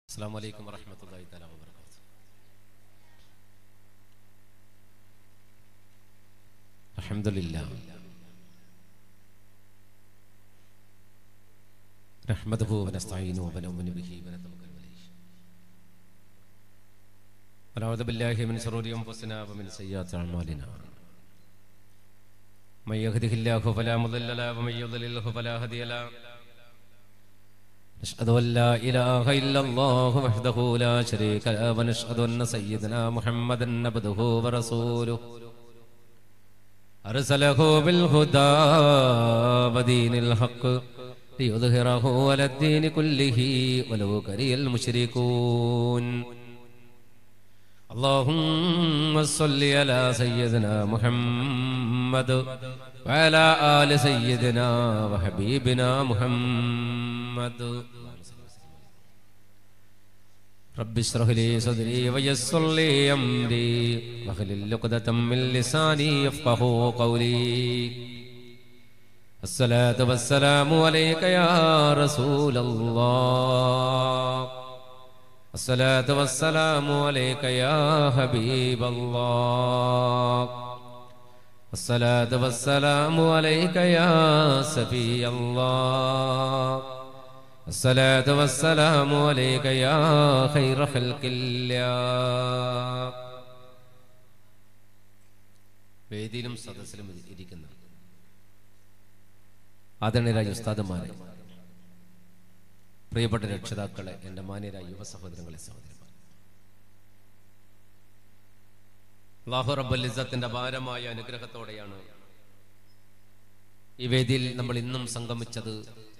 السلام عليكم ورحمة الله تعالى وبركاته الحمد لله نحمده ونستعينه ونؤمن به ونتوكل عليه ونعوذ بالله من شرور انفسنا ومن سيئات اعمالنا من يهده الله فلا مضل له ومن يضلله فلا هادي له نشهد أن لا إله إلا الله وحده لا شريك له ونشهد أن سيدنا محمدا عبده ورسوله أرسله بالهدى ودين الحق ليظهره على الدين كله ولو كره المشركون اللهم صل على سيدنا محمد وعلى آل سيدنا وحبيبنا محمد رب اشرح لي صدري ويسر لي أمري واحلل عقدة من لساني يفقه قولي الصلاة والسلام عليك يا رسول الله الصلاة والسلام عليك يا حبيب الله الصلاة والسلام عليك يا سفي الله الصلاة والسلام عليك يا خير خلق الله വേദിയിലും സദസ്സിലും ഇരിക്കുന്ന ആദരണീയരായ ഉസ്താദന്മാരെ പ്രിയപ്പെട്ട രക്ഷിതാക്കളെ എൻ്റെ മാന്യരായ യുവ സഹോദരങ്ങളെ സഹോദരന്മാർ അള്ളാഹു റബ്ബുലിസത്തിന്റെ ഭാരമായ അനുഗ്രഹത്തോടെയാണ് ഈ വേദിയിൽ നമ്മൾ ഇന്നും സംഗമിച്ചത്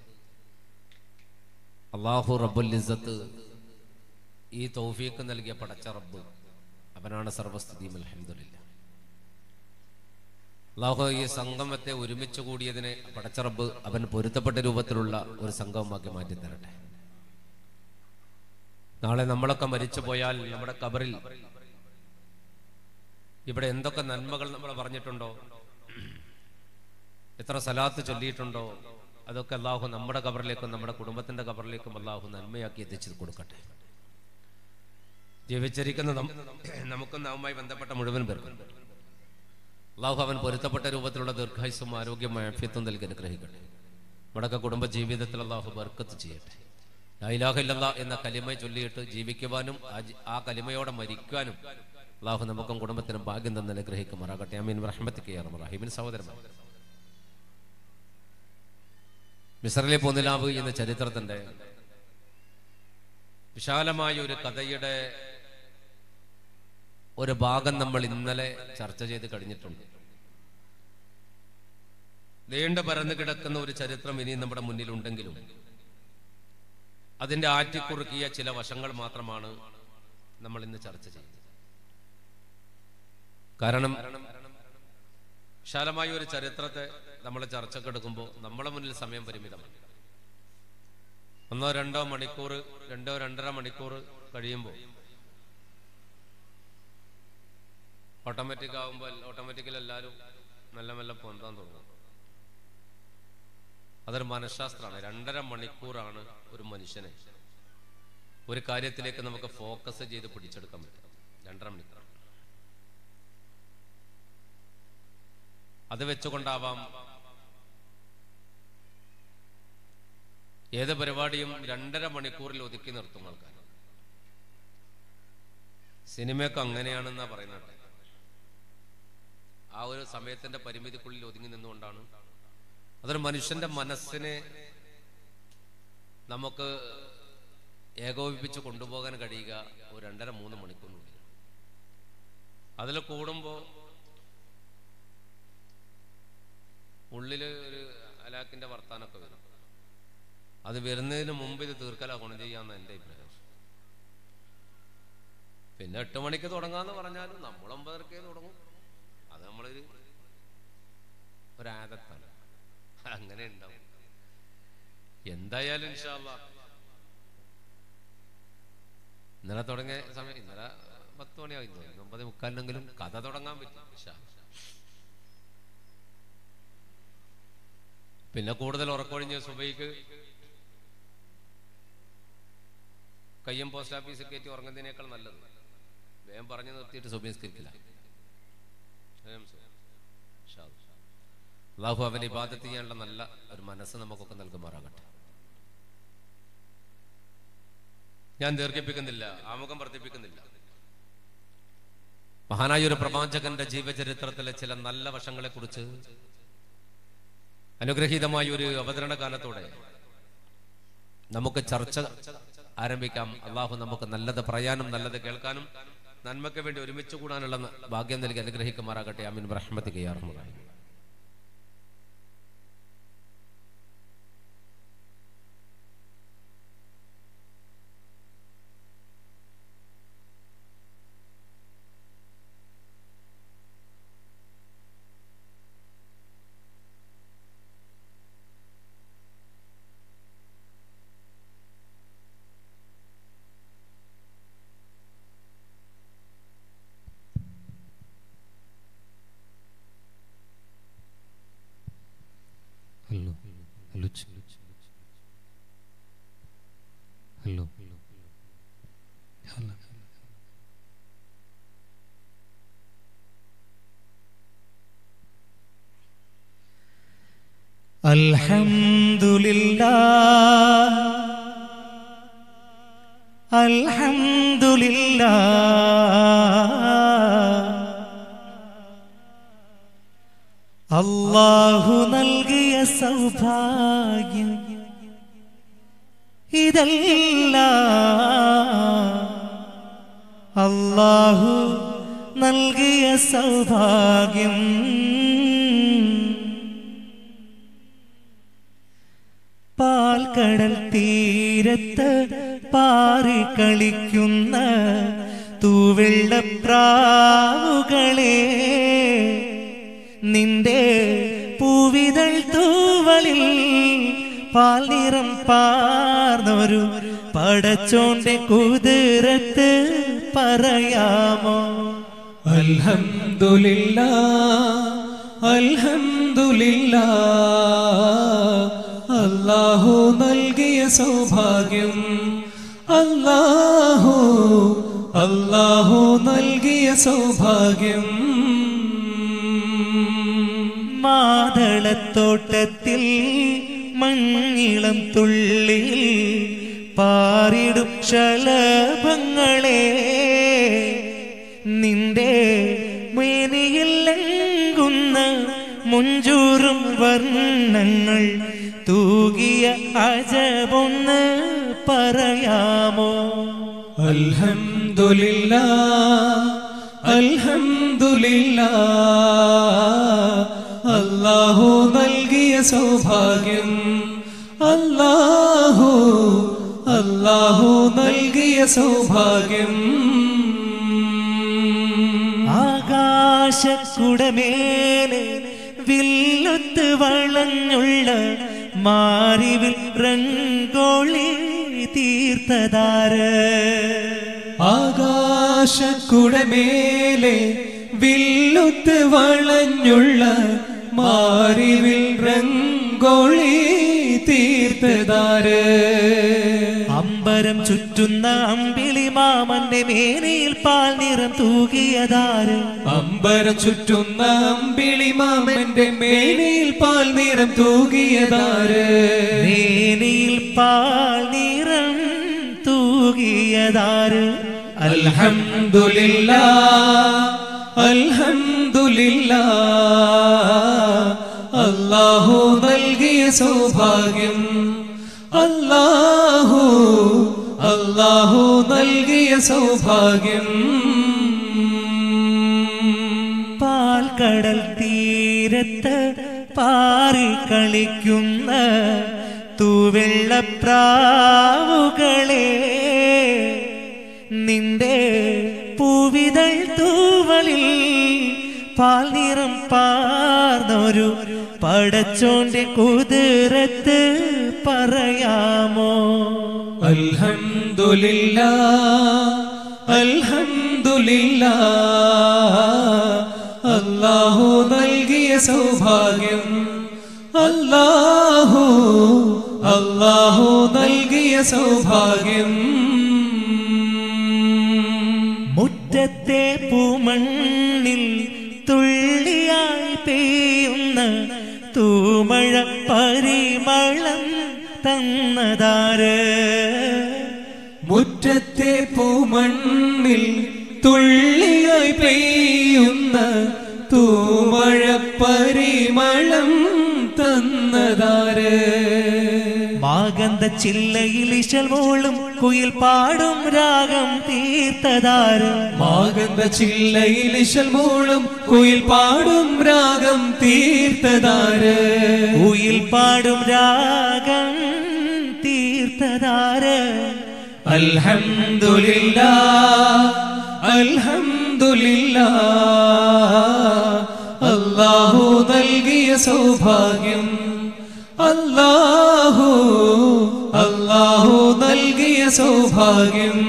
അള്ളാഹു റബ്ബുലിസത്ത് ഈ തൗഫീക്ക് നൽകിയ പടച്ച റബ്ബ് അവനാണ് സർവസ്ഥിതിയും അലഹമില്ല അള്ളാഹു ഈ സംഗമത്തെ ഒരുമിച്ച് കൂടിയതിനെ പടച്ചറബ് അവൻ പൊരുത്തപ്പെട്ട രൂപത്തിലുള്ള ഒരു സംഗമമാക്കി മാറ്റി തരട്ടെ നാളെ നമ്മളൊക്കെ മരിച്ചു പോയാൽ നമ്മുടെ കബറിൽ ഇവിടെ എന്തൊക്കെ നന്മകൾ നമ്മൾ പറഞ്ഞിട്ടുണ്ടോ എത്ര സലാത്ത് ചൊല്ലിയിട്ടുണ്ടോ അതൊക്കെ അള്ളാഹു നമ്മുടെ കബറിലേക്കും നമ്മുടെ കുടുംബത്തിന്റെ കബറിലേക്കും അള്ളാഹു നന്മയാക്കി എത്തിച്ചു കൊടുക്കട്ടെ ജീവിച്ചിരിക്കുന്ന നമുക്കും നാവുമായി ബന്ധപ്പെട്ട മുഴുവൻ പേർക്കും അള്ളാഹു അവൻ പൊരുത്തപ്പെട്ട രൂപത്തിലുള്ള ദീർഘായുസും ആരോഗ്യം ആഫ്യത്വം നൽകി അനുഗ്രഹിക്കട്ടെ നമ്മുടെയൊക്കെ കുടുംബ ജീവിതത്തിൽ അള്ളാഹു ബർക്കത്ത് ചെയ്യട്ടെ ലൈലാഹില്ല എന്ന കലിമ ചൊല്ലിയിട്ട് ജീവിക്കുവാനും ആ കലിമയോടെ മരിക്കാനും അള്ളാഹു നമുക്കും കുടുംബത്തിനും ഭാഗ്യം തന്നെ അനുഗ്രഹിക്കുമാറാകട്ടെ അമീൻ റഹ്മത്തിക്ക് റഹീമിൻ സഹോദരന്മാർ മിസറിലെ പൊന്നിലാവ് എന്ന ചരിത്രത്തിന്റെ വിശാലമായ ഒരു കഥയുടെ ഒരു ഭാഗം നമ്മൾ ഇന്നലെ ചർച്ച ചെയ്ത് കഴിഞ്ഞിട്ടുണ്ട് നീണ്ട പരന്നു കിടക്കുന്ന ഒരു ചരിത്രം ഇനി നമ്മുടെ മുന്നിലുണ്ടെങ്കിലും അതിന്റെ ആറ്റിക്കുറുക്കിയ ചില വശങ്ങൾ മാത്രമാണ് നമ്മൾ ഇന്ന് ചർച്ച ചെയ്യുന്നത് കാരണം വിശാലമായ ഒരു ചരിത്രത്തെ നമ്മൾ ചർച്ചക്കെടുക്കുമ്പോൾ നമ്മളെ മുന്നിൽ സമയം പരിമിതമാണ് ഒന്നോ രണ്ടോ മണിക്കൂർ രണ്ടോ രണ്ടര മണിക്കൂർ കഴിയുമ്പോൾ ഓട്ടോമാറ്റിക് ആകുമ്പോൾ ഓട്ടോമാറ്റിക്കലി എല്ലാവരും മെല്ലെ മെല്ലെ പൊന്താൻ തുടങ്ങും അതൊരു മനഃശാസ്ത്രമാണ് രണ്ടര മണിക്കൂറാണ് ഒരു മനുഷ്യനെ ഒരു കാര്യത്തിലേക്ക് നമുക്ക് ഫോക്കസ് ചെയ്ത് പിടിച്ചെടുക്കാൻ പറ്റും രണ്ടര മണിക്കൂർ അത് വെച്ചുകൊണ്ടാവാം ഏത് പരിപാടിയും രണ്ടര മണിക്കൂറിൽ ഒതുക്കി നിർത്തും ആൾക്കാർ സിനിമയൊക്കെ അങ്ങനെയാണെന്നാ പറയുന്നത് ആ ഒരു സമയത്തിന്റെ പരിമിതിക്കുള്ളിൽ ഒതുങ്ങി നിന്നുകൊണ്ടാണ് അതൊരു മനുഷ്യന്റെ മനസ്സിനെ നമുക്ക് ഏകോപിപ്പിച്ച് കൊണ്ടുപോകാൻ കഴിയുക ഒരു രണ്ടര മൂന്ന് മണിക്കൂറിനുള്ളിൽ അതിൽ കൂടുമ്പോൾ ഉള്ളില് ഒരു അലാക്കിന്റെ വർത്താനൊക്കെ വരും അത് വരുന്നതിന് മുമ്പ് ഇത് തീർക്കലാ ഗുണം ചെയ്യാന്ന് എൻ്റെ അഭിപ്രായം പിന്നെ എട്ട് മണിക്ക് തുടങ്ങാന്ന് പറഞ്ഞാലും നമ്മൾ ഒമ്പതരക്കേ തുടങ്ങും അത് നമ്മളൊരു ഒരാദത്താണ് അങ്ങനെ ഉണ്ടാവും എന്തായാലും ഇൻഷാല്ല ഇന്നലെ തുടങ്ങിയ സമയം ഇന്നലെ പത്ത് മണിയായി തോന്നുന്നു ഒമ്പത് മുക്കാലിനെങ്കിലും കഥ തുടങ്ങാൻ പറ്റും ഇൻഷാ പിന്നെ കൂടുതൽ ഉറക്കൊഴിഞ്ഞ് സുബൈക്ക് കയ്യും പോസ്റ്റ് ഓഫീസിൽ കയറ്റി ഉറങ്ങുന്നതിനേക്കാൾ നല്ലത് വേഗം പറഞ്ഞു നിർത്തിയിട്ട് സുബീസ്കരിക്കില്ല അള്ളാഹു അവനെ ഇബാദത്ത് ചെയ്യാനുള്ള നല്ല ഒരു മനസ്സ് നമുക്കൊക്കെ നൽകുമാറാകട്ടെ ഞാൻ ദീർഘിപ്പിക്കുന്നില്ല ആമുഖം വർദ്ധിപ്പിക്കുന്നില്ല മഹാനായ ഒരു പ്രവാചകന്റെ ജീവചരിത്രത്തിലെ ചില നല്ല വശങ്ങളെ കുറിച്ച് അനുഗ്രഹീതമായ ഒരു അവതരണ കാലത്തോടെ നമുക്ക് ചർച്ച ആരംഭിക്കാം അള്ളാഹു നമുക്ക് നല്ലത് പറയാനും നല്ലത് കേൾക്കാനും നന്മയ്ക്ക് വേണ്ടി ഒരുമിച്ച് കൂടാനുള്ള ഭാഗ്യം നൽകി അനുഗ്രഹിക്കുമാറാകട്ടെ അമീൻ റഹ്മത്ത് കയ്യാറുമുറായി hello hello hello hello الحمد لله الحمد لله Allahu നൽകിയ സൗഭാഗ്യം ഇതല്ല അള്ളാഹു നൽകിയ സൗഭാഗ്യം പാൽക്കടൽ തീരത്ത് പാറി കളിക്കുന്ന തൂവെള്ളപ്രാവുകളെ നിന്റെ പൂവിതൾ തൂവലിൽ പാൽ നിറം പാർന്നൊരു പടച്ചോന്റെ കുതിരത്ത് പറയാമോ അൽഹംദുലില്ലാ അൽഹംദുലില്ലാ അല്ലാഹു നൽകിയ സൗഭാഗ്യം അല്ലാഹു അല്ലാഹു നൽകിയ സൗഭാഗ്യം മാതളത്തോട്ടത്തിൽ മഞ്ഞിളം തുള്ളിയിൽ പാറിടും ശലഭങ്ങളെ നിന്റെ മേനിയിൽ ലംഘുന്ന മുഞ്ചൂറും വർണ്ണങ്ങൾ തൂകിയ അജബൊന്ന് പറയാമോ അൽഹംദുലില്ലാ അൽഹംദുലില്ലാ അല്ലാഹു നൽകിയ സൗഭാഗ്യം അല്ലാഹു അല്ലാഹു നൽകിയ സൗഭാഗ്യം ആകാശക്കുടമേലെ വില്ലുത്ത് വളഞ്ഞുള്ള മാറിവിൽ റങ്കോളി തീർത്തതാര് ആകാശക്കുടമേലെ വില്ലുത്ത് വളഞ്ഞുള്ള മാറിവിൽ റങ്കോളി തീർത്തതാര് അമ്പരം ചുറ്റുന്ന അമ്പിളി മാമന്റെ മേനയിൽ പാൽ നിറം തൂകിയതാര് അമ്പരം ചുറ്റുന്ന അമ്പിളി മാമന്റെ മേനയിൽ പാൽ നിറം തൂകിയതാര് മേനയിൽ പാൽ നിറം തൂകിയതാര് അൽഹംദുലില്ലാ അൽഹംദുലില്ലാ അല്ലാഹു നൽകിയ സൗഭാഗ്യം അല്ലാഹു അല്ലാഹു നൽകിയ സൗഭാഗ്യം പാൽക്കടൽ തീരത്ത് പാറി കളിക്കുന്ന തൂവെള്ളപ്രാവുകളെ നിന്റെ പൂവിതൾ തൂവലിൽ പാൽ നിറം പാർന്നൊരു പടച്ചോന്റെ കുതിരത്ത് പറയാമോ അൽഹംദുലില്ലാ അൽഹംദുലില്ലാ അല്ലാഹു നൽകിയ സൗഭാഗ്യം അല്ലാഹു അല്ലാഹു നൽകിയ സൗഭാഗ്യം മുറ്റത്തെ പൂമണ്ണിൽ തുള്ളിയായി പെയ്യുന്ന തൂമഴ പരിമളം തന്നതാര് മുറ്റത്തെ പൂമണ്ണിൽ തുള്ളിയായി പെയ്യുന്ന തൂമഴ പരിമളം തന്നതാര് മാഗന്ധ ചില്ലയിൽ ഇശൽമോളും കുയിൽ പാടും രാഗം തീർത്തതാര് മാഗന്ധ ചില്ലയിൽ ഇശൽ മൂളും കുയിൽ പാടും രാഗം തീർത്തതാര് കുയിൽ പാടും രാഗം തീർത്തതാര് അൽഹംദുലില്ലാ അൽഹംദുലില്ലാ അല്ലാഹു നൽകിയ സൗഭാഗ്യം അല്ലാഹു അല്ലാഹു നൽകിയ സൗഭാഗ്യം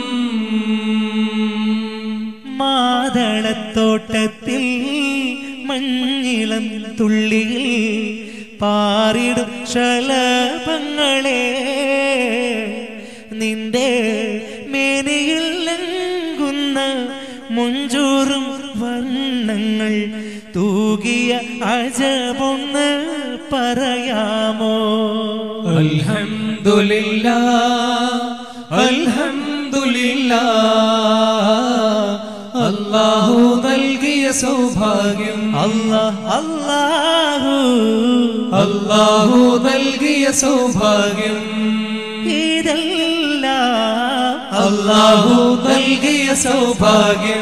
മാതളത്തോട്ടത്തിൽ മഞ്ഞിളം തുള്ളിയിൽ പാറിടും ശലഭങ്ങളെ നിന്റെ മേനയിൽ ലംഘുന്ന മുഞ്ചൂറും വർണ്ണങ്ങൾ തൂകിയ അജബൊന്ന് പറയാമോ അൽഹംദുലില്ലാ അൽഹംദുലില്ലാ അല്ലാഹു നൽകിയ സൗഭാഗ്യം അല്ലാഹ് അല്ലാഹു അല്ലാഹു നൽകിയ സൗഭാഗ്യം ഇതെല്ലാം അല്ലാഹു നൽകിയ സൗഭാഗ്യം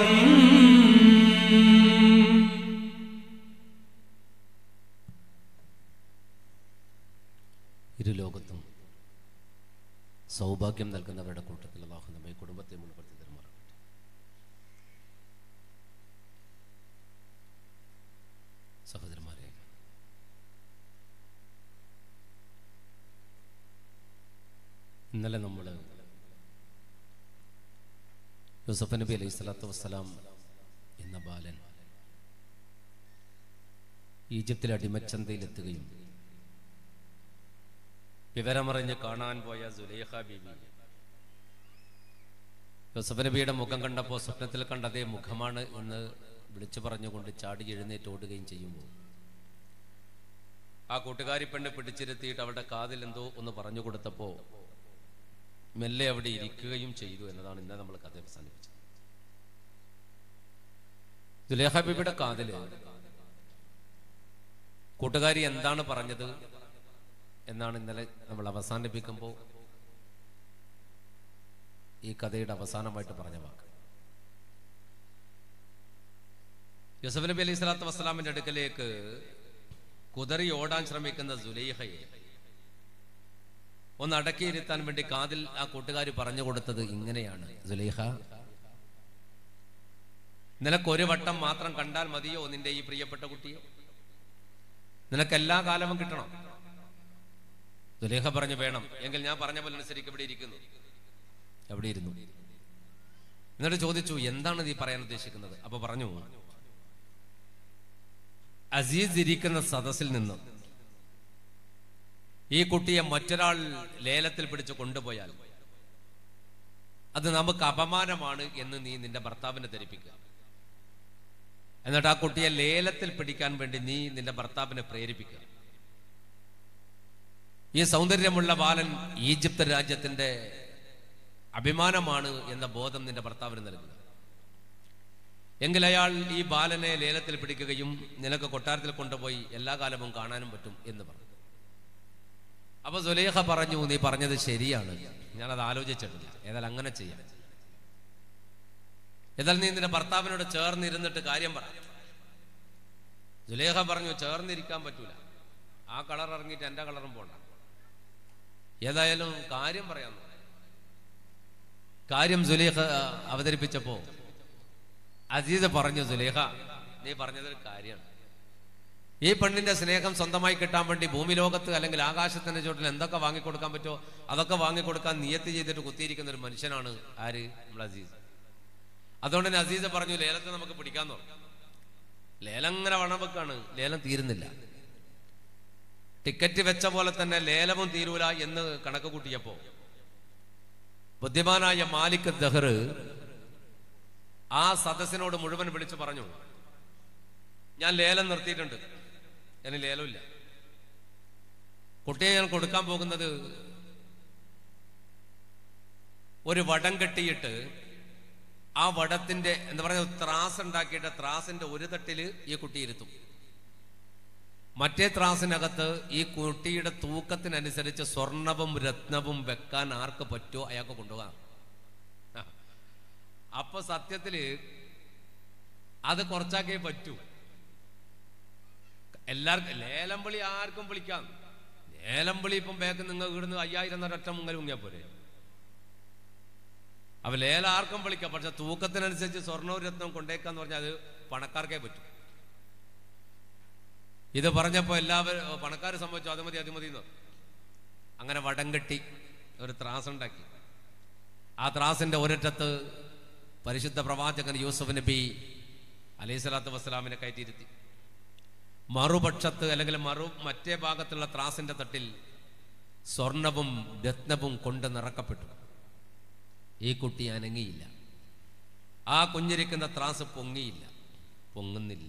ഇരു ലോകത്തും സൗഭാഗ്യം നൽകുന്നവരുടെ കൂട്ടത്തിൽ അള്ളാഹു നമ്മെ കുടുംബത്തെ മുൻപടുത്തി തരുമാറാകട്ടെ സഹോദരന്മാരെ ഇന്നലെ നമ്മൾ യൂസഫ് നബി അലൈഹി സ്വലാത്തു വസ്സലാം എന്ന ബാലൻ ഈജിപ്തിലെ അടിമച്ചന്തയിലെത്തുകയും വിവരമറിഞ്ഞ് കാണാൻ പോയ സുലേഖ ബീബി യൂസഫ് നബിയുടെ മുഖം കണ്ടപ്പോൾ സ്വപ്നത്തിൽ കണ്ട അതേ മുഖമാണ് എന്ന് വിളിച്ചു പറഞ്ഞുകൊണ്ട് ചാടി എഴുന്നേറ്റ് ഓടുകയും ചെയ്യുമ്പോൾ ആ കൂട്ടുകാരി പെണ്ണ് പിടിച്ചിരുത്തിയിട്ട് അവളുടെ കാതിൽ എന്തോ ഒന്ന് പറഞ്ഞു കൊടുത്തപ്പോൾ മെല്ലെ അവിടെ ഇരിക്കുകയും ചെയ്തു എന്നതാണ് ഇന്ന് നമ്മൾ കഥ അവസാനിപ്പിച്ചത് സുലേഖ ബീബിയുടെ കാതില് കൂട്ടുകാരി എന്താണ് പറഞ്ഞത് എന്നാണ് ഇന്നലെ നമ്മൾ അവസാനിപ്പിക്കുമ്പോൾ ഈ കഥയുടെ അവസാനമായിട്ട് പറഞ്ഞ വാക്ക് യൂസഫ് നബി അലൈഹി സ്വലാത്തു വസ്സലാമിന്റെ അടുക്കലേക്ക് കുതറി ഓടാൻ ശ്രമിക്കുന്ന സുലൈഹയെ ഒന്ന് അടക്കിയിരുത്താൻ വേണ്ടി കാതിൽ ആ കൂട്ടുകാർ പറഞ്ഞു കൊടുത്തത് ഇങ്ങനെയാണ് സുലൈഹ നിനക്ക് ഒരു വട്ടം മാത്രം കണ്ടാൽ മതിയോ നിന്റെ ഈ പ്രിയപ്പെട്ട കുട്ടിയെ നിനക്ക് എല്ലാ കാലവും കിട്ടണം ദുലേഖ പറഞ്ഞു വേണം എങ്കിൽ ഞാൻ പറഞ്ഞ പോലെ അനുസരിക്ക് ഇവിടെ ഇരിക്കുന്നു എവിടെ ഇരുന്നു എന്നിട്ട് ചോദിച്ചു എന്താണ് നീ പറയാൻ ഉദ്ദേശിക്കുന്നത് അപ്പൊ പറഞ്ഞു അസീസ് ഇരിക്കുന്ന സദസ്സിൽ നിന്നും ഈ കുട്ടിയെ മറ്റൊരാൾ ലേലത്തിൽ പിടിച്ച് കൊണ്ടുപോയാൽ അത് നമുക്ക് അപമാനമാണ് എന്ന് നീ നിന്റെ ഭർത്താവിനെ ധരിപ്പിക്കുക എന്നിട്ട് ആ കുട്ടിയെ ലേലത്തിൽ പിടിക്കാൻ വേണ്ടി നീ നിന്റെ ഭർത്താവിനെ പ്രേരിപ്പിക്കുക ഈ സൗന്ദര്യമുള്ള ബാലൻ ഈജിപ്ത് രാജ്യത്തിന്റെ അഭിമാനമാണ് എന്ന ബോധം നിന്റെ ഭർത്താവിന് നൽകുക എങ്കിൽ അയാൾ ഈ ബാലനെ ലേലത്തിൽ പിടിക്കുകയും നിനക്ക് കൊട്ടാരത്തിൽ കൊണ്ടുപോയി എല്ലാ കാലവും കാണാനും പറ്റും എന്ന് പറഞ്ഞു അപ്പൊ സുലേഖ പറഞ്ഞു നീ പറഞ്ഞത് ശരിയാണ് ഞാനത് ആലോചിച്ചിട്ടില്ല ഏതായാലും അങ്ങനെ ചെയ്യാം ഏതായാലും നീ നിന്റെ ഭർത്താവിനോട് ചേർന്നിരുന്നിട്ട് കാര്യം പറ സുലേഖ പറഞ്ഞു ചേർന്നിരിക്കാൻ പറ്റൂല ആ കളർ ഇറങ്ങിയിട്ട് എന്റെ കളറും പോണ്ട ഏതായാലും കാര്യം പറയാൻ കാര്യം സുലേഖ അവതരിപ്പിച്ചപ്പോ അസീസ് പറഞ്ഞു സുലേഖ നീ പറഞ്ഞതൊരു കാര്യമാണ് ഈ പെണ്ണിന്റെ സ്നേഹം സ്വന്തമായി കിട്ടാൻ വേണ്ടി ഭൂമി ലോകത്ത് അല്ലെങ്കിൽ ആകാശത്തിന്റെ ചുവട്ടിൽ എന്തൊക്കെ വാങ്ങിക്കൊടുക്കാൻ പറ്റുമോ അതൊക്കെ വാങ്ങിക്കൊടുക്കാൻ നിയത്ത് ചെയ്തിട്ട് കുത്തിയിരിക്കുന്ന ഒരു മനുഷ്യനാണ് ആര് നമ്മൾ അസീസ് അതുകൊണ്ട് തന്നെ അസീസ് പറഞ്ഞു ലേലത്തെ നമുക്ക് പിടിക്കാൻ തുടങ്ങും ലേലം ഇങ്ങനെ വണവെക്കാണ് ലേലം തീരുന്നില്ല ടിക്കറ്റ് വെച്ച പോലെ തന്നെ ലേലവും തീരൂല എന്ന് കണക്ക് കൂട്ടിയപ്പോ ബുദ്ധിമാനായ മാലിക് ദഹർ ആ സദസ്സിനോട് മുഴുവൻ വിളിച്ചു പറഞ്ഞു ഞാൻ ലേലം നിർത്തിയിട്ടുണ്ട് എനിക്ക് ലേലമില്ല കുട്ടിയെ ഞാൻ കൊടുക്കാൻ പോകുന്നത് ഒരു വടം കെട്ടിയിട്ട് ആ വടത്തിന്റെ എന്താ പറയുക ത്രാസ് ഉണ്ടാക്കിയിട്ട് ത്രാസിന്റെ ഒരു തട്ടില് ഈ കുട്ടി ഇരുത്തും മറ്റേ ത്രാസിനകത്ത് ഈ കുട്ടിയുടെ തൂക്കത്തിനനുസരിച്ച് സ്വർണവും രത്നവും വെക്കാൻ ആർക്ക് പറ്റുമോ അയാൾക്ക് കൊണ്ടുപോകാം ആ. അപ്പൊ സത്യത്തില് അത് കുറച്ചാക്കേ പറ്റൂ എല്ലാവർക്കും ലേലം വിളി ആർക്കും വിളിക്കാം ലേലം വിളി ഇപ്പം ബാക്ക് നിങ്ങൾ ഇവിടുന്ന് അയ്യായിരം ഒരൊറ്റ മുങ്ങൽ മുങ്ങിയാ പോരെ അപ്പൊ ലേലം ആർക്കും വിളിക്കാം പക്ഷെ തൂക്കത്തിനനുസരിച്ച് സ്വർണ്ണവും രത്നവും കൊണ്ടേക്കാന്ന് പറഞ്ഞാൽ അത് പണക്കാർക്കേ പറ്റും ഇത് പറഞ്ഞപ്പോ എല്ലാവരും പണക്കാർ സംഭവിച്ചു അത് മതി അത് മതി എന്ന് അങ്ങനെ വടം കെട്ടി ഒരു ത്രാസ് ഉണ്ടാക്കി ആ ത്രാസിന്റെ ഒരറ്റത്ത് പരിശുദ്ധ പ്രവാചകൻ യൂസഫ് നബി അലൈഹി സ്വലാത്തു വസ്സലാമിനെ കയറ്റിയിരുത്തി മറുപക്ഷത്ത് അല്ലെങ്കിൽ മറു മറ്റേ ഭാഗത്തുള്ള ത്രാസിന്റെ തട്ടിൽ സ്വർണവും രത്നവും കൊണ്ട് നിറക്കപ്പെട്ടു ഈ കുട്ടി അനങ്ങിയില്ല ആ കുഞ്ഞിരിക്കുന്ന ത്രാസ് പൊങ്ങിയില്ല പൊങ്ങുന്നില്ല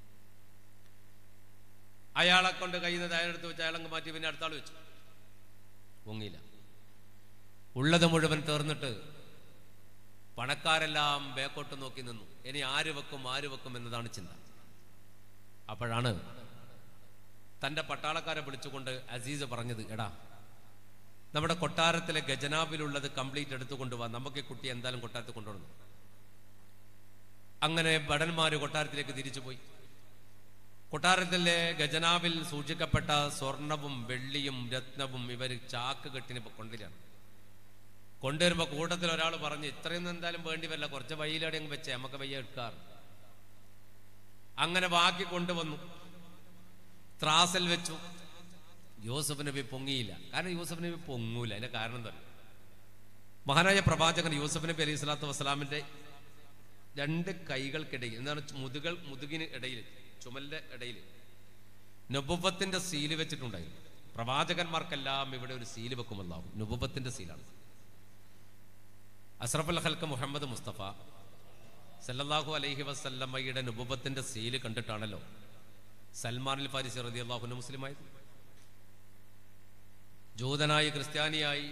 അയാളെ കൊണ്ട് കയ്യിൽ നിന്ന് അയാളെടുത്ത് വെച്ച് അയാളങ്ങ് മാറ്റി പിന്നെ അടുത്ത ആൾ വെച്ചു പൊങ്ങിയില്ല ഉള്ളത് മുഴുവൻ തീർന്നിട്ട് പണക്കാരെല്ലാം ബേക്കോട്ട് നോക്കി നിന്നു ഇനി ആര് വെക്കും ആര് വെക്കും എന്നതാണ് ചിന്ത അപ്പോഴാണ് തന്റെ പട്ടാളക്കാരെ വിളിച്ചുകൊണ്ട് അസീസ് പറഞ്ഞത് എടാ നമ്മുടെ കൊട്ടാരത്തിലെ ഖജനാവിലുള്ളത് കംപ്ലീറ്റ് എടുത്തു കൊണ്ടുപോവാ നമുക്ക് ഈ കുട്ടി എന്തായാലും കൊട്ടാരത്തിൽ കൊണ്ടുവന്നു അങ്ങനെ ഭടന്മാര് കൊട്ടാരത്തിലേക്ക് തിരിച്ചുപോയി കൊട്ടാരത്തിലെ ഖജനാവിൽ സൂക്ഷിക്കപ്പെട്ട സ്വർണവും വെള്ളിയും രത്നവും ഇവർ ചാക്ക് കെട്ടിന് കൊണ്ടിലാണ് കൊണ്ടുവരുമ്പോ കൂട്ടത്തിൽ ഒരാൾ പറഞ്ഞു ഇത്രയൊന്നും എന്തായാലും വേണ്ടി വരില്ല കുറച്ച് വയ്യിലടെ അങ്ങ് വെച്ചേ നമുക്ക് വയ്യ എടുക്കാറ് അങ്ങനെ ബാക്കി കൊണ്ടുവന്നു ത്രാസിൽ വെച്ചു യൂസഫ് നബി പൊങ്ങിയില്ല കാരണം യൂസഫ് നബി പൊങ്ങൂല അതിന്റെ കാരണം എന്താ മഹാനായ പ്രവാചകൻ യൂസഫ് നബി അലൈഹി സ്വലാത്തു വസ്സലാമിന്റെ രണ്ട് കൈകൾക്കിടയിൽ എന്താണ് മുതുകൾ മുതുകിന് ഇടയിൽ ചുമലിന്റെ ഇടയിൽ നുബുവത്തിന്റെ സീല് വെച്ചിട്ടുണ്ടായിരുന്നു പ്രവാചകന്മാർക്കെല്ലാം ഇവിടെ ഒരു സീല് വെക്കുമല്ലാവും നുബുവത്തിന്റെ സീലാണ് അസ്രഫുൽ ഹൽക്ക് മുഹമ്മദ് മുസ്തഫ സല്ലല്ലാഹു അലൈഹി വസല്ലമ്മയുടെ നുബുവത്തിന്റെ സീല് കണ്ടിട്ടാണല്ലോ സൽമാനിൽ ഫാരിസ് റതി അള്ളാഹുന് മുസ്ലിമായത് ജൂതനായി ക്രിസ്ത്യാനിയായി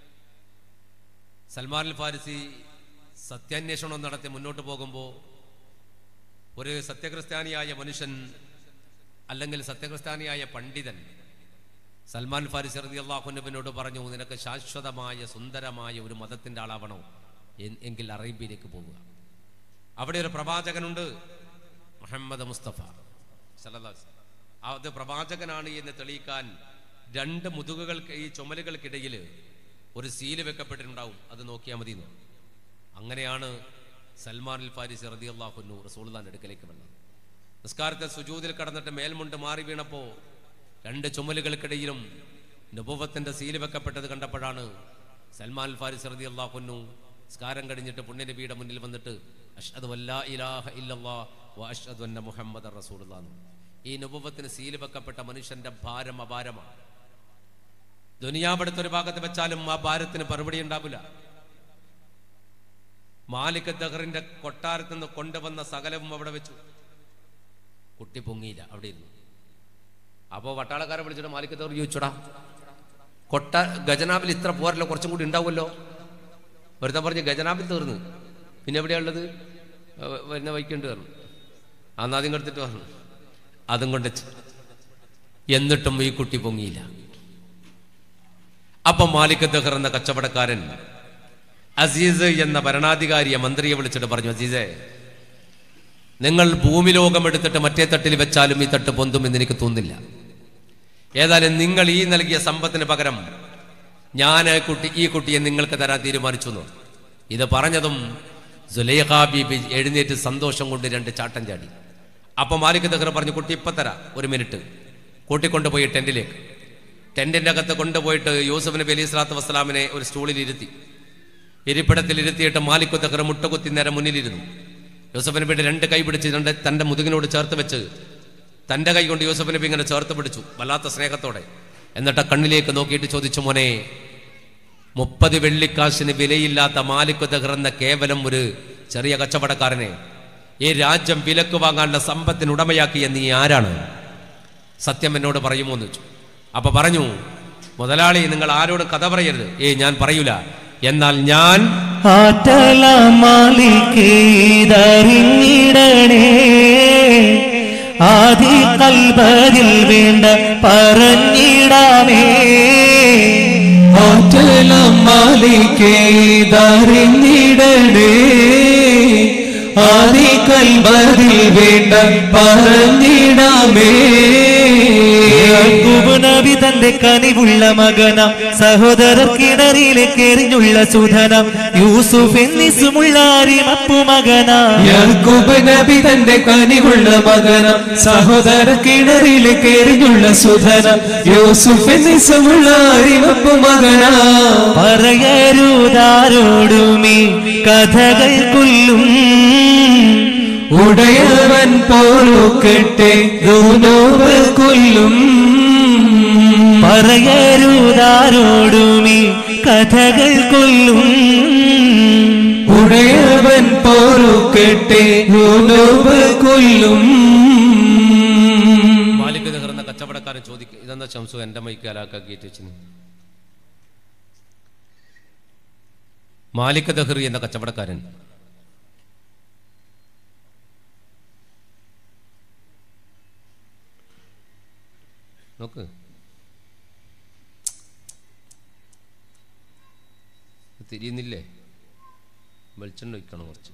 സൽമാനിൽ ഫാരിസി സത്യാന്വേഷണം നടത്തി മുന്നോട്ട് പോകുമ്പോൾ ഒരു സത്യക്രിസ്ത്യാനിയായ മനുഷ്യൻ അല്ലെങ്കിൽ സത്യക്രിസ്ത്യാനിയായ പണ്ഡിതൻ സൽമാൻ ഫാരിസ് റതി അള്ളാഹുനബിനോട് പറഞ്ഞു നിനക്ക് ശാശ്വതമായ സുന്ദരമായ ഒരു മതത്തിന്റെ ആളാവണോ എൻ- എങ്കിൽ അറേബ്യയിലേക്ക് പോവുക അവിടെ ഒരു പ്രവാചകനുണ്ട് മുഹമ്മദ് മുസ്തഫ സല്ലല്ലാഹു അലൈഹി വസല്ലം. അത് പ്രവാചകനാണ് എന്ന് തെളിയിക്കാൻ രണ്ട് മുതുകുകൾക്ക് ഈ ചുമലുകൾക്കിടയിൽ ഒരു സീല് വെക്കപ്പെട്ടിട്ടുണ്ടാവും അത് നോക്കിയാൽ മതി എന്ന് അങ്ങനെയാണ് സൽമാൻ അൽ ഫാരിസ് റതി അള്ളാഹുനു റസൂൽദാന്റെ അടുക്കലേക്ക് വന്നത് നിസ്കാരത്തെ സുജൂതിൽ കടന്നിട്ട് മേൽമുണ്ട് മാറി വീണപ്പോ രണ്ട് ചുമലുകൾക്കിടയിലും നുപുവത്തിന്റെ സീല് വെക്കപ്പെട്ടത് കണ്ടപ്പോഴാണ് സൽമാൻ അൽ ഫാരിസ് റതി അള്ളാഹുനു നിസ്കാരം കഴിഞ്ഞിട്ട് പുണ്യനബിയുടെ മുന്നിൽ വന്നിട്ട് അഷ്ഹദു അല്ലാ ഇലാഹ ഇല്ലല്ലാ വ അഷ്ഹദു അന്ന മുഹമ്മദ് റസൂലുള്ളാഹ് ഈ നുപുവത്തിന് സീല് വെക്കപ്പെട്ട മനുഷ്യന്റെ ഭാരം അപാരമാണ് ദുനിയാവെടുത്ത ഒരു ഭാഗത്ത് വെച്ചാലും ആ ഭാരത്തിന് മറുപടി ഉണ്ടാവില്ല മാലിക് ദഹറിന്റെ കൊട്ടാരത്തിൽ നിന്ന് കൊണ്ടുവന്ന സകലവും അവിടെ വെച്ചു കുട്ടി പൊങ്ങിയില്ല അവിടെ ഇരുന്നു അപ്പോ വട്ടാളക്കാരെ വിളിച്ചിട്ട് മാലിക് ദഹർ ചോദിച്ചോടാ കൊട്ട ഗജനാവിൽ ഇത്ര പോരല്ലോ കുറച്ചും കൂടി ഉണ്ടാവുമല്ലോ വെറുതെ പറഞ്ഞ് ഗജനാവിൽ തീർന്നു പിന്നെ എവിടെയുള്ളത് ഏർ വരുന്ന വൈക്കുണ്ട് പറഞ്ഞു അന്നാദ്യം കെടുത്തിട്ട് പറഞ്ഞു അതും കൊണ്ട് ചെ- എന്നിട്ടും ഈ കുട്ടി പൊങ്ങിയില്ല അപ്പം മാലിക് ദഹർ എന്ന കച്ചവടക്കാരൻ അസീസ് എന്ന ഭരണാധികാരിയെ മന്ത്രിയെ വിളിച്ചിട്ട് പറഞ്ഞു അസീസേ നിങ്ങൾ ഭൂമി ലോകം എടുത്തിട്ട് മറ്റേ തട്ടിൽ വെച്ചാലും ഈ തട്ട് പൊന്തുമെന്ന് എനിക്ക് തോന്നുന്നില്ല ഏതായാലും നിങ്ങൾ ഈ നൽകിയ സമ്പത്തിന് പകരം ഞാൻ ആ കുട്ടി ഈ കുട്ടിയെ നിങ്ങൾക്ക് തരാൻ തീരുമാനിച്ചു എന്ന് ഇത് പറഞ്ഞതും സുലൈഖ ബീബി എഴുന്നേറ്റ് സന്തോഷം കൊണ്ട് രണ്ട് ചാട്ടം ചാടി അപ്പൊ മാലിക് ദഹർ പറഞ്ഞു കുട്ടി ഇപ്പൊ തരാം ഒരു മിനിറ്റ് കൂട്ടിക്കൊണ്ടുപോയി ടെന്റിലേക്ക് ടെന്റിന്റെ അകത്ത് കൊണ്ടുപോയിട്ട് യൂസഫ് നബി അലൈഹി സ്വലാത്തു വസ്സലാമിനെ ഒരു സ്റ്റൂളിൽ ഇരുത്തി ഇരിപ്പിടത്തിൽ ഇരുത്തിയിട്ട് മാലിക് ദഹർ മുട്ടകുത്തി നേരെ മുന്നിലിരുന്നു യൂസഫ് നബിയുടെ രണ്ട് കൈ പിടിച്ച് രണ്ട് തന്റെ മുതുകിനോട് ചേർത്ത് വെച്ച് തന്റെ കൈ കൊണ്ട് യൂസഫ് നബി ഇങ്ങനെ ചേർത്ത് പിടിച്ചു വല്ലാത്ത സ്നേഹത്തോടെ എന്നിട്ട് ആ കണ്ണിലേക്ക് നോക്കിയിട്ട് ചോദിച്ചു മോനെ മുപ്പത് വെള്ളിക്കാശിന് വിലയില്ലാത്ത മാലിക് ദഹർ എന്ന കേവലം ഒരു ചെറിയ കച്ചവടക്കാരനെ ഈ രാജ്യം വിലക്ക് വാങ്ങാനുള്ള സമ്പത്തിന് ഉടമയാക്കിയ നീ ആരാണ് സത്യം എന്നോട് പറയുമോ എന്ന് വെച്ചു അപ്പൊ പറഞ്ഞു മുതലാളി നിങ്ങൾ ആരോടും കഥ പറയരുത് ഏ ഞാൻ പറയൂല എന്നാൽ ഞാൻ ആറ്റല മാലിക്കേതറിഞ്ഞിടണേ ആദി കൽബതിൽ വേണ്ട പറഞ്ഞിടാമേ ആറ്റലം മാലിക്കേതറിഞ്ഞിടണേ ആദി കൽബതിൽ വേണ്ട പറഞ്ഞിടാമേ യാക്കൂബ് നബി തന്റെ കനിവുള്ള മകനം സഹോദരർ കിണറിലേക്ക് എറിഞ്ഞുള്ള സുധനം യൂസുഫ് എന്നിസുമുള്ള അരിമപ്പു മകനാ യാക്കൂബ് നബി തന്റെ കനിവുള്ള മകനം സഹോദര കിണറിലെ കേറിഞ്ഞുള്ള സുധനം യൂസുഫ് നിസമുള്ള അറിവപ്പ് മകനാ പറയരുതാരോടുമീ കഥകൾ കൊല്ലും ഉടയവൻ പോലുക്കെട്ടെ ദൂനോവ് കൊല്ലും പറയരുതാരോടുമീ കഥകൾ കൊല്ലും ഉടയവൻ പോലുക്കെട്ടെ ദൂനോവ് കൊല്ലും മാലിക് തകർന്ന കച്ചവടക്കാരൻ ചോദിക്കും ഇതെന്താ ശംസു എന്റെ മൈക്കാലാക്കിയിട്ട് വെച്ചു മാലിക് ദഹറി എന്ന കച്ചവടക്കാരൻ നോക്ക് തിരിയുന്നില്ലേ വെളിച്ചെണ്ണ ഒഴിക്കണം കുറച്ച്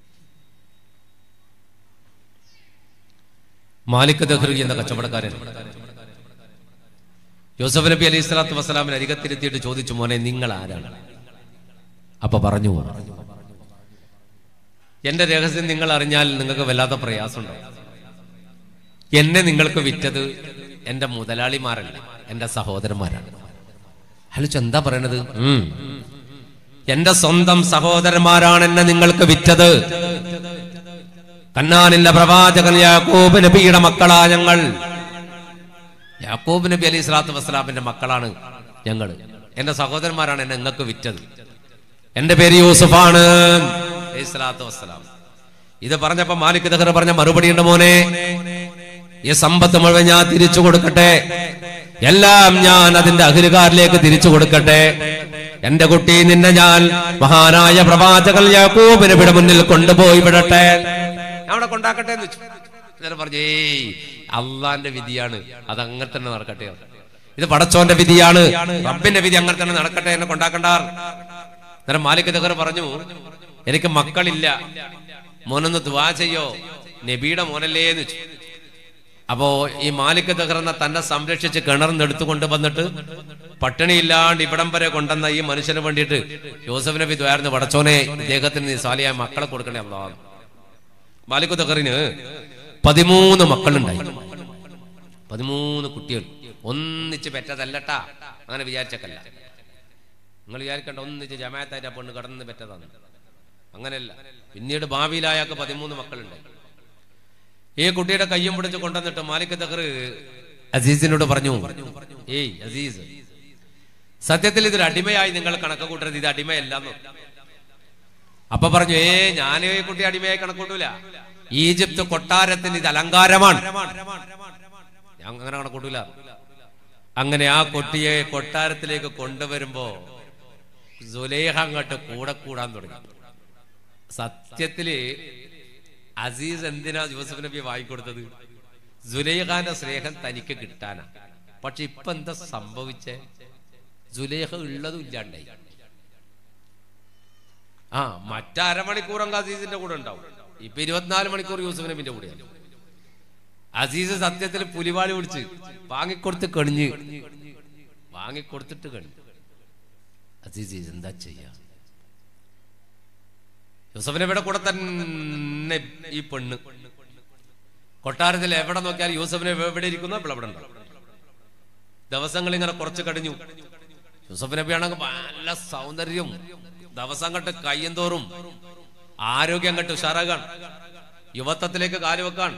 മാലിക് ദഹ്റി എന്ന കച്ചവടക്കാരൻ യോസഫ് നബി അലൈഹി സ്വലാത്തു വസ്സലാമിന് അരികത്തിരുത്തിയിട്ട് ചോദിച്ചു മോനെ നിങ്ങൾ ആരാണ് അപ്പൊ പറഞ്ഞു എന്റെ രഹസ്യം നിങ്ങൾ അറിഞ്ഞാൽ നിങ്ങൾക്ക് വല്ലാത്ത പ്രയാസമുണ്ടാവും എന്നെ നിങ്ങൾക്ക് വിറ്റത് എന്റെ മുതലാളിമാരല്ല എന്റെ സഹോദരന്മാരാണ് ഹലിച്ചു എന്താ പറയണത് ഉം. എന്റെ സ്വന്തം സഹോദരന്മാരാണ് എന്നെ നിങ്ങൾക്ക് വിറ്റത് കന്നാനിന്റെ പ്രവാചകൻ യാക്കൂബ് നബിയുടെ മക്കളാ ഞങ്ങൾ യാക്കൂബ് നബി അലൈഹി സ്വലാത്തു വസ്സലാമിന്റെ മക്കളാണ് ഞങ്ങൾ എന്റെ സഹോദരന്മാരാണ് എന്നെ നിങ്ങൾക്ക് വിറ്റത് എന്റെ പേര് യൂസുഫാണ് അലൈഹി സ്വലാത്തു വസ്സലാം ഇത് പറഞ്ഞപ്പോ മാലിക് ദഹർ പറഞ്ഞ മറുപടി ഉണ്ട് മോനെ ഈ സമ്പത്ത് മുഴുവൻ ഞാൻ തിരിച്ചു കൊടുക്കട്ടെ എല്ലാം ഞാൻ അതിന്റെ അഖിലുകാരിലേക്ക് തിരിച്ചു കൊടുക്കട്ടെ എന്റെ കുട്ടി നിന്നെ ഞാൻ മഹാനായ പ്രവാചകൻ യാക്കൂബ് നബിയുടെ മുന്നിൽ കൊണ്ടുപോയി വിടട്ടെ ഞാൻ അവിടെ കൊണ്ടാക്കട്ടെ എന്ന് വെച്ചു എന്നിട്ട് പറഞ്ഞു ഏയ് അള്ളാന്റെ വിധിയാണ് അത് അങ്ങനെ തന്നെ നടക്കട്ടെ ഇത് പടച്ചോന്റെ വിധിയാണ് റബ്ബിന്റെ വിധി അങ്ങനെ തന്നെ നടക്കട്ടെ എന്നെ കൊണ്ടാക്കണ്ടാർ അന്നേരം മാലിക് ദഹർ പറഞ്ഞു എനിക്ക് മക്കളില്ല മോനൊന്ന് ദുവാ ചെയ്യോ നബിയുടെ മോനല്ലേ എന്ന് വെച്ചു അപ്പോ ഈ മാലിക് തകർന്ന തന്നെ സംരക്ഷിച്ച് കിണർന്ന് എടുത്തുകൊണ്ട് വന്നിട്ട് പട്ടിണിയില്ലാണ്ട് ഇവിടം വരെ കൊണ്ടുവന്ന ഈ മനുഷ്യന് വേണ്ടിയിട്ട് യോസഫ് നബി ദ്വാരുന്നു പടച്ചോനെ ഇദ്ദേഹത്തിന് നീ സാലിയായ മക്കളെ കൊടുക്കണേ അല്ലാ മാലിക് തകറിന് പതിമൂന്ന് മക്കളുണ്ടായി പതിമൂന്ന് കുട്ടികൾ ഒന്നിച്ച് പെറ്റതല്ലട്ടാ അങ്ങനെ വിചാരിച്ചക്കല്ല നിങ്ങൾ വിചാരിക്കണ്ട ഒന്നിച്ച് ജമാഅത്തായിട്ട് ആ പെണ്ണ് കടന്ന് പെറ്റതാണ് അങ്ങനെയല്ല പിന്നീട് ഭാവിയിൽ അയാൾക്ക് പതിമൂന്ന് മക്കളുണ്ടായി ഈ കുട്ടിയുടെ കയ്യും പിടിച്ച് കൊണ്ടുവന്നിട്ട് മാലിക് തഹർ അസീസിനോട് പറഞ്ഞു ഏയ് അസീസ് സത്യത്തിൽ ഇതൊരു അടിമയായി നിങ്ങൾ കണക്ക് കൂട്ടരുത് ഇത് അടിമയല്ലെന്ന് അപ്പൊ പറഞ്ഞു ഏ ഞാൻ ഈ കുട്ടി അടിമയായി കണക്കൂട്ടൂല ഈജിപ്ത് കൊട്ടാരത്തിന് ഇത് അലങ്കാരമാണ് ഞാൻ അങ്ങനെ കണക്കൂട്ടൂല അങ്ങനെ ആ കുട്ടിയെ കൊട്ടാരത്തിലേക്ക് കൊണ്ടുവരുമ്പോ സുലേഹ അങ്ങോട്ട് കൂടെ കൂടാൻ തുടങ്ങി സത്യത്തില് അസീസ് എന്തിനാ ജോസഫ് നബി വാങ്ങിക്കൊടുത്തത് സുലേഖാന്റെ സ്നേഹം തനിക്ക് കിട്ടാനാ പക്ഷെ ഇപ്പൊ എന്താ സംഭവിച്ചേ സുലേഖ ഉള്ളതും ഇല്ലാണ്ടായി ആ മറ്റരമണിക്കൂറങ്ങ് അസീസിന്റെ കൂടെ ഉണ്ടാവും ഇപ്പൊ ഇരുപത്തിനാല് മണിക്കൂർ യൂസഫ് നബിന്റെ കൂടെയാണ് അസീസ് സത്യത്തിൽ പുലിവാളി വിളിച്ച് വാങ്ങിക്കൊടുത്ത് കണിഞ്ഞ് വാങ്ങിക്കൊടുത്തിട്ട് കണിഞ്ഞു അസീസ് എന്താ ചെയ്യാ യൂസഫ് നബിയുടെ കൂടെ തന്നെ ഈ പെണ്ണ് കൊട്ടാരത്തിൽ എവിടെ നോക്കിയാൽ യൂസഫ് നബി എവിടെ ഇരിക്കുന്നോ ഇപ്പോൾ അവിടെ ഉണ്ടാവും ദിവസങ്ങൾ ഇങ്ങനെ കുറച്ച് കടിഞ്ഞു യൂസഫ് നബിയാണെങ്കിൽ നല്ല സൗന്ദര്യം ദിവസം കണ്ട് കയ്യും തോറും ആരോഗ്യം കണ്ട് ഉഷാറാകാൻ യുവത്വത്തിലേക്ക് കാലുവെക്കാൻ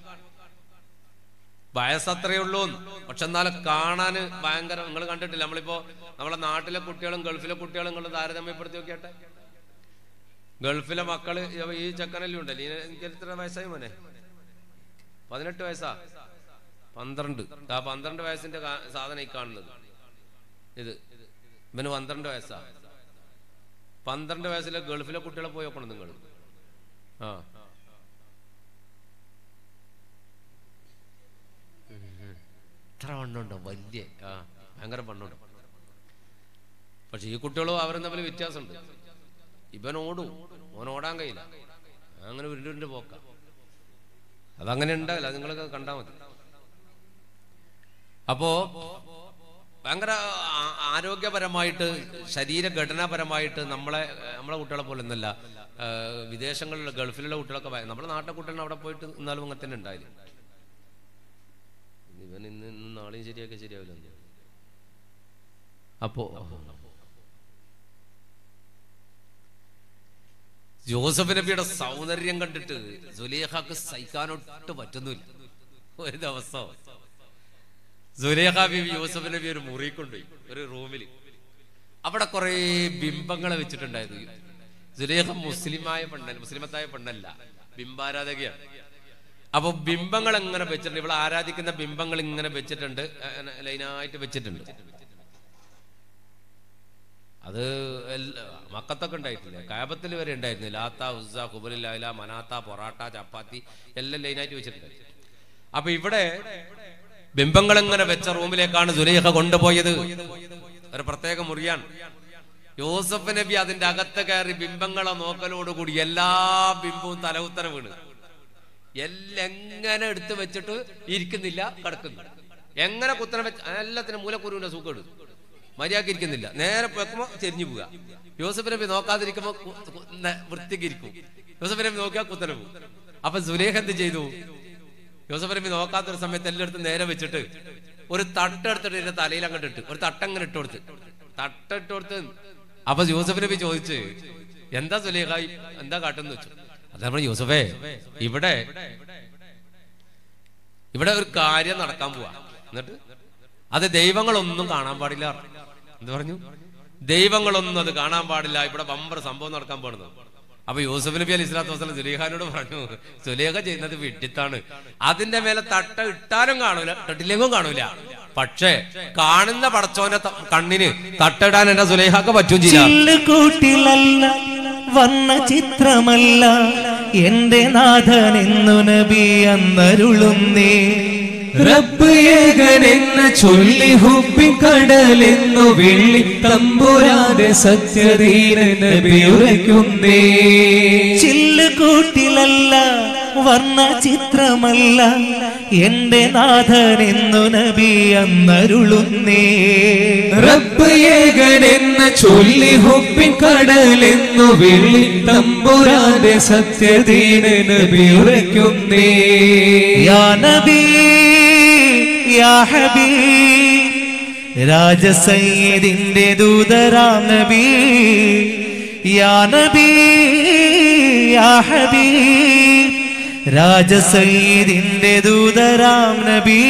വയസ്സത്രയേ ഉള്ളൂ പക്ഷെ എന്നാലും കാണാന് ഭയങ്കര നിങ്ങൾ കണ്ടിട്ടില്ല നമ്മളിപ്പോ നമ്മളെ നാട്ടിലെ കുട്ടികളും ഗൾഫിലെ കുട്ടികളും നിങ്ങൾ താരതമ്യപ്പെടുത്തി നോക്കിയാട്ടെ ഗൾഫിലെ മക്കള് ഇവ- ഈ ചെക്കനെല്ലാം ഉണ്ടല്ലോ ഈ എനിക്ക് എത്ര വയസ്സായി മോനെ പതിനെട്ട് വയസ്സാ പന്ത്രണ്ട് ആ പന്ത്രണ്ട് വയസ്സിന്റെ കാ- സാധനം ഈ കാണുന്നത് ഇത് ഇവന് പന്ത്രണ്ട് വയസ്സാ പന്ത്രണ്ട് വയസ്സിലെ ഗൾഫിലെ കുട്ടികളെ പോയി നോക്കണം നിങ്ങൾ ആ ഉം. ഇത്ര വണ്ണുണ്ടോ വലിയ ആ ഭയങ്കര വണ്ണുണ്ട് പക്ഷെ ഈ കുട്ടികളും അവരും തമ്മിൽ വ്യത്യാസമുണ്ട് ഇവൻ ഓടും ഓൻ ഓടാൻ കഴിയില്ല അങ്ങനെ ഉരുണ്ട് ഉരുണ്ട് പോക്ക അതങ്ങനെ ഉണ്ടാവില്ല അത് നിങ്ങളൊക്കെ കണ്ടാൽ മതി അപ്പോ ഭയങ്കര ആ- ആരോഗ്യപരമായിട്ട് ശരീരഘടനാപരമായിട്ട് നമ്മളെ ഏഹ്, നമ്മളെ കുട്ടികളെ പോലെ ഒന്നല്ല ഏഹ്, വിദേശങ്ങളിലുള്ള ഗൾഫിലുള്ള കുട്ടികളൊക്കെ ഭയ- നമ്മുടെ നാട്ടിലെ കുട്ടികളെ അവിടെ പോയിട്ട് നിന്നാലും അങ്ങനെ തന്നെ ഉണ്ടായില്ല ഇവൻ ഇന്ന് ഇന്ന് നാളെയും ശരിയാക്കി ശരിയാവില്ല എന്ന്. അപ്പോ ജോസഫ് നബിയുടെ സൗന്ദര്യം കണ്ടിട്ട് സുലേഖക്ക് സഹിക്കാനൊട്ട് പറ്റുന്നില്ല ഒരു ദിവസം സുലേഖ ബിബി യൂസഫ് നബി ഒരു മുറി കൊണ്ടുപോയി ഒരു റൂമിൽ അവിടെ കുറെ ബിംബങ്ങളെ വെച്ചിട്ടുണ്ടായിരുന്നു സുലേഖ മുസ്ലിമായ പെണ്ണല്ല മുസ്ലിമത്തായ പെണ്ണല്ല ബിംബാരാധകയാണ് അപ്പൊ ബിംബങ്ങൾ എങ്ങനെ വെച്ചിട്ടുണ്ട് ഇവിടെ ആരാധിക്കുന്ന ബിംബങ്ങൾ ഇങ്ങനെ വെച്ചിട്ടുണ്ട് ഏഹ്, ലൈനായിട്ട് വെച്ചിട്ടുണ്ട് അത് എല്ലാ- മക്കത്തൊക്കെ ഉണ്ടായിട്ടില്ല കാബത്തിൽ വരെ ഉണ്ടായിരുന്നു ലാത്ത ഉസ്സ കുബലില്ല മനാത്ത പൊറാട്ട ചപ്പാത്തി എല്ലാം ലൈനായിട്ട് വെച്ചിട്ടുണ്ട് അപ്പൊ ഇവിടെ ബിംബങ്ങൾ എങ്ങനെ വെച്ച റൂമിലേക്കാണ് സുലൈഖ കൊണ്ടുപോയത് ഒരു പ്രത്യേക മുറിയാണ് യോസഫ് നബി അതിന്റെ അകത്ത് കയറി ബിംബങ്ങളെ നോക്കലോടുകൂടി എല്ലാ ബിംബവും തലവുത്തര വീണ് എല്ലാം എങ്ങനെ എടുത്ത് വെച്ചിട്ട് ഇരിക്കുന്നില്ല കിടക്കുന്നു എങ്ങനെ കുത്തനെ വെച്ച് എല്ലാത്തിനും മൂലക്കുരുവിന്റെ സുഖം എടുക്കും മര്യാദക്ക് ഇരിക്കുന്നില്ല നേരെ വെക്കുമ്പോ ചെരിഞ്ഞു പോവുക യോസഫ് നബി നോക്കാതിരിക്കുമ്പോ കു- കു- ന- വൃത്തിക്ക് ഇരിക്കും യോസഫ് നബി നോക്കിയാൽ കുത്തനെ പോകും അപ്പൊ സുലേഖ എന്ത് ചെയ്തു യോസഫ് നബി നോക്കാത്തൊരു സമയത്ത് എല്ലായിടത്തും നേരെ വെച്ചിട്ട് ഒരു തട്ട് എടുത്തിട്ട് ഇതിന്റെ തലയിൽ അങ്ങോട്ട് ഇട്ട് ഒരു തട്ടങ്ങനെ ഇട്ട് കൊടുത്ത് തട്ട് ഇട്ട് കൊടുത്ത് അപ്പൊ യൂസഫ് നബി ചോദിച്ച് എന്താ സുലേഖ ഈ- എന്താ കാട്ടെന്ന് വെച്ചു അത് നമ്മൾ യൂസഫേ ഇവിടെ ഇവിടെ ഒരു കാര്യം നടക്കാൻ പോവാ എന്നിട്ട് അത് ദൈവങ്ങളൊന്നും കാണാൻ പാടില്ല എന്ത് പറഞ്ഞു ദൈവങ്ങളൊന്നും അത് കാണാൻ പാടില്ല ഇവിടെ ബമ്പർ സംഭവം നടക്കാൻ പോകുന്നത് അപ്പൊ യൂസഫ് നബി അലി ഇസ്ലാത്തു വസ്ലാം സുലേഖാനോട് പറഞ്ഞു സുലേഖ ചെയ്യുന്നത് വിഡിത്താണ് അതിന്റെ മേലെ തട്ട ഇട്ടാലും കാണൂല തട്ടില്ലെങ്കും കാണൂല പക്ഷേ കാണുന്ന പടച്ചോന്റെ ത- കണ്ണിന് തട്ടിടാൻ എന്റെ സുലേഖാക്ക് പറ്റും ചെയ്യാം ചില്ലുകൂട്ടിലല്ല വന്ന ചിത്രമല്ല എന്റെ നാഥനെന്നു നബി അന്നരുളുന്നേ റബ്ബ് ഏകനെന്ന ചൊല്ലി ഹുബിൻ കടലെന്നു വെള്ളി തമ്പുരാന്റെ സത്യധീര നബിയുറയ്ക്കുന്നേ ചില്ലുകൂട്ടിലല്ല വർണ്ണ ചിത്രമല്ല എന്റെ നാഥനെന്നു നബി അന്നരുളുന്നേ റബ്ബ് ഏകനെന്ന ചൊല്ലി ഹുബിൻ കടലെന്നു വെള്ളി തമ്പുരാന്റെ സത്യധീര നബിയുറയ്ക്കുന്നേ യാ നബി യാ ഹബീ രാജസയ്യദിന്റെ ദൂതരാം നബി യാ നബി യാ ഹബീ രാജസയ്യദിന്റെ ദൂതരാം നബി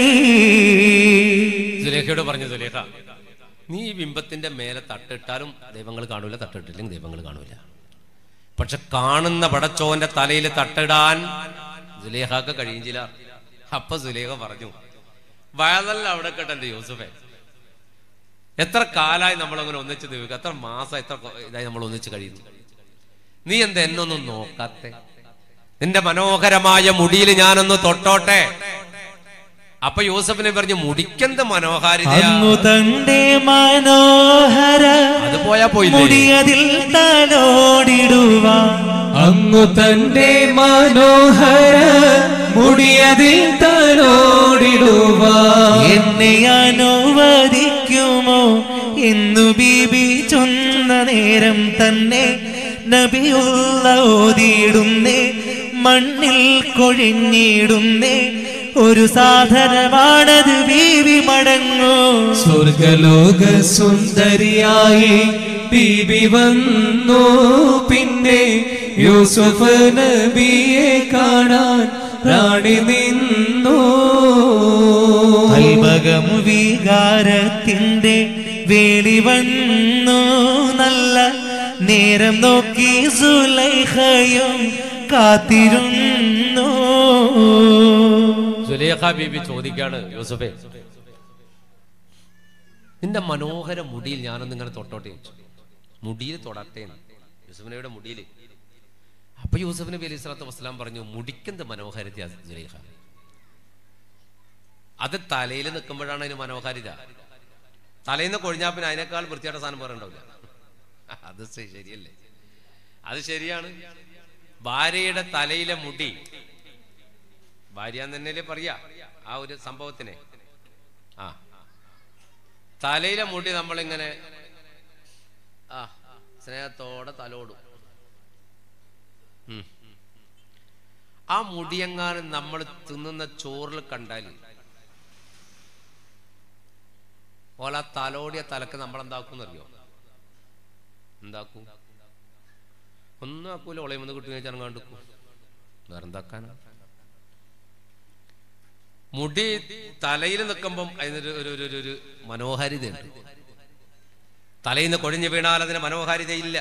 സുലേഖയോട് പറഞ്ഞു സുലേഖ നീ ഈ ബിംബത്തിന്റെ മേലെ തട്ടിട്ടാലും ദൈവങ്ങൾ കാണൂല തട്ടിട്ടില്ലെങ്കിൽ ദൈവങ്ങൾ കാണൂല പക്ഷെ കാണുന്ന പടച്ചോന്റെ തലയിൽ തട്ടിടാൻ സുലേഖക്ക് കഴിയില്ല അപ്പൊ സുലേഖ പറഞ്ഞു വയതല്ല അവിടെ കേട്ടെ യൂസുഫെ എത്ര കാലായി നമ്മളങ്ങനെ ഒന്നിച്ച് നിൽക്കുക എത്ര മാസം എത്ര കൊ- ഇതായി നമ്മൾ ഒന്നിച്ച് കഴിയുന്നു നീ എന്താ എന്നൊന്നും നോക്കാത്തെ നിന്റെ മനോഹരമായ മുടിയിൽ ഞാനൊന്ന് തൊട്ടോട്ടെ അപ്പൊ യൂസഫിനെ പറഞ്ഞു മുടിക്കെന്ത് മനോഹാരിതയാ അങ്ങു തന്റെ മനോഹര അത് പോയാ പോയില്ലേ മുടിയതിൽ തലോടിടുവാൻ അങ്ങു തന്റെ മനോഹര മുടിയതിൽ തലോടിടുവാ എന്നെ അനുവദിക്കുമോ എന്നു ബീബി ചൊന്ന നേരം തന്നെ നബിയുള്ള ഓതിയിടുന്നേ മണ്ണിൽ കൊഴിഞ്ഞിടുന്നേ ഒരു സാധനമാണത് ബീവി മടങ്ങൂ സ്വർഗലോക സുന്ദരിയായി ബീബി വന്നു പിന്നെ യൂസുഫ് നബിയെ കാണാൻ റാണി നിന്നു അൽബകം വികാരത്തിന്റെ വേളി വന്നു നല്ല നേരം നോക്കി സുലൈഖയും കാത്തിരുന്നു സുലേഖ ബീബി ചോദിക്കാണ് യൂസഫേ നിന്റെ മനോഹര മുടിയിൽ ഞാനൊന്ന് ഇങ്ങനെ തൊട്ടോട്ടെ ചോദിച്ചു മുടിയിൽ തൊടട്ടെ എന്ന്. യൂസഫ് നബിയുടെ മുടിയിൽ അപ്പൊ യൂസഫ് നബി അലൈഹി സ്വലാത്തു വസ്സലാം പറഞ്ഞു മുടിക്കെന്ത് മനോഹാരിത സുലേഖ അത് തലയിൽ നിൽക്കുമ്പോഴാണ് അതിന് മനോഹാരിത തലയിൽ നിന്ന് കൊഴിഞ്ഞാൽ പിന്നെ അതിനേക്കാൾ വൃത്തിയായിട്ട സാധനം വേറെ ഉണ്ടാവില്ല അത് ശ- ശരിയല്ലേ അത് ശരിയാണ് ഭാര്യയുടെ തലയിലെ മുടി ഭാര്യ എന്ന് തന്നെയല്ലേ പറയാ ആ ഒരു സംഭവത്തിനെ ആ തലയിലെ മുടി നമ്മളിങ്ങനെ ആ സ്നേഹത്തോടെ തലോടും ഉം. ആ മുടിയെങ്ങാനും നമ്മൾ തിന്നുന്ന ചോറിൽ കണ്ടാൽ ഓല തലോടിയ തലക്ക് നമ്മൾ എന്താക്കും അറിയോ എന്താക്കും ഒന്നും ആക്കൂല ഒളയുമെന്ന് കിട്ടുന്ന വെച്ചാൽ കണ്ടുക്കും വേറെ എന്താക്കാനാ മുടി തലയിൽ നിൽക്കുമ്പം അതിനൊരു ഒരു ഒരു ഒരു- ഒരു മനോഹാരിതയുണ്ട് തലയിൽ നിന്ന് കൊഴിഞ്ഞു വീണാൽ അതിന് മനോഹാരിതയില്ല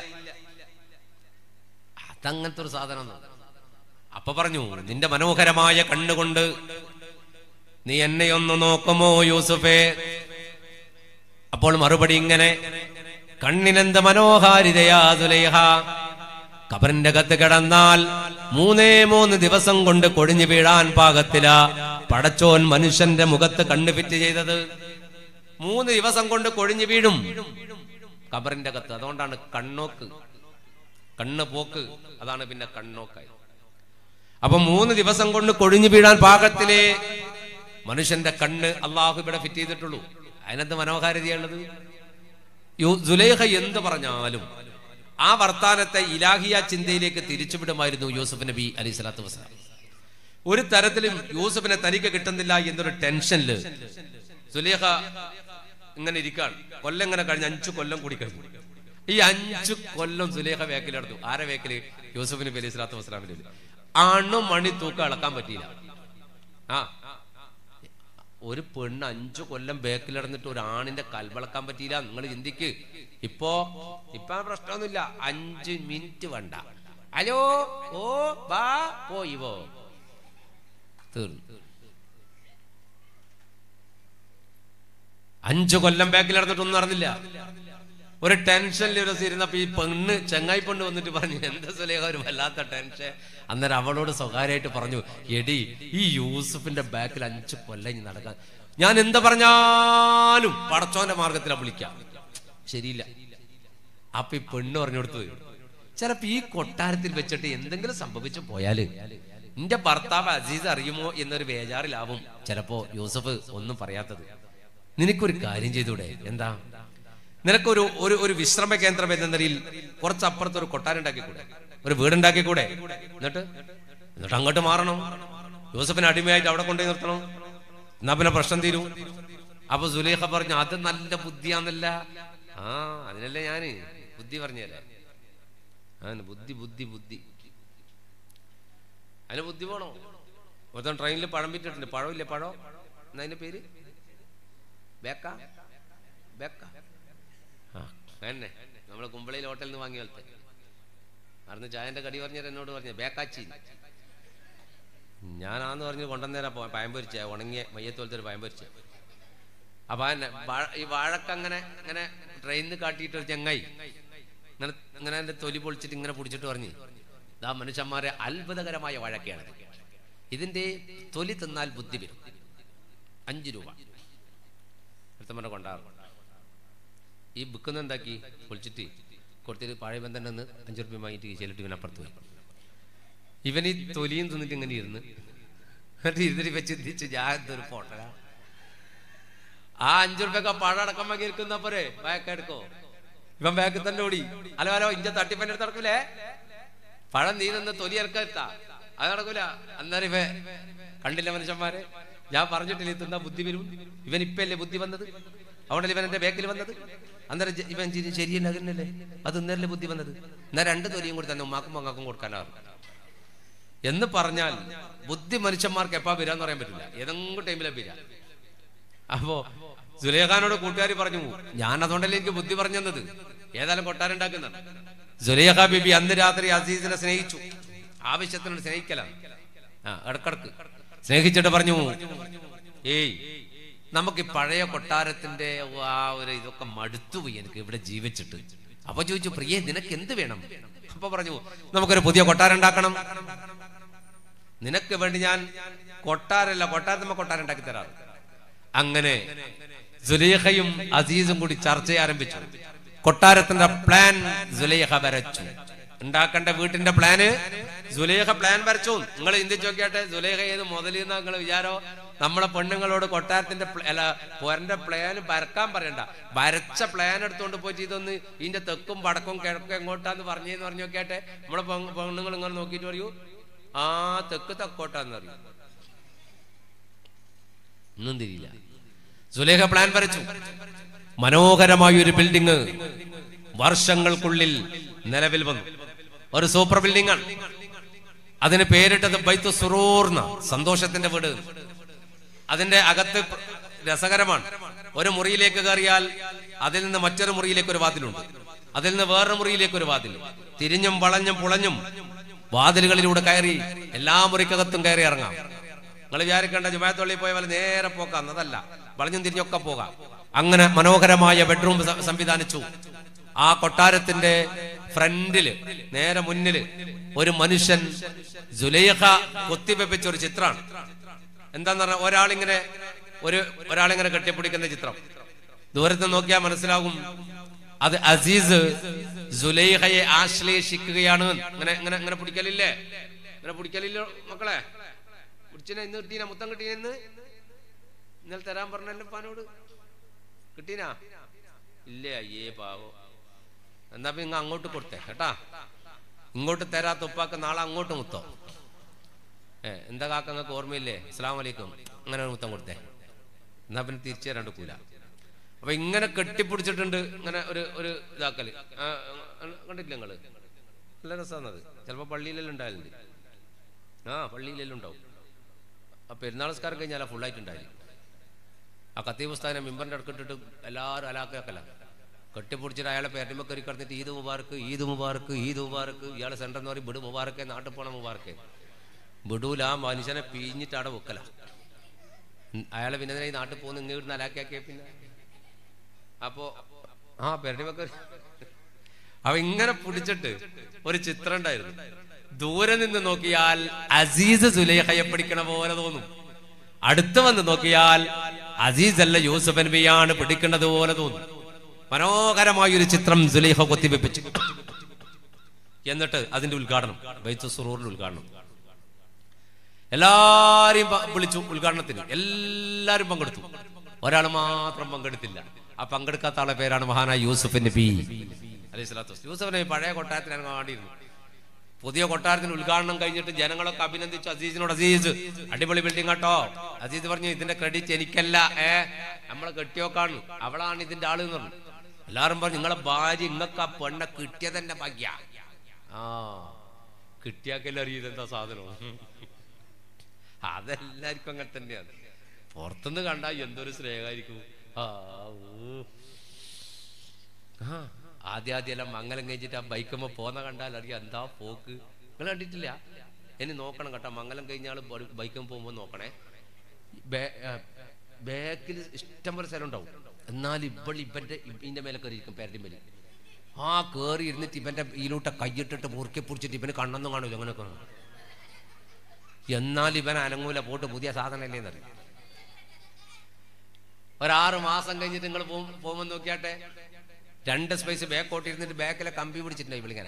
അതങ്ങനത്തെ ഒരു സാധനം അപ്പൊ പറഞ്ഞു നിന്റെ മനോഹരമായ കണ്ണുകൊണ്ട് നീ എന്നെ ഒന്ന് നോക്കുമോ യൂസുഫേ അപ്പോൾ മറുപടി ഇങ്ങനെ കണ്ണിനെന്ത് മനോഹാരിതയാ സുലൈഹ കബറിന്റെ അകത്ത് കിടന്നാൽ മൂന്നേ മൂന്ന് ദിവസം കൊണ്ട് കൊഴിഞ്ഞു വീഴാൻ പാകത്തില പടച്ചോൻ മനുഷ്യന്റെ മുഖത്ത് കണ്ണ് ഫിറ്റ് ചെയ്തത് മൂന്ന് ദിവസം കൊണ്ട് കൊഴിഞ്ഞു വീഴും കബറിന്റെ അകത്ത് അതുകൊണ്ടാണ് കണ്ണോക്ക് കണ്ണ് പോക്ക് അതാണ് പിന്നെ കണ്ണോക്കായി അപ്പൊ മൂന്ന് ദിവസം കൊണ്ട് കൊഴിഞ്ഞു വീഴാൻ പാകത്തിലെ മനുഷ്യന്റെ കണ്ണ് അള്ളാഹു ഇവിടെ ഫിറ്റ് ചെയ്തിട്ടുള്ളൂ അതിനകത്ത് മനോഹാരിതയുള്ളത് യു- സുലൈഹ എന്ത് പറഞ്ഞാലും ആ വർത്താനത്തെ ഇലാഹിയ ചിന്തയിലേക്ക് തിരിച്ചുവിടുമായിരുന്നു യൂസുഫ് നബി അലൈഹി സ്വലാത്തു വസ്സലാം ഒരു തരത്തിലും യൂസുഫിനെ തനിക്ക് കിട്ടുന്നില്ല എന്നൊരു ടെൻഷനില് സുലേഖ ഇങ്ങനെ ഇരിക്കാണ് കൊല്ലം ഇങ്ങനെ കഴിഞ്ഞ് അഞ്ചു കൊല്ലം കൂടി കഴിഞ്ഞു ഈ അഞ്ചു കൊല്ലം സുലേഖ വേക്കിലെടുത്തു ആരെ വേക്കില് യൂസുഫ് നബി അലൈഹി സ്വലാത്തു വസ്സലാമിന്റെ അണു മണി തൂക്കം അളക്കാൻ പറ്റിയില്ല ആ ഒരു പെണ്ണ് അഞ്ചു കൊല്ലം ബേക്കിലിടന്നിട്ട് ഒരു ആണിന്റെ കൽവളക്കാൻ പറ്റിയില്ല നിങ്ങൾ ചിന്തിക്ക് ഇപ്പോ ഇപ്പൊ ആ പ്രശ്നമൊന്നുമില്ല അഞ്ച് മിനിറ്റ് വേണ്ട ഹലോ ഓ ബാ പോയി പോ തീർന്നു അഞ്ചു കൊല്ലം ബാക്കിൽ നടന്നിട്ടൊന്നും നടന്നില്ല ഒരു ടെൻഷനിൽ ഒരു ദിവസം ഇരുന്നപ്പോ ഈ പെണ്ണ് ചെങ്ങായി പെണ്ണ് വന്നിട്ട് പറഞ്ഞു എന്താ സുലേഖ ഒരു വല്ലാത്ത ടെൻഷൻ അന്നേരം അവളോട് സ്വകാര്യമായിട്ട് പറഞ്ഞു എടി ഈ യൂസുഫിന്റെ ബാക്കിൽ അഞ്ചു കൊല്ലം ഇനി നടക്കാൻ ഞാൻ എന്താ പറഞ്ഞാലും പടച്ചോന്റെ മാർഗത്തിലാ വിളിക്കാം ശരിയില്ല അപ്പൊ ഈ പെണ്ണ് പറഞ്ഞു കൊടുത്തത് ചിലപ്പോ ഈ കൊട്ടാരത്തിൽ വെച്ചിട്ട് എന്തെങ്കിലും സംഭവിച്ചു പോയാല് നിന്റെ ഭർത്താവ് അസീസ് അറിയുമോ എന്നൊരു വേജാറിലാവും ചിലപ്പോ യൂസഫ് ഒന്നും പറയാത്തത് നിനക്കൊരു കാര്യം ചെയ്തൂടെ എന്താ നിനക്കൊരു ഒരു ഒരു വിശ്രമ കേന്ദ്രം എന്ന നിലയിൽ കുറച്ചപ്പുറത്ത് ഒരു കൊട്ടാരം ഉണ്ടാക്കിക്കൂടെ ഒരു വീടുണ്ടാക്കിക്കൂടെ എന്നിട്ട് എന്നിട്ട് അങ്ങോട്ട് മാറണം യൂസഫിനെ അടിമയായിട്ട് അവിടെ കൊണ്ടുപോയി നിർത്തണം എന്നാ പിന്നെ പ്രശ്നം തീരും അപ്പൊ സുലേഖ പറഞ്ഞു അത് നല്ല ബുദ്ധിയാന്നല്ല ആ അതിനല്ലേ ഞാന് ബുദ്ധി പറഞ്ഞല്ലേ ആ ബുദ്ധി ബുദ്ധി ബുദ്ധി അതിന് ബുദ്ധി പോണോ ഒരുത്തൻ ട്രെയിനിൽ പഴം വിറ്റിട്ടുണ്ട് പഴമില്ലേ പഴം എന്നാ അതിന്റെ പേര് ബേക്ക ബേക്ക ആ തന്നെ നമ്മളെ കുമ്പളയിൽ ഹോട്ടലിൽ നിന്ന് വാങ്ങിയ പോലത്തെ അവിടുന്ന് ചായന്റെ കടി പറഞ്ഞാൽ എന്നോട് പറഞ്ഞു ബേക്കാച്ചി ഞാനാന്ന് പറഞ്ഞ് കൊണ്ടുവന്നേരാ പയം പൊരിച്ച ഉണങ്ങിയ മയ്യത്തോലത്തെ ഒരു പയം പൊരിച്ച അപ്പൊ അതെന്നെ വാഴ- ഈ വാഴക്ക അങ്ങനെ ഇങ്ങനെ ട്രെയിനിൽ കാട്ടിയിട്ട് ഒരു ചെങ്ങായി ഇങ്ങനെ ഇങ്ങനെ എന്റെ തൊലി പൊളിച്ചിട്ട് ഇങ്ങനെ പിടിച്ചിട്ട് പറഞ്ഞു ഇതാ മനുഷ്യന്മാരെ അത്ഭുതകരമായ വാഴക്കയാണ് ഇതിന്റെ തൊലി തിന്നാൽ ബുദ്ധി വരും അഞ്ചു രൂപ അടുത്തമ്മനെ കൊണ്ടാറും ഈ ബുക്കിന്ന് എന്താക്കി പൊളിച്ചിട്ട് കൊടുത്തിട്ട് പഴയ ബന്ധം നിന്ന് അഞ്ചു റുപ്യ വാങ്ങിയിട്ട് കീശയിലിട്ട് ഇവൻ അപ്പുറത്ത് പോയി ഇവൻ ഈ തൊലിയും തിന്നിട്ട് ഇങ്ങനെ ഇരുന്ന് എന്നിട്ട് ഇരുന്നിട്ട് ഇവ ചിന്തിച്ച് ഞാൻ എന്തൊരു ഫോട്ടോ ആ അഞ്ചു റുപ്യൊക്കെ പഴം അടക്കം വാങ്ങി ഇരിക്കുന്ന പോരെ ബാക്ക് എടുക്കോ ഇവൻ ബാക്കിൽ തന്നെ ഓടി ഹലോ ഹലോ ഇഞ്ച തട്ടിപ്പൻ്റെ അടുത്ത് നടക്കൂലേ പഴം നീ നിന്ന് തൊലി ഇറക്കെത്താ അത് നടക്കൂല അന്നേരം ഇവ കണ്ടില്ല മനുഷ്യന്മാരെ ഞാൻ പറഞ്ഞിട്ടില്ല ഇത് തിന്നാ ബുദ്ധി വരും ഇവൻ ഇപ്പല്ലേ ബുദ്ധി വന്നത് അതുകൊണ്ടല്ലേ ഇവൻ എന്റെ ബാക്കിൽ വന്നത് അന്നേരം ജ- ഇവൻ ചിരി ശരിയല്ല അതിനല്ലേ അത് ഇന്നല്ലേ ബുദ്ധി വന്നത് എന്നാ രണ്ട് തൊലിയും കൂടി തന്നെ ഉമ്മാക്കും മങ്ങാക്കും കൊടുക്കാനാവും എന്ന് പറഞ്ഞാൽ ബുദ്ധി മനുഷ്യന്മാർക്ക് എപ്പാ വരാന്ന് പറയാൻ പറ്റില്ല ഏതെങ്കിലും ടൈമിലെ വരാ അപ്പോ സുലേഖാനോട് കൂട്ടുകാരി പറഞ്ഞു ഞാൻ അതുകൊണ്ടല്ലേ എനിക്ക് ബുദ്ധി പറഞ്ഞു തന്നത് ഏതായാലും കൊട്ടാരം ഉണ്ടാക്കുന്നത് സുലേഖ ബിബി അന്ന് രാത്രി അസീസിനെ സ്നേഹിച്ചു ആവശ്യത്തിന് സ്നേഹിക്കലാണ് ആ ഇടക്കിടക്ക് സ്നേഹിച്ചിട്ട് പറഞ്ഞു ഏയ് നമുക്ക് ഈ പഴയ കൊട്ടാരത്തിന്റെ ആ ഒരു ഇതൊക്കെ മടുത്തുപോയി എനിക്ക് ഇവിടെ ജീവിച്ചിട്ട് അപ്പൊ ചോദിച്ചു പ്രിയേ നിനക്ക് എന്ത് വേണം അപ്പൊ പറഞ്ഞു നമുക്കൊരു പുതിയ കൊട്ടാരം ഉണ്ടാക്കണം നിനക്ക് വേണ്ടി ഞാൻ കൊട്ടാരല്ല കൊട്ടാരത്തുമ്പോ കൊട്ടാരം ഉണ്ടാക്കി തരാം അങ്ങനെ സുലേഖയും അസീസും കൂടി ചർച്ച ആരംഭിച്ചു കൊട്ടാരത്തിന്റെ പ്ലാൻ സുലേഖ വരച്ചു ഉണ്ടാക്കേണ്ട വീട്ടിന്റെ പ്ലാന് സുലേഖ പ്ലാൻ വരച്ചു നിങ്ങൾ ചിന്തിച്ചു നോക്കിയാട്ടെ സുലേഖ ഏത് മുതലെന്ന നിങ്ങൾ വിചാരോ നമ്മളെ പെണ്ണുങ്ങളോട് കൊട്ടാരത്തിന്റെ പ്ല- അല്ല പോരന്റെ പ്ലാൻ വരക്കാൻ പറയണ്ട വരച്ച പ്ലാൻ എടുത്തുകൊണ്ട് പോയിട്ട് ഇതൊന്ന് ഇതിന്റെ തെക്കും വടക്കും കിഴക്കും എങ്ങോട്ടാന്ന് പറഞ്ഞേന്ന് പറഞ്ഞു നോക്കിയാട്ടെ നമ്മളെ പെണ്ണ്- പെണ്ണുങ്ങൾ ഇങ്ങനെ നോക്കിയിട്ട് പറയൂ ആ തെക്ക് തെക്കോട്ടാന്ന് അറിയും ഒന്നും തിരിയില്ല സുലേഖ പ്ലാൻ വരച്ചു മനോഹരമായ ഒരു ബിൽഡിംഗ് വർഷങ്ങൾക്കുള്ളിൽ നിലവിൽ വന്നു ഒരു സൂപ്പർ ബിൽഡിംഗ് ആണ് അതിന് പേരിട്ടത് ബൈത്തു സുറൂർന്ന സന്തോഷത്തിന്റെ വീട് അതിന്റെ അകത്ത് രസകരമാണ് ഒരു മുറിയിലേക്ക് കയറിയാൽ അതിൽ നിന്ന് മറ്റൊരു മുറിയിലേക്ക് ഒരു വാതിലുണ്ട് അതിൽ നിന്ന് വേറൊരു മുറിയിലേക്ക് ഒരു വാതിൽ തിരിഞ്ഞും വളഞ്ഞും പുളഞ്ഞും വാതിലുകളിലൂടെ കയറി എല്ലാ മുറിക്കകത്തും കയറി ഇറങ്ങാം നിങ്ങൾ വിചാരിക്കേണ്ട ജുമായത്തുള്ളിൽ പോയ പോലെ നേരെ പോക്കാം അതല്ല വളഞ്ഞും തിരിഞ്ഞൊക്കെ പോകാം അങ്ങനെ മനോഹരമായ ബെഡ്റൂം സ- സംവിധാനിച്ചു ആ കൊട്ടാരത്തിന്റെ ഫ്രണ്ടില് നേരെ മുന്നില് ഒരു മനുഷ്യൻ ജുലൈഖ കൊത്തിവെപ്പിച്ച ഒരു ചിത്രമാണ് എന്താന്ന് പറഞ്ഞാൽ ഒരാളിങ്ങനെ ഒരു ഒരാളിങ്ങനെ കെട്ടിപ്പിടിക്കുന്ന ചിത്രം ദൂരത്ത് നോക്കിയാൽ മനസ്സിലാകും അത് അസീസ് ജുലൈഹയെ ആശ്ലേഷിക്കുകയാണ് ഇങ്ങനെ ഇങ്ങനെ ഇങ്ങനെ പിടിക്കലില്ലേ ഇങ്ങനെ പിടിക്കലില്ലോ മക്കളെ പിടിച്ചിനെ ഇന്ന് കിട്ടീന മുത്തം കിട്ടീനെന്ന് ഇന്നലെ തരാൻ പറഞ്ഞല്ലോ പാനോട് കിട്ടീനാ ഇല്ലേ അയ്യേ പാവോ എന്നാ പിന്നെ ഇങ്ങ് അങ്ങോട്ട് കൊടുത്തേ കേട്ടാ ഇങ്ങോട്ട് തരാത്ത ഉപ്പാക്ക് നാളെ അങ്ങോട്ട് മുത്തോ ഏ എന്താ കാക്ക നിങ്ങൾക്ക് ഓർമ്മയില്ലേ അസ്സാം വലൈക്കും അങ്ങനെ ഒരു മുത്തം കൊടുത്തേ എന്നാ പിന്നെ തിരിച്ചു തരാണ്ട് കൂല അപ്പൊ ഇങ്ങനെ കെട്ടിപ്പിടിച്ചിട്ടുണ്ട് ഇങ്ങനെ ഒരു ഒരു ഇതാക്കല് ആ, ആ, കണ്ടില്ല നിങ്ങള് നല്ല രസമാണത് ചിലപ്പോ പള്ളിയിലെല്ലാം ഉണ്ടായാലുണ്ട് ആ പള്ളിയിലെല്ലാം ഉണ്ടാവും ആ പെരുന്നാൾ നമസ്കാരം കഴിഞ്ഞാൽ ഫുള്ളായിട്ട് ഉണ്ടായി ആ കത്തി പുസ്തകം മിമ്പറിന്റെ അടുക്കിട്ടിട്ട് എല്ലാവരും അലാക്കല കെട്ടിപ്പിടിച്ചിട്ട് അയാളെ പേരമ്പ കയറി കിടന്നിട്ട് ഈദ് മുബാർക്ക് ഈദ് മുബാർക്ക് ഈദ് മുബാർക്ക് ഇയാളെ സെന്റർ എന്ന് പറയും വിട് മുബാറക്കെ നാട്ടിൽ പോണ മുബാറക്കെ വിടൂല ആ മനുഷ്യനെ പിഴിഞ്ഞിട്ട് അവിടെ വെക്കല ഉം, അയാളെ പിന്നെ എന്തിനാ ഈ നാട്ടിൽ പോകുന്ന ഇങ്ങനെ ഇവിടുന്ന് അലാക്കിയാക്കിയ പിന്നെ അപ്പോ ആ പെരടിമക്ക അവ ഇങ്ങനെ പിടിച്ചിട്ട് ഒരു ചിത്രം ഉണ്ടായിരുന്നു ദൂരെ നിന്ന് നോക്കിയാൽ അസീസ് സുലൈഹയെ പിടിക്കണ പോലെ തോന്നും അടുത്ത് വന്ന് നോക്കിയാൽ അസീസ് അല്ല യൂസഫ് നബിയാണ് പിടിക്കുന്നത് പോലെ തോന്നും മനോഹരമായ ഒരു ചിത്രം സുലൈഹ കൊത്തിവെപ്പിച്ചു എന്നിട്ട് അതിന്റെ ഉദ്ഘാടനം ബൈത്തു സുറൂറിന്റെ ഉദ്ഘാടനം എല്ലാരെയും പ- വിളിച്ചു ഉദ്ഘാടനത്തിന് എല്ലാരും പങ്കെടുത്തു ഒരാൾ മാത്രം പങ്കെടുത്തില്ല ആ പങ്കെടുക്കാത്ത ആളെ പേരാണ് മഹാനായ യൂസുഫ് നബി അലൈഹി സ്വലാത്തു വസ്സലാം. യൂസുഫ് നബി പഴയ കൊട്ടാരത്തിലാണ് കാണിയിരുന്നു പുതിയ കൊട്ടാരത്തിന് ഉദ്ഘാടനം കഴിഞ്ഞിട്ട് ജനങ്ങളൊക്കെ അഭിനന്ദിച്ചു അസീസിനോട് അസീസ് അടിപൊളി ബിൽഡിംഗ് കേട്ടോ അസീസ് പറഞ്ഞു ഇതിന്റെ ക്രെഡിറ്റ് എനിക്കല്ല ഏ നമ്മളെ കെട്ടിയോക്കാണ് അവളാണ് ഇതിന്റെ ആള് എന്ന് പറഞ്ഞു എല്ലാരും പറഞ്ഞു നിങ്ങളെ ഭാര്യ ഇങ്ങക്ക് ആ പെണ്ണെ കിട്ടിയതെന്റെ ഭാഗ്യ ആ കിട്ടിയാക്കല്ലേ അറിയത് എന്താ സാധനം അതെല്ലാവർക്കും അങ്ങനെ തന്നെയാണ് പുറത്തുനിന്ന് കണ്ടാൽ എന്തൊരു സ്നേഹമായിരിക്കും ആ ഊ. ആ ആദ്യം ആദ്യം എല്ലാം മംഗലം കഴിഞ്ഞിട്ട് ആ ബൈക്കുമ്പോ പോന്ന കണ്ടാൽ അറിയാം എന്താ പോക്ക് നിങ്ങൾ കണ്ടിട്ടില്ല ഇനി നോക്കണം കേട്ടോ മംഗലം കഴിഞ്ഞാൽ ബൈക്കും പോകുമ്പോൾ നോക്കണേ ബാക്കിൽ ഇഷ്ടം പോലെ സ്ഥലം ഉണ്ടാവും എന്നാൽ ഇവൾ ഇവന്റെ ഇതിന്റെ മേലെ കയറി ഇരിക്കും പേരൻ്റെ മേലെ ആ കയറി ഇരുന്നിട്ട് ഇവന്റെ ഇതിലൂട്ട കൈയിട്ടിട്ട് മുറുക്കി പിടിച്ചിട്ട് ഇവന് കണ്ണൊന്നും കാണൂല അങ്ങനെയൊക്കെ എന്നാൽ ഇവൻ അനങ്ങൂല പോട്ട് പുതിയ സാധനമല്ലേ എന്നറിയാം ഒരാറ് മാസം കഴിഞ്ഞിട്ട് നിങ്ങൾ പോകുമ്പോൾ നോക്കിയാട്ടെ രണ്ട് സ്പേസ് ബാക്കോട്ട് ഇരുന്നിട്ട് ബാക്കിലെ കമ്പി പിടിച്ചിട്ടുണ്ടായി ഇവളിങ്ങനെ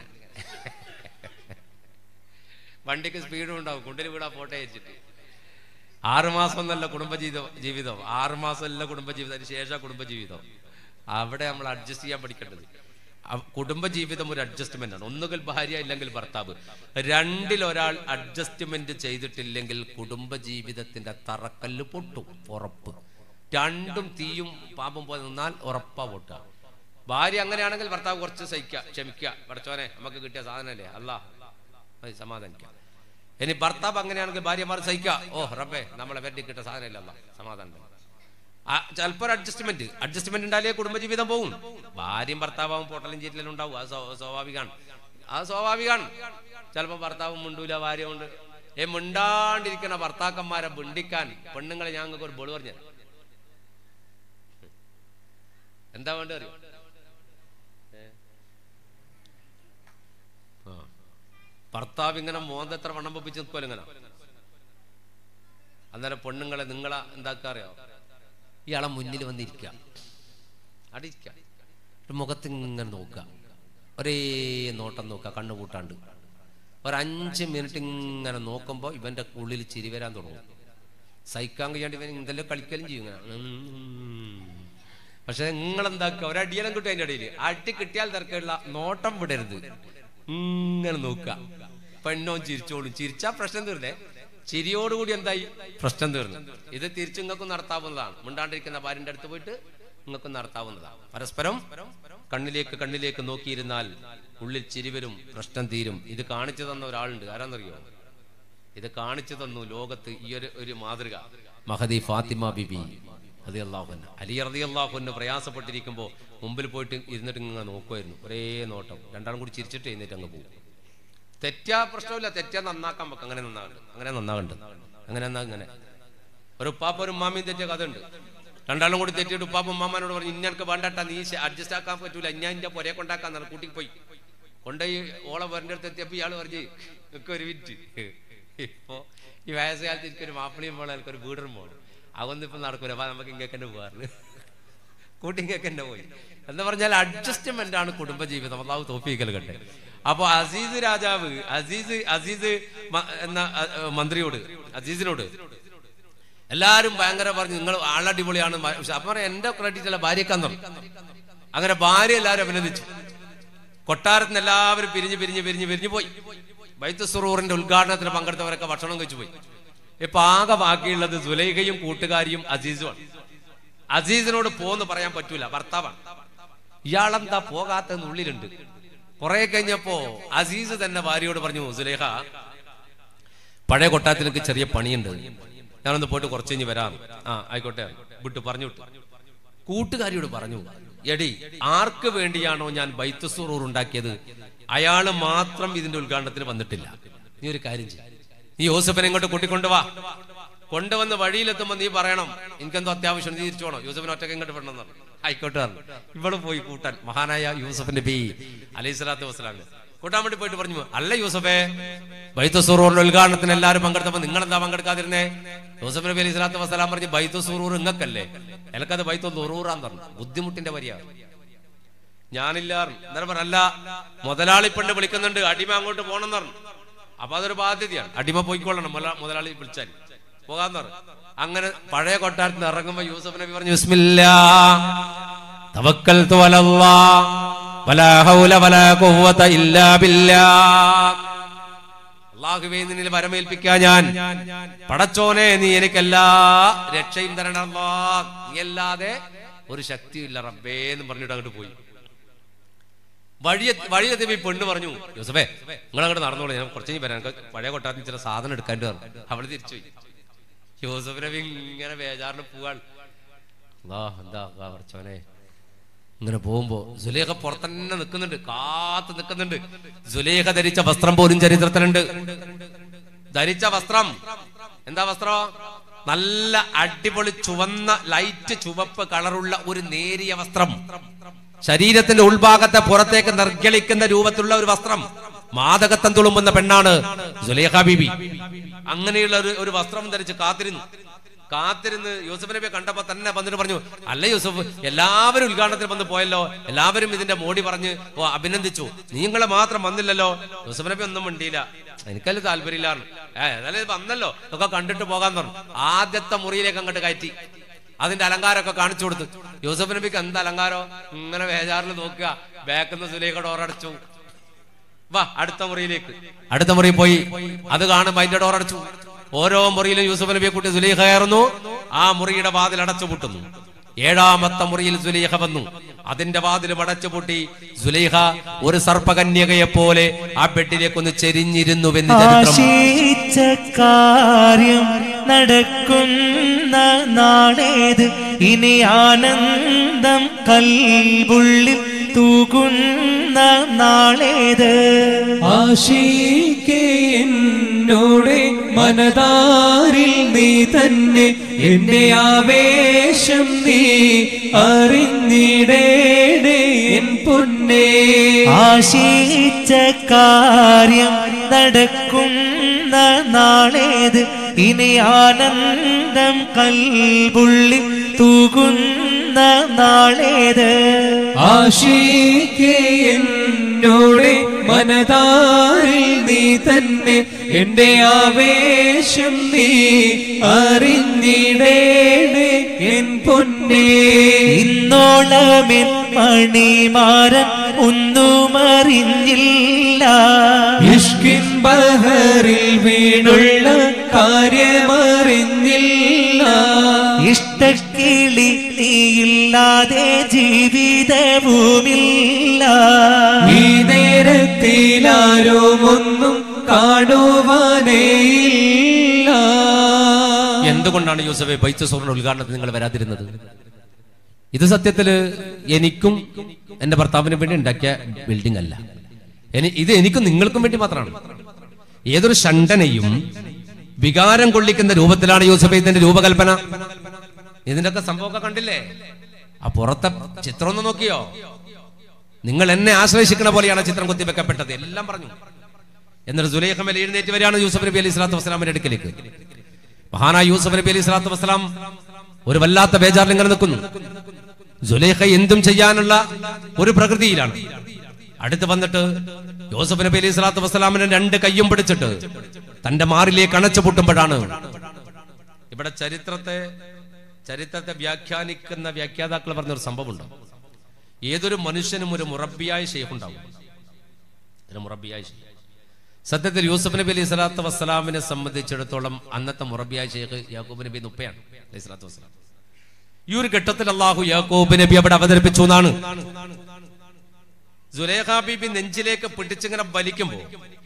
വണ്ടിക്ക് സ്പീഡും ഉണ്ടാവും കുണ്ടിൽ വീടാ ഫോട്ടോ അയച്ചിട്ട് ആറ് മാസം എന്നല്ല കുടുംബജീവിതം ജീവിതം ആറ് മാസം അല്ല കുടുംബജീവിതം അതിന് ശേഷം കുടുംബജീവിതം അവിടെ നമ്മൾ അഡ്ജസ്റ്റ് ചെയ്യാൻ പഠിക്കേണ്ടത് അ- കുടുംബജീവിതം ഒരു അഡ്ജസ്റ്റ്മെന്റ് ആണ് ഒന്നുകിൽ ഭാര്യ ഇല്ലെങ്കിൽ ഭർത്താവ് രണ്ടിൽ ഒരാൾ അഡ്ജസ്റ്റ്മെന്റ് ചെയ്തിട്ടില്ലെങ്കിൽ കുടുംബജീവിതത്തിന്റെ തറക്കല്ല് പൊട്ടും ഉറപ്പ് രണ്ടും തീയും പാമ്പും പോലെ നിന്നാൽ ഉറപ്പാ പൊട്ടുക ഭാര്യ അങ്ങനെയാണെങ്കിൽ ഭർത്താവ് കുറച്ച് സഹിക്കുക ക്ഷമിക്കുക പഠിച്ചോനെ നമുക്ക് കിട്ടിയ സാധനമല്ലേ അല്ല അത് സമാധാനിക്കാം ഇനി ഭർത്താവ് അങ്ങനെയാണെങ്കിൽ ഭാര്യമാർ സഹിക്കുക ഓ റബ്ബേ നമ്മളെ വെട്ടി കിട്ടിയ സാധനമില്ല അല്ല സമാധാനം ചിലപ്പോൾ ഒരു അഡ്ജസ്റ്റ്മെന്റ് അഡ്ജസ്റ്റ്മെന്റ് ഉണ്ടായാലേ കുടുംബജീവിതം പോകും ഭാര്യയും ഭർത്താവും പൊട്ടലും ചീറ്റലും ഉണ്ടാവും അത് സ്വാ- സ്വാഭാവികമാണ് അത് സ്വാഭാവികമാണ് ചിലപ്പോൾ ഭർത്താവും മുണ്ടൂല ഭാര്യ ഉണ്ട് ഏ മിണ്ടാണ്ടിരിക്കുന്ന ഭർത്താക്കന്മാരെ ബുണ്ടിക്കാൻ പെണ്ണുങ്ങളെ ഞങ്ങൾക്ക് ഒരു ബോള് പറഞ്ഞു എന്താ വേണ്ട അറിയോ ഏ? ആ. ഭർത്താവ് ഇങ്ങനെ മോന്തത്ര വണ്ണം പൊപ്പിച്ച് നിൽക്കുമല്ലോ ഇങ്ങനെ അന്നേരം പെണ്ണുങ്ങളെ നിങ്ങളെ എന്താക്കാ അറിയോ ഇയാളെ മുന്നിൽ വന്നിരിക്കുക അവിടെ ഇരിക്കുക ഒരു മുഖത്ത് ഇങ്ങനെ നോക്കുക ഒരേ നോട്ടം നോക്കുക കണ്ണു കൂട്ടാണ്ട് ഒരു അഞ്ച് മിനിറ്റ് ഇങ്ങനെ നോക്കുമ്പോൾ ഇവന്റെ ഉള്ളിൽ ചിരി വരാൻ തുടങ്ങും സഹിക്കാൻ കഴിയാണ്ട് ഇവൻ എന്തെല്ലാം കളിക്കലും ചെയ്യും ഇങ്ങനെ ഉം. പക്ഷെ നിങ്ങൾ എന്താക്കുക ഒരടിയെല്ലാം കിട്ടും അതിന്റെ ഇടയിൽ അടി കിട്ടിയാൽ തിരക്കുള്ള നോട്ടം വിടരുത് ഇങ്ങനെ നോക്കുക പെണ്ണോ ചിരിച്ചോളും ചിരിച്ചാ പ്രശ്നം തീർന്നേ ചിരിയോടുകൂടി എന്തായി പ്രശ്നം തീർന്നു ഇത് തിരിച്ചു നിങ്ങൾക്കും നടത്താവുന്നതാണ് മിണ്ടാണ്ടിരിക്കുന്ന ഭാര്യന്റെ അടുത്ത് പോയിട്ട് നിങ്ങൾക്കും നടത്താവുന്നതാണ് പരസ്പരം കണ്ണിലേക്ക് കണ്ണിലേക്ക് നോക്കിയിരുന്നാൽ ഉള്ളിൽ ചിരി വരും പ്രശ്നം തീരും ഇത് കാണിച്ചു തന്ന ഒരാളുണ്ട് ആരാന്നറിയോ ഇത് കാണിച്ചു തന്നു ലോകത്ത് ഈ ഒരു ഒരു മാതൃക മഹദി ഫാത്തിമ ബിബി അതി അള്ളാഹുന്ന അലി അറതി അള്ളാഹുന്ന് പ്രയാസപ്പെട്ടിരിക്കുമ്പോൾ മുമ്പിൽ പോയിട്ട് ഇരുന്നിട്ട് ഇങ്ങനെ നോക്കുമായിരുന്നു ഒരേ നോട്ടം രണ്ടാളും കൂടി ചിരിച്ചിട്ട് എഴുന്നേറ്റ് അങ്ങ് പോകും തെറ്റാ പ്രശ്നമില്ല തെറ്റാ നന്നാക്കാൻ വെക്കാം അങ്ങനെ നന്നാകണ്ട് അങ്ങനെ നന്നാകണ്ട് അങ്ങനെ എന്നാ ഇങ്ങനെ ഒരു ഉപ്പാപ്പ ഒരു ഉമ്മാമയും തെറ്റിയ കഥ ഉണ്ട് രണ്ടാളും കൂടി തെറ്റിയിട്ട് ഉപ്പാപ്പ ഉമ്മാമാനോട് പറഞ്ഞു ഇന്നക്ക് വേണ്ടട്ടാ നീ അഡ്ജസ്റ്റ് ആക്കാൻ പറ്റൂല ഞാൻ ഇന്റെ പൊരയെ കൊണ്ടാക്കാൻ പറഞ്ഞു കൂട്ടിക്ക് പോയി കൊണ്ടുപോയി ഓളെ വരൻ്റെ അടുത്ത് എത്തിയപ്പോ ഇയാള് പറഞ്ഞു ഒക്കെ ഒരു മിനിറ്റ് ഇപ്പോ ഈ വയസ്സുകാലത്ത് എനിക്കൊരു മാപ്പിളിയും പോകണം എനിക്കൊരു വീടും പോകണം അതൊന്നും ഇപ്പൊ നടക്കൂല അപ്പൊ നമുക്ക് ഇങ്ങനെ തന്നെ പോകാറുണ്ട് കൂട്ടിങ്ങൊക്കെ തന്നെ പോയി എന്ന് പറഞ്ഞാൽ അഡ്ജസ്റ്റ്മെന്റ് ആണ് കുടുംബജീവിതം അള്ളാഹു തോപ്പിക്കൽ കട്ടെ അപ്പൊ അസീസ് രാജാവ് അസീസ് അസീസ് മ- എന്ന അ- അ- മന്ത്രിയോട് അസീസിനോട് എല്ലാരും ഭയങ്കര പറഞ്ഞു നിങ്ങൾ ആളടിപൊളിയാണ് മ- പക്ഷെ അപ്പൊ പറയാം, എന്റെ ക്രെഡിറ്റ് അല്ല ഭാര്യക്കാന്ന് പറഞ്ഞു അങ്ങനെ ഭാര്യ എല്ലാവരും അഭിനന്ദിച്ചു കൊട്ടാരത്തിന് എല്ലാവരും പിരിഞ്ഞ് പിരിഞ്ഞ് പിരിഞ്ഞ് പിരിഞ്ഞു പോയി ബൈത്ത് സുറൂറിന്റെ ഉദ്ഘാടനത്തിന് പങ്കെടുത്തവരൊക്കെ ഭക്ഷണം കഴിച്ചു പോയി ഇപ്പൊ ആകെ ബാക്കിയുള്ളത് സുലൈഖയും കൂട്ടുകാരിയും അസീസുമാണ് അസീസിനോട് പോന്ന് പറയാൻ പറ്റൂല ഭർത്താവാണ് ഇയാളെന്താ പോകാത്തെന്ന് ഉള്ളിലുണ്ട് കുറെ കഴിഞ്ഞപ്പോ അസീസ് തന്നെ ഭാര്യയോട് പറഞ്ഞു സുലേഖ പഴയ കൊട്ടാരത്തിൽ എനിക്ക് ചെറിയ പണിയുണ്ട് ഞാനൊന്ന് പോയിട്ട് കുറച്ച് കഴിഞ്ഞ് വരാം ആ ആയിക്കോട്ടെ വിട്ടു പറഞ്ഞു വിട്ടു കൂട്ടുകാരിയോട് പറഞ്ഞു എടി ആർക്ക് വേണ്ടിയാണോ ഞാൻ ബൈത്തുസൂറൂർ ഉണ്ടാക്കിയത് അയാള് മാത്രം ഇതിന്റെ ഉദ്ഘാടനത്തിന് വന്നിട്ടില്ല നീ ഒരു കാര്യം ചെയ്യും നീ യോസഫിനെ ഇങ്ങോട്ട് കൂട്ടിക്കൊണ്ടുവാ കൊണ്ടുവന്ന് വഴിയിലെത്തുമ്പോ നീ പറയണം എനിക്കെന്തോ അത്യാവശ്യം നീ തിരിച്ചു പോകണം യൂസഫിനെ ഒറ്റയ്ക്ക് ഇങ്ങോട്ട് വിടണം എന്ന് പറഞ്ഞു ആയിക്കോട്ടെ പറഞ്ഞു ഇവള് പോയി കൂട്ടാൻ മഹാനായ യൂസഫ് നബി അലൈഹി സ്വലാത്തു വസ്സലാം കൂട്ടാൻ വേണ്ടി പോയിട്ട് പറഞ്ഞു അല്ല യൂസഫേ ബൈത്തുസൂറൂറിന്റെ ഉദ്ഘാടനത്തിന് എല്ലാവരും പങ്കെടുത്തപ്പോ നിങ്ങൾ എന്താ പങ്കെടുക്കാതിരുന്നേ യൂസഫ് നബി അലൈഹി സ്വലാത്തു വസ്സലാം പറഞ്ഞു ബൈത്തുസൂറൂർ ഇങ്ങക്കല്ലേ എനിക്കത് ബൈത്തു നുറൂറാന്ന് പറഞ്ഞു ബുദ്ധിമുട്ടിന്റെ വരിയാണ് ഞാനില്ല അന്നേരം പറഞ്ഞു, അല്ല മുതലാളി പെണ്ണ് വിളിക്കുന്നുണ്ട് അടിമ അങ്ങോട്ട് പോകണം പറഞ്ഞു അപ്പൊ അതൊരു ബാധ്യതയാണ് അടിമ പോയിക്കൊള്ളണം മുതലാ- മുതലാളി വിളിച്ചാൽ പോകാന്ന് പറഞ്ഞു അങ്ങനെ പഴയ കൊട്ടാരത്തിൽ നിന്ന് ഇറങ്ങുമ്പോ യൂസഫ് നബി പറഞ്ഞു ബിസ്മില്ലാ തവക്കൽതു അലല്ലാ വലാ ഹൗല വലാ ഖുവത ഇല്ലാ ബില്ലാ അള്ളാഹുവേ നിന്നിൽ വരമേൽപ്പിക്കാൻ ഞാൻ പടച്ചോനെ നീ എനിക്കെല്ലാ രക്ഷയും തരണം അല്ലാ. നീ അല്ലാതെ ഒരു ശക്തിയില്ല റബ്ബേ എന്ന് പറഞ്ഞിട്ട് അങ്ങോട്ട് പോയി വഴിയെ വഴിയെത്തിയപ്പോ ഈ പെണ്ണ് പറഞ്ഞു യൂസഫേ നിങ്ങൾ അങ്ങോട്ട് നടന്നോളൂ ഞാൻ കുറച്ച് കഴിഞ്ഞ് വരാം എനിക്ക് പഴയ കൊട്ടാരത്തിൽ ചില സാധനം എടുക്കാണ്ട് പറഞ്ഞു അവള് തിരിച്ചുപോയി യൂസഫ് നബി ഇങ്ങനെ ബേജാറിന് പോവാൻ എന്താ എന്താ കുറച്ചോനെ ഇങ്ങനെ പോകുമ്പോ സുലേഖ പുറത്തന്നെ നിൽക്കുന്നുണ്ട് കാത്തു നിൽക്കുന്നുണ്ട് സുലേഖ ധരിച്ച വസ്ത്രം പോലും ചരിത്രത്തിലുണ്ട് ധരിച്ച വസ്ത്രം എന്താ വസ്ത്രം നല്ല അടിപൊളി ചുവന്ന ലൈറ്റ് ചുവപ്പ് കളറുള്ള ഒരു നേരിയ വസ്ത്രം ശരീരത്തിന്റെ ഉൾഭാഗത്തെ പുറത്തേക്ക് നിർഗളിക്കുന്ന രൂപത്തിലുള്ള ഒരു വസ്ത്രം മാതകത്വം തുളുമ്പുന്ന പെണ്ണാണ് സുലേഖ ബീബി അങ്ങനെയുള്ള ഒരു ഒരു വസ്ത്രം ധരിച്ച് കാത്തിരുന്നു കാത്തിരുന്ന് യൂസഫ് നബിയെ കണ്ടപ്പോ തന്നെ വന്നിട്ട് പറഞ്ഞു അല്ല യൂസഫ് എല്ലാവരും ഉദ്ഘാടനത്തിൽ വന്ന് പോയല്ലോ എല്ലാവരും ഇതിന്റെ മോടി പറഞ്ഞ് ഓ അഭിനന്ദിച്ചു നിങ്ങളെ മാത്രം വന്നില്ലല്ലോ യൂസഫ് നബി ഒന്നും മിണ്ടിയില്ല എനിക്കല്ല താല്പര്യമില്ലാണ് ഏ ഏതായാലും ഇത് വന്നല്ലോ ഒക്കെ കണ്ടിട്ട് പോകാൻ പറഞ്ഞു ആദ്യത്തെ മുറിയിലേക്ക് അങ്ങോട്ട് കയറ്റി അതിന്റെ അലങ്കാരമൊക്കെ കാണിച്ചു കൊടുത്തു യൂസഫ് നബിക്ക് എന്ത് അലങ്കാരോ ഇങ്ങനെ വേജാറിൽ നോക്കുക ബാക്കിന്ന് സുലേഖ ഡോറടച്ചു വാ അടുത്ത മുറിയിലേക്ക് അടുത്ത മുറി പോയി അത് കാണുമ്പോ അതിന്റെ ഡോർ അടച്ചു ഓരോ മുറിയിലും യൂസുഫ് നബിയെ കൂട്ടി സുലൈഖ കയറുന്നു ആ മുറിയുടെ വാതിൽ അടച്ചു പൂട്ടുന്നു ഏഴാമത്തെ മുറിയിൽ സുലൈഖ വന്നു അതിന്റെ വാതിലും അടച്ചു പൂട്ടി സുലൈഖ ഒരു സർപ്പകന്യകയെ പോലെ ആ ബെഡിലേക്ക് ഒന്ന് ചെരിഞ്ഞിരുന്നുവെന്ന് ചരിത്രം ആശിച്ച കാര്യം നടക്കുന്ന നാളേത് ഇനി ആനന്ദം കൽബുള്ളിൽ തൂകുന്ന നാളേത് ആശിക്കേ എന്നോടെ മനതാരിൽ നീ തന്നെ എന്റെ ആവേശം നീ അറിഞ്ഞിടേടേ എൻ പൊന്നേ ആശിച്ച കാര്യം നടക്കുന്ന നാളേത് ഇനി ആനന്ദം കൽബുള്ളിൽ തൂകുന്ന നാളേത് ആശിക്കേ എന്നോടെ മനതാരിൽ നീ തന്നെ എന്റെ ആവേശം നീ അറിഞ്ഞിടേണേ എൻ പൊന്നേ ഇന്നോളമെൻ മണിമാരൻ ഒന്നും അറിഞ്ഞില്ല ഇഷ്കിൻ ബഹറിൽ വീണുള്ള കാര്യമറിഞ്ഞില്ല ഇഷ്ടക്കിളി നീയില്ലാതെ ജീവിതവുമില്ല ഈ നേരത്തിലാരും ഒന്നും കാണുവാനേയില്ല എന്തുകൊണ്ടാണ് യൂസഫെ ബൈത്ത് സൂറിന്റെ ഉദ്ഘാടനത്തിൽ നിങ്ങൾ വരാതിരുന്നത് ഇത് സത്യത്തില് എനിക്കും എന്റെ ഭർത്താവിനും വേണ്ടി ഉണ്ടാക്കിയ ബിൽഡിംഗ് അല്ല എനി- ഇത് എനിക്കും നിങ്ങൾക്കും വേണ്ടി മാത്രമാണ് ഏതൊരു ഷണ്ടനെയും വികാരം കൊള്ളിക്കുന്ന രൂപത്തിലാണ് യൂസഫെ ഇതിന്റെ രൂപകൽപ്പന ഇതിന്റെയൊക്കെ സംഭവമൊക്കെ കണ്ടില്ലേ ആ പുറത്തെ ചിത്രം ഒന്ന് നോക്കിയോ നിങ്ങൾ എന്നെ ആശ്രയിക്കുന്ന പോലെയാണ് ചിത്രം കുത്തിവെക്കപ്പെട്ടത് എല്ലാം പറഞ്ഞു എന്നിട്ട് സുലൈഖ മേലെ എഴുന്നേറ്റ് വരികയാണ് യൂസഫ് നബി അലൈഹി സ്വലാത്തു വസ്സലാമിന്റെ അടുക്കലേക്ക് മഹാനായ യൂസഫ് നബി അലൈഹി സ്വലാത്തു വസ്സലാം ഒരു വല്ലാത്ത ബേജാറിൽ ഇങ്ങനെ നിൽക്കുന്നു സുലൈഖ എന്തും ചെയ്യാനുള്ള ഒരു പ്രകൃതിയിലാണ് അടുത്ത് വന്നിട്ട് യൂസഫ് നബി അലൈഹി സ്വലാത്തു വസ്സലാമിനെ രണ്ട് കയ്യും പിടിച്ചിട്ട് തന്റെ മാറിലേക്ക് അണച്ചു പൊട്ടുമ്പോഴാണ് ഇവിടെ ചരിത്രത്തെ ചരിത്രത്തെ വ്യാഖ്യാനിക്കുന്ന വ്യാഖ്യാതാക്കൾ പറഞ്ഞൊരു സംഭവമുണ്ട് ഏതൊരു മനുഷ്യനും ഒരു മുറബിയായ ഷെയ്ഖ് ഉണ്ടാവും ഒരു മുറബിയായ ഷെയ്ഖ് സത്യത്തിൽ യൂസഫ് നബി അലൈഹി സ്വലാത്തു വസ്സലാമിനെ സംബന്ധിച്ചിടത്തോളം അന്നത്തെ മുറബിയായ ഷെയ്ഖ് യാക്കൂബ് നബി നുപ്പയാണ് അലൈഹി സ്വലാത്തു വസ്സലാം ഈ ഒരു ഘട്ടത്തിൽ അള്ളാഹു യാക്കൂബ് നബി അവിടെ അവതരിപ്പിച്ചു എന്നാണ് സുലേഖ ബീബി നെഞ്ചിലേക്ക് പിടിച്ചിങ്ങനെ വലിക്കുമ്പോ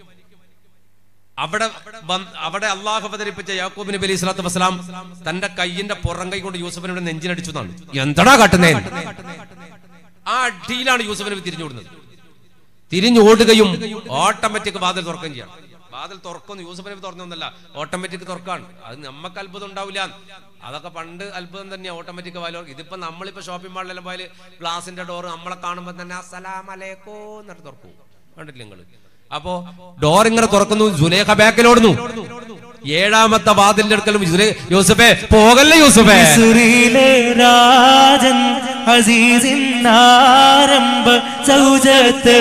അവിടെ വന്ന്- അവിടെ അള്ളാഹു അവതരിപ്പിച്ച യാക്കൂബ് നബി അലൈഹി സ്വലാത്തു വസ്സലാം തന്റെ കയ്യിന്റെ പുറം കൈ കൊണ്ട് യൂസഫിനോട് നെഞ്ചിനടിച്ചു എന്നാണ് എന്തടാ കാട്ടുന്നേ ആ അടിയിലാണ് യൂസഫ് നബി തിരിഞ്ഞോടുന്നത് തിരിഞ്ഞോടുകയും ഓട്ടോമാറ്റിക് വാതിൽ തുറക്കുകയും ചെയ്യണം വാതിൽ തുറക്കുന്നു യൂസഫ് നബി തുറന്നൊന്നല്ല ഓട്ടോമാറ്റിക് തുറക്കാണ് അത് നമുക്ക് അത്ഭുതം ഉണ്ടാവില്ല അതൊക്കെ പണ്ട് അത്ഭുതം തന്നെയാണ് ഓട്ടോമാറ്റിക് വാതിൽ ഇതിപ്പോ നമ്മളിപ്പോ ഷോപ്പിംഗ് മാളിലെല്ലാം പോയാൽ ഗ്ലാസിന്റെ ഡോർ നമ്മളെ കാണുമ്പോൾ തന്നെ അസ്സലാം അലൈക്കോ എന്നിട്ട് തുറക്കും കണ്ടിട്ടില്ല നിങ്ങള് അപ്പോ ഡോർ ഇങ്ങനെ തുറക്കുന്നു ജുലേഖ ബാക്കിലോടുന്നു ഏഴാമത്തെ വാതിലിന്റെ അടുക്കലും ജുലേ- യൂസഫേ പോകല്ലേ യൂസഫേ മിസ്രിലെ രാജൻ അസീസിന്നാരംഭ സൗജത്ത്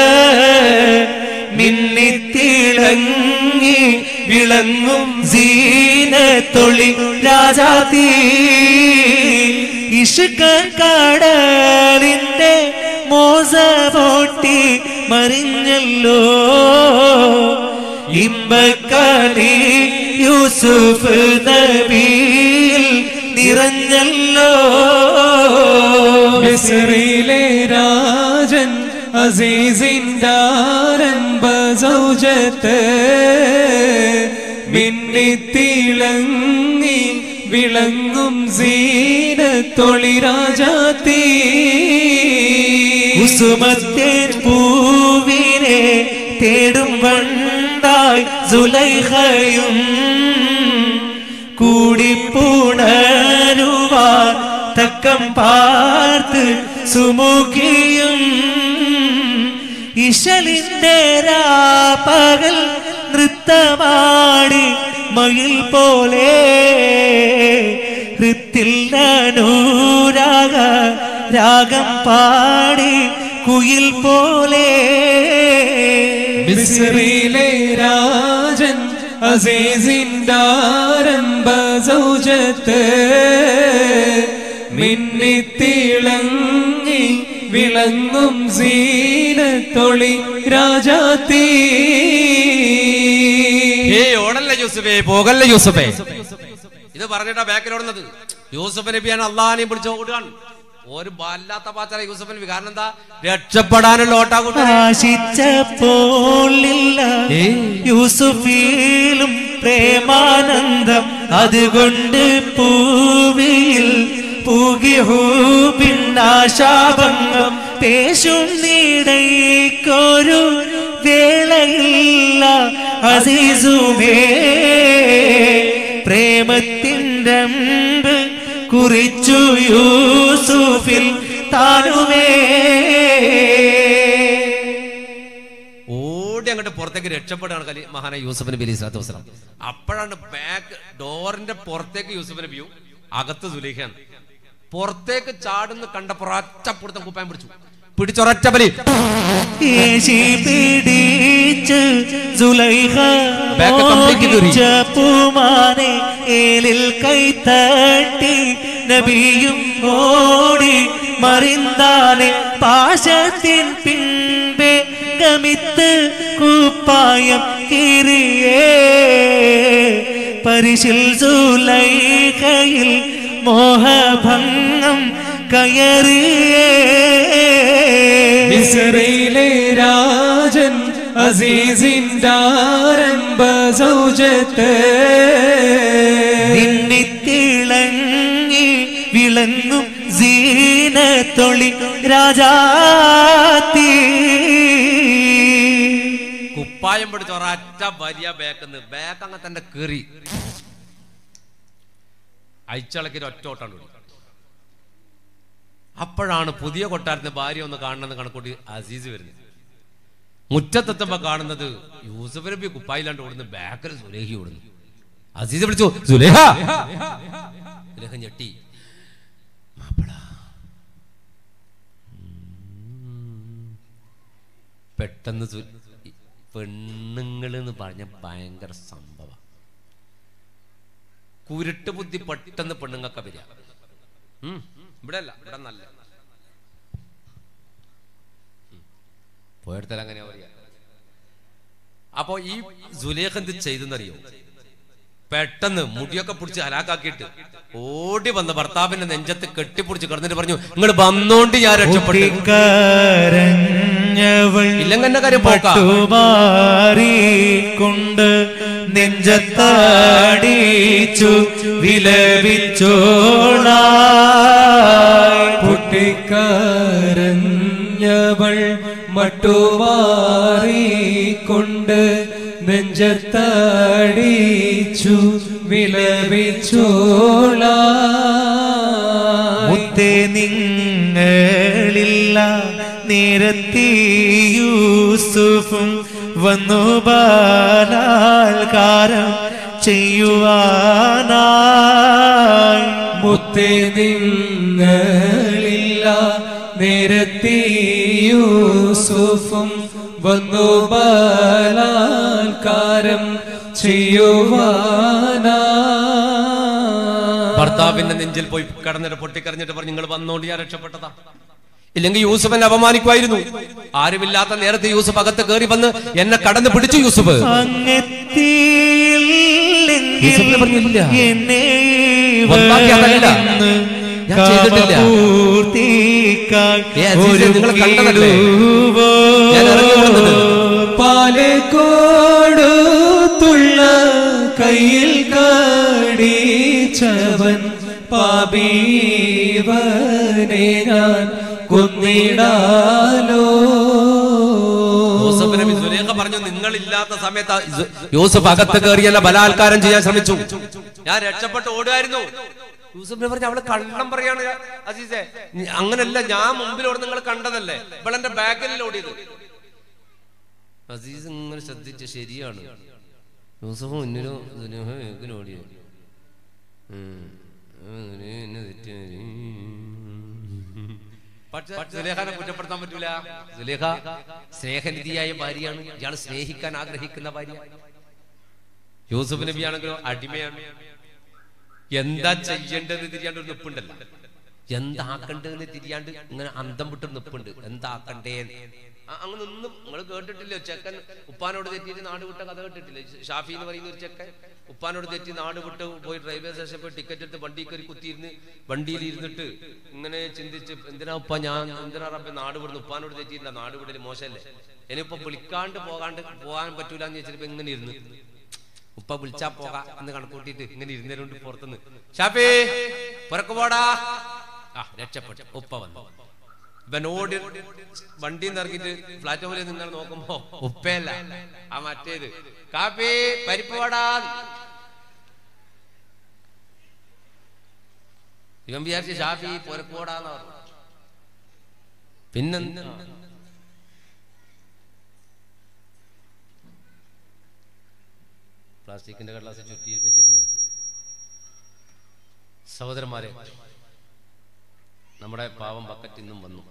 മിന്നിത്തിളങ്ങി വിളങ്ങും സീനത്തൊളി രാജാത്തി ഇഷ്ക കടലിന്റെ മോസ പൊട്ടി മറിഞ്ഞല്ലോ ഇമ്പക്കനി യൂസുഫ് നബിയിൽ നിറഞ്ഞല്ലോ മിസ്രിലെ രാജൻ അസീസിന്റെ ആരംഭ സൗജത്ത് മിന്നിത്തിളങ്ങി വിളങ്ങും സീനത്തൊളി രാജാത്തീ കുസുമത്തേൻ പൂവിനെ തേടും വണ്ടായി സുലൈഹയും കൂടിപ്പുണരുവാൻ തക്കം പാർത്ത് സുമുഖിയും ഇശലിന്റെ രാപ്പകൽ നൃത്തമാടി മയിൽ പോലെ ഹൃത്തിൽ നൂരാഗ രാഗം പാടി കുയിൽ പോലെ മിസ്രിലെ രാജൻ അസീസിന്റെ ആരംഭ സൗജത്ത് മിന്നിത്തിളങ്ങി വിളങ്ങും സീനത്തൊളി രാജാത്തീ ഏ ഓടല്ല യൂസഫേ പോകല്ല യൂസഫേ ഇത് പറഞ്ഞിട്ടാ ബാക്കിലോടുന്നത് യൂസഫ് നബിയാണ് അള്ളാഹിനെ പിടിച്ച് ഓടുകയാണ് ഒരു വല്ലാത്ത പാച്ചാല യൂസഫ് നബി കാരണം എന്താ രക്ഷപ്പെടാനുള്ള ഓട്ടാകൂട്ട ആശിച്ചപ്പോളില്ല യൂസുഫിലും പ്രേമാനന്ദം അതുകൊണ്ട് പൂവിയിൽ പൂകിഹൂപിന്നാശാഭംഗം പേശും നീടൈക്കൊരു വേളയില്ല അസീസുമേ പ്രേമത്തിൻ്റെ അമ്പ് കുറിച്ചു യൂസുഫിൽ താനുമേ ഓടി അങ്ങോട്ട് പുറത്തേക്ക് രക്ഷപ്പെടുകയാണ് കലി മഹാന യൂസഫ് നബി അലൈഹി സ്വലാത്തു വസ്സലാം അപ്പോഴാണ് ബാക്ക് ഡോറിന്റെ പുറത്തേക്ക് യൂസഫ് നബിയും അകത്ത് സുലൈഖാണ് പുറത്തേക്ക് ചാടുന്ന കണ്ടപ്പോൾ ഒറ്റപ്പുറത്തം കുപ്പായം പിടിച്ചു പിടിച്ചൊരൊറ്റ ബലി ഏശി പിടിച്ച് സുലൈഖ Back complete കീറി. മോഹിച്ച പൂമാനെ ഏലിൽ കൈത്തട്ടി നബിയും ഓടി മറിന്താനെ പാശത്തിൻ പിൻപേ ഗമിത്ത് കുപ്പായം കീറിയേ പരിശിൽ സുലൈഖയിൽ മോഹഭംഗം കയറിയേ മിസ്രയിലെ രാജൻ അസീസിന്റെ ആരംഭ സൗജത്ത് നിന്നിത്തിളങ്ങി വിളങ്ങും സീനത്തൊളി രാജാത്തി കുപ്പായം പിടിച്ച ഒരൊറ്റ വലിയ ബാക്കെന്ന് ബാക്ക് അങ്ങ് തന്നെ കീറി അയച്ചളക്കിന് ഒറ്റ ഓട്ടാണ് ഓടി. അപ്പോഴാണ് പുതിയ കൊട്ടാരത്തിന്റെ ഭാര്യ ഒന്ന് കാണണമെന്ന് കണക്കൂട്ടി അസീസ് വരുന്നത് മുറ്റത്തെത്തുമ്പോ കാണുന്നത് യൂസഫ് നബി കുപ്പായില്ലാണ്ട് ഓടുന്നു ബാക്കിൽ സുലേഹി ഓടുന്നു അസീസ് വിളിച്ചു സുലേഹ സുലേഹ ഞെട്ടി മാപ്പിള ഉം. പെട്ടെന്ന് സു- ഈ പെണ്ണുങ്ങൾ എന്ന് പറഞ്ഞ ഭയങ്കര സംഭവ കുരുട്ട് ബുദ്ധി പെട്ടെന്ന് പെണ്ണുങ്ങൾക്ക് വരിക ഉം, ഇവിടെ അല്ല ഇവിടെ നല്ല പോയടത്തല്ല അങ്ങനെയാ പറയാ അപ്പോ ഈ സുലേഖ് എന്ത് ചെയ്തെന്നറിയോ പെട്ടെന്ന് മുടിയൊക്കെ പിടിച്ച് ഹലാക്കാക്കിയിട്ട് ഓടി വന്ന ഭർത്താവിന്റെ നെഞ്ചത്ത് കെട്ടിപ്പിടിച്ച് കിടന്നിട്ട് പറഞ്ഞു നിങ്ങൾ വന്നോണ്ട് ഞാൻ രക്ഷപ്പെട്ടു കരഞ്ഞവൾ ഇല്ലെങ്കിൽ എന്നെ കാര്യം പോക്കാ. പട്ടുമാറിക്കൊണ്ട് നെഞ്ചത്തടിച്ചു വിലപിച്ചോളായി പൊട്ടിക്കരഞ്ഞവൾ മട്ടുമാറിക്കൊണ്ട് നെഞ്ചത്തടിച്ചു വിലപിച്ചോള മുത്തേ നിങ്ങളില്ല നിരത്തി യൂസുഫും വന്നു ബാലാൽക്കാരം ചെയ്യുവാനായി മുത്തേ നിങ്ങളില്ല നിരത്തി യൂസുഫും വന്നു ബലാൽക്കാരം ചെയ്യുവാനാ ഭർത്താവിന്റെ നെഞ്ചിൽ പോയി കടന്നിട്ട് പൊട്ടിക്കരഞ്ഞിട്ട് പറഞ്ഞു നിങ്ങൾ വന്നോണ്ട് ഞാൻ രക്ഷപ്പെട്ടതാ ഇല്ലെങ്കിൽ യൂസുഫിനെ അപമാനിക്കുമായിരുന്നു ആരുമില്ലാത്ത നേരത്തെ യൂസുഫ് അകത്ത് കയറി വന്ന് എന്നെ കടന്ന് പിടിച്ചു യൂസുഫ് യൂസുഫിനെ പറഞ്ഞു, "ഇല്ല." അങ്ങെത്തിയില്ലെങ്കിൽ എന്നെ വന്നാക്കി അതല്ല. ഇവരിന്ന് ഞാൻ ചെയ്തിട്ടില്ല. കാമപൂർത്തിക്കാൻ ഏ, അസീസേ, നിങ്ങൾ കണ്ടതല്ലേ? ഞാൻ ഇറങ്ങി വന്നത്. പാലക്കോടുത്തുള്ള കയ്യിൽ കടിച്ചവൻ പാപീവനെ ഞാൻ കൊന്നിടാലോ യൂസഫ് നബി സുലേഖ പറഞ്ഞു നിങ്ങൾ ഇല്ലാത്ത സമയത്ത് യു- യൂസഫ് അകത്ത് കയറിയല്ല ബലാത്കാരം ചെയ്യാൻ ശ്രമിച്ചു ഞാൻ രക്ഷപ്പെട്ട് ഓടുമായിരുന്നു യൂസഫ് നബി പറഞ്ഞു അവള് കള്ളം പറയാണ് അസീസെ ഞ- അങ്ങനല്ല ഞാൻ മുമ്പിലോട് നിങ്ങൾ കണ്ടതല്ലേ ഇവളെന്റെ ബാക്കിൽ ഓടിയത് അസീസ് ഇങ്ങനെ ശ്രദ്ധിച്ച് ശരിയാണ് യൂസഫ് മുന്നിലോ സുലേഖ ബാക്കിൽ ഓടിയത് ഉം. അങ്ങനെ എന്നെ തെറ്റിയത്. പക്ഷെ സുലേഖാനെ കുറ്റപ്പെടുത്താൻ പറ്റൂല സുലേഖ സ്നേഹനിധിയായ ഭാര്യയാണ് ഇയാൾ സ്നേഹിക്കാൻ ആഗ്രഹിക്കുന്ന ഭാര്യ യൂസുഫ് നബി ആണെങ്കിലോ അടിമയാണ് എന്താ ചെയ്യേണ്ടത് തിരിയാണ്ട് ഒരു നിപ്പുണ്ടല്ലോ എന്താക്കണ്ടെന്ന് തിരിയാണ്ട് ഇങ്ങനെ അന്തം വിട്ടൊരു നിപ്പുണ്ട് എന്താക്കണ്ടേ അങ്ങ് നിന്നും നിങ്ങൾ കേട്ടിട്ടില്ലേ ചെക്കൻ ഉപ്പാനോട് തെറ്റിയിട്ട് നാട് വിട്ട കഥ കേട്ടിട്ടില്ലേ ഷാഫി എന്ന് പറയുന്ന ഒരു ചെക്കൻ ഉപ്പാനോട് തെറ്റി നാട് വിട്ട് പോയി റെയിൽവേ സ്റ്റേഷനിൽ പോയി ടിക്കറ്റ് എടുത്ത് വണ്ടി കയറി കുത്തിയിരുന്ന് വണ്ടിയിൽ ഇരുന്നിട്ട് ഇങ്ങനെ ചിന്തിച്ച് എന്തിനാ ഉപ്പ ഞാൻ എന്തിനാ റബ്ബെ നാട് വിടുന്നു ഉപ്പാനോട് തെറ്റിയില്ല നാട് വിടല് മോശമല്ലേ ഇനിയിപ്പോ വിളിക്കാണ്ട് പോകാണ്ട് പോകാൻ പറ്റൂല എന്ന് വെച്ചിട്ട് ഇങ്ങനെ ഇരുന്ന് ഉപ്പ വിളിച്ചാ പോകാ എന്ന് കണക്കൂട്ടിയിട്ട് ഇങ്ങനെ ഇരുന്നേരുണ്ട് പുറത്തുനിന്ന് ഷാഫി പുറക്കു പോടാ ആ രക്ഷപ്പെട്ടു ഉപ്പ വന്നു ഇവനോട് വണ്ടി ഇറങ്ങിയിട്ട് പ്ലാറ്റ്ഫോമിൽ നിങ്ങൾ നോക്കുമ്പോ ഉപ്പയല്ല ആ മറ്റേത് കാപ്പി പരിപ്പ് വടാ ഇവൻ വിചാരിച്ച് ഷാഫി പരിപ്പ് വടാന്ന് പറഞ്ഞു പിന്നെ പ്ലാസ്റ്റിക്കിന്റെ കടലാസ് ചുറ്റി വെച്ചിട്ടുണ്ട് സഹോദരന്മാരെ നമ്മുടെ പാവം ബക്കറ്റ് ഇന്നും വന്നു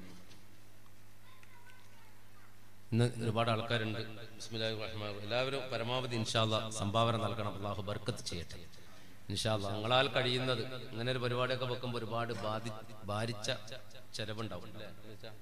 ഇന്ന് ഒരുപാട് ആൾക്കാരുണ്ട് ബിസ്മില്ലാഹിർ റഹ്മാനിർ റഹീം. എല്ലാവരും പരമാവധി ഇൻഷാല്ല സംഭാവന നൽകണം അള്ളാഹു ബർക്കത്ത് ചെയ്യട്ടെ ഇൻഷാല്ല നിങ്ങളാൽ കഴിയുന്നത് ഇങ്ങനെ ഒരു പരിപാടിയൊക്കെ വെക്കുമ്പോൾ ഒരുപാട് ബാധി ഭാരിച്ച ചെലവുണ്ടാവും അല്ലേ? എന്നുവെച്ചാ,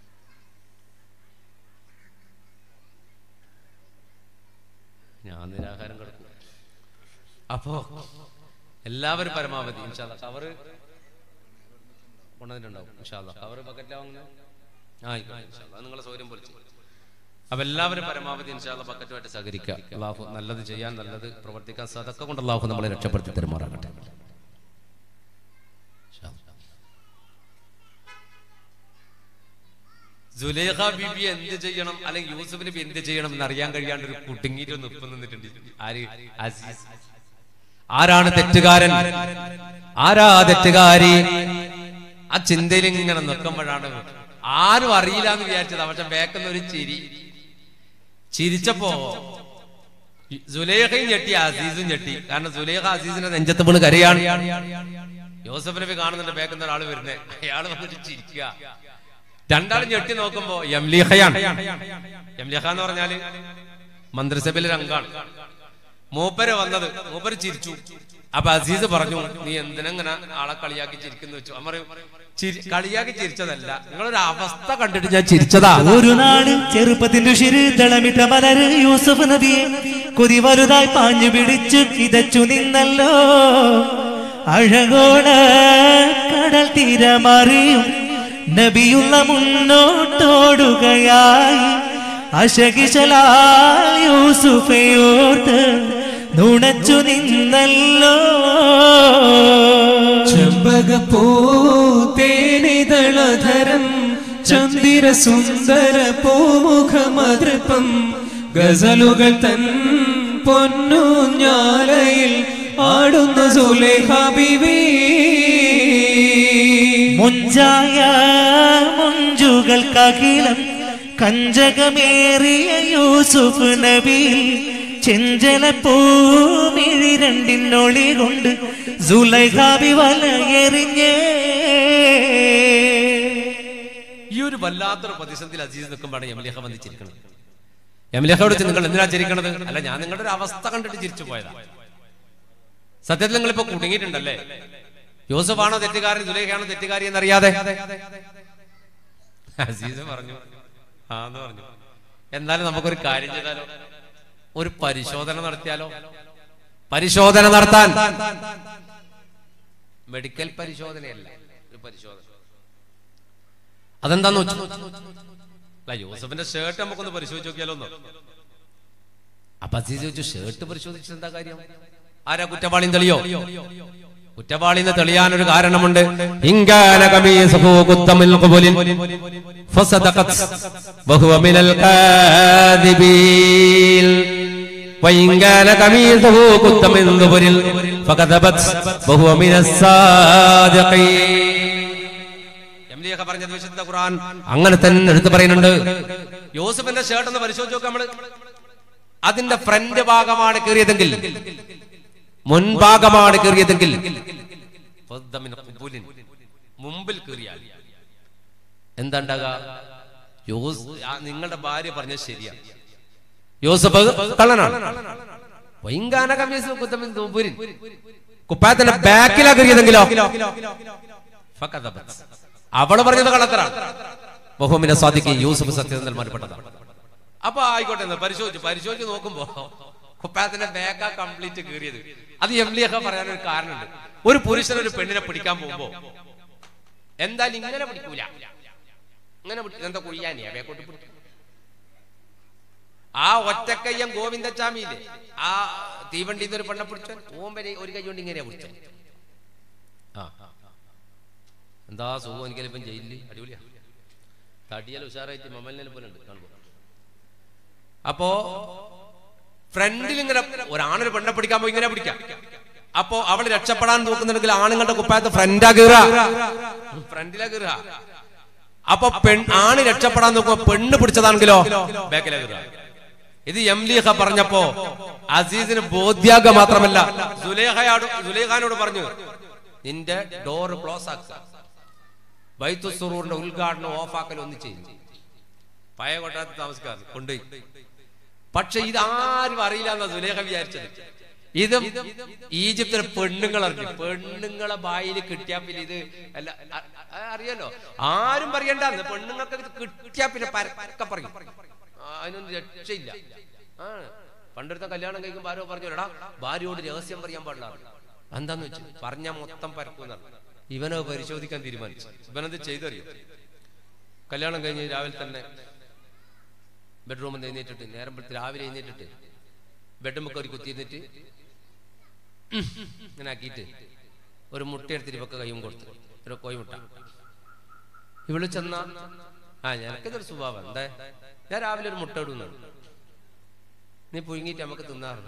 ഞാൻ നിരാഹാരം കിടക്കും അപ്പോ എല്ലാവരും പരമാവധി ഇൻഷാല്ല കവറ് കൊണ്ടുവന്നിട്ടുണ്ടാവും ഇൻഷാല്ല കവറ് ബക്കറ്റിലാ വാങ്ങുന്നത് ആ ആയിക്കോട്ടെ ഇൻഷാല്ലാ. അത് നിങ്ങളെ സൗകര്യം പോലെ ചെയ്യും. അപ്പൊ എല്ലാവരും പരമാവധി ഇൻഷാല്ല ബക്കറ്റുമായിട്ട് സഹകരിക്കുക അള്ളാഹു നല്ലത് ചെയ്യാൻ നല്ലത് പ്രവർത്തിക്കാൻ സതൊക്കെ കൊണ്ട് അള്ളാഹു നമ്മളെ രക്ഷപ്പെടുത്തി തരുമാറാകട്ടെ ഇൻഷാ അല്ലാ. സുലേഖ ബിബി എന്ത് ചെയ്യണം അല്ലെങ്കിൽ യൂസുഫ് നബി എന്ത് ചെയ്യണം എന്ന് അറിയാൻ കഴിയാണ്ട് ഒരു കുടുങ്ങിയിട്ട് നിപ്പം നിന്നിട്ടുണ്ട് ആര് അസീസ് ആരാണ് തെറ്റുകാരൻ ആരാ തെറ്റുകാരി ആ ചിന്തയിൽ ഇങ്ങനെ നിൽക്കുമ്പോഴാണ് ആരും അറിയില്ല എന്ന് വിചാരിച്ചത് പക്ഷെ വേക്കുന്ന ഒരു ചിരി ചിരിച്ചപ്പോ സുലേഖയും ഞെട്ടി അസീസും ഞെട്ടി കാരണം സുലേഖ അസീസിന്റെ നെഞ്ചത്ത് വീണ് കരയാണ് യോസഫ് നബി കാണുന്നുണ്ട് വേക്കുന്ന ഒരാൾ വരുന്നേ അയാൾ വന്നിട്ട് ചിരിക്കുക രണ്ടാളും ഞെട്ടി നോക്കുമ്പോ യംലീഹയാണ് യംലീഹ എന്ന് പറഞ്ഞാല് മന്ത്രിസഭയിലെ ഒരു അംഗാണ് മൂപ്പര് വന്നത് മൂപ്പര് ചിരിച്ചു അപ്പൊ അസീസ് പറഞ്ഞു നീ എന്തിനെങ്ങനെ ആളെ കളിയാക്കി ചിരിക്കുന്നു വെച്ചു അമ്മ പറയും, ചിരി കളിയാക്കി ചിരിച്ചതല്ല നിങ്ങളൊരു അവസ്ഥ കണ്ടിട്ട് ഞാൻ ചിരിച്ചതാ ഒരു നാട് ചെറുപ്പത്തിന്റെ ശിര് തിളമിട്ട മലര് യൂസഫ് നബിയെ കൊതി വലുതായി പാഞ്ഞു പിടിച്ചു കിതച്ചു നിന്നല്ലോ അഴകോള കടൽ തീരമറിയും നബിയുള്ള മുന്നോട്ടോടുകയായി അശകിശലാൽ യൂസുഫയോർത്ത് നുണച്ചു നിന്നല്ലോ ചെമ്പകപ്പൂതേനിതളധരം ചന്ദിര സുന്ദര പൂമുഖമതൃപ്പം ഗസലുകൾ തൻ പൊന്നുഞ്ഞാലയിൽ ആടുന്ന സുലേഖ ബിവി മുഞ്ചായ മുഞ്ചുകൾക്കകിലം കഞ്ചകമേറിയ യൂസുഫ് നബിയിൽ ചെഞ്ചല പൂമിഴി രണ്ടിനൊളി കൊണ്ട് സുലൈഖാബി വലയെറിഞ്ഞേ ഈ ഒരു വല്ലാത്തൊരു പ്രതിസന്ധിയിൽ അസീസ് നിൽക്കുമ്പോഴാണ് യമലേഖ വന്ന് ചിരിക്കുന്നത് യമലേഖയോട് ചോദിച്ചു, നിങ്ങൾ എന്തിനാ ചിരിക്കണത് അല്ല ഞാൻ നിങ്ങളുടെ ഒരു അവസ്ഥ കണ്ടിട്ട് ചിരിച്ചു പോയതാ സത്യത്തിൽ നിങ്ങൾ ഇപ്പൊ കുടുങ്ങിയിട്ടുണ്ടല്ലേ യോസഫാണോ തെറ്റുകാരൻ സുലേഖയാണോ തെറ്റുകാരി എന്നറിയാതെ അസീസ് പറഞ്ഞു ആ എന്ന് പറഞ്ഞു എന്നാലും നമുക്കൊരു കാര്യം ചെയ്താലോ ഒരു പരിശോധന നടത്തിയാലോ പരിശോധന നടത്താൻ മെഡിക്കൽ പരിശോധനയല്ല ഒരു പരിശോധന അതെന്താന്ന് വെച്ചു അല്ല യൂസഫിന്റെ ഷർട്ട് നമുക്കൊന്ന് പരിശോധിച്ച് നോക്കിയാലോ ഒന്ന് അപ്പൊ അസീസ് ചോദിച്ചു ഷർട്ട് പരിശോധിച്ചത് എന്താ കാര്യം ആരാ കുറ്റവാളിയും തെളിയോ കുറ്റവാളിന്ന് തെളിയാൻ ഒരു കാരണമുണ്ട് ഇങ്കാന ഖമീസുഹു ഖുത്തമിൽ ഖുബുലിൻ ഫസദഖത് വഹുവ മിനൽ കാദിബീൻ وإن كان قميصه قد من ظهر فكذبت وهو من الصادقين യംലിയൊക്ക പറഞ്ഞത് വിശുദ്ധ ഖുർആൻ അങ്ങനെ തന്നെ എടുത്ത് പറയുന്നുണ്ട് യോസഫിന്റെ ഷർട്ട് ഒന്ന് പരിശോധിച്ച് നോക്കാം നമ്മള് അതിന്റെ ഫ്രണ്ട് ഭാഗമാണ് കീറിയതെങ്കിൽ മുൻഭാഗമാണ് കീറിയതെങ്കിൽ ഫദ്ദമിൻ ഖുബുലിൻ. മുമ്പിൽ കീറിയാൽ എന്താ ഉണ്ടാകുക യോസ് ആ നിങ്ങളുടെ ഭാര്യ പറഞ്ഞത് ശരിയാ യോസഫ് കള്ളനാണ് വൈങ്കാന കമ്മീസ് കുത്തമിൻ ഖുബുലിൻ. കുപ്പായത്തിന്റെ ബാക്കിലാ കീറിയതെങ്കിലോ ഫഖദബത്. അവള് പറഞ്ഞത് കള്ളത്തരാണ് ബഹുമിനെ സ്വാധിക്കും യൂസുഫ് സത്യസന്ധന്മാർപ്പെട്ടതാണ് അപ്പൊ ആയിക്കോട്ടെ എന്ന് പരിശോധിച്ചു പരിശോധിച്ച് നോക്കുമ്പോ കുപ്പായത്തിന്റെ ബാക്കാ കംപ്ലീറ്റ് കീറിയത് അത് എം ലി ഒക്കെ പറയാനൊരു കാരണമുണ്ട് ഒരു പുരുഷൻ ഒരു പെണ്ണിനെ പിടിക്കാൻ പോകുമ്പോ എന്തായാലും ഇങ്ങനെ പിടിക്കൂല ഇങ്ങനെ പിടി- എന്താ കുഴിയാനിയാ ബേക്കോട്ട് പിടിക്കും ആ ഒറ്റക്കയ്യം ഗോവിന്ദച്ചാമിയില്ലേ ആ തീവണ്ടിന്ന് ഒരു പെണ്ണെ പിടിച്ചാൽ ഓമ്പരെ ഒരു കൈ കൊണ്ട് ഇങ്ങനെയാ പിടിച്ചത് ആ എന്താ സുഖം എനിക്കല്ലിപ്പം ജയിലിൽ അടിപൊളിയാ തടിയൽ ഉഷാറായിട്ട് മമ്മലിനെ പോലെ ഉണ്ട് കാണുമ്പോൾ അപ്പോ ഫ്രണ്ടിൽ ഇങ്ങനെ ഒരാണൊരു പെണ്ണെ പിടിക്കാൻ പോയി ഇങ്ങനെ പിടിക്കാം അപ്പോ അവൾ രക്ഷപ്പെടാൻ നോക്കുന്നുണ്ടെങ്കിൽ ആണുങ്ങളുടെ കുപ്പായത്ത് ഫ്രണ്ടാ കീറ ഫ്രണ്ടിലാ കീറ അപ്പൊ പെൺ ആണ് രക്ഷപ്പെടാൻ നോക്കുമ്പോ പെണ്ണ് പിടിച്ചതാണെങ്കിലോ ബാക്കിലാ കീറ ഇത് എംലീഹ പറഞ്ഞപ്പോ അസീസിന് ബോധ്യാക മാത്രമല്ല സുലേഖയോട് സുലേഖാനോട് പറഞ്ഞു നിന്റെ ഡോർ ക്ലോസ് ആക്കുക ബൈത്തു സുറൂറിന്റെ ഉദ്ഘാടനം ഓഫാക്കൽ ഒന്ന് ചെയ്യും പഴയ കൊട്ടാരത്തിൽ താമസിക്കാറ് കൊണ്ടുപോയി പക്ഷെ ഇത് ആരും അറിയില്ല എന്നാ സുലേഖ വിചാരിച്ചത് ഇത് ഈജിപ്തിലെ പെണ്ണുങ്ങൾ അറിഞ്ഞു പെണ്ണുങ്ങളെ ബായിൽ കിട്ടിയാ പിന്നെ ഇത് അല്ല അ- അ- അറിയാലോ ആരും പറയണ്ടെന്ന് പെണ്ണുങ്ങൾക്ക് ഇത് കിട്ടിയാ പിന്നെ പരക്കെ പറയും ആ, അതിനൊന്നും രക്ഷയില്ല ആ പണ്ടെടുത്ത കല്യാണം കഴിക്കുമ്പോ ആരോ പറഞ്ഞു എടാ ഭാര്യയോട് രഹസ്യം പറയാൻ പാടില്ല എന്താന്ന് വെച്ചു പറഞ്ഞ മൊത്തം പരക്കുന്ന ഇവനെ പരിശോധിക്കാൻ തീരുമാനിച്ചു ഇവനത് ചെയ്തറിയും കല്യാണം കഴിഞ്ഞ് രാവിലെ തന്നെ ബെഡ്റൂമിൽ നിന്ന് എഴുന്നേറ്റിട്ട് നേരം വെളുത്ത് രാവിലെ എഴുന്നേറ്റിട്ട് ബെഡ്റൂമിൽ കയറി കുത്തിയിരുന്നിട്ട് ഉം ഇങ്ങനെ ആക്കിയിട്ട് ഒരു മുട്ട എടുത്തിട്ട് ഇവക്ക് കയ്യും കൊടുത്തു ഒരു കോയിമുട്ട ഇവള് ചെന്ന ആ ഞനക്കിതൊരു സ്വഭാവം എന്താ ഞാൻ രാവിലെ ഒരു മുട്ട ഇടുന്നാണ് നീ പുഴുങ്ങിയിട്ട് നമുക്ക് തിന്നാറുണ്ട്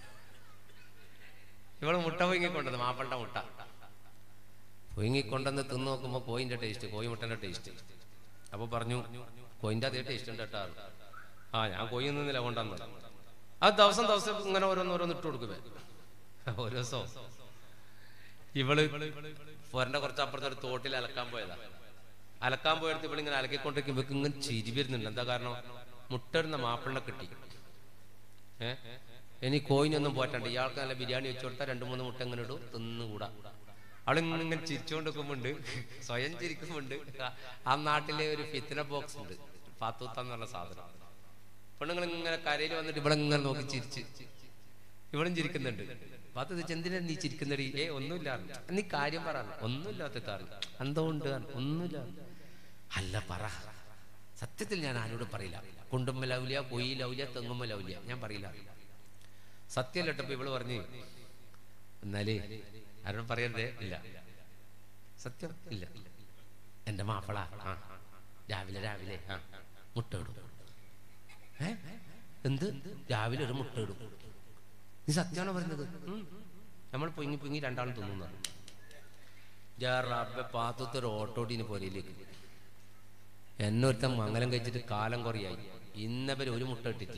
ഇവള് മുട്ട പുഴുങ്ങിക്കൊണ്ടത് മാപ്പളുടെ മുട്ട പുഴുങ്ങിക്കൊണ്ടെന്ന് തിന്നു നോക്കുമ്പോ കോയിന്റെ ടേസ്റ്റ് കോയിമുട്ടന്റെ ടേസ്റ്റ് അപ്പൊ പറഞ്ഞു കോയിന്റെ അതേ ടേസ്റ്റ് ഉണ്ട് കേട്ടോ ആ ഞാൻ കോയി നിന്നില്ല കൊണ്ടുവന്നത് ആ ദിവസം ദിവസം ഇങ്ങനെ ഓരോന്ന് ഓരോന്ന് ഇട്ട് കൊടുക്കുവേ ഓരോ ദിവസവും ഇവള് ഫോരന്റെ കുറച്ച് അപ്പുറത്തെ ഒരു തോട്ടിൽ അലക്കാൻ പോയതാ അലക്കാൻ പോയടുത്ത് ഇവളിങ്ങനെ അലക്കിക്കൊണ്ടിരിക്കും ഇവക്ക് ഇങ്ങനെ ചിരി വരുന്നുണ്ട് എന്താ കാരണം മുട്ടരുന്ന മാപ്പിളിനെ കിട്ടി ഏ ഇനി കോയിനൊന്നും പോറ്റണ്ട ഇയാൾക്ക് നല്ല ബിരിയാണി വെച്ചു കൊടുത്താൽ രണ്ടു മൂന്ന് മുട്ട ഇങ്ങനെ ഇടും തിന്നുകൂടാ അവളിങ്ങനെ ഇങ്ങനെ ചിരിച്ചുകൊണ്ട് നിൽക്കുമ്പോണ്ട് സ്വയം ചിരിക്കുമ്പോണ്ട് ആ നാട്ടിലെ ഒരു ഫിത്തിന ബോക്സ് ഉണ്ട് പാത്തൂത്ത എന്നുള്ള സാധനം പെണ്ണുങ്ങൾ ഇങ്ങനെ കരയിൽ വന്നിട്ട് ഇവിടെ ഇങ്ങനെ നോക്കി ചിരിച്ച് ഇവളും ചിരിക്കുന്നുണ്ട് പാത്തു ചോദിച്ചു എന്തിനാ നീ ചിരിക്കുന്നടി ഏ ഒന്നുമില്ല നീ കാര്യം പറ ഒന്നുമില്ലാത്ത കാരണം എന്തുകൊണ്ട് ഒന്നുമില്ല അല്ല പറ സത്യത്തിൽ ഞാൻ ആരോടും പറയില്ല കുണ്ടുമ്മ ലൗലിയ കൊയ്യി ലൗലിയ തെങ്ങുമ്മ ലൗലിയ ഞാൻ പറയില്ല സത്യം കേട്ടപ്പോ ഇവള് പറഞ്ഞു എന്നാലേ ആരോടും പറയരുതേ ഇല്ല സത്യം ഇല്ല എന്റെ മാപ്പിള ആ രാവിലെ രാവിലെ ആ മുട്ട ഇടും ഏ എന്ത് രാവിലെ ഒരു മുട്ട ഇടും നീ സത്യമാണോ പറയുന്നത് ഉം. നമ്മൾ പൊങ്ങി പൊങ്ങി രണ്ടാളും തിന്നുന്നു റബ്ബെ പാത്തത്തെ ഒരു ഓട്ടോടീന് പോരയിലേക്ക് എന്നെ ഒരുത്തൻ മംഗലം കഴിച്ചിട്ട് കാലം കുറയായി ഇന്നവര് ഒരു മുട്ട ഇട്ടിട്ടില്ല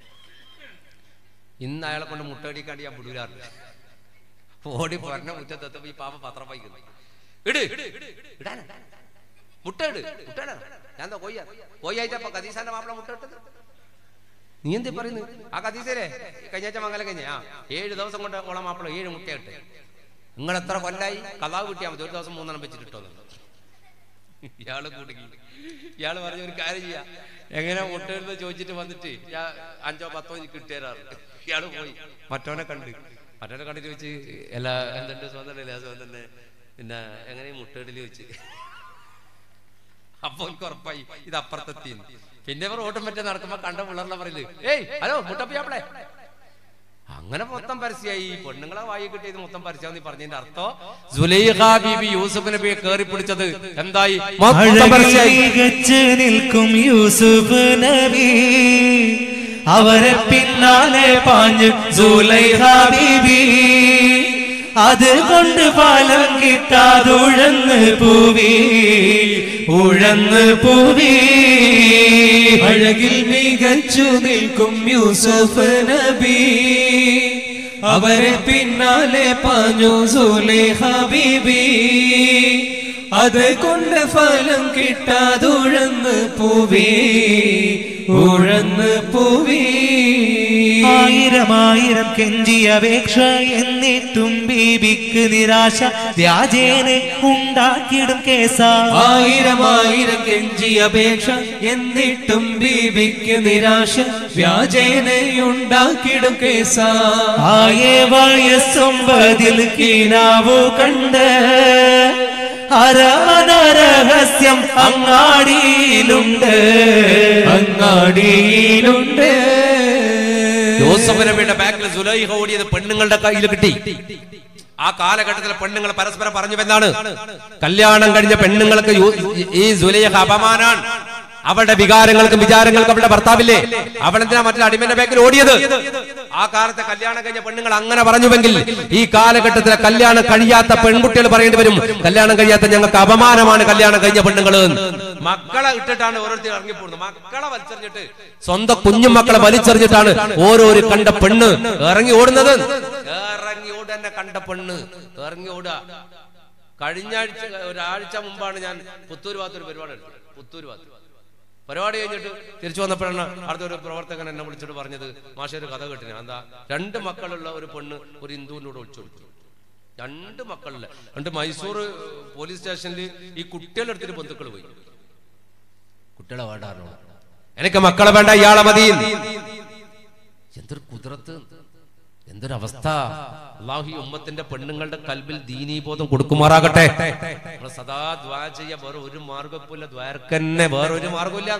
ഇന്ന് അയാളെ കൊണ്ട് മുട്ട ഇടിക്കാണ്ട് ഞാൻ വിടൂലാറില്ല ഓടി പറഞ്ഞ മുറ്റത്തെത്തപ്പോ ഈ പാപ്പ പത്രം വായിക്കുന്നു ഇട് ഇടാനാ മുട്ട ഇട് മുട്ട ഇടാ ഞാൻ എന്താ കൊയ്യാ കൊയ്യായിട്ടപ്പോ കദീസാന്റെ മാപ്പിള മുട്ട ഇട്ടത് നീ എന്തേ പറയുന്നു ആ കദീസരെ കഴിഞ്ഞാഴ്ച മംഗലം കഴിഞ്ഞ ആ ഏഴ് ദിവസം കൊണ്ട് ഓളെ മാപ്പിള ഏഴ് മുട്ടയിട്ട് നിങ്ങൾ എത്ര കൊല്ലായി കഥാവ് കിട്ടിയാൽ മതി ഒരു ദിവസം മൂന്നെണ്ണം വെച്ചിട്ടോ ഇയാള് കുടുങ്ങി ഇയാള് പറഞ്ഞ ഒരു കാര്യം ചെയ്യാ എങ്ങനെ മുട്ടയെന്ന് ചോദിച്ചിട്ട് വന്നിട്ട് ഞാൻ അഞ്ചോ പത്തോ എനിക്ക് കിട്ടിയരാറ് ഇയാള് പോയി മറ്റവനെ കണ്ട് മറ്റവനെ കണ്ടിട്ട് ചോദിച്ച് എല്ലാ എന്തുണ്ട് സ്വന്തം സുഖം തന്നെ പിന്നെ എങ്ങനെ മുട്ടയിടല് ചോദിച്ച് അപ്പൊ എനിക്ക് ഉറപ്പായി ഇത് അപ്പുറത്തെത്തി പിന്നെ ഇവർ ഓട്ടം പറ്റി നടക്കുമ്പോ കണ്ട പിള്ളേർന്ന പറയുന്നത് ഏയ് ഹലോ മുട്ടപ്പിയാപ്പിളെ അങ്ങനെ മൊത്തം പരസ്യമായി ഈ പെണ്ണുങ്ങളെ വായി കിട്ടിയത് മൊത്തം പരസ്യം പറഞ്ഞതിന്റെ അർത്ഥം സുലൈഖ ബീബി യൂസുഫ് നബിയെ കേറി പിടിച്ചത് എന്തായി മൊത്തം പരസ്യമായി അഴകിച്ച് നിൽക്കും യൂസുഫ് നബി അവരെ പിന്നാലെ പാഞ്ഞ് സുലൈഹ ബീബി അതുകൊണ്ട് ഫലം കിട്ടാതുഴന്ന് പൂവി ഉഴന്ന് പൂവി അഴകിൽ മികച്ചു നിൽക്കും യൂസഫ് നബി അവരെ പിന്നാലെ പാഞ്ഞു സുലേഖ ബീബി അത് കൊണ്ട് ഫലം കിട്ടാതുഴന്ന് പൂവി ഉഴന്ന് പൂവി ആയിരം ആയിരം കെഞ്ചി അപേക്ഷ എന്നിട്ടും ബീബിക്ക് നിരാശ വ്യാജേനെ ഉണ്ടാക്കിയിടും കേസാ ആയിരം ആയിരം കെഞ്ചി അപേക്ഷ എന്നിട്ടും ബീവിക്ക് നിരാശ വ്യാജേനയുണ്ടാക്കിടും കേസാ ആയേ വയസ്സൊമ്പതിൽ കീനാവു കണ്ട് അരമന രഹസ്യം അങ്ങാടിയിലുണ്ട് അങ്ങാടിയിലുണ്ട് യൂസഫ് നബിയുടെ ബാക്കിൽ സുലൈഹ ഓടിയത് പെണ്ണുങ്ങളുടെ കയ്യിൽ കിട്ടി ആ കാലഘട്ടത്തിലെ പെണ്ണുങ്ങൾ പരസ്പരം പറഞ്ഞു എന്നാണ് കല്യാണം കഴിഞ്ഞ പെണ്ണുങ്ങൾക്ക് യു- ഈ സുലൈഖ അപമാനാണ് അവളുടെ വികാരങ്ങൾക്കും വിചാരങ്ങൾക്കും അവളുടെ ഭർത്താവില്ലേ അവളെന്തിനാ മറ്റൊരു അടിമന്റെ ബാക്കിൽ ഓടിയത് ആ കാലത്തെ കല്യാണം കഴിഞ്ഞ പെണ്ണുങ്ങൾ അങ്ങനെ പറഞ്ഞുവെങ്കിൽ ഈ കാലഘട്ടത്തിലെ കല്യാണം കഴിയാത്ത പെൺകുട്ടികൾ പറയേണ്ടി വരും കല്യാണം കഴിയാത്ത ഞങ്ങൾക്ക് അപമാനമാണ് കല്യാണം കഴിഞ്ഞ പെണ്ണുങ്ങൾ മക്കളെ ഇട്ടിട്ടാണ് ഓരോരുത്തർ ഇറങ്ങിപ്പോകുന്നത് മക്കളെ വലിച്ചെറിഞ്ഞിട്ട് സ്വന്തം കുഞ്ഞുമക്കളെ വലിച്ചെറിഞ്ഞിട്ടാണ് ഓരോരു കണ്ട പെണ്ണ് ഇറങ്ങി ഓടുന്നത് ഇറങ്ങി ഓടന്നെ കണ്ട പെണ്ണ് ഇറങ്ങി ഓടുക കഴിഞ്ഞ ആഴ്ച ഒരാഴ്ച മുമ്പാണ് ഞാൻ പുത്തൂർ ഭാഗത്തൊരു പരിപാടി എടുത്തത് പുത്തൂർ ഭാഗത്ത് പരിപാടി കഴിഞ്ഞിട്ട് തിരിച്ചു വന്നപ്പോഴാണ് അടുത്ത ഒരു പ്രവർത്തകൻ എന്നെ വിളിച്ചിട്ട് പറഞ്ഞത് മാഷ ഒരു കഥ കേട്ടിന് എന്താ രണ്ട് മക്കളുള്ള ഒരു പെണ്ണ് ഒരു ഹിന്ദുവിൻ്റെ കൂടെ ഒളിച്ചു കൊടുത്തു രണ്ട് മക്കളില്ല രണ്ട് മൈസൂർ പോലീസ് സ്റ്റേഷനിൽ ഈ കുട്ടികളെ എടുത്തിട്ട് ബന്ധുക്കൾ പോയി കുട്ടികളെ വേണ്ടാറോ എനിക്ക് മക്കളെ വേണ്ട ഇയാളെ മതി എന്തൊരു കുതിരത്ത് എന്തൊരു അവസ്ഥ അള്ളാഹു ഈ ഉമ്മത്തിന്റെ പെണ്ണുങ്ങളുടെ കൽബിൽ ദീനീബോധം കൊടുക്കുമാറാകട്ടെ നമ്മള് സദാ ദ്വാ ചെയ്യ വേറെ ഒരു മാർഗപ്പില്ല ദ്വാരക്കന്നെ വേറെ ഒരു മാർഗമില്ല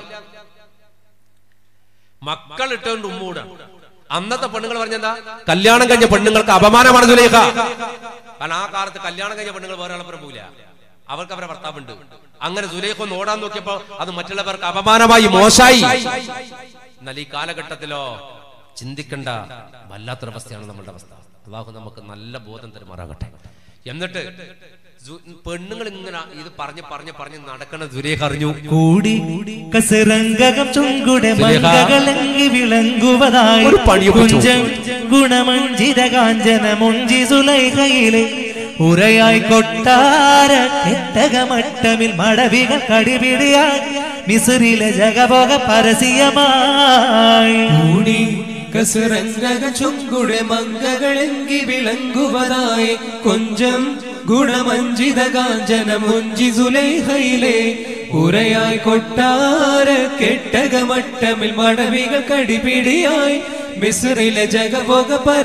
മക്കൾ ഇട്ടുകൊണ്ട് ഉമ്മൂട അന്നത്തെ പെണ്ണുങ്ങൾ പറഞ്ഞെന്താ കല്യാണം കഴിഞ്ഞ പെണ്ണുങ്ങൾക്ക് അപമാനമാണ് സുലേഖ കാരണം ആ കാലത്ത് കല്യാണം കഴിഞ്ഞ പെണ്ണുങ്ങൾ വേറെ ആളപ്പുറം പോകില്ല അവർക്ക് അവരെ ഭർത്താവുണ്ട് അങ്ങനെ സുലേഖ ഒന്ന് ഓടാൻ നോക്കിയപ്പോ അത് മറ്റുള്ളവർക്ക് അപമാനമായി മോശായി എന്നാൽ ഈ കാലഘട്ടത്തിലോ ചിന്തിക്കേണ്ട വല്ലാത്തൊരവസ്ഥയാണ് നമ്മളുടെ അവസ്ഥ അള്ളാഹു നമുക്ക് നല്ല ബോധം തരുമാറാകട്ടെ എന്നിട്ട് സു- പെണ്ണുങ്ങൾ ഇങ്ങനെ ഇത് പറഞ്ഞ് പറഞ്ഞ് പറഞ്ഞ് നടക്കണ ദുരേഖ അറിഞ്ഞു കൂടി കസരംഗകം ചുങ്കുടെ സുലേഖ. മംഗകളെങ്കി വിളങ്ങുവതായി ഒരു പണിയൊക്കെ കുഞ്ചം ഗുണമഞ്ചിത കാഞ്ചന മുഞ്ചി സുലൈഹയിലെ ഉറയായി കൊട്ടാര കെട്ടകമട്ടമിൽ മടവികൾ കടിപിടിയായി മിസുറിലെ ജഗഭോഗ പരസ്യമായി കൂടി കസരംഗക ചുങ്കുടെ മങ്കകളെങ്കി വിളങ്ങുവതായി കൊഞ്ചം ഗുണമഞ്ചിത കാഞ്ചന മുഞ്ചി സുലൈഹയിലെ ഉറയായി കൊട്ടാര കെട്ടകമട്ടമിൽ മടവികൾ കടിപിടിയായി മിസ്രിലെ ജഗഭോഗ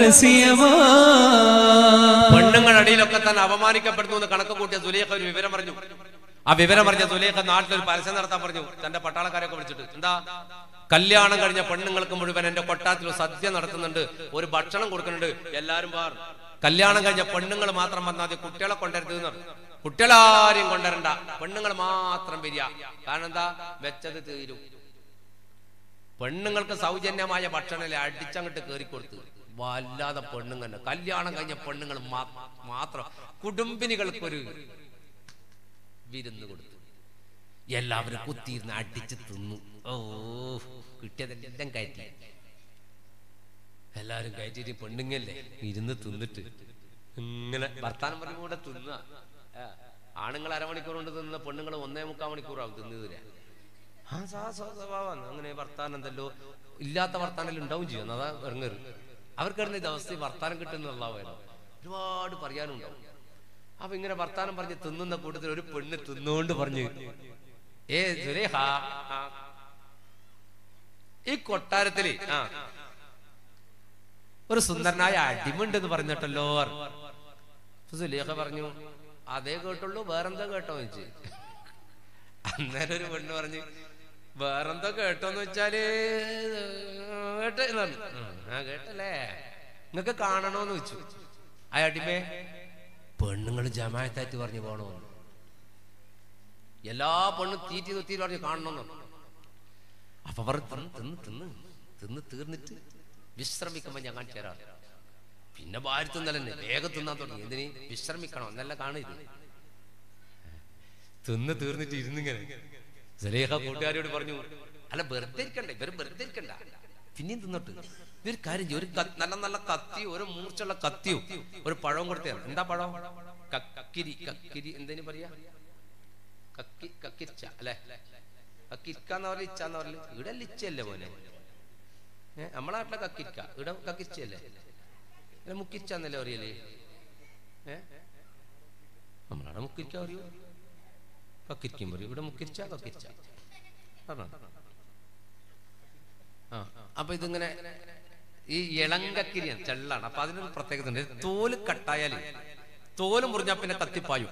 പരസ്യമാ പെണ്ണുങ്ങളുടെ അടിയിലൊക്കെ തന്നെ അപമാനിക്കപ്പെടുന്നു എന്ന് കണക്ക് കൂട്ടിയ സുലേഖ ഒരു വിവരം പറഞ്ഞു ആ വിവരം പറഞ്ഞ സുലേഖ നാട്ടിലൊരു പരസ്യം നടത്താൻ പറഞ്ഞു തന്റെ പട്ടാളക്കാരെയൊക്കെ വിളിച്ചിട്ട് എന്താ കല്യാണം കഴിഞ്ഞ പെണ്ണുങ്ങൾക്ക് മുഴുവൻ എന്റെ കൊട്ടാരത്തിൽ ഒരു സദ്യ നടത്തുന്നുണ്ട് ഒരു ഭക്ഷണം കൊടുക്കുന്നുണ്ട് എല്ലാരും പാർ കല്യാണം കഴിഞ്ഞ പെണ്ണുങ്ങൾ മാത്രം വന്നാൽ മതി കുട്ടികളെ കൊണ്ടുവരുത് എന്ന് പറഞ്ഞു. കുട്ടികളാരും കൊണ്ടുവരണ്ട പെണ്ണുങ്ങൾ മാത്രം വരിക കാരണം എന്താ വെച്ചത് തീരും പെണ്ണുങ്ങൾക്ക് സൗജന്യമായ ഭക്ഷണം അടിച്ചങ്ങോട്ട് കയറിക്കൊടുത്ത് വല്ലാതെ പെണ്ണുങ്ങൾ കല്യാണം കഴിഞ്ഞ പെണ്ണുങ്ങൾ മാ- മാത്രം കുടുംബിനികൾക്കൊരു വിരുന്ന് കൊടുത്തു എല്ലാവരും കുത്തിയിരുന്ന് അടിച്ച് തിന്നു ഓ കിട്ടിയതെല്ലാം കയറ്റി എല്ലാരും കയറ്റിട്ട് പെണ്ണുങ്ങല്ലേ ഇരുന്ന് തിന്നിട്ട് ഇങ്ങനെ വർത്താനം പറഞ്ഞു കൂടെ തിന്നുക ഏ, ആണുങ്ങൾ അരമണിക്കൂർ കൊണ്ട് തിന്ന പെണ്ണുങ്ങൾ ഒന്നേ മുക്കാൽ മണിക്കൂറാവും തിന്നു തരാ ആ സാ സാ സ്വഭാവമാണ് അങ്ങനെ വർത്താനം എന്തല്ലോ ഇല്ലാത്ത വർത്താനം ഉണ്ടാവും ചെയ്യും അതാ ഇറങ്ങറ് അവർക്കിടന്ന് ഇത് അവസ്ഥ വർത്താനം കിട്ടുന്നുള്ള വേണം ഒരുപാട് പറയാനുണ്ടാവും അപ്പൊ ഇങ്ങനെ വർത്താനം പറഞ്ഞ് തിന്നുന്ന കൂട്ടത്തിൽ ഒരു പെണ്ണ് തിന്നുകൊണ്ട് പറഞ്ഞു ഏ സുരേഹ ആ. ഈ കൊട്ടാരത്തില് ആ ഒരു സുന്ദരനായ അടിമുണ്ട് എന്ന് പറഞ്ഞിട്ടല്ലോ അപ്പൊ സുലേഖ പറഞ്ഞു അതേ കേട്ടുള്ളൂ വേറെന്താ കേട്ടോ ചോദിച്ചു അന്നേരം ഒരു പെണ്ണ് പറഞ്ഞു വേറെന്തോ കേട്ടോന്ന് വെച്ചാല് കേട്ട് എന്ന് പറഞ്ഞു. ഉം, ആ കേട്ടല്ലേ നിങ്ങക്ക് കാണണോന്ന് വെച്ചു ആ അടിമേ പെണ്ണുങ്ങൾ ജമായത്തായിട്ട് പറഞ്ഞു പോണോ എല്ലാ പെണ്ണും തീറ്റി നിർത്തി പറഞ്ഞു കാണണമെന്ന് പറഞ്ഞു. അപ്പൊ അവർ തിന്ന് തിന്ന് തിന്ന് തിന്ന് തീർന്നിട്ട് വിശ്രമിക്കുമ്പോ ഞാൻ കാണിച്ചു തരാം പിന്നെ ഭാര്യ തിന്നലെന്നെ വേഗം തിന്നാൻ തുടങ്ങി എന്തിന് വിശ്രമിക്കണം എന്നല്ല കാണിത് തിന്ന് തീർന്നിട്ട് ഇരുന്നിങ്ങനെ സലേഹ കൂട്ടുകാരോട് പറഞ്ഞു അല്ല വെറുതെ ഇരിക്കണ്ട ഇവര് വെറുതെ ഇരിക്കണ്ട പിന്നെയും തിന്നിട്ട് ഇതൊരു കാര്യം ചെയ്യ്, ഒരു ക- നല്ല നല്ല കത്തിയോ ഒരു മൂർച്ചുള്ള കത്തിയോ ഒരു പഴവും കൊടുത്തേ എന്താ പഴം കക്കിരി കക്കിരി എന്തേലും പറയാ കക്കി കക്കിരിച്ച അല്ലെ കക്കിരിക്കാന്ന് പറയല ഇച്ചാന്ന് പറയല് ഇവിടെ ലിച്ചല്ലേ മോനെ ഏഹ് നമ്മളെ നാട്ടിലെ കക്കിരിക്ക ഇവിടെ കക്കിരിച്ചല്ലേ അല്ല മുക്കിരിച്ചാന്നല്ലേ പറയല് ഏഹ് നമ്മളവിടെ മുക്കിരിക്ക പറയൂ കക്കിരിക്കും പറയും ഇവിടെ മുക്കിരിച്ച കക്കിരിച്ച പറഞ്ഞോ ആ അപ്പൊ ഇതിങ്ങനെ ഈ ഇളങ്കക്കിരിയാണ് ചെള്ളാണ് അപ്പൊ അതിനൊരു പ്രത്യേകത ഉണ്ട് തോല് കട്ടായാല് തോല് മുറിഞ്ഞാ പിന്നെ കത്തിപ്പായും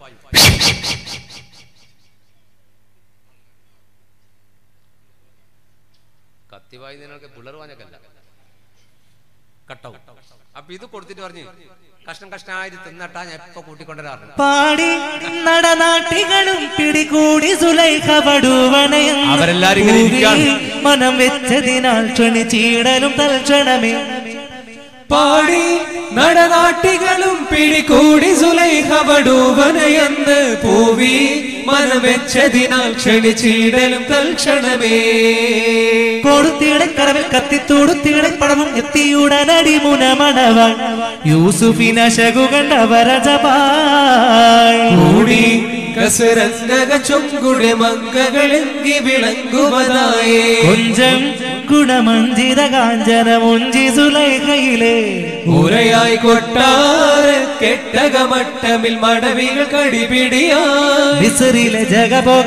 കത്തിപ്പായുന്നതിനൊക്കെ പിള്ളർ വാഞ്ഞക്കല്ല കട്ടാവും അപ്പൊ ഇത് കൊടുത്തിട്ട് പറഞ്ഞു കഷ്ണം കഷ്ണമായിട്ട് തിന്നട്ടാ ഞാൻ എപ്പോ കൂട്ടിക്കൊണ്ടുവരാറുണ്ട് പാടി നടനാട്ടികളും പിടികൂടി സുലൈഖ പടുവണയം അവരെല്ലാരും ഇങ്ങനെ ഇരിക്കാണ്. മനം വെച്ചതിനാൽ ക്ഷണിച്ചീടലും തൽക്ഷണമേ പാടി നടനാട്ടികളും പിടികൂടി സുലൈഹവടൂവനയെന്ന് പൂവി മനമെച്ചതിനാൽ ക്ഷണിച്ചിടലും തൽക്ഷണമേ കൊടുത്തിടെ കരവിൽ കത്തിത്തോടുത്തിടെ പടവും എത്തിയുടനടി മുനമണവാൻ യൂസുഫിന ശകു കണ്ടവരജപായി കൂടി കസരംഗക ചൊങ്കുടെ മങ്കകളെങ്കി വിളങ്ങുവതായേ കൊഞ്ചം ഗുണമഞ്ചിത കാഞ്ചന മുഞ്ചി സുലൈഖയിലെ ഉരയായി കൊട്ടാര കെട്ടകമട്ടമിൽ മടവികൾ കടിപിടിയാ മിസറിലെ ജഗഭോഗ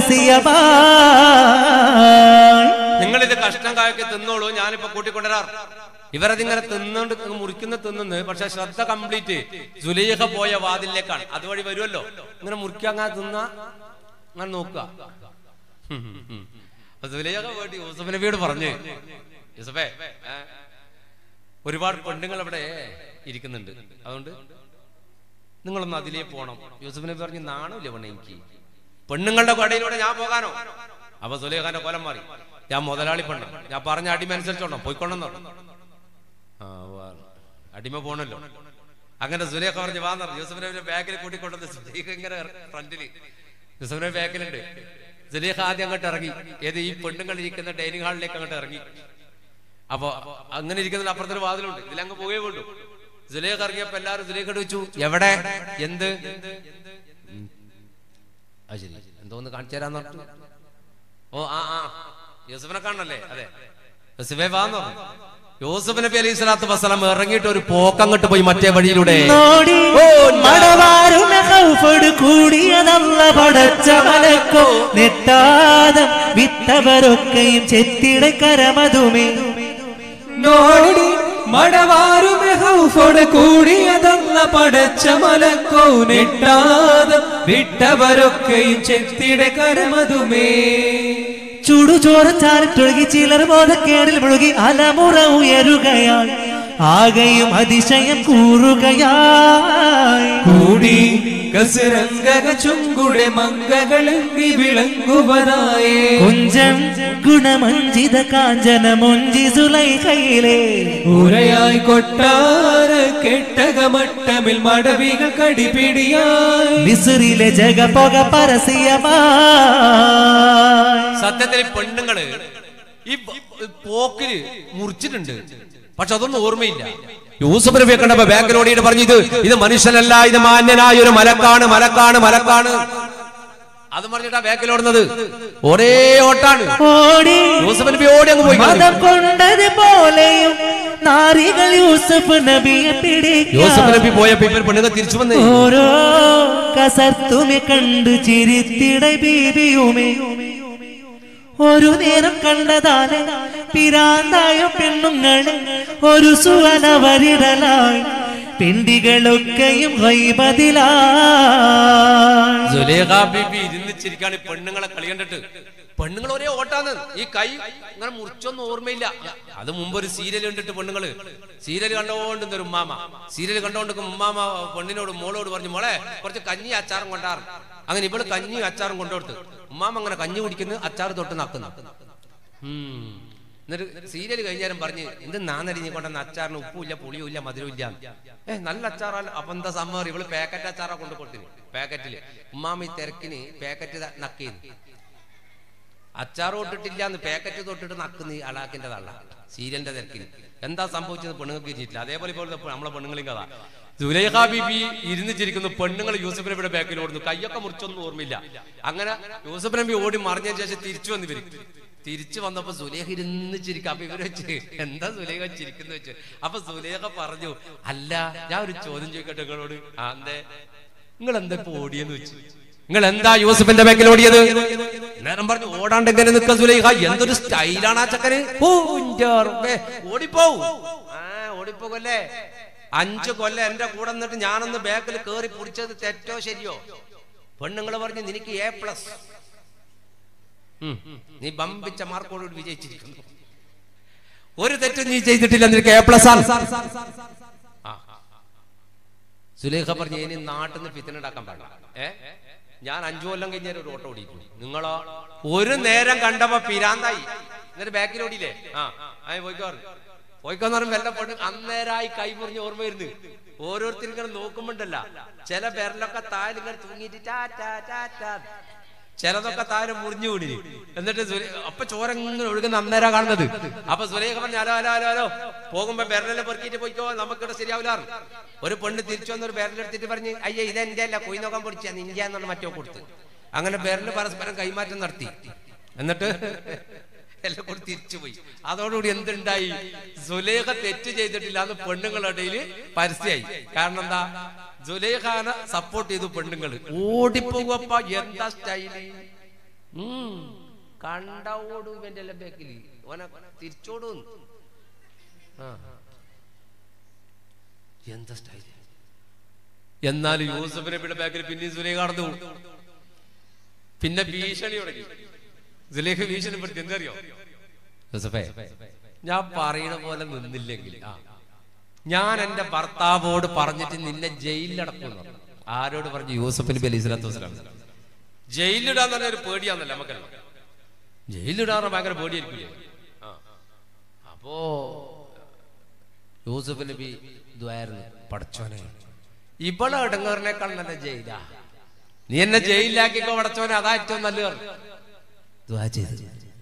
പരസ്യമായി നിങ്ങൾ ഇത് കഷ്ണം കായൊക്കെ തിന്നോളൂ ഞാനിപ്പോ കൂട്ടിക്കൊണ്ടുവരാറ് ഇവരതിങ്ങനെ തിന്നോണ്ട് മുറിക്കുന്ന തിന്നുന്നു പക്ഷെ ശ്രദ്ധ കംപ്ലീറ്റ് സുലൈഹ പോയ വാതിലേക്കാണ് അതുവഴി വരുമല്ലോ ഇങ്ങനെ മുറിക്കാൻ അങ്ങനെ തിന്ന അങ്ങനെ നോക്കുക ഹും, ഹും, ഹും. അപ്പൊ സുലൈഹ പോയിട്ട് യൂസഫ് നബിയോട് പറഞ്ഞു യൂസഫേ ഏ, ഒരുപാട് പെണ്ണുങ്ങൾ അവിടെ ഇരിക്കുന്നുണ്ട് അതുകൊണ്ട് നിങ്ങളൊന്ന് അതിലേ പോണം യൂസഫ് നബി പറഞ്ഞു നാണമില്ല പെണ്ണ എനിക്ക് പെണ്ണുങ്ങളുടെ കടയിലൂടെ ഞാൻ പോകാനോ അപ്പൊ സുലേഖാന്റെ കൊലം മാറി ഞാൻ മുതലാളി പെണ്ണ ഞാൻ പറഞ്ഞ അടിമ അനുസരിച്ചോണം പോയിക്കൊണ്ടെന്നോ ആ വാ. അടിമ പോണല്ലോ അങ്ങനെ സുലേഖ പറഞ്ഞു വാ യൂസഫ് നബിയുടെ ബാഗിൽ കൂട്ടിക്കൊണ്ടത് സുലേഖ ഇങ്ങനെ ഫ്രണ്ടില് യൂസഫ് നബി ബാഗിലുണ്ട് സുലേഖ ആദ്യം അങ്ങോട്ട് ഇറങ്ങി ഏത് ഈ പെണ്ണുങ്ങൾ ഇരിക്കുന്ന ഡൈനിങ് ഹാളിലേക്ക് അങ്ങോട്ട് ഇറങ്ങി അപ്പൊ അങ്ങനെ ഇരിക്കുന്നതിൽ അപ്പുറത്തൊരു വാതിലുണ്ട് ഇതിലങ്ങ് പോയേ വേണ്ടു സുലേഖ ഇറങ്ങിയപ്പോ എല്ലാവരും സുലേഖ ചോദിച്ചു എവിടെ എന്ത് ഉം. അത് ശരി എന്തോന്ന് കാണിച്ചു തരാന്ന് പറഞ്ഞു ഓ ആ ആ യൂസഫിനെ കാണണല്ലേ അതെ യൂസഫേ വാന്ന് പറഞ്ഞു യൂസഫ് നബി അലൈഹി സ്വലാത്തു വസ്സലാം ഇറങ്ങിയിട്ട് ഒരു പോക്കങ്ങോട്ട് പോയി മറ്റേ വഴിയിലൂടെ നോടി മടവാരുമ കൗഫട് കൂടിയതല്ല പടച്ച മലക്കോ നെട്ടാദം വിത്തവരൊക്കെയും ചെത്തിട കരമതുമേ നോടി മടവാരുമെ ഹൗഫോട് കൂടിയതല്ല പടച്ച മലക്കോ നെട്ടാതം വിട്ടവരൊക്കെയും ചെത്തിടെ കരമതുമേ ചുടുചോരച്ചാലിട്ടൊഴുകി ചിലർ ബോധക്കേടിൽ മുഴുകി അലമുറ ഉയരുകയാൽ ആകെയും അതിശയം കൂറുകയായി കൂടി കസരംഗക ചുങ്കുടെ മങ്കകളെങ്കി വിളങ്ങുവതായേ കുഞ്ചം ഗുണമഞ്ചിത കാഞ്ചന മൊഞ്ചി സുലൈഖയിലെ ഉരയായി കൊട്ടാര കെട്ടകമട്ടമിൽ മടവികൾ കടിപിടിയായി മിസുറിലെ ജഗപൊക പരസ്യമായി സത്യത്തിൽ ഈ പെണ്ണുങ്ങള് ഈ പ- പോക്കില് മുറിച്ചിട്ടുണ്ട് പക്ഷെ അതൊന്നും ഓർമ്മയില്ല യൂസഫ് നബിയെ കണ്ടപ്പോ ബാങ്കിലോടിയിട്ട് പറഞ്ഞു ഇത് ഇത് മനുഷ്യനല്ല ഇത് മാന്യനായ ഒരു മലക്കാണ് മലക്കാണ് മലക്കാണ് അത് പറഞ്ഞിട്ടാ ബാക്കിലോടുന്നത് ഒരേ ഓട്ടാണ് ഓടി യൂസഫ് നബി ഓടി അങ്ങ് പോയി കളഞ്ഞു. മതം കൊണ്ടത് പോലെയും നാരികൾ യൂസഫ് നബിയെ യൂസഫ് നബി പിടിക്കും പോയപ്പോ ഇവർ പെണ്ണുങ്ങൾ തിരിച്ചു വന്നേ ഓരോ കസർത്തുമെ കണ്ടു ചിരിത്തിട ബീബിയുമേ ഒരു നേരം കണ്ടതാണ് പിരാന്തായ പെണ്ണുങ്ങൾ ഒരു സുവനവരിടലായി പിണ്ടികളൊക്കെയും വൈബതിലായി സുലേഖ ബീബി ഇരുന്നിച്ചിരിക്കാണ് ഈ പെണ്ണുങ്ങളെ കളി കണ്ടിട്ട് പെണ്ണുങ്ങൾ ഒരേ ഓട്ടാന്ന് ഈ കൈ ഇങ്ങനെ മുറിച്ചൊന്നും ഓർമ്മയില്ല അത് മുമ്പ് ഒരു സീരിയൽ കണ്ടിട്ട് പെണ്ണുങ്ങള് സീരിയൽ കണ്ടോണ്ട് ഒരു ഉമ്മാമ സീരിയൽ കണ്ടോണ്ട് ഉമ്മാമ പെണ്ണിനോട് മോളോട് പറഞ്ഞു മോളെ കുറച്ച് കഞ്ഞി അച്ചാറും കൊണ്ടാറ് അങ്ങനെ ഇവള് കഞ്ഞി അച്ചാറും കൊണ്ടുകൊടുത്ത് ഉമ്മാമ അങ്ങനെ കഞ്ഞി കുടിക്കുന്നു അച്ചാറ് തൊട്ട് നക്കുന്നു ഉം. എന്നിട്ട് സീരിയൽ കഴിഞ്ഞാലും പറഞ്ഞ് എന്ത് നാന്നരിഞ്ഞ് കൊണ്ടുവന്ന അച്ചാറിന് ഉപ്പുമില്ല പുളിയും ഇല്ല മധുരവും ഇല്ല ഏ നല്ല അച്ചാറല്ല അപ്പൊ എന്താ സമ്മർ ഇവള് പാക്കറ്റ് അച്ചാറാ കൊണ്ട് കൊടുത്തിന് പാക്കറ്റില് ഉമ്മാമ ഈ തിരക്കിന് പാക്കറ്റ് നക്കിന്ന് അച്ചാർ തൊട്ടിട്ടില്ല എന്ന് പാക്കറ്റ് തൊട്ടിട്ട് നക്കുന്ന ഈ അളാക്കിന്റെ തള്ള സീരിയലിന്റെ തിരക്കിന് എന്താ സംഭവിച്ചത് പെണ്ണുങ്ങൾക്ക് ഇരിച്ചിട്ടില്ല അതേപോലെ ഇപ്പോൾ ഇപ്പൊ നമ്മളെ പെണ്ണുങ്ങളെയും കഥ സുലൈഖ ബിബി ഇരുന്ന് ചിരിക്കുന്നു പെണ്ണുങ്ങൾ യൂസഫ് നബിയുടെ ബാക്കിൽ ഓടുന്നു കയ്യൊക്കെ മുറിച്ചൊന്നും ഓർമ്മയില്ല അങ്ങനെ യൂസഫ് നബി ഓടി മറിഞ്ഞതിന് ശേഷം തിരിച്ചു വന്ന് ഇവര് തിരിച്ചു വന്നപ്പോ സുലേഖ ഇരുന്ന് ചിരിക്കും അപ്പൊ ഇവര് വെച്ച് എന്താ സുലേഖ ചിരിക്കുന്നു വെച്ച് അപ്പൊ സുലേഖ പറഞ്ഞു അല്ല ഞാൻ ഒരു ചോദ്യം ചോദിക്കട്ടെ നിങ്ങളോട് ആ എന്തേ നിങ്ങൾ എന്താ ഇപ്പൊ ഓടിയെന്ന് വെച്ച് നിങ്ങൾ എന്താ യൂസഫിന്റെ ബാക്കിൽ ഓടിയത് നേരം പറഞ്ഞു ഓടാണ്ട് എങ്ങനെ നിൽക്കാൻ സുലൈഖ എന്തൊരു സ്റ്റൈലാണ് ആ ചക്കന് ഓ, ഇന്റെ റബ്ബേ, ഓടിപ്പോവും ആ ഓടിപ്പോകല്ലേ അഞ്ചു കൊല്ലം എന്റെ കൂടെ നിന്നിട്ട് ഞാനൊന്ന് ബാക്കിൽ കേറി പിടിച്ചത് തെറ്റോ ശരിയോ പെണ്ണുങ്ങൾ പറഞ്ഞു നിനക്ക് എ പ്ലസ് നീ ബമ്പിച്ച മാർക്കോട് വിജയിച്ചിരിക്കുന്നു ഒരു തെറ്റും നീ ചെയ്തിട്ടില്ല നിനക്ക് എ പ്ലസ് ആണ് ആ. സുലേഖ പറഞ്ഞു ഇനി നാട്ടിൽ നിന്ന് ഫിത്തിനുണ്ടാക്കാൻ പാടില്ല ഏ ഞാൻ അഞ്ചു കൊല്ലം കഴിഞ്ഞാൽ ഒരു ഓട്ടോ ഓടിക്കും നിങ്ങളോ ഒരു നേരം കണ്ടപ്പോ പിരാന്തായി എന്നിട്ട് ബാക്കിൽ ഓടിയില്ലേ ആ ആ പോയിക്കോ പറഞ്ഞു. പോയിക്കോന്ന് പറയുമ്പോ എല്ലാം പെണ്ണ് അന്നേരമായി കൈ മുറിഞ്ഞ് ഓർമ്മ വരുന്നു ഓരോരുത്തരും ഇങ്ങനെ നോക്കുമ്പോണ്ടല്ല ചില പേരിലൊക്കെ താഴെ ഇങ്ങനെ തൂങ്ങിയിട്ട് ടാ ടാ ടാ ടാ ചിലതൊക്കെ താഴെ മുറിഞ്ഞു കൂടി എന്നിട്ട് സുലേ- അപ്പൊ ചോര ഇങ്ങനെ ഒഴുകുന്ന അന്നേരാ കാണുന്നത് അപ്പൊ സുലേഖ പറഞ്ഞു ഹലോ ഹലോ ഹലോ ഹലോ പോകുമ്പോ ബെരലെല്ലാം പെറുക്കിയിട്ട് പോയിക്കോ നമുക്കിവിടെ ശരിയാവില്ല ഒരു പെണ്ണ് തിരിച്ചു വന്ന് ഒരു ബെരലെടുത്തിട്ട് പറഞ്ഞ് അയ്യേ ഇതെന്റെ അല്ല കൊയി നോക്കാൻ പൊടിച്ചാ നിന്റെ എന്നുള്ള മറ്റോ കൊടുത്ത് അങ്ങനെ ബെരല് പരസ്പരം കൈമാറ്റം നടത്തി എന്നിട്ട് എല്ലാം കൂടി തിരിച്ചുപോയി അതോടുകൂടി എന്തുണ്ടായി സുലേഖ തെറ്റ് ചെയ്തിട്ടില്ല എന്ന് പെണ്ണുങ്ങളുടെ ഇടയിൽ പരസ്യമായി കാരണം എന്താ സുലേഖാനെ സപ്പോർട്ട് ചെയ്തു പെണ്ണുങ്ങൾ ഓടിപ്പോകുമ്പ എന്താ സ്റ്റൈല് ഉം. കണ്ട ഓടും ഇവന്റെ എല്ലാം ബാക്കില് ഓനെ തിരിച്ചോടും ആ. എന്താ സ്റ്റൈല് എന്നാൽ യൂസഫ് നബിയുടെ ബാക്കിൽ പിന്നെയും സുലേഖ കടന്നു പിന്നെ ഭീഷണി തുടങ്ങി സുലേഖ ഭീഷണിപ്പെടുത്തി എന്തറിയോ യൂസഫേ ഞാൻ പറയുന്ന പോലെ നിന്നില്ലെങ്കിൽ ആ ഞാൻ എന്റെ ഭർത്താവോട് പറഞ്ഞിട്ട് നിന്നെ ജയിലിലടക്കുന്നു ആരോട് പറഞ്ഞു യൂസഫ് നബി അലൈഹി സ്വലാത്തു വസ്സലാം ജയിലിലിടാൻ തന്നെ ഒരു പേടിയാന്നല്ല നമുക്കല്ല ജയിലിലിടാറ് ഭയങ്കര പേടിയായിരിക്കില്ലേ ആ അപ്പോ യൂസഫ് നബി ദ്വായിരുന്നു പടച്ചോനെ ഇവളെ ഇടങ്ങേറിനേക്കാൾ നല്ല ജയിലാ നീ എന്നെ ജയിലിലാക്കിക്കോ പടച്ചോനെ അതാ ഏറ്റവും നല്ലത് ദ്വാ ചെയ്തു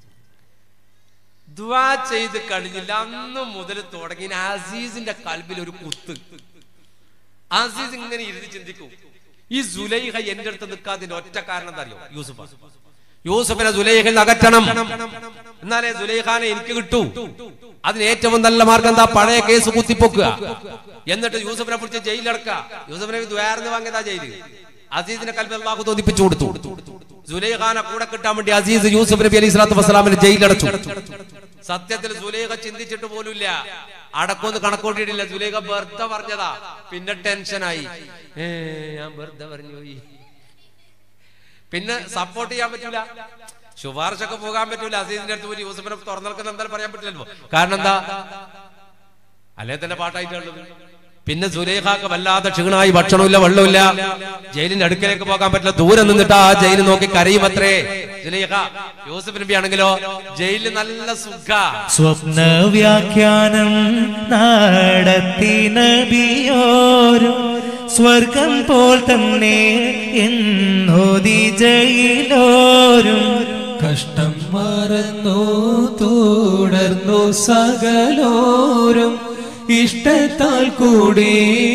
ദ്വാ ചെയ്ത് കഴിഞ്ഞില്ല അന്ന് മുതൽ തുടങ്ങി അസീസിന്റെ കൽബിൽ ഒരു കുത്ത് അസീസ് ഇങ്ങനെ ഇരുന്ന് ചിന്തിക്കും ഈ സുലൈഹ എന്റെ അടുത്ത് നിൽക്കാതിന്റെ ഒറ്റ കാരണം എന്താ അറിയോ യൂസുഫ് യൂസുഫിനെ സുലൈഹിൽ അകറ്റണം എന്നാലേ സുലൈഖാനെ എനിക്ക് കിട്ടൂ അതിന് ഏറ്റവും നല്ല മാർഗം എന്താ പഴയ കേസ് കുത്തിപ്പൊക്കുക എന്നിട്ട് യൂസുഫിനെ പിടിച്ച് ജയിലടക്കുക യൂസുഫിനെ ദ്വാരന്ന് വാങ്ങിയതാ ജയില് അസീസിനെ കൽബിൽ അള്ളാഹു തോന്നിപ്പിച്ചു കൊടുത്തു സുലൈഖാനെ കൂടെ കിട്ടാൻ വേണ്ടി അസീസ് യൂസുഫ് നബി അലൈഹി സ്വലാത്തു വസ്സലാമിനെ ജയിലടച്ചു സത്യത്തിൽ സുലേഖ ചിന്തിച്ചിട്ട് പോലുമില്ല അടക്കൊന്ന് കണക്കൂട്ടിയിട്ടില്ല സുലേഖ വെറുതെ പറഞ്ഞതാ പിന്നെ ടെൻഷനായി ഏ ഞാൻ വെറുതെ പറഞ്ഞു പോയി പിന്നെ സപ്പോർട്ട് ചെയ്യാൻ പറ്റൂല ശുപാർശക്ക് പോകാൻ പറ്റൂല അസീസിന്റെ അടുത്ത് പോയി യൂസഫിനെ തുറന്നെടുക്കുന്ന എന്തായാലും പറയാൻ പറ്റില്ലല്ലോ കാരണം എന്താ അല്ലേ തന്നെ പാട്ടായിട്ടുള്ളത് പിന്നെ സുലേഖാക്ക് വല്ലാതെ ക്ഷീണമായി ഭക്ഷണമില്ല വെള്ളമില്ല ജയിലിന്റെ അടുക്കലേക്ക് പോകാൻ പറ്റില്ല ദൂരെ നിന്നിട്ട് ആ ജയിൽ നോക്കി കരയുമത്രേ സുലേഖ യൂസഫ് നബി ആണെങ്കിലോ ജയിലിൽ നല്ല സുഖ സ്വപ്ന വ്യാഖ്യാനം നടത്തി നബിയോരും സ്വർഗം പോൽ തന്നെ എന്നോതി ജയിലോരും കഷ്ടം മറന്നു തുടർന്നു സകലോരും ഇഷ്ടത്താൽ കൂടി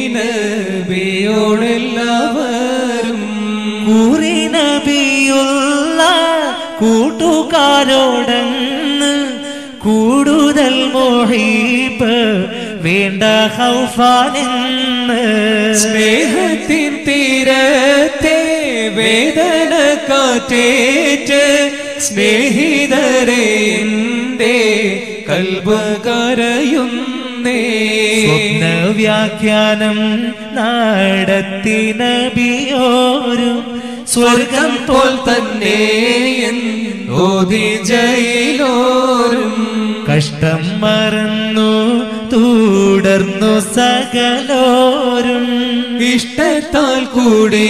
നബിയോടെല്ലാവരും കൂറി നബിയുള്ള കൂട്ടുകാരോടന്ന് കൂടുതൽ മോഹിപ്പ് വേണ്ട ഹൗഫാനെന്ന് സ്നേഹത്തിൻ തീരത്തെ വേദന കാറ്റേറ്റ് സ്നേഹിതരെ എന്റെ കൽബ് കരയുന്നേ സ്വപ്ന വ്യാഖ്യാനം നടത്തി നബിയോരും സ്വർഗം പോൽ തന്നെ ഓതി ജയിലോരും കഷ്ടം മറന്നു തുടർന്നു സകലോരും ഇഷ്ടത്താൽ കൂടി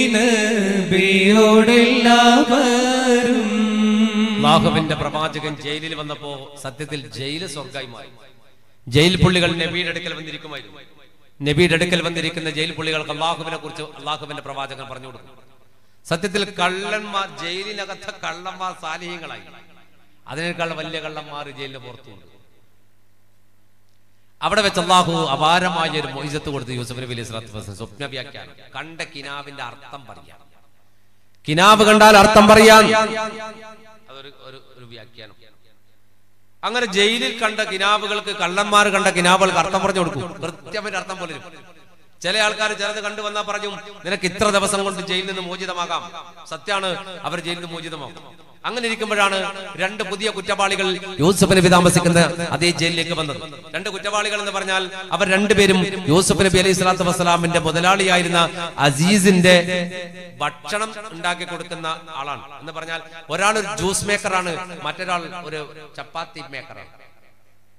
നബിയോടെല്ലാവരും അള്ളാഹുവിന്റെ പ്രവാചകൻ ജയിലിൽ വന്നപ്പോ സത്യത്തിൽ ജയില് സ്വർഗായി മാറി ജയിൽ പുള്ളികൾ നബിയുടെ അടുക്കൽ വന്നിരിക്കുമായിരുന്നു നബിയുടെ അടുക്കൽ വന്നിരിക്കുന്ന ജയിൽ പുള്ളികൾക്ക് അള്ളാഹുവിനെ കുറിച്ച് അള്ളാഹുവിന്റെ പ്രവാചകൻ പറഞ്ഞു കൊടുക്കും സത്യത്തിൽ കള്ളന്മാർ ജയിലിനകത്തെ കള്ളന്മാർ സാലിഹ്യങ്ങളായി അതിനേക്കാൾ വലിയ കള്ളന്മാർ ജയിലിന് പുറത്തുണ്ട് അവിടെ വെച്ച് അള്ളാഹു അപാരമായ ഒരു മൊയ്സത്ത് കൊടുത്ത് യൂസഫ് നബി അലൈഹി സ്വലാത്തു വസ്സലാം സ്വപ്ന വ്യാഖ്യാനം കണ്ട കിനാവിന്റെ അർത്ഥം പറയാം കിനാവ് കണ്ടാൽ അർത്ഥം പറയാൻ അതൊരു ഒരു ഒരു വ്യാഖ്യാനം അങ്ങനെ ജയിലിൽ കണ്ട കിനാവുകൾക്ക് കള്ളന്മാർ കണ്ട കിനാവുകൾക്ക് അർത്ഥം പറഞ്ഞു കൊടുക്കും കൃത്യമായിട്ട് അർത്ഥം പോലെ വരും. ചില ആൾക്കാർ ചിലത് കണ്ടു വന്നാൽ പറഞ്ഞു നിനക്ക് ഇത്ര ദിവസം കൊണ്ട് ജയിലിൽ നിന്ന് മോചിതമാകാം സത്യാണ് അവർ ജയിലിൽ നിന്ന് മോചിതമാകും അങ്ങനെ ഇരിക്കുമ്പോഴാണ് രണ്ട് പുതിയ കുറ്റവാളികൾ യൂസഫ് നബി താമസിക്കുന്ന അതേ ജയിലിലേക്ക് വന്നത് രണ്ട് കുറ്റവാളികൾ എന്ന് പറഞ്ഞാൽ അവർ രണ്ടുപേരും യൂസഫ് നബി അലൈഹി സ്വലാത്തു വസ്സലാമിന്റെ മുതലാളിയായിരുന്ന അസീസിന്റെ ഭക്ഷണം ഉണ്ടാക്കി കൊടുക്കുന്ന ആളാണ് എന്ന് പറഞ്ഞാൽ ഒരാൾ ഒരു ജ്യൂസ് മേക്കറാണ് മറ്റൊരാൾ ഒരു ചപ്പാത്തി മേക്കറാണ്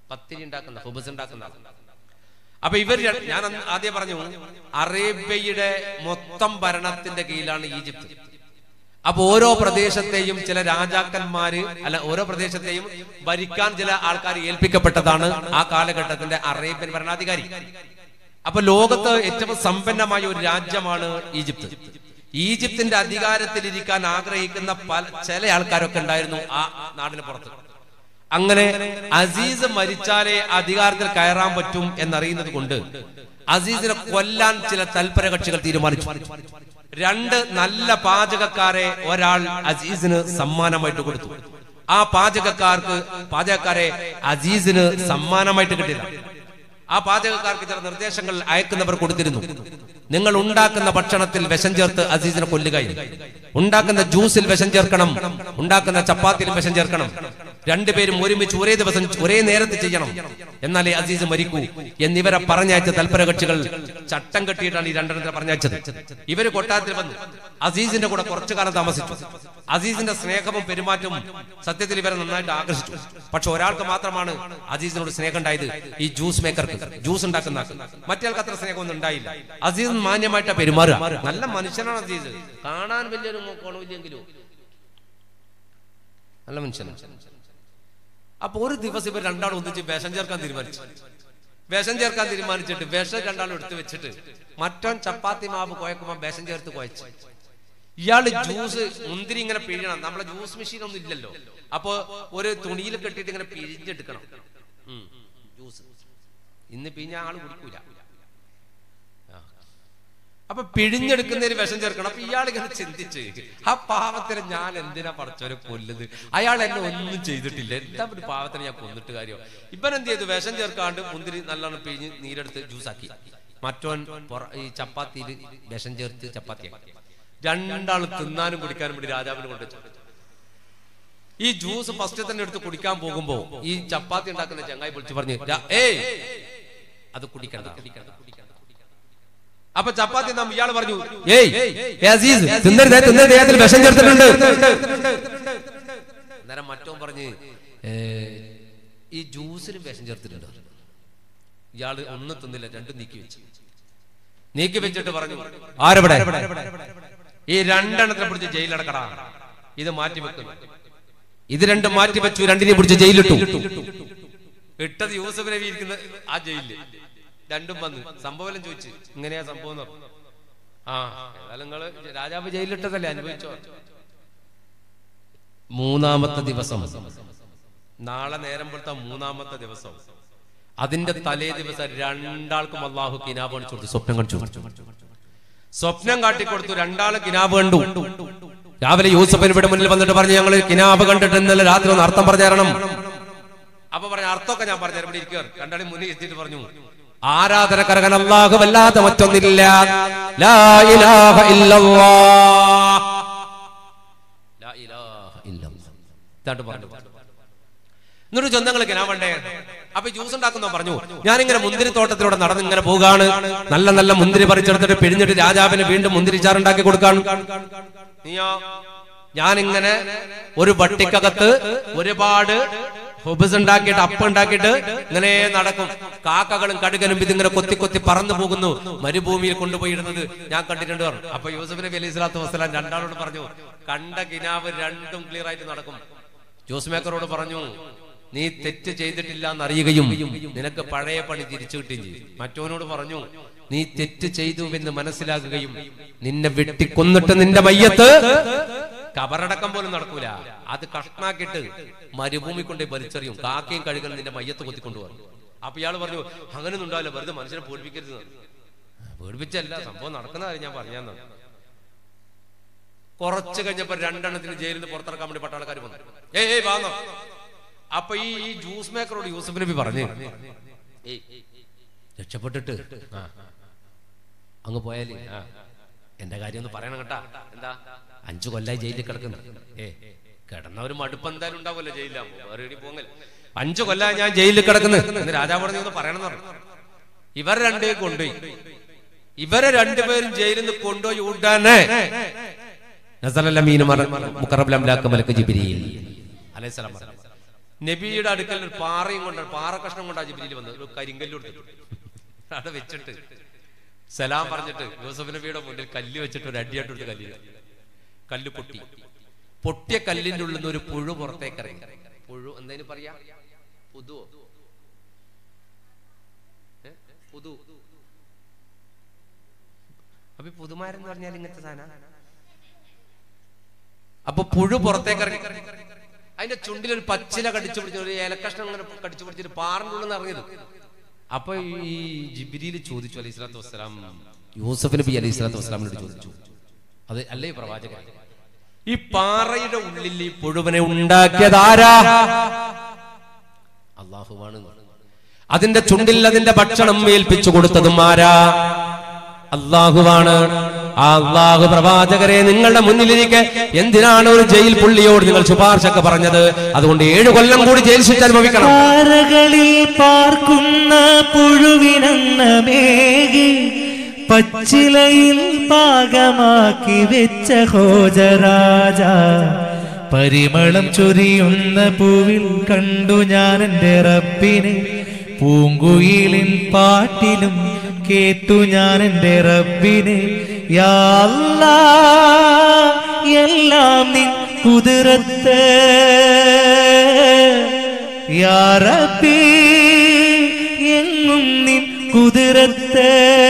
പത്തിരി ഉണ്ടാക്കുന്ന ഹുബസ് ഉണ്ടാക്കുന്ന ആൾ. അപ്പൊ ഇവർ ര- ഞാൻ അന്ന് ആദ്യം പറഞ്ഞു അറേബ്യയുടെ മൊത്തം ഭരണത്തിന്റെ കീഴിലാണ് ഈജിപ്ത് അപ്പൊ ഓരോ പ്രദേശത്തെയും ചില രാജാക്കന്മാര് അല്ല ഓരോ പ്രദേശത്തെയും ഭരിക്കാൻ ചില ആൾക്കാർ ഏൽപ്പിക്കപ്പെട്ടതാണ് ആ കാലഘട്ടത്തിന്റെ അറേബ്യൻ ഭരണാധികാരി അപ്പൊ ലോകത്ത് ഏറ്റവും സമ്പന്നമായ ഒരു രാജ്യമാണ് ഈജിപ്ത് ഈജിപ്തിന്റെ അധികാരത്തിലിരിക്കാൻ ആഗ്രഹിക്കുന്ന പല ചില ആൾക്കാരൊക്കെ ഉണ്ടായിരുന്നു ആ നാടിന് പുറത്ത് അങ്ങനെ അസീസ് മരിച്ചാലേ അധികാരത്തിൽ കയറാൻ പറ്റും എന്നറിയുന്നത് കൊണ്ട് അസീസിനെ കൊല്ലാൻ ചില തൽപര കക്ഷികൾ തീരുമാനിച്ചു രണ്ട് നല്ല പാചകക്കാരെ ഒരാൾ അസീസിന് സമ്മാനമായിട്ട് കൊടുത്തു ആ പാചകക്കാർക്ക് പാചകക്കാരെ അസീസിന് സമ്മാനമായിട്ട് കിട്ടില്ല ആ പാചകക്കാർക്ക് ചില നിർദ്ദേശങ്ങൾ അയക്കുന്നവർ കൊടുത്തിരുന്നു നിങ്ങൾ ഉണ്ടാക്കുന്ന ഭക്ഷണത്തിൽ വിഷം ചേർത്ത് അസീസിനെ കൊല്ലുകയും ഉണ്ടാക്കുന്ന ജ്യൂസിൽ വിഷം ചേർക്കണം ഉണ്ടാക്കുന്ന ചപ്പാത്തിയിൽ വിഷം ചേർക്കണം രണ്ടുപേരും ഒരുമിച്ച് ഒരേ ദിവസം ഒരേ നേരത്തെ ചെയ്യണം എന്നാലേ അസീസ് മരിക്കൂ എന്നിവരെ പറഞ്ഞയച്ച തൽപര കക്ഷികൾ ചട്ടം കെട്ടിയിട്ടാണ് ഈ രണ്ടെണ്ണത്തിനെ പറഞ്ഞയച്ചത് ഇവര് കൊട്ടാരത്തിൽ വന്നു അസീസിന്റെ കൂടെ കുറച്ചു കാലം താമസിച്ചു അസീസിന്റെ സ്നേഹവും പെരുമാറ്റവും സത്യത്തിൽ ഇവരെ നന്നായിട്ട് ആകർഷിച്ചു പക്ഷെ ഒരാൾക്ക് മാത്രമാണ് അസീസിനോട് സ്നേഹം ഉണ്ടായത് ഈ ജ്യൂസ് മേക്കർക്ക് ജ്യൂസ് ഉണ്ടാക്കുന്ന ആൾക്ക് മറ്റേയാൾക്ക് അത്ര സ്നേഹമൊന്നും ഉണ്ടായില്ല അസീസ് മാന്യമായിട്ട് പെരുമാറുക നല്ല മനുഷ്യനാണ് അസീസ് കാണാൻ വലിയൊരു കോണമില്ലെങ്കിലും നല്ല മനുഷ്യനാണ് അപ്പൊ ഒരു ദിവസം ഇവർ രണ്ടാളും ഒന്നിച്ച് വിഷം ചേർക്കാൻ തീരുമാനിച്ചു വിഷം ചേർക്കാൻ തീരുമാനിച്ചിട്ട് വിഷം രണ്ടാളും എടുത്തു വെച്ചിട്ട് മറ്റോൻ ചപ്പാത്തി മാവ് കുഴക്കുമ്പോ വിഷം ചേർത്ത് കുഴച്ച് ഇയാള് ജ്യൂസ് മുന്തിരി ഇങ്ങനെ പിഴിയണം നമ്മളെ ജ്യൂസ് മെഷീൻ ഒന്നും ഇല്ലല്ലോ അപ്പൊ ഒരു തുണിയിൽ കെട്ടിയിട്ട് ഇങ്ങനെ പിഴിഞ്ഞെടുക്കണം ഉം, ജ്യൂസ് ഇന്ന് പിഴിഞ്ഞ ആള് കുടിക്കൂല ആ. അപ്പൊ പിഴിഞ്ഞെടുക്കുന്നതിന് വിഷം ചേർക്കണം അപ്പൊ ഇയാൾ ഇങ്ങനെ ചിന്തിച്ച് ആ പാവത്തിന് ഞാൻ എന്തിനാ പടച്ചോരെ കൊല്ലുന്നത് അയാൾ എന്നെ ഒന്നും ചെയ്തിട്ടില്ല എന്താ ഒരു പാവത്തിന് ഞാൻ കൊന്നിട്ട് കാര്യം ഇവൻ എന്ത് ചെയ്തു വിഷം ചേർക്കാണ്ട് മുന്തിരി നല്ലോണം പിഴിഞ്ഞ് നീരെടുത്ത് ജ്യൂസാക്കി മറ്റോൻ പൊറ- ഈ ചപ്പാത്തിയിൽ വിഷം ചേർത്ത് ചപ്പാത്തിയാക്കി രണ്ടാളും തിന്നാനും കുടിക്കാനും വേണ്ടി രാജാവിന് കൊണ്ടുവച്ചു ഈ ജ്യൂസ് ഫസ്റ്റ് തന്നെ എടുത്ത് കുടിക്കാൻ പോകുമ്പോ ഈ ചപ്പാത്തി ഉണ്ടാക്കുന്ന ചങ്ങായി വിളിച്ചു പറഞ്ഞു "രാ- ഏയ് അത് കുടിക്കണ്ട കുടിക്കണ്ട കുടിക്കണ്ട അപ്പൊ ചപ്പാത്തി നാം ഇയാൾ പറഞ്ഞു ഏയ് ഏ അസീസ് തിന്നരുതേ തിന്നരുതേ അതിൽ വിഷം ചേർത്തിട്ടുണ്ട് അന്നേരം മറ്റോ പറഞ്ഞ് "ഏ, ഈ ജ്യൂസിലും വിഷം ചേർത്തിട്ടുണ്ട് ഇയാള് ഒന്നും തിന്നില്ല രണ്ടും നീക്കി വെച്ചു നീക്കി വെച്ചിട്ട് പറഞ്ഞു ആരവിടെ ഈ രണ്ടെണ്ണത്തിനെ പിടിച്ച് ജയിലടക്കടാ ഇത് മാറ്റി വെക്കുന്നു ഇത് രണ്ടും മാറ്റി വെച്ചു രണ്ടിനെ പിടിച്ച് ജയിലിട്ടു ഇട്ടത് യൂസഫ് നബി ഇരിക്കുന്ന ആ ജയിലില് രണ്ടും വന്ന് സംഭവം ചോദിച്ചു ഇങ്ങനെയാ സംഭവം എന്ന് പറഞ്ഞു. ആ ഏതായാലും നിങ്ങള് രാജാവ് ജയിലിലിട്ടതല്ലേ അനുഭവിച്ചോ മൂന്നാമത്തെ ദിവസം നാളെ നേരം കൊടുത്ത മൂന്നാമത്തെ ദിവസം അതിന്റെ തലേ ദിവസം രണ്ടാൾക്കും അള്ളാഹു കിനാബ് കാണിച്ചു കൊടുത്തു സ്വപ്നം കാണിച്ചു കൊടുത്തു. സ്വപ്നം കാട്ടിക്കൊടുത്തു രണ്ടാള് കിനാബ് കണ്ടു രാവിലെ യൂസഫിന് ഇവിടെ മുന്നിൽ വന്നിട്ട് പറഞ്ഞു ഞങ്ങൾ കിനാബ് കണ്ടിട്ട് ഇന്നലെ രാത്രി ഒന്ന് അർത്ഥം പറഞ്ഞു തരണം അപ്പൊ പറഞ്ഞ അർത്ഥമൊക്കെ ഞാൻ പറഞ്ഞു ഇവിടെ ഇരിക്കുക രണ്ടാളും മുന്നിൽ എത്തിയിട്ട് പറഞ്ഞു ആരാധനക്കരകൻ അള്ളാഹു വല്ലാതെ മറ്റൊന്നില്ല ലാ ഇലാഹ ഇല്ലല്ലാഹ്. ലാ ഇലാഹ ഇല്ലല്ലാഹ്. ഇതാണ്ട് പറഞ്ഞു എന്നിട്ട് ചൊന്തങ്ങൾ കിനാവണ്ടേ അപ്പൊ ജ്യൂസ് ഉണ്ടാക്കുന്ന പറഞ്ഞു ഞാനിങ്ങനെ മുന്തിരി തോട്ടത്തിലൂടെ നടന്ന് ഇങ്ങനെ പോകാണ് നല്ല നല്ല മുന്തിരി പറിച്ചെടുത്തിട്ട് പിഴിഞ്ഞിട്ട് രാജാവിന് വീണ്ടും മുന്തിരി ചാറുണ്ടാക്കി കൊടുക്കാൻ നീയോ ഞാനിങ്ങനെ ഒരു വട്ടിക്കകത്ത് ഒരുപാട് ഹുബസ് ഉണ്ടാക്കിയിട്ട് അപ്പം ഉണ്ടാക്കിയിട്ട് ഇങ്ങനെ നടക്കും കാക്കകളും കടുകനും ഇതിങ്ങനെ കൊത്തി കൊത്തി പറന്നു പോകുന്നു മരുഭൂമിയിൽ കൊണ്ടുപോയി ഇടുന്നത് ഞാൻ കണ്ടിട്ടുണ്ട് പറഞ്ഞു അപ്പൊ യൂസഫ് നബി അലൈഹി സ്വലാത്തു വസ്സലാം രണ്ടാളോട് പറഞ്ഞു കണ്ട കിനാവ് രണ്ടും ക്ലിയർ ആയിട്ട് നടക്കും ജോസ് മേക്കറോട് പറഞ്ഞു നീ തെറ്റ് ചെയ്തിട്ടില്ല എന്നറിയുകയും നിനക്ക് പഴയ പണി തിരിച്ചു കിട്ടുകയും ചെയ്യും മറ്റവനോട് പറഞ്ഞു നീ തെറ്റ് ചെയ്തു എന്ന് മനസ്സിലാക്കുകയും നിന്നെ വെട്ടിക്കൊന്നിട്ട് നിന്റെ മയ്യത്ത് കബറടക്കം പോലും നടക്കൂല അത് കഷ്ണാക്കിയിട്ട് മരുഭൂമി കൊണ്ട് വലിച്ചെറിയും കാക്കയും കഴുകൻ നിന്റെ മയ്യത്ത് കൊത്തിക്കൊണ്ടുപോകും അപ്പൊ ഇയാൾ പറഞ്ഞു അങ്ങനെയൊന്നും ഉണ്ടാവില്ല വെറുതെ മനുഷ്യനെ പേടിപ്പിക്കരുത് എന്ന് പറഞ്ഞു. പേടിപ്പിച്ചല്ല സംഭവം നടക്കുന്ന കാര്യം ഞാൻ പറഞ്ഞാന്ന് കുറച്ച് കഴിഞ്ഞപ്പോ രണ്ടെണ്ണത്തിന് ജയിലിൽ നിന്ന് പുറത്തിറക്കാൻ വേണ്ടി പട്ടാളക്കാർ വന്നു ഏയ് ഏയ് വാന്നോ അപ്പൊ ഈ ഈ ജ്യൂസ് മേക്കറോട് യൂസഫ് നബി പറഞ്ഞു ഏയ് രക്ഷപ്പെട്ടിട്ട് ആ, അങ്ങ് പോയാല് ആ, എന്റെ കാര്യം ഒന്ന് പറയണം കേട്ടാ എന്താ അഞ്ചു കൊല്ലായി ജയിലിൽ കിടക്കുന്നു ഏ കിടന്ന ഒരു മടുപ്പ് എന്തായാലും ഉണ്ടാവുമല്ലോ ജയിലിലാകുമ്പോ വേറെ എവിടെ പോങ്ങൽ അഞ്ചു കൊല്ലായി ഞാൻ ജയിലിൽ കിടക്കുന്നു എന്ന് രാജാവോട് നീ ഒന്ന് പറയണം എന്ന് പറഞ്ഞു ഇവർ രണ്ടേ കൊണ്ടുപോയി ഇവരെ രണ്ടുപേരും ജയിലിൽ നിന്ന് കൊണ്ടുപോയി ഉടനെ നസലൽ അമീൻ മറ- മുഖറബുൽ അംലാക്ക് മലക്ക് ജിബ്രീൽ അലൈഹിസ്സലാം പറഞ്ഞു. നബിയുടെ അടുക്കൽ ഒരു പാറയും കൊണ്ട് പാറ കഷ്ണം കൊണ്ടാ ജിബിലിയിൽ വന്നത് ഒരു കരിങ്കല്ല് കൊടുത്തിട്ട് അവിടെ വെച്ചിട്ട് സലാം പറഞ്ഞിട്ട് യൂസഫ് നബിയുടെ മുന്നിൽ കല്ല് വെച്ചിട്ട് ഒരു അടിയായിട്ട് എടുത്ത് കല്ല് കല്ല് പൊട്ടി പൊട്ടിയ കല്ലിന്റെ ഉള്ളിൽ നിന്ന് ഒരു പുഴു പുറത്തേക്ക് ഇറങ്ങി പുഴു എന്തേലും പറയാ പുതുവോ ഏ? പുതു അപ്പൊ ഈ പുതുമാരെന്ന് പറഞ്ഞാൽ ഇങ്ങനത്തെ സാധനം അപ്പൊ പുഴു പുറത്തേക്ക് ഇറങ്ങി അതിന്റെ ചുണ്ടിൽ ഒരു പച്ചില കടിച്ചു പിടിച്ചു ഒരു ഏലക്കഷ്ണം അങ്ങനെ കടിച്ചു പിടിച്ചിട്ട് പാറിന്റെ ഉള്ളിൽ നിന്ന് ഇറങ്ങിയത് അപ്പൊ ഈ ജിബിരിയിൽ ചോദിച്ചു അലൈഹി സ്വലാത്തു വസ്സലാം യൂസഫ് നബി അലൈഹി സ്വലാത്തു വസ്സലാമിനോട് ചോദിച്ചു അത് അല്ലേ ഈ പ്രവാചകൻ ഈ പാറയുടെ ഉള്ളിൽ ഈ പുഴുവിനെ ഉണ്ടാക്കിയതാരാ അള്ളാഹുവാണ് അതിന്റെ ചുണ്ടിൽ അതിന്റെ ഭക്ഷണം ഏൽപ്പിച്ചു കൊടുത്തതും ആരാ അള്ളാഹുവാണ് ആ അള്ളാഹു പ്രവാചകരെ നിങ്ങളുടെ മുന്നിലിരിക്കെ എന്തിനാണ് ഒരു ജയിൽ പുള്ളിയോട് നിങ്ങൾ ശുപാർശക്ക് പറഞ്ഞത് അതുകൊണ്ട് ഏഴു കൊല്ലം കൂടി ജയിൽ ശിക്ഷ അനുഭവിക്കണം പാറകളിൽ പാർക്കുന്ന പുഴുവിനെന്ന മേഘി പച്ചിലയിൽ പാകമാക്കി വെച്ച ഹോജരാജ പരിമളം ചൊരിയുന്ന പൂവിൽ കണ്ടു ഞാൻ എൻ്റെ റബ്ബിനെ പൂങ്കുയിലിൻ പാട്ടിലും കേട്ടു ഞാൻ എൻ്റെ റബ്ബിനെ യാ അല്ലാ, എല്ലാം നിൻ കുതിരത്ത് യാ റബ്ബി എങ്ങും നിൻ കുതിരത്ത്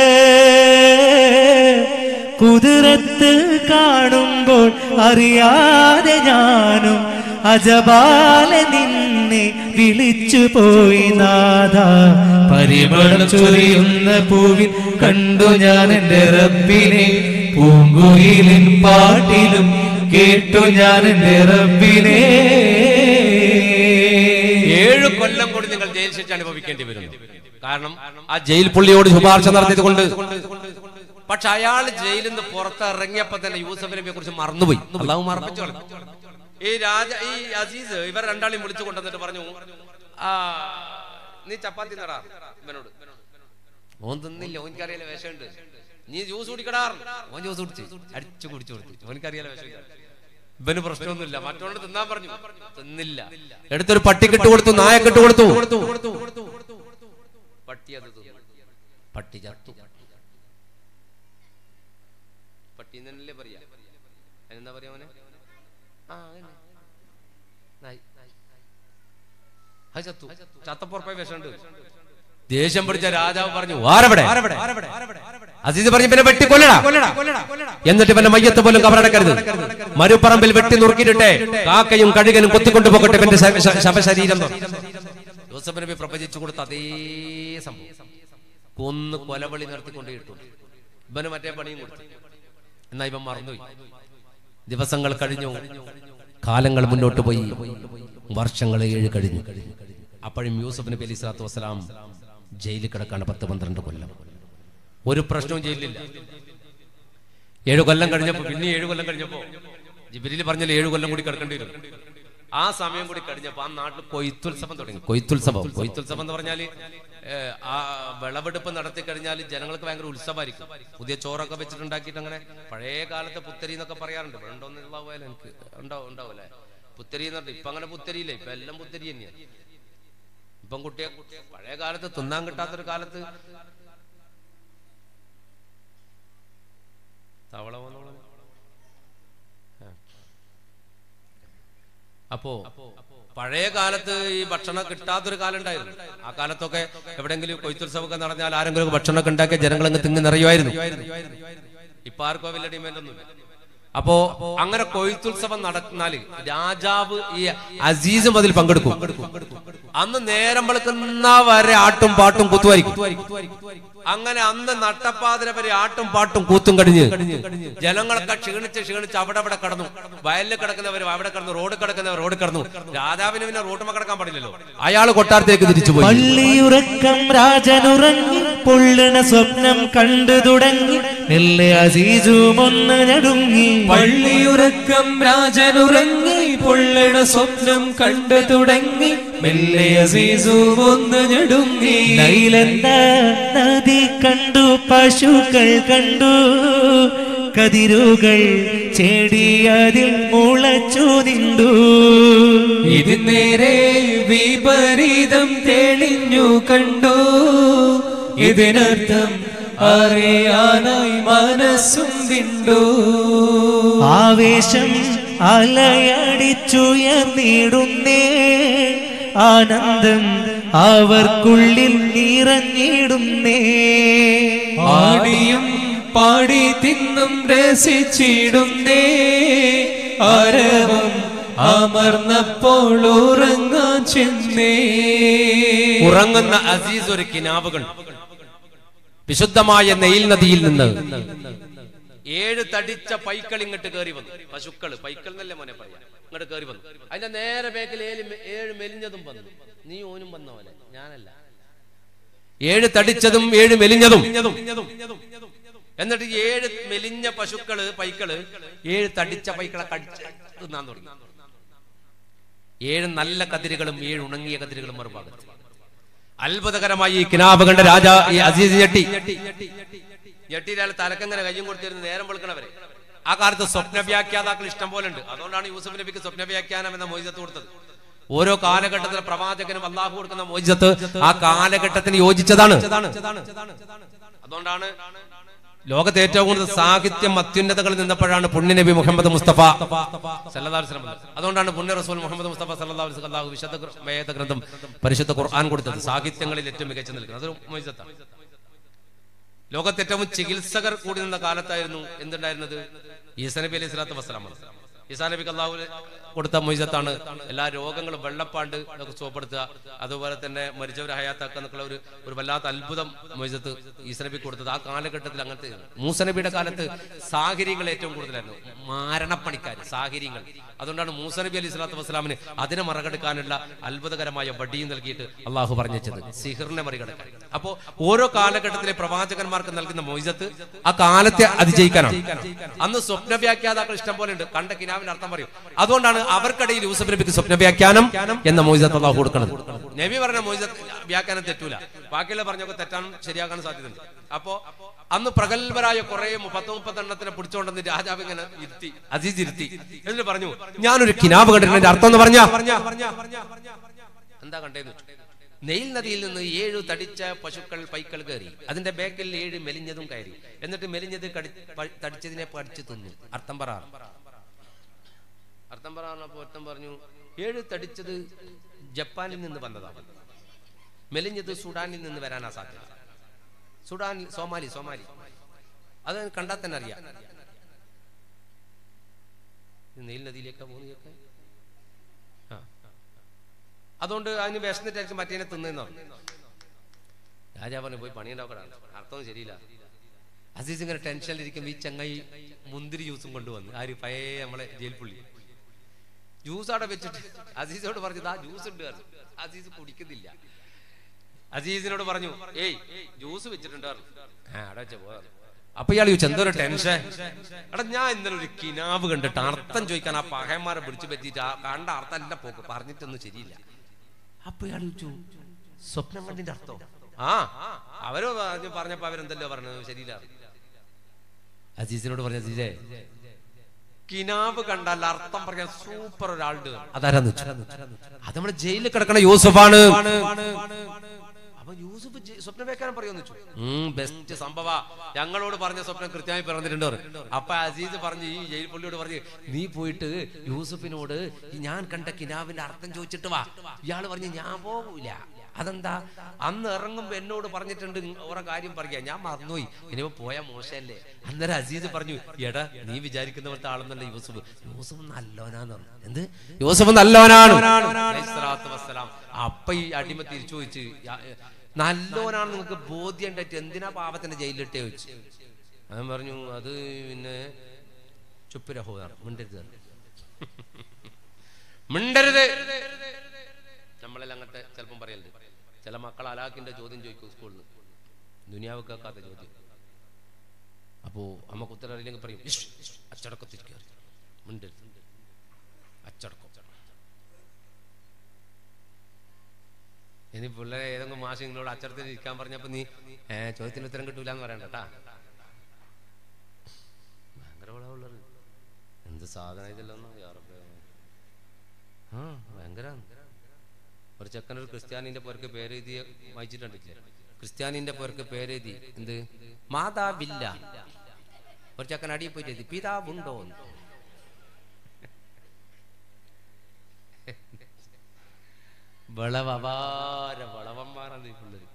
കുതിരത്ത് കാണുമ്പോൾ അറിയാതെ ഞാനും അജബാല നിന്നെ വിളിച്ചു പോയി നാഥ പരിമളം ചൊരിയുന്ന പൂവിൻ കണ്ടു ഞാൻ എൻ്റെ റബ്ബിനെ പൂങ്കുയിലിൻ പാട്ടിലും കേട്ടു ഞാൻ എൻ്റെ റബ്ബിനെ ഏഴു കൊല്ലം കൂടി നിങ്ങൾ ജയിൽ ശിക്ഷ അനുഭവിക്കേണ്ടി വരും കാരണം ആ ജയിൽ പുള്ളിയോട് ശുപാർശ നടത്തിയത് കൊണ്ട് പക്ഷെ അയാൾ ജയിലിൽ നിന്ന് പുറത്തിറങ്ങിയപ്പോ തന്നെ യൂസഫ് നബിയെ കുറിച്ച് മറന്നുപോയി അള്ളാഹു മറപ്പിച്ചു കളഞ്ഞു. ഈ രാജ ഈ അസീസ് ഇവർ രണ്ടാളെയും വിളിച്ചു കൊണ്ടുവന്നിട്ട് പറഞ്ഞു ആ നീ ചപ്പാത്തി നടാ ഇവനോട് ഓൻ തിന്നില്ല ഓനിക്കറിയാലോ വിഷമുണ്ട് നീ ജ്യൂസ് കുടിക്കടാ ഓൻ ജ്യൂസ് കുടിച്ചു അടിച്ചു കുടിച്ചു കൊടുത്തു ഓനിക്കറിയാലോ വിഷം ഇവന് പ്രശ്നമൊന്നുമില്ല മറ്റോണ്ട് തിന്നാൻ പറഞ്ഞു തിന്നില്ല എടുത്തൊരു പട്ടിക്കിട്ട് കൊടുത്തു നായക്കിട്ട് കൊടുത്തു പട്ടി അത് തിന്നു. പട്ടി ചത്തു പട്ടി എന്നല്ലേ പറയാ അതിനെന്താ പറയാ അവനെ ആ അതന്നെ. നായ്. അത് ചത്തു ചത്തപ്പുറപ്പായി വിഷമുണ്ട് ദേഷ്യം പിടിച്ച രാജാവ് പറഞ്ഞു ആരവിടെ അസീസ് പറഞ്ഞു പിന്നെ വെട്ടി കൊല്ലടാ എന്നിട്ട് ഇവന്റെ മയ്യത്ത് പോലും കബറടക്കരുത് മരുപ്പറമ്പിൽ വെട്ടി നുറുക്കിയിട്ടെ കാക്കയും കഴുകനും കൊത്തിക്കൊണ്ടു പോകട്ടെ ഇവന്റെ ശ- ശ- ശവശരീരം യോസഫ് നബി പ്രവചിച്ചു കൊടുത്ത അതേ സംഭവം കൊന്ന് കൊലവിളി നിർത്തിക്കൊണ്ടേയിട്ടു ഇവന് മറ്റേ പണിയും കൊടുത്തു എന്നാ ഇവൻ മറന്നുപോയി ദിവസങ്ങൾ കഴിഞ്ഞു കാലങ്ങൾ മുന്നോട്ട് പോയി വർഷങ്ങൾ ഏഴ് കഴിഞ്ഞു അപ്പോഴും യൂസഫ് നബി അലി സ്വലാത്തു വസ്സലാം ജയിലിൽ കിടക്കാണ് പത്ത് പന്ത്രണ്ട് കൊല്ലം ഒരു പ്രശ്നവും ജയിലിലില്ല ഏഴു കൊല്ലം കഴിഞ്ഞപ്പോ പിന്നെ ഏഴു കൊല്ലം കഴിഞ്ഞപ്പോ ജിബിലിൽ പറഞ്ഞാൽ ഏഴു കൊല്ലം കൂടി കിടക്കേണ്ടി വരും ആ സമയം കൂടി കഴിഞ്ഞപ്പോ ആ നാട്ടിൽ കൊയ്ത്തുത്സവം തുടങ്ങി കൊയ്ത്തുത്സവം കൊയ്ത്തുത്സവം എന്ന് പറഞ്ഞാല് ഏഹ്, ആ വിളവെടുപ്പ് നടത്തി കഴിഞ്ഞാൽ ജനങ്ങൾക്ക് ഭയങ്കര ഉത്സവമായിരിക്കും പുതിയ ചോറൊക്കെ വെച്ചിട്ടുണ്ടാക്കിയിട്ട് അങ്ങനെ പഴയ കാലത്തെ പുത്തരി എന്നൊക്കെ പറയാറുണ്ട് ഇവിടെ ഉണ്ടോന്നുള്ളതായാലും എനിക്ക് ഉണ്ടാവും ഉണ്ടാവൂലേ പുത്തരി എന്ന് പറഞ്ഞാൽ ഇപ്പൊ അങ്ങനെ പുത്തരിയില്ല ഇപ്പൊ എല്ലാം പുത്തരി തന്നെയാണ് ഇപ്പം കുട്ടിയെ പഴയ കാലത്ത് തിന്നാൻ കിട്ടാത്തൊരു കാലത്ത് തവള വന്നോളെ അപ്പോ പഴയ കാലത്ത് ഈ ഭക്ഷണം കിട്ടാത്തൊരു കാലം ഉണ്ടായിരുന്നു ആ കാലത്തൊക്കെ എവിടെങ്കിലും കൊയ്ത്തുത്സവമൊക്കെ നടന്നാൽ ആരെങ്കിലും ഭക്ഷണമൊക്കെ ഉണ്ടാക്കിയ ജനങ്ങൾ അങ്ങ് തിങ്ങി നിറയുമായിരുന്നു ഇപ്പൊ ആർക്കോ വലിയ ഡിമാൻഡ് ഒന്നുമില്ല അപ്പോ അങ്ങനെ കൊയ്ത്തുത്സവം നടന്നാല് രാജാവ് ഈ അസീസും അതിൽ പങ്കെടുക്കും അന്ന് നേരം വെളുക്കുന്ന വരെ ആട്ടും പാട്ടും കുത്തുവായിരിക്കും അങ്ങനെ അന്ന് നട്ടപ്പാതിര വരെ ആട്ടും പാട്ടും കൂത്തും കഴിഞ്ഞ് ജനങ്ങളൊക്കെ ക്ഷീണിച്ച് ക്ഷീണിച്ച് അവിടെ അവിടെ കടന്നു വയലിൽ കിടക്കുന്നവർ അവിടെ കിടന്നു റോഡ് കിടക്കുന്നവർ റോഡ് കിടന്നു രാജാവിന് പിന്നെ റോട്ടുമ കിടക്കാൻ പാടില്ലല്ലോ അയാൾ കൊട്ടാരത്തേക്ക് തിരിച്ചു പോയി പള്ളിയുറക്കം രാജനുറങ്ങി പൊള്ളണ സ്വപ്നം കണ്ടു തുടങ്ങി നെല്ല് അസീസും ഒന്ന് ഞടുങ്ങി പള്ളിയുറക്കം രാജനുറങ്ങി പൊള്ളണ സ്വപ്നം കണ്ടു തുടങ്ങി മെല്ലെ അസീസും ഒന്ന് ഞെടുങ്ങി നൈലെന്ന നദി കണ്ടു പശുക്കൾ കണ്ടു കതിരുകൾ ചെടിയതിൽ മുളച്ചു നിന്നു ഇത് നേരെ വിപരീതം തെളിഞ്ഞു കണ്ടു ഇതിനർത്ഥം അറിയാനായി മനസ്സും വിണ്ടു ആവേശം അലയടിച്ചുയർന്നിടുന്നേ ആനന്ദം അവർക്കുള്ളിൽ നിറഞ്ഞിടുന്നേ ആടിയും പാടി തിന്നും രസിച്ചിടുന്നേ ആരവം അമർന്നപ്പോൾ ഉറങ്ങാൻ ചെന്നേ ഉറങ്ങുന്ന അസീസ് ഒരു കിനാവ് കണ്ടു വിശുദ്ധമായ നെയിൽ നദിയിൽ നിന്ന് ഏഴ് തടിച്ച പൈക്കൾ ഇങ്ങോട്ട് കയറി വന്നു പശുക്കള് പൈക്കൾ എന്നല്ലേ മോനെ പറയാ ഇങ്ങോട്ട് കയറി വന്നു അതിന്റെ നേരെ ബേക്കിൽ ഏഴ് മെ- ഏഴ് മെലിഞ്ഞതും വന്നു നീ ഓനും വന്നവനെ ഞാനല്ല ഏഴ് തടിച്ചതും ഏഴ് മെലിഞ്ഞതും എന്നിട്ട് ഈ ഏഴ് മെലിഞ്ഞ പശുക്കള് പൈക്കള് ഏഴ് തടിച്ച പൈക്കളെ കടിച്ച് തിന്നാൻ തുടങ്ങി ഏഴ് നല്ല കതിരുകളും ഏഴ് ഉണങ്ങിയ കതിരുകളും മറുഭാഗത്ത് അത്ഭുതകരമായി ഈ കിനാബ് കണ്ട രാജ ഈ അസീസ് ഞെട്ടി ഞെട്ടിയിലാൽ തലക്കങ്ങനെ കയ്യും കൊടുത്തിരുന്ന് നേരം വെളുക്കണവരെ ആ കാലത്ത് സ്വപ്ന വ്യാഖ്യാതാക്കൾ ഇഷ്ടം പോലെ ഉണ്ട് അതുകൊണ്ടാണ് യൂസഫ് നബിക്ക് സ്വപ്ന വ്യാഖ്യാനം എന്ന മോചിതത്ത് കൊടുത്തത് ഓരോ കാലഘട്ടത്തിലെ പ്രവാചകനും അള്ളാഹു കൊടുക്കുന്ന മോചിതത്ത് ആ കാലഘട്ടത്തിന് യോജിച്ചതാണ് അതുകൊണ്ടാണ് ലോകത്തെ ഏറ്റവും കൂടുതൽ സാഹിത്യം അത്യുന്നതകളിൽ നിന്നപ്പോഴാണ് പുണ്യ നബി മുഹമ്മദ് മുസ്തഫ സല്ലല്ലാഹു അലൈഹി വസല്ലം വന്നത്. അതുകൊണ്ടാണ് പുണ്യ റസൂൽ മുഹമ്മദ് മുസ്തഫ സല്ലല്ലാഹു അലൈഹി വസല്ലം അല്ലാഹു വിശുദ്ധ ഗ്ര- വേദഗ്രന്ഥം പരിശുദ്ധ ഖുർആൻ കൊടുത്തത് സാഹിത്യങ്ങളിൽ ഏറ്റവും മികച്ചു നിൽക്കുന്നത് അതൊരു മോചിതത്താണ് ലോകത്തെ ഏറ്റവും ചികിത്സകർ കൂടി നിന്ന കാലത്തായിരുന്നു എന്തുണ്ടായിരുന്നത് ഈസ നബി അലൈഹി സ്വലാത്തു വസ്സലാം ഈസാ നബിക്ക് അള്ളാഹു കൊടുത്ത മൊയ്സത്താണ് എല്ലാ രോഗങ്ങളും വെള്ളപ്പാണ്ട് ഒക്കെ സുഖപ്പെടുത്തുക അതുപോലെ തന്നെ മരിച്ചവരെ ഹയാത്താക്കുക എന്നൊക്കെയുള്ള ഒരു ഒരു വല്ലാത്ത അത്ഭുതം മൊയ്സത്ത് ഈസ നബി കൊടുത്തത് ആ കാലഘട്ടത്തിൽ അങ്ങനത്തെ മൂസ നബിയുടെ കാലത്ത് സാഹചര്യങ്ങൾ ഏറ്റവും കൂടുതലായിരുന്നു മാരണപ്പണിക്കാർ സാഹചര്യങ്ങൾ അതുകൊണ്ടാണ് മൂസ നബി അലൈഹി സ്വലാത്തു വസ്സലാമിന് അതിനെ മറികടക്കാനുള്ള അത്ഭുതകരമായ വടിയും നൽകിയിട്ട് അള്ളാഹു പറഞ്ഞത് സിഹിറിനെ മറികടക്കാൻ അപ്പോ ഓരോ കാലഘട്ടത്തിലെ പ്രവാചകന്മാർക്ക് നൽകുന്ന മൊയ്സത്ത് ആ കാലത്തെ അതിജയിക്കാനാണ് അന്ന് സ്വപ്ന വ്യാഖ്യാതാക്കൾ ഇഷ്ടം പോലെ ഉണ്ട് കണ്ട കിനാവിന്റെ അർത്ഥം പറയും അതുകൊണ്ടാണ് അവർക്കിടയിൽ യൂസഫ് നബിക്ക് സ്വപ്ന വ്യാഖ്യാനം എന്ന മൊയ്സത്ത് അള്ളാഹു കൊടുക്കുന്നത് നബി പറഞ്ഞ മൊയ്സത്ത് വ്യാഖ്യാനം തെറ്റൂല ബാക്കിയുള്ള പറഞ്ഞൊക്കെ തെറ്റാനും ശരിയാക്കാൻ സാധ്യതയുണ്ട് അപ്പോ അന്ന് പ്രഗത്ഭരായ കുറെ പത്ത് മുപ്പത്തെണ്ണത്തിനെ പിടിച്ചോണ്ടെന്ന് രാജാവ് ഇങ്ങനെ ഇരുത്തി അസീസ് ഇരുത്തി എന്നിട്ട് പറഞ്ഞു ഞാനൊരു കിനാബ് കണ്ടിട്ടുണ്ട് അർത്ഥം എന്ന് പറഞ്ഞ എന്താ കണ്ടേന്ന് വെച്ചു. നെയിൽ നദിയിൽ നിന്ന് ഏഴു തടിച്ച പശുക്കൾ പൈക്കൾ കയറി അതിന്റെ ബേക്കിൽ ഏഴ് മെലിഞ്ഞതും കയറി എന്നിട്ട് മെലിഞ്ഞത് കടി- പ- തടിച്ചതിനെ പഠിച്ചു തിന്നു അർത്ഥം പറ അർത്ഥം പറഞ്ഞപ്പോ അർത്ഥം പറഞ്ഞു ഏഴ് തടിച്ചത് ജപ്പാനിൽ നിന്ന് വന്നതാണ് മെലിഞ്ഞത് സുഡാനിൽ നിന്ന് വരാനാ സാധ്യത സുഡാനിൽ സോമാലി സോമാലി അത് കണ്ടാൽ തന്നെ അറിയാം ഇത് നെയിൽ നദിയിലേക്കാ പോകുന്നതൊക്കെ ആ അതുകൊണ്ട് അതിന് വിശന്നിട്ടായിരിക്കും മറ്റേനെ തിന്നെന്നോ രാജാ പറഞ്ഞു പോയി പണിയുണ്ടാക്കടാ അർത്ഥം ശരിയില്ല അസീസ് ഇങ്ങനെ ടെൻഷനിലിരിക്കും ഈ ചങ്ങായി മുന്തിരി ജ്യൂസും കൊണ്ടുവന്നു ആര് പഴയ നമ്മളെ ജയിൽ പുള്ളി ജ്യൂസ് അവിടെ വെച്ചിട്ട് അസീസിനോട് പറഞ്ഞത് ആ ജ്യൂസ് ഉണ്ട് പറഞ്ഞു. അസീസ് കുടിക്കുന്നില്ല അസീസിനോട് പറഞ്ഞു ഏയ് ജ്യൂസ് വെച്ചിട്ടുണ്ട് പറഞ്ഞു. ആ അവിടെ വെച്ച പോകാം അപ്പൊ ഇയാൾ ചോദിച്ചു എന്തോ ഒരു ടെൻഷൻ എടാ ഞാൻ ഇന്നലെ ഒരു കിനാവ് കണ്ടിട്ട് അർത്ഥം ചോദിക്കാൻ ആ പഹയന്മാരെ പിടിച്ചു പറ്റിയിട്ട് ആ കണ്ട അർത്ഥം അല്ല പോക്ക് പറഞ്ഞിട്ടൊന്നും ശരിയില്ല അപ്പൊ ഇയാൾ ചോദിച്ചു സ്വപ്നം കണ്ടിന്റെ അർത്ഥം ആ അവര് പറഞ്ഞ- പറഞ്ഞപ്പോ അവരെന്തല്ലോ പറഞ്ഞത് ശരിയില്ല അസീസിനോട് പറഞ്ഞ അസീസേ കിനാവ് കണ്ടാൽ അർത്ഥം പറയാൻ സൂപ്പർ ഒരാളുണ്ട് അതാരാന്ന് വെച്ചു അത് നമ്മുടെ ജയിലിൽ കിടക്കണ യൂസഫാണ് അപ്പൊ യൂസഫ് ജെ- സ്വപ്നം വെക്കാനും പറയുമെന്ന് വെച്ചു ബെസ്റ്റ് സംഭവ ഞങ്ങളോട് പറഞ്ഞ സ്വപ്നം കൃത്യമായി പറഞ്ഞിട്ടുണ്ട് പറഞ്ഞു. അപ്പൊ അസീസ് പറഞ്ഞു ഈ ജയിൽ പുള്ളിയോട് പറഞ്ഞു നീ പോയിട്ട് യൂസഫിനോട് ഈ ഞാൻ കണ്ട കിനാവിന്റെ അർത്ഥം ചോദിച്ചിട്ട് വാ ഇയാള് പറഞ്ഞു ഞാൻ പോകൂല അതെന്താ അന്ന് ഇറങ്ങുമ്പോ എന്നോട് പറഞ്ഞിട്ടുണ്ട് ഓരോ കാര്യം പറയാ ഞാൻ മറന്നുപോയി ഇനിയിപ്പോ പോയാ മോശമല്ലേ അന്നേരം അസീസ് പറഞ്ഞു എടാ നീ വിചാരിക്കുന്ന പോലത്തെ ആളെന്നല്ല യൂസഫ് യൂസഫ് നല്ലോനാന്ന് പറഞ്ഞു എന്ത് യൂസഫ് നല്ലോനാണ് അലൈഹിസ്സലാത്തു വസ്സലാം. അപ്പൊ ഈ അടിമ തിരിച്ചു ചോദിച്ചു "യാ- നല്ലോനാണ് നിങ്ങൾക്ക് ബോധ്യം ഉണ്ടായിട്ട് എന്തിനാ പാപത്തിന്റെ ജയിലിലിട്ടേ ചോദിച്ചു അവൻ പറഞ്ഞു അത് പിന്നെ ചുപ്പുരഹോദാണ് മിണ്ടരുത് പറഞ്ഞു. മിണ്ടരുത് നമ്മളെല്ലാം അങ്ങനത്തെ ചിലപ്പം പറയലുണ്ട് ചില മക്കൾ അലാഖിന്റെ ചോദ്യം ചോദിക്കും സ്കൂളിൽ നിന്ന് ദുനിയാവ് കേൾക്കാത്ത ചോദ്യം അപ്പോ അമ്മക്ക് ഉത്തരം അറിയില്ലെങ്കിൽ പറയും "ഇഷ്, ഇഷ്, അച്ചടക്കത്തിരിക്കുക മിണ്ടരുത് അച്ചടക്കം ഇനി പിള്ളേരെ ഏതെങ്കിലും മാസം നിങ്ങളോട് അച്ചടത്തിൽ ഇരിക്കാൻ പറഞ്ഞപ്പോ നീ ഏ ചോദ്യത്തിന് ഉത്തരം കിട്ടൂല എന്ന് പറയണ്ട കേട്ടാ ഭയങ്കര വിളവുള്ളത് എന്ത് സാധനം ഇതല്ലോ ആ ഭയങ്കര ഒരു ചെക്കൻ ഒരു ക്രിസ്ത്യാനിന്റെ പേർക്ക് പേരെഴുതി വായിച്ചിട്ടുണ്ടില്ലേ ക്രിസ്ത്യാനിന്റെ പേർക്ക് പേരെഴുതി എന്ത് മാതാവില്ല ഒരു ചെക്കൻ അടിയിൽ പോയിട്ട് എഴുതി പിതാവുണ്ടോ എന്ന്. വിളവപാര വിളവന്മാരാണ് ഈ പിള്ളേര്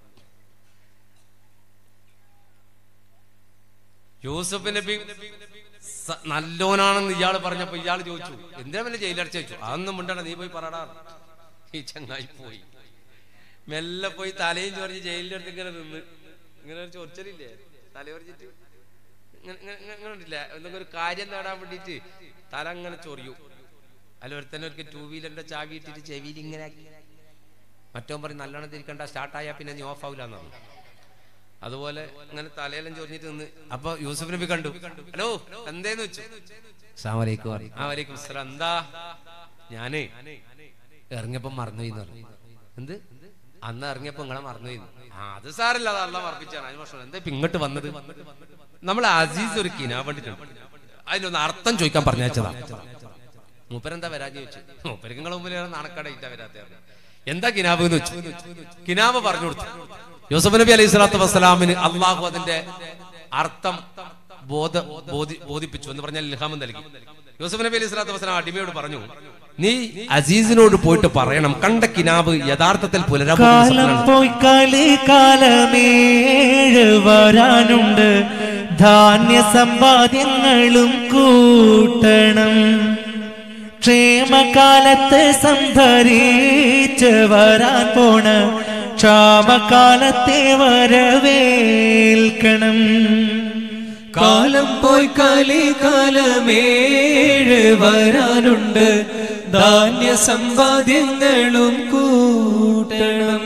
യൂസഫ് നബി സ- നല്ലോനാണെന്ന് ഇയാൾ പറഞ്ഞപ്പോ ഇയാൾ ചോദിച്ചു എന്തിനാ പിന്നെ ജയിലടച്ച് ചോദിച്ചു അതൊന്നും മിണ്ടണ്ട നീ പോയി പറടാ ഈ ചങ്ങായി പോയി മെല്ലെ പോയി തലയും ചൊറിഞ്ഞ് ജയിലിന്റെ അടുത്ത് ഇങ്ങനെ നിന്ന് ഇങ്ങനെ ഒരു ചൊറിച്ചലില്ലേ തല ചൊറിഞ്ഞിട്ട് ഇങ്ങനെ ഇങ്ങനെ- ഇങ്ങനെ- ഇങ്ങനെ ഉണ്ടില്ല എന്തെങ്കിലും ഒരു കാര്യം നേടാൻ വേണ്ടിയിട്ട് തല അങ്ങനെ ചൊറിയൂ അല്ല ഒരുത്തന്നെ ഒരു ടൂ വീലറിന്റെ ചാവി ഇട്ടിട്ട് ചെവിയിൽ ഇങ്ങനെ ആക്കി മറ്റവൻ പറയും നല്ലോണം തിരിക്കണ്ട സ്റ്റാർട്ടായാൽ പിന്നെ നീ ഓഫ് ആവില്ല എന്നാണ് അതുപോലെ ഇങ്ങനെ തലയെല്ലാം ചൊറിഞ്ഞിട്ട് നിന്ന് അപ്പൊ യൂസഫ് നബി കണ്ടു ഹലോ എന്തേന്ന് വെച്ചു അസ്സലാമലൈക്കും പറഞ്ഞു. ആ വലൈക്കും അസ്സലാം എന്താ ഞാനേ ഇറങ്ങിയപ്പോ മറന്നു എന്ന് പറഞ്ഞു എന്ത് അന്ന് ഇറങ്ങിയപ്പോ നിങ്ങളെ മറന്നു ആ അത് സാരല്ല അത് അല്ല മറപ്പിച്ചാണ് അതിന് പ്രശ്നം എന്താ ഇപ്പൊ ഇങ്ങോട്ട് വന്നത് നമ്മൾ അസീസ് ഒരു കിനാ വേണ്ടിട്ടുണ്ട് അതിനൊന്ന് അർത്ഥം ചോദിക്കാൻ പറഞ്ഞയച്ചതാ മൂപ്പരെന്താ വരാൻ ചോദിച്ചു മൂപ്പർക്ക് നിങ്ങളെ മുമ്പിൽ നാണക്കട ഇല്ല വരാത്ത എന്താ കിനാബ് എന്ന് വെച്ചു കിനാബ് പറഞ്ഞു കൊടുത്തു യൂസഫ് നബി അലൈഹി സ്വലാത്തു വസ്സലാമിന് അള്ളാഹു അതിന്റെ അർത്ഥം ബോധ ബോധി ബോധിപ്പിച്ചു എന്ന് പറഞ്ഞാൽ ഇൽഹാമം നൽകി യൂസഫ് നബി അലൈഹി സ്വലാത്തു വസ്സലാം അടിമയോട് പറഞ്ഞു നീ അസീസിനോട് പോയിട്ട് പറയണം കണ്ട കിനാബ് യഥാർത്ഥത്തിൽ പുലരാൻ കാലം പോയി കാലേ കാലമേഴ് വരാനുണ്ട് ധാന്യ സമ്പാദ്യങ്ങളും കൂട്ടണം ക്ഷേമകാലത്ത് സംഭരിച്ച് വരാൻ പോണ ക്ഷാമകാലത്തെ വരവേൽക്കണം കാലം പോയി കാലി കാലമേഴ് വരാനുണ്ട് ധാന്യ സമ്പാദ്യങ്ങളും കൂട്ടണം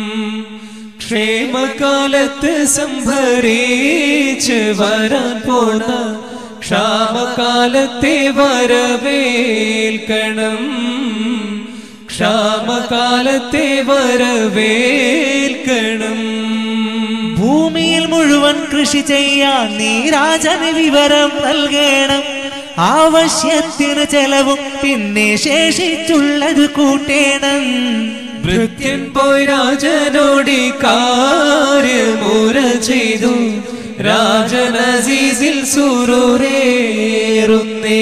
ക്ഷേമകാലത്ത് സംഭരിച്ച് വരാൻ പോണ ക്ഷാമകാലത്തെ വരവേൽക്കണം ക്ഷാമകാലത്തെ വരവേൽക്കണം ഭൂമിയിൽ മുഴുവൻ കൃഷി ചെയ്യാൻ നീ രാജന് വിവരം നൽകണം ആവശ്യത്തിന് ചെലവും പിന്നെ ശേഷിച്ചുള്ളത് കൂട്ടേണം ഭൃത്യൻ പോയി രാജനോടി കാര്യമുര ചെയ്തു രാജൻ അസീസിൽ സുരൂരേറുന്നേ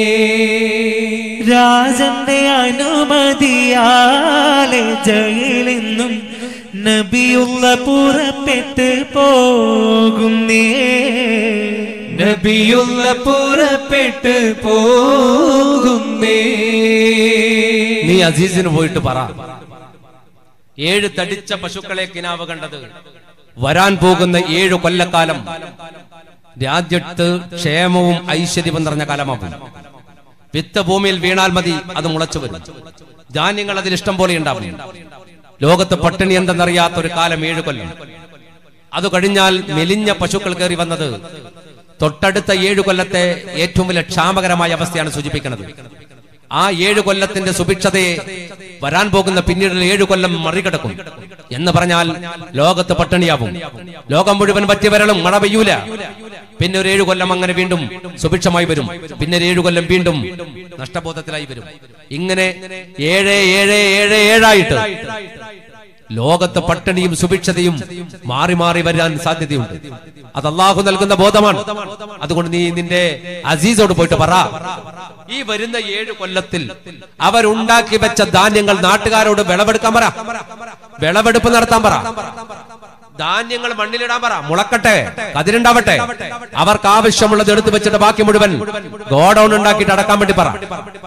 രാജന്റെ അനുമതിയാലെ ജയിലെന്നും നബിയുള്ള പുറപ്പെട്ട് പോകുന്നേ നബിയുള്ള പുറപ്പെട്ട് പോകുന്നേ നീ അസീസിന് പോയിട്ട് പറ ഏഴ് തടിച്ച പശുക്കളെ കിനാവ് കണ്ടത് വരാൻ പോകുന്ന ഏഴു കൊല്ലക്കാലം രാജ്യത്ത് ക്ഷേമവും ഐശ്വര്യവും നിറഞ്ഞ കാലമാകും വിത്ത് ഭൂമിയിൽ വീണാൽ മതി അത് മുളച്ചു വരും ധാന്യങ്ങൾ അതിൽ ഇഷ്ടം പോലെ ഉണ്ടാവും ലോകത്ത് പട്ടിണി എന്തെന്നറിയാത്ത ഒരു കാലം ഏഴു കൊല്ലം അത് കഴിഞ്ഞാൽ മെലിഞ്ഞ പശുക്കൾ കയറി വന്നത് തൊട്ടടുത്ത ഏഴു കൊല്ലത്തെ ഏറ്റവും വലിയ ക്ഷാമകരമായ അവസ്ഥയാണ് സൂചിപ്പിക്കുന്നത് ആ ഏഴു കൊല്ലത്തിന്റെ സുഭിക്ഷതയെ വരാൻ പോകുന്ന പിന്നീടുള്ള ഏഴു കൊല്ലം മറികടക്കും എന്ന് പറഞ്ഞാൽ ലോകത്ത് പട്ടിണിയാവും ലോകം മുഴുവൻ പറ്റി വരളും മഴ പെയ്യൂല പിന്നെ ഒരു ഏഴു കൊല്ലം അങ്ങനെ വീണ്ടും സുഭിക്ഷമായി വരും പിന്നെ ഒരു ഏഴു കൊല്ലം വീണ്ടും നഷ്ടബോധത്തിലായി വരും ഇങ്ങനെ ഏഴ് ഏഴ് ഏഴ് ഏഴായിട്ട് ലോകത്ത് പട്ടിണിയും സുഭിക്ഷതയും മാറി മാറി വരാൻ സാധ്യതയുണ്ട് അത് അള്ളാഹു നൽകുന്ന ബോധമാണ് അതുകൊണ്ട് നീ നിന്റെ അസീസോട് പോയിട്ട് പറ ഈ വരുന്ന ഏഴ് കൊല്ലത്തിൽ അവരുണ്ടാക്കി വെച്ച ധാന്യങ്ങൾ നാട്ടുകാരോട് വിളവെടുക്കാൻ പറ വിളവെടുപ്പ് നടത്താൻ പറ ധാന്യങ്ങൾ മണ്ണിലിടാൻ പറ മുളക്കട്ടെ കതിരുണ്ടാവട്ടെ അവർക്ക് ആവശ്യമുള്ളത് എടുത്തു വെച്ചിട്ട് ബാക്കി മുഴുവൻ ഗോഡൌൺ ഉണ്ടാക്കിയിട്ട് അടക്കാൻ വേണ്ടി പറ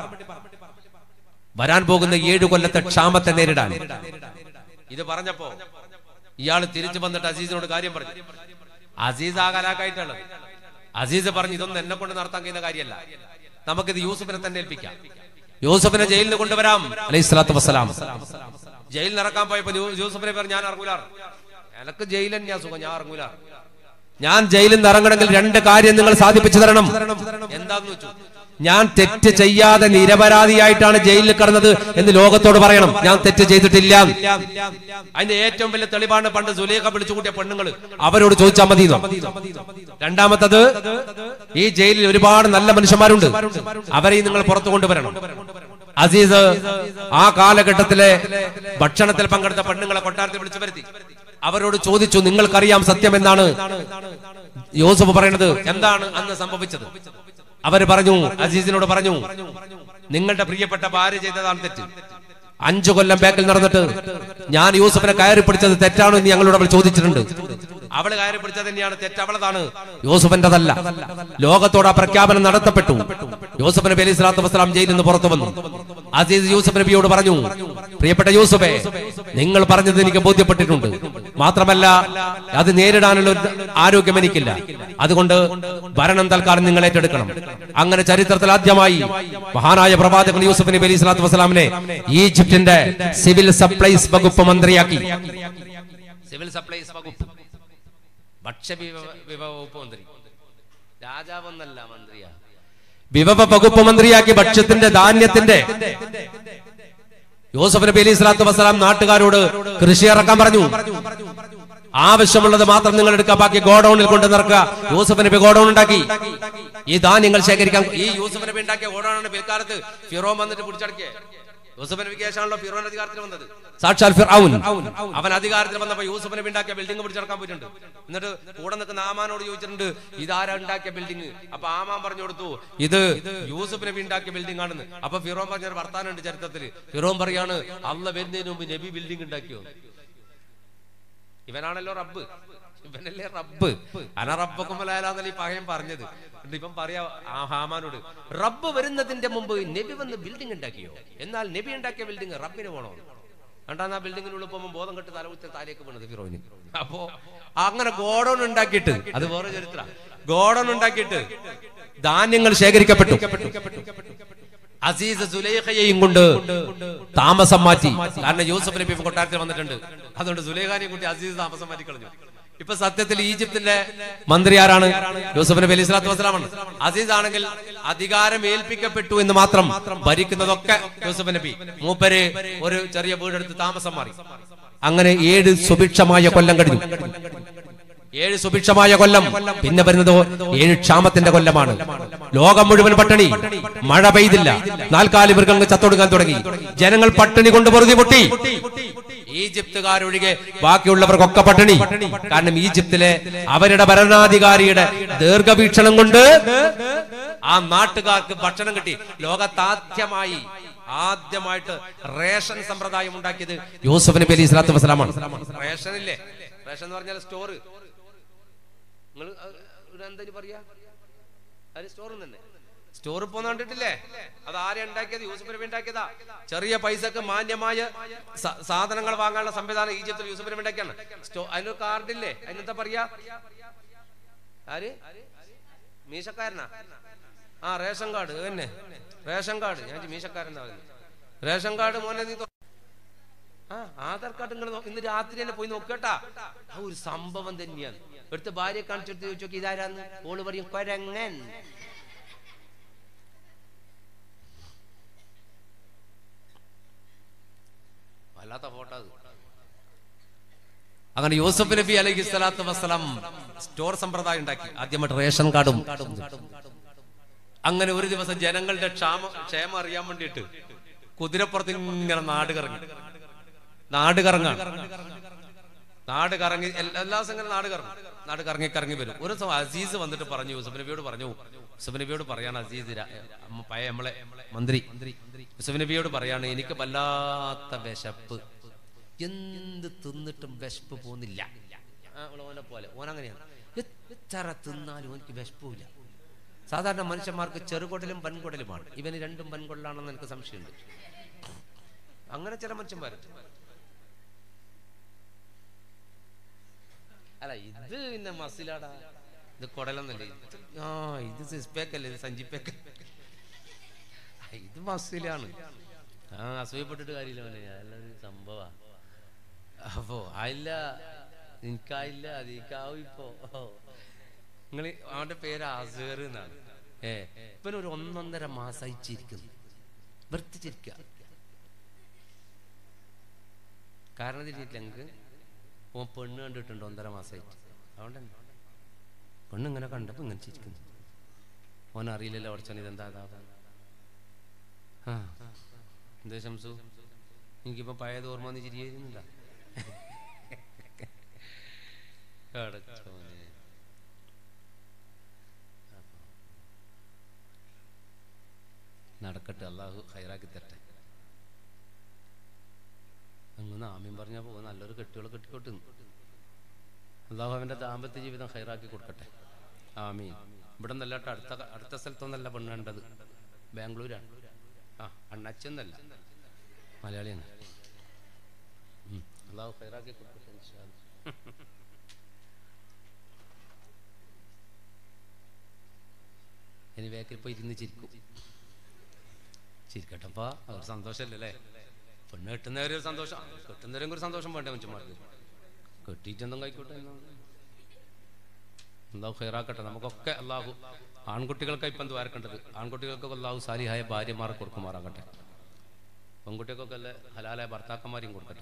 വരാൻ പോകുന്ന ഏഴു കൊല്ലത്തെ ക്ഷാമത്തെ നേരിടാൻ ഇത് പറഞ്ഞപ്പോ ഇയാൾ തിരിച്ചു വന്നിട്ട് അസീസിനോട് കാര്യം പറഞ്ഞു അസീസ് ആ കലാക്കായിട്ടാണ് അസീസ് പറഞ്ഞു ഇതൊന്നും എന്നെ കൊണ്ട് നടത്താൻ കഴിയുന്ന കാര്യമല്ല നമുക്കിത് യൂസുഫിനെ തന്നെ ഏൽപ്പിക്കാം യൂസുഫിനെ ജയിലിൽ കൊണ്ടുവരാം അലൈഹി സ്വലാത്തു വസ്സലാം ജയിലിൽ നിറക്കാൻ പോയപ്പോ യൂ- യൂസുഫിനെ പറഞ്ഞു ഞാൻ ഇറങ്ങൂല എനക്ക് ജയിലിൽ ഞാൻ സുഖം ഞാൻ ഇറങ്ങൂല ഞാൻ ജയിലിൽ നിന്ന് ഇറങ്ങണമെങ്കിൽ രണ്ട് കാര്യം നിങ്ങൾ സാധിപ്പിച്ചു തരണം എന്താന്ന് വെച്ചു ഞാൻ തെറ്റ് ചെയ്യാതെ നിരപരാധിയായിട്ടാണ് ജയിലിൽ കിടന്നത് എന്ന് ലോകത്തോട് പറയണം ഞാൻ തെറ്റ് ചെയ്തിട്ടില്ല അതിന്റെ ഏറ്റവും വലിയ തെളിവാണ് പണ്ട് സുലേഖ വിളിച്ചു കൂട്ടിയ പെണ്ണുങ്ങൾ അവരോട് ചോദിച്ചാൽ മതി എന്നോ. രണ്ടാമത്തത് ഈ ജയിലിൽ ഒരുപാട് നല്ല മനുഷ്യന്മാരുണ്ട് അവരെയും നിങ്ങൾ പുറത്തു കൊണ്ടുവരണം അസീസ് ആ കാലഘട്ടത്തിലെ ഭക്ഷണത്തിൽ പങ്കെടുത്ത പെണ്ണുങ്ങളെ കൊട്ടാരത്തിൽ വിളിച്ചു വരുത്തി അവരോട് ചോദിച്ചു നിങ്ങൾക്കറിയാം സത്യം എന്നാണ് യോസഫ് പറയുന്നത് എന്താണ് അന്ന് സംഭവിച്ചത് അവർ പറഞ്ഞു അസീസിനോട് പറഞ്ഞു നിങ്ങളുടെ പ്രിയപ്പെട്ട ഭാര്യ ചെയ്തതാണ് തെറ്റ് അഞ്ചു കൊല്ലം ബാക്കിൽ നടന്നിട്ട് ഞാൻ യൂസഫിനെ കയറി പിടിച്ചത് തെറ്റാണോ എന്ന് ഞങ്ങളോട് അവൾ ചോദിച്ചിട്ടുണ്ട് അവള് കയറി പിടിച്ചത് തന്നെയാണ് തെറ്റ് അവളതാണ് യൂസഫിന്റെതല്ല ലോകത്തോട് ആ പ്രഖ്യാപനം നടത്തപ്പെട്ടു യൂസഫ് നബി അലൈഹി സ്വലാത്തു വസ്സലാം ജയിലിൽ നിന്ന് പുറത്തു വന്നു അസീസ് യൂസഫ് നബിയോട് പറഞ്ഞു പ്രിയപ്പെട്ട യൂസഫെ നിങ്ങൾ പറഞ്ഞത് എനിക്ക് ബോധ്യപ്പെട്ടിട്ടുണ്ട് മാത്രമല്ല അത് നേരിടാനുള്ള ഒരു ആരോഗ്യം എനിക്കില്ല അതുകൊണ്ട് ഭരണം തൽക്കാലം നിങ്ങൾ ഏറ്റെടുക്കണം അങ്ങനെ ചരിത്രത്തിൽ ആദ്യമായി മഹാനായ പ്രവാചകൻ യൂസഫ് നബി അലൈഹി സ്വലാത്തു വസ്സലാമിനെ ഈജിപ്തിന്റെ സിവിൽ സപ്ലൈസ് വകുപ്പ് മന്ത്രിയാക്കി സിവിൽ സപ്ലൈസ് വകുപ്പ് ഭക്ഷ്യ വിഭവ വിഭവ വകുപ്പ് മന്ത്രി രാജാവെന്നല്ല മന്ത്രിയാ വിഭവ വകുപ്പ് മന്ത്രിയാക്കി ഭക്ഷ്യത്തിന്റെ ധാന്യത്തിന്റെ യൂസഫ് നബി അലൈഹി സ്വലാത്തു വസ്സലാം നാട്ടുകാരോട് കൃഷി ഇറക്കാൻ പറഞ്ഞു ആവശ്യമുള്ളത് മാത്രം നിങ്ങൾ എടുക്കുക ബാക്കി ഗോഡൌണിൽ കൊണ്ട് നിറക്കുക യൂസഫ് നബി ഗോഡൌൺ ഉണ്ടാക്കി ഈ ധാന്യങ്ങൾ ശേഖരിക്കാൻ ഈ യൂസഫ് നബി ഉണ്ടാക്കിയ ഗോഡൌണാണ് പിൽക്കാലത്ത് ഫിറോൻ വന്നിട്ട് പിടിച്ചടക്കിയ യൂസഫ് നബിക്ക് ശേഷമാണല്ലോ ഫിറോൻ അധികാരത്തിൽ വന്നത് സാക്ഷാൽ ഫിർഔൻ അവൻ അധികാരത്തിൽ വന്നപ്പോ യൂസഫ് നബി ഉണ്ടാക്കിയ ബിൽഡിംഗ് പിടിച്ചടക്കാൻ പോയിട്ടുണ്ട് എന്നിട്ട് കൂടെ നിൽക്കുന്ന ആമാനോട് ചോദിച്ചിട്ടുണ്ട് ഇതാരാ ഉണ്ടാക്കിയ ബിൽഡിംഗ് അപ്പൊ ആമാൻ പറഞ്ഞു കൊടുത്തു ഇത് യൂസഫ് നബി ഉണ്ടാക്കിയ ബിൽഡിംഗ് ആണെന്ന് അപ്പൊ ഫിറോൻ പറഞ്ഞ ഒരു വർത്താനുണ്ട് ചരിത്രത്തിൽ ഫിറോൻ പറയാണ് അള്ള വരുന്നതിന് മുമ്പ് നബി ബിൽഡിംഗ് ഉണ്ടാക്കിയോ ഇവനാണല്ലോ റബ്ബ് ഇവനല്ലേ റബ്ബ് അന റബ്ബക്കുമലാലെന്നല്ല ഈ പകയം പറഞ്ഞത് എന്നിട്ട് ഇവൻ പറയാ ആ ഹാമാനോട് റബ്ബ് വരുന്നതിന്റെ മുമ്പ് നബി വന്ന് ബിൽഡിംഗ് ഉണ്ടാക്കിയോ എന്നാൽ നബി ഉണ്ടാക്കിയ ബിൽഡിംഗ് റബ്ബിന് പോണോ രണ്ടാം ആ ബിൽഡിങ്ങിനുള്ളിൽ പോകുമ്പോൾ ബോധം കെട്ട് തലകുത്തി താലേക്ക് വീണത് ഫിറോയിന് അപ്പോ അങ്ങനെ ഗോഡൌൺ ഉണ്ടാക്കിയിട്ട് അത് വേറെ ചരിത്ര ഗോഡൌൺ ഉണ്ടാക്കിയിട്ട് ധാന്യങ്ങൾ ശേഖരിക്കപ്പെട്ടു അസീസ് സുലൈഖയെയും കൊണ്ട് താമസം മാറ്റി കാരണം യൂസഫ് നബി ഇപ്പൊ കൊട്ടാരത്തിൽ വന്നിട്ടുണ്ട് അതുകൊണ്ട് സുലൈഖാനെയും കൂട്ടി അസീസ് താമസം മാറ്റി കളഞ്ഞു ഇപ്പൊ സത്യത്തിൽ ഈജിപ്തിന്റെ മന്ത്രി ആരാണ് യൂസഫ് നബി അലൈഹി സ്വലാത്തു വസ്സലാമാണ് അസീസ് ആണെങ്കിൽ അധികാരം ഏൽപ്പിക്കപ്പെട്ടു എന്ന് മാത്രം ഭരിക്കുന്നതൊക്കെ യൂസഫ് നബി മൂപ്പര് ഒരു ചെറിയ വീടെടുത്ത് താമസം മാറി അങ്ങനെ ഏഴ് സുഭിക്ഷമായ കൊല്ലം കഴിഞ്ഞു ഏഴ് സുഭിക്ഷമായ കൊല്ലം പിന്നെ വരുന്നത് ഏഴ് ക്ഷാമത്തിന്റെ കൊല്ലമാണ് ലോകം മുഴുവൻ പട്ടിണി മഴ പെയ്തില്ല നാൽക്കാലി മൃഗങ്ങൾ ചത്തൊടുങ്ങാൻ തുടങ്ങി ജനങ്ങൾ പട്ടിണി കൊണ്ട് പൊറുതി പൊട്ടി ഈജിപ്തുകാരൊഴികെ ബാക്കിയുള്ളവർക്കൊക്കെ പട്ടിണി കാരണം ഈജിപ്തിലെ അവരുടെ ഭരണാധികാരിയുടെ ദീർഘവീക്ഷണം കൊണ്ട് ആ നാട്ടുകാർക്ക് ഭക്ഷണം കിട്ടി ലോകത്താദ്യമായി ആദ്യമായിട്ട് റേഷൻ സമ്പ്രദായം ഉണ്ടാക്കിയത് യൂസഫ് നബി അലൈഹി സ്വലാത്തു വസ്സലാമാണ് റേഷൻ ഇല്ലേ റേഷൻ എന്ന് പറഞ്ഞാൽ സ്റ്റോർ നിങ്ങൾ എന്താ പറയാ അത് സ്റ്റോർ തന്നെ സ്റ്റോർ പോന്ന് കണ്ടിട്ടില്ലേ അത് ആരെ ഉണ്ടാക്കിയത് യൂസഫ് നബി ഉണ്ടാക്കിയതാ ചെറിയ പൈസക്ക് മാന്യമായ സ- സാധനങ്ങൾ വാങ്ങാനുള്ള സംവിധാനം ഈജിപ്തിൽ യൂസഫ് നബി ഉണ്ടാക്കിയാണ് സ്റ്റോ അതിനൊരു കാർഡില്ലേ അതിനെന്താ പറയാ ആര് മീശക്കാരനാ ആ റേഷൻ കാർഡ് ഇത് തന്നെ റേഷൻ കാർഡ് ഞാൻ മീശക്കാരനാ പറയുന്നത് റേഷൻ കാർഡ് മോനെ നീ തൊ- ആ ആധാർ കാർഡ് നിങ്ങൾ ഇന്ന് രാത്രി തന്നെ പോയി നോക്കട്ടാ ആ ഒരു സംഭവം തന്നെയാണ് എടുത്ത് ഭാര്യയെ കാണിച്ചെടുത്ത് ചോദിച്ചു നോക്കി ഇതാരാന്ന് ഓള് പറയും കൊരങ്ങൻ വല്ലാത്ത ഫോട്ടോ അത് അങ്ങനെ യൂസഫ് നബി അലൈഹി സ്വലാത്തു വസ്സലാം സ്റ്റോർ സമ്പ്രദായം ഉണ്ടാക്കി ആദ്യമായിട്ട് റേഷൻ കാർഡും അങ്ങനെ ഒരു ദിവസം ജനങ്ങളുടെ ക്ഷാമ ക്ഷേമം അറിയാൻ വേണ്ടിയിട്ട് കുതിരപ്പുറത്ത് ഇങ്ങനെ നാട് കറങ്ങി നാട് കറങ്ങാണ് നാട് കറങ്ങി എല്ലാ എല്ലാ ദിവസം ഇങ്ങനെ നാട് കറങ്ങും നാട് കറങ്ങി കറങ്ങി വരും ഒരു ദിവസം അസീസ് വന്നിട്ട് പറഞ്ഞു യൂസഫ് നബിയോട് പറഞ്ഞു യൂസഫ് നബിയോട് പറയാണ് അസീസ് രാ- അമ്മ പഴയ നമ്മളെ മന്ത്രി യൂസഫ് നബിയോട് പറയാണ് എനിക്ക് വല്ലാത്ത വിശപ്പ് എന്ത് തിന്നിട്ടും വിശപ്പ് പോകുന്നില്ല ആ, ഓനെ പോലെ ഓൻ അങ്ങനെയാണ് എത്ര തിന്നാലും എനിക്ക് വിശപ്പില്ല സാധാരണ മനുഷ്യന്മാർക്ക് ചെറുകൊടലും വൻകുടലുമാണ് ഇവന് രണ്ടും വൻകൊടലാണെന്ന് എനിക്ക് സംശയമുണ്ട് അങ്ങനെ ചില മനുഷ്യന്മാരുണ്ട് അല്ല ഇത് പിന്നെ മസിലാടാ ഇത് കുടലൊന്നല്ലേ ഇത് ആ ഇത് സിസ്പേക്കല്ലേ ഇത് സഞ്ചിപ്പേക്ക ഇത് മസിലാണ് ആ അസൂയപ്പെട്ടിട്ട് കാര്യമില്ല മോനെ നല്ലൊരു സംഭവ അപ്പോ ആയില്ല എനിക്കായില്ല അതിക്കാവും ഇപ്പോ നിങ്ങള് അവന്റെ പേര് അസേർ എന്നാണ് ഏ ഇവൻ ഒരു ഒന്നൊന്നര മാസമായി ചിരിക്കുന്നു വെറുതെ ചിരിക്കുക കാരണം തിരിച്ചില്ലെങ്കിൽ ഓൻ പെണ്ണ് കണ്ടിട്ടുണ്ട് ഒന്നര മാസമായിട്ട് അതുകൊണ്ട് തന്നെ പെണ്ണ് ഇങ്ങനെ കണ്ടപ്പോ ഇങ്ങനെ ചിരിക്കുന്നു ഓൻ അറിയില്ലല്ലോ പഠിച്ചാൽ ഇതെന്താ അതാ ആ എന്താ ശംസു എനിക്കിപ്പോ പഴയത് ഓർമ്മ വന്ന് ചിരിയായിരുന്നില്ല അടച്ചോനെ. അപ്പൊ നടക്കട്ടെ അള്ളാഹു ഹൈറാക്കി തരട്ടെ അങ്ങനെ ആമീൻ പറഞ്ഞാൽ പോകും നല്ലൊരു കെട്ടിയോളെ കെട്ടിക്കോട്ട് അള്ളാഹു അവന്റെ ദാമ്പത്യ ജീവിതം ഹൈറാക്കി കൊടുക്കട്ടെ ആമീൻ ഇവിടെ നിന്നല്ല കേട്ടോ അടുത്ത അടുത്ത സ്ഥലത്തൊന്നല്ല പെണ്ണ് കണ്ടത് ബാംഗ്ലൂരാണ് ആ അണ്ണച്ചെന്നല്ല മലയാളിയാണ് ഉം. അള്ളാഹു ഹൈറാക്കി കൊടുക്കട്ടെ ഇൻഷാ അല്ലാ. ഇനി വേക്കിൽ പോയി ഇരുന്ന് ചിരിക്കും ചിരിക്കട്ടപ്പാ അവർ സന്തോഷമല്ലേ പെണ്ണ് കെട്ടുന്നവരെ ഒരു സന്തോഷം കെട്ടുന്നവരും ഒരു സന്തോഷം വേണ്ടേ മനുഷ്യന്മാർക്ക് കെട്ടിയിട്ടെന്തും കഴിക്കോട്ടെ എന്നാണ് അള്ളാഹു ഹൈറാക്കട്ടെ നമുക്കൊക്കെ അള്ളാഹു ആൺകുട്ടികൾക്ക് ഇപ്പം എന്ത് വരക്കേണ്ടത് ആൺകുട്ടികൾക്ക് അള്ളാഹു സാലിഹായ ഭാര്യമാരെ കൊടുക്കുമാറാകട്ടെ പെൺകുട്ടികൾക്കൊക്കെ അല്ലേ ഹലാലായ ഭർത്താക്കന്മാരെയും കൊടുക്കട്ടെ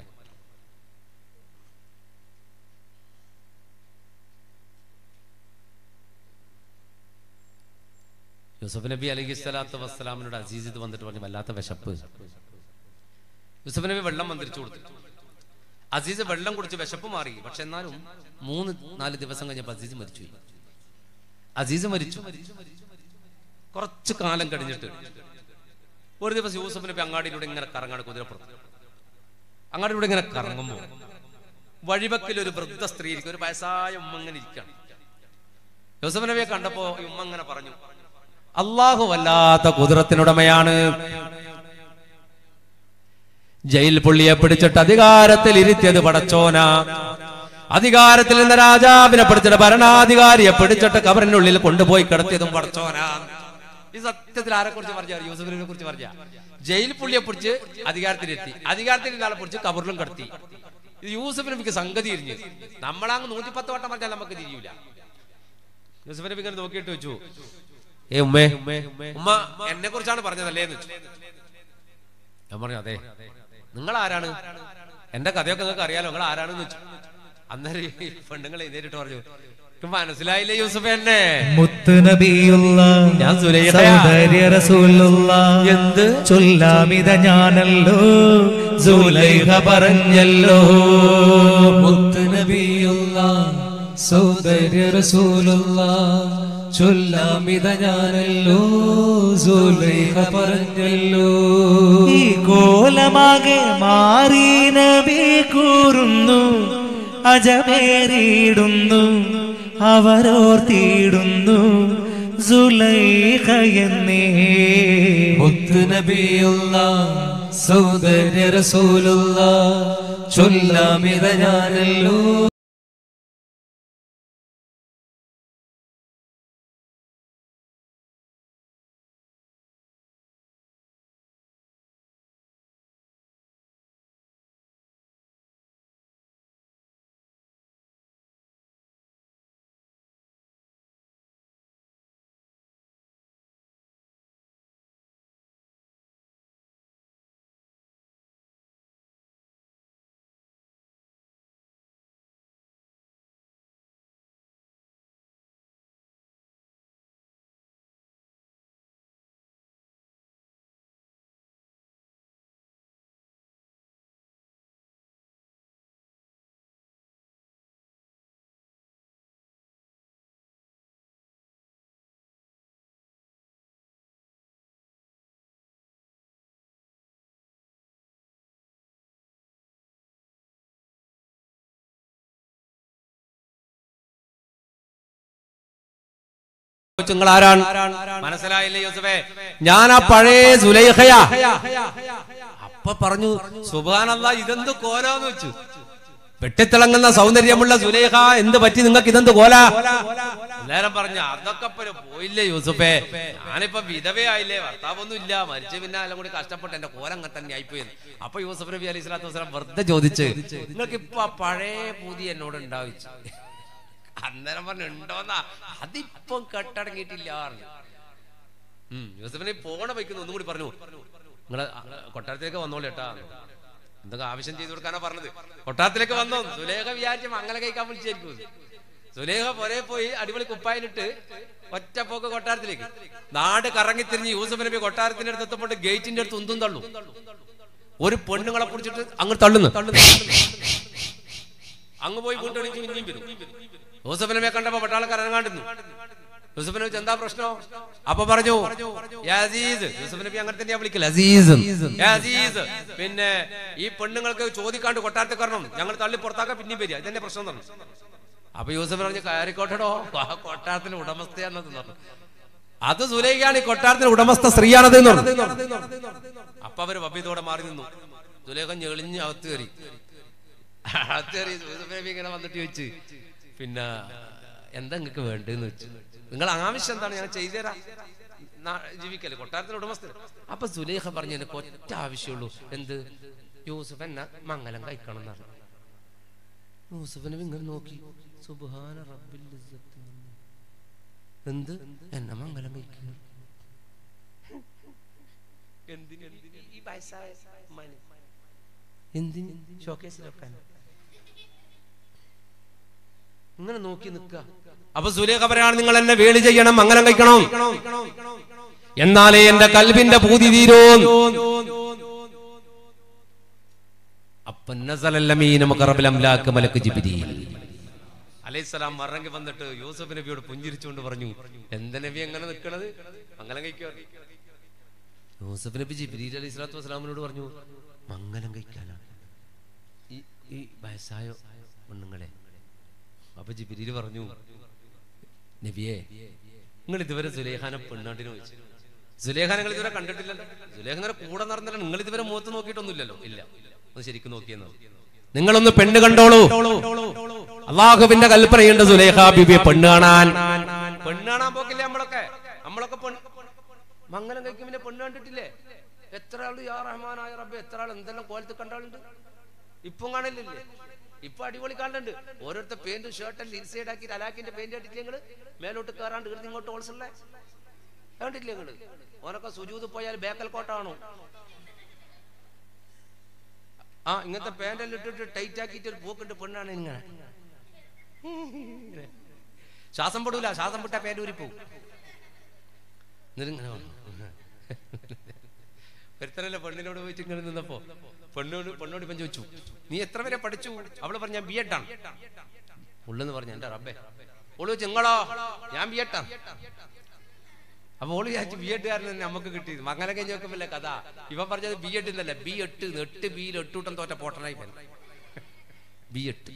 യൂസഫ് നബി അലൈഹി സ്വലാത്തു വസ്സലാമിനോട് അസീസ് ഇത് വന്നിട്ട് പറഞ്ഞു വല്ലാത്ത വിശപ്പ് യൂസഫ് നബി വെള്ളം മന്ത്രിച്ചു കൊടുത്തു അസീസ് വെള്ളം കുടിച്ച് വിശപ്പ് മാറി പക്ഷെ എന്നാലും മൂന്ന് നാല് ദിവസം കഴിഞ്ഞപ്പോൾ അസീസ് മരിച്ചു അസീസ് മരിച്ചു കുറച്ചു കാലം കഴിഞ്ഞിട്ട് ഒരു ദിവസം യൂസഫ് നബി അങ്ങാടിയിലൂടെ ഇങ്ങനെ കറങ്ങാണ് കുതിരപ്പുറത്ത് അങ്ങാടിയിലൂടെ ഇങ്ങനെ കറങ്ങുമ്പോൾ വഴിവക്കിൽ ഒരു വൃദ്ധ സ്ത്രീ ഇരിക്കും ഒരു വയസ്സായ ഉമ്മ ഇങ്ങനെ ഇരിക്കുകയാണ് യൂസഫ് നബിയെ കണ്ടപ്പോ ഈ ഉമ്മ ഇങ്ങനെ പറഞ്ഞു അള്ളാഹു വല്ലാത്ത കുതിരത്തിനുടമയാണ് ജയിൽ പുള്ളിയെ പിടിച്ചിട്ട് അധികാരത്തിൽ ഇരുത്തിയത് പടച്ചോന അധികാരത്തിൽ നിന്ന് രാജാവിനെ പിടിച്ചിട്ട് ഭരണാധികാരിയെ പിടിച്ചിട്ട് കബറിനുള്ളിൽ കൊണ്ടുപോയി കിടത്തിയതും പടച്ചോന ഈ സത്യത്തിൽ ആരെ കുറിച്ച് പറഞ്ഞ യൂസഫിനെ കുറിച്ച് പറഞ്ഞ ജയിൽ പുള്ളിയെ പിടിച്ച് അധികാരത്തിലെത്തി അധികാരത്തിൽ ആളെ പിടിച്ച് കബറിലും കിടത്തി ഇത് യൂസഫ് നബിക്ക് സംഗതി ഇരിഞ്ഞ് നമ്മളങ്ങ് നൂറ്റിപ്പത്ത് വട്ടം പറഞ്ഞാൽ നമുക്ക് തിരിയൂല യൂസഫ് നബി ഇങ്ങനെ നോക്കിയിട്ട് വെച്ചു ഏ ഉമ്മേ ഉമ്മ എന്നെ കുറിച്ചാണ് പറഞ്ഞതല്ലേ എന്ന് വെച്ചു. ഞാൻ പറഞ്ഞു അതെ നിങ്ങൾ ആരാണ് എന്റെ കഥയൊക്കെ നിങ്ങൾക്ക് അറിയാലോ നിങ്ങൾ ആരാണെന്ന് വെച്ചു അന്നേരം ഈ പെണ്ണുങ്ങൾ എഴുന്നേറ്റിട്ട് പറഞ്ഞു "എനിക്ക് മനസ്സിലായില്ലേ യൂസഫ് എന്നെ മുത്ത് നബിയുള്ള ഞാൻ സുലൈഖയാ. സൗന്ദര്യ റസൂലുള്ള എന്ത്? ചൊല്ലാമിത ഞാനല്ലോ സുലൈഹ പറഞ്ഞല്ലോ മുത്ത് നബിയുള്ള സൗന്ദര്യ റസൂലുള്ള ചൊല്ലാമിത ഞാനല്ലോ സുലൈഹ പറഞ്ഞല്ലോ ഈ കോലമാകെ മാറി നബി കൂറുന്നു അജമേറിയിടുന്നു അവരോർത്തിയിടുന്നു സുലൈഖ എന്നേ മുത്ത് നബിയുള്ള സൗന്ദര്യ റസൂലുള്ള ചൊല്ലാമിത ഞാനല്ലോ നിങ്ങൾ ആരാണ് മനസ്സിലായില്ലേ യൂസഫേ ഞാൻ ആ പഴയ സുലൈഖയാ അപ്പൊ പറഞ്ഞു സുബാനല്ല ഇതെന്ത് കോലാന്ന് വെച്ചു വെട്ടിത്തിളങ്ങുന്ന സൗന്ദര്യമുള്ള സുലൈഖ എന്ത് പറ്റി നിങ്ങൾക്ക് ഇതെന്ത് കോല എല്ലാരും പറഞ്ഞു അതൊക്കെ ഇപ്പൊ പോയില്ലേ യൂസുഫേ ഞാനിപ്പോ വിധവയായില്ലേ ഭർത്താവൊന്നും ഇല്ല മരിച്ച പിന്നെ എല്ലാം കൂടി കഷ്ടപ്പെട്ട് എന്റെ കോലം അങ്ങനെ തന്നെ ആയിപ്പോയി അപ്പൊ യൂസഫ് നബി അലൈഹി സ്വലാത്തു വസ്സലാം വെറുതെ ചോദിച്ച് നിങ്ങൾക്ക് ഇപ്പൊ ആ പഴയ പൂതി എന്നോട് ഉണ്ടാവിച്ചു അന്നേരം പറഞ്ഞു ഉണ്ടോന്നാ അതിപ്പം കെട്ടടങ്ങിയിട്ടില്ല പറഞ്ഞു ഉം, യൂസഫിനെ പോണ വയ്ക്കുന്നു ഒന്നും കൂടി പറഞ്ഞു നിങ്ങളെ കൊട്ടാരത്തിലേക്ക് വന്നോളൂ ഏട്ടാ എന്തൊക്കെ ആവശ്യം ചെയ്തു കൊടുക്കാനാ പറഞ്ഞത് കൊട്ടാരത്തിലേക്ക് വന്നോ സുലേഖ വിചാരിച്ച മംഗല കഴിക്കാൻ വിളിച്ചായിരിക്കും സുലേഖ പൊരേ പോയി അടിപൊളി കുപ്പായിലിട്ട് ഒറ്റ പോക്ക് കൊട്ടാരത്തിലേക്ക് നാട് കറങ്ങി തിരിഞ്ഞ് യൂസഫ് നബി കൊട്ടാരത്തിന്റെ അടുത്ത് എത്തപ്പോൾ ഗേറ്റിന്റെ അടുത്ത് ഉന്തും തള്ളു ഒരു പെണ്ണുങ്ങളെ പിടിച്ചിട്ട് അങ്ങ് തള്ളുന്നു അങ്ങ് പോയി കൂട്ടണിച്ച് പിന്നെയും വരും യൂസഫ് നബിയെ കണ്ടപ്പോ പട്ടാളക്കാരൻ കണ്ടിരുന്നു യൂസഫ് നബി എന്താ പ്രശ്നം അപ്പൊ പറഞ്ഞു "യാ അസീസ് യൂസഫ് നബി അങ്ങനെ തന്നെയാ വിളിക്കല് അസീസ് യാ അസീസ് പിന്നെ ഈ പെണ്ണുങ്ങൾക്ക് ചോദിക്കാണ്ട് കൊട്ടാരത്തിൽ കയറണം ഞങ്ങൾ തള്ളി പുറത്താക്കാൻ പിന്നെയും വരിക ഇതന്നെ പ്രശ്നം പറഞ്ഞു അപ്പൊ യൂസഫ് പറഞ്ഞു കയറിക്കോട്ടടോ ആ കൊട്ടാരത്തിന്റെ ഉടമസ്ഥയാണെന്ന് പറഞ്ഞു അത് സുലൈഖാണ് ഈ കൊട്ടാരത്തിന്റെ ഉടമസ്ഥ സ്ത്രീയാണത് എന്ന് പറഞ്ഞു അപ്പൊ അവര് വബീതോടെ മാറി നിന്നു സുലേഖ ഞെളിഞ്ഞ് അകത്ത് കയറി അകത്ത് കയറി യൂസഫ് നബി ഇങ്ങനെ വന്നിട്ട് ചോദിച്ചു പിന്നെ എന്താ നിങ്ങൾക്ക് വേണ്ടതെന്ന് വെച്ചു നിങ്ങൾ ആവശ്യം എന്താണ് ഞാൻ ചെയ്തുതരാം നാ- ജീവിക്കല്ലേ കൊട്ടാരത്തിന്റെ ഉടമസ്ഥ അപ്പൊ സുലേഖ പറഞ്ഞു എനിക്ക് ഒറ്റ ആവശ്യമുള്ളൂ എന്ത് യൂസഫ് എന്നെ മംഗലം കഴിക്കണം എന്ന് പറഞ്ഞു യൂസഫ് നബി ഇങ്ങനെ നോക്കി സുബ്ഹാന റബ്ബിൽ ഇസ്സത്ത് എന്ത് എന്നെ മംഗലം കഴിക്കുക എന്തിന് എന്തിന് ഈ വയസ്സായ ഉമ്മാനെ? എന്തിന് ഷോക്കേസിൽ വെക്കാൻ ഇങ്ങനെ നോക്കി നിൽക്കുക അപ്പൊ സുലേഖ പറയാണ് നിങ്ങൾ എന്നെ വേളി ചെയ്യണം മംഗലം കഴിക്കണം എന്നാലേ എന്റെ കൽബിന്റെ പൂതി തീരൂ അപ്പൊ നസലല്ലമീന മുഖറബിൽ അംലാക്ക് മലക്ക് ജിബ്രീൽ അലൈഹിസ്സലാം ഇറങ്ങി വന്നിട്ട് യൂസഫ് നബിയോട് പുഞ്ചിരിച്ചുകൊണ്ട് പറഞ്ഞു എന്ത് നബി എങ്ങനെ നിൽക്കണത് മംഗലം കഴിക്കുക യൂസഫ് നബി ജിബ്രീൽ അലൈഹി സ്വലാത്തു വസ്സലാമിനോട് പറഞ്ഞു മംഗലം കഴിക്കാനാണ് ഈ ഈ വയസ്സായ പെണ്ണുങ്ങളെ അപ്പൊ ജിബ്രീൽ പറഞ്ഞു നബിയെ നിങ്ങൾ ഇതുവരെ സുലേഖാനെ പെണ്ണാണ്ടിനെ വെച്ചു സുലേഖാൻ നിങ്ങൾ ഇതുവരെ കണ്ടിട്ടില്ലല്ലോ സുലേഖ നേരെ കൂടെ നടന്നില്ല നിങ്ങൾ ഇതുവരെ മുഖത്ത് നോക്കിയിട്ടൊന്നുമില്ലല്ലോ ഇല്ല ഒന്ന് ശരിക്കും നോക്കിയെന്നോ നിങ്ങളൊന്ന് പെണ്ണ് കണ്ടോളൂ അള്ളാഹുവിന്റെ കൽപ്പനയുണ്ട് സുലേഖ ബിബിയെ പെണ്ണ് കാണാൻ പെണ്ണ് കാണാൻ പോക്കില്ലേ നമ്മളൊക്കെ നമ്മളൊക്കെ പെണ്ണ് മംഗലം കഴിക്കും പിന്നെ പെണ്ണ് കണ്ടിട്ടില്ലേ എത്ര ആള് യാ റഹ്മാനായ റബ്ബെ എത്ര ആൾ എന്തെല്ലാം കോലത്ത് കണ്ടാളുണ്ട് ഇപ്പം കാണില്ലേ ഇപ്പൊ അടിപൊളി കാണുന്നുണ്ട് ഓരോരുത്തർ പെയിന്റും ഷർട്ടെല്ലാം ഇൻസൈഡ് ആക്കി അലാക്കിന്റെ പെയിന്റ് അടിച്ചില്ലേ നിങ്ങള് മേലോട്ട് കയറാണ്ട് ഇവിടുന്ന് ഇങ്ങോട്ട് ഹോൾസല്ലേ കണ്ടില്ലേ നിങ്ങള് ഓനൊക്കെ സുജൂത് പോയാൽ ബേക്കൽ കോട്ടാണോ ആ ഇങ്ങനത്തെ പാൻറ്റെല്ലാം ഇട്ടിട്ട് ടൈറ്റ് ആക്കിയിട്ട് ഒരു പോക്കുണ്ട് പെണ്ണാണ് ഇങ്ങനെ ഇങ്ങനെ. ശ്വാസം പെടൂല ശ്വാസം വിട്ട പാൻറ് ഊരിപ്പോവും എന്നിട്ട് ഇങ്ങനെ വന്നു. ഒരുത്തനല്ലേ പെണ്ണിനോട് പോയിട്ട് ഇങ്ങനെ നിന്നപ്പോ പെണ്ണോട് പെണ്ണോട് ഇപ്പം ചോദിച്ചു നീ എത്ര വരെ പഠിച്ചു അവള് പറഞ്ഞ ബി എഡ് ആണ് ഉള്ളെന്ന് പറഞ്ഞു എന്റെ റബ്ബേ ഓള് ചോദിച്ചു നിങ്ങളോ ഞാൻ ബി എഡ് ആണ് അപ്പൊ ഓള് വിചാരിച്ചു ബി എഡ് കാരൻ നമുക്ക് കിട്ടിയത് മംഗലം കഴിഞ്ഞ് നോക്കുമ്പല്ലേ കഥ ഇവൻ പറഞ്ഞത് ബി എഡ് എന്നല്ല ബി എട്ട് എട്ട് ബിയിൽ എട്ടൂട്ടം തോറ്റ പോട്ടനായി ബി എട്ട്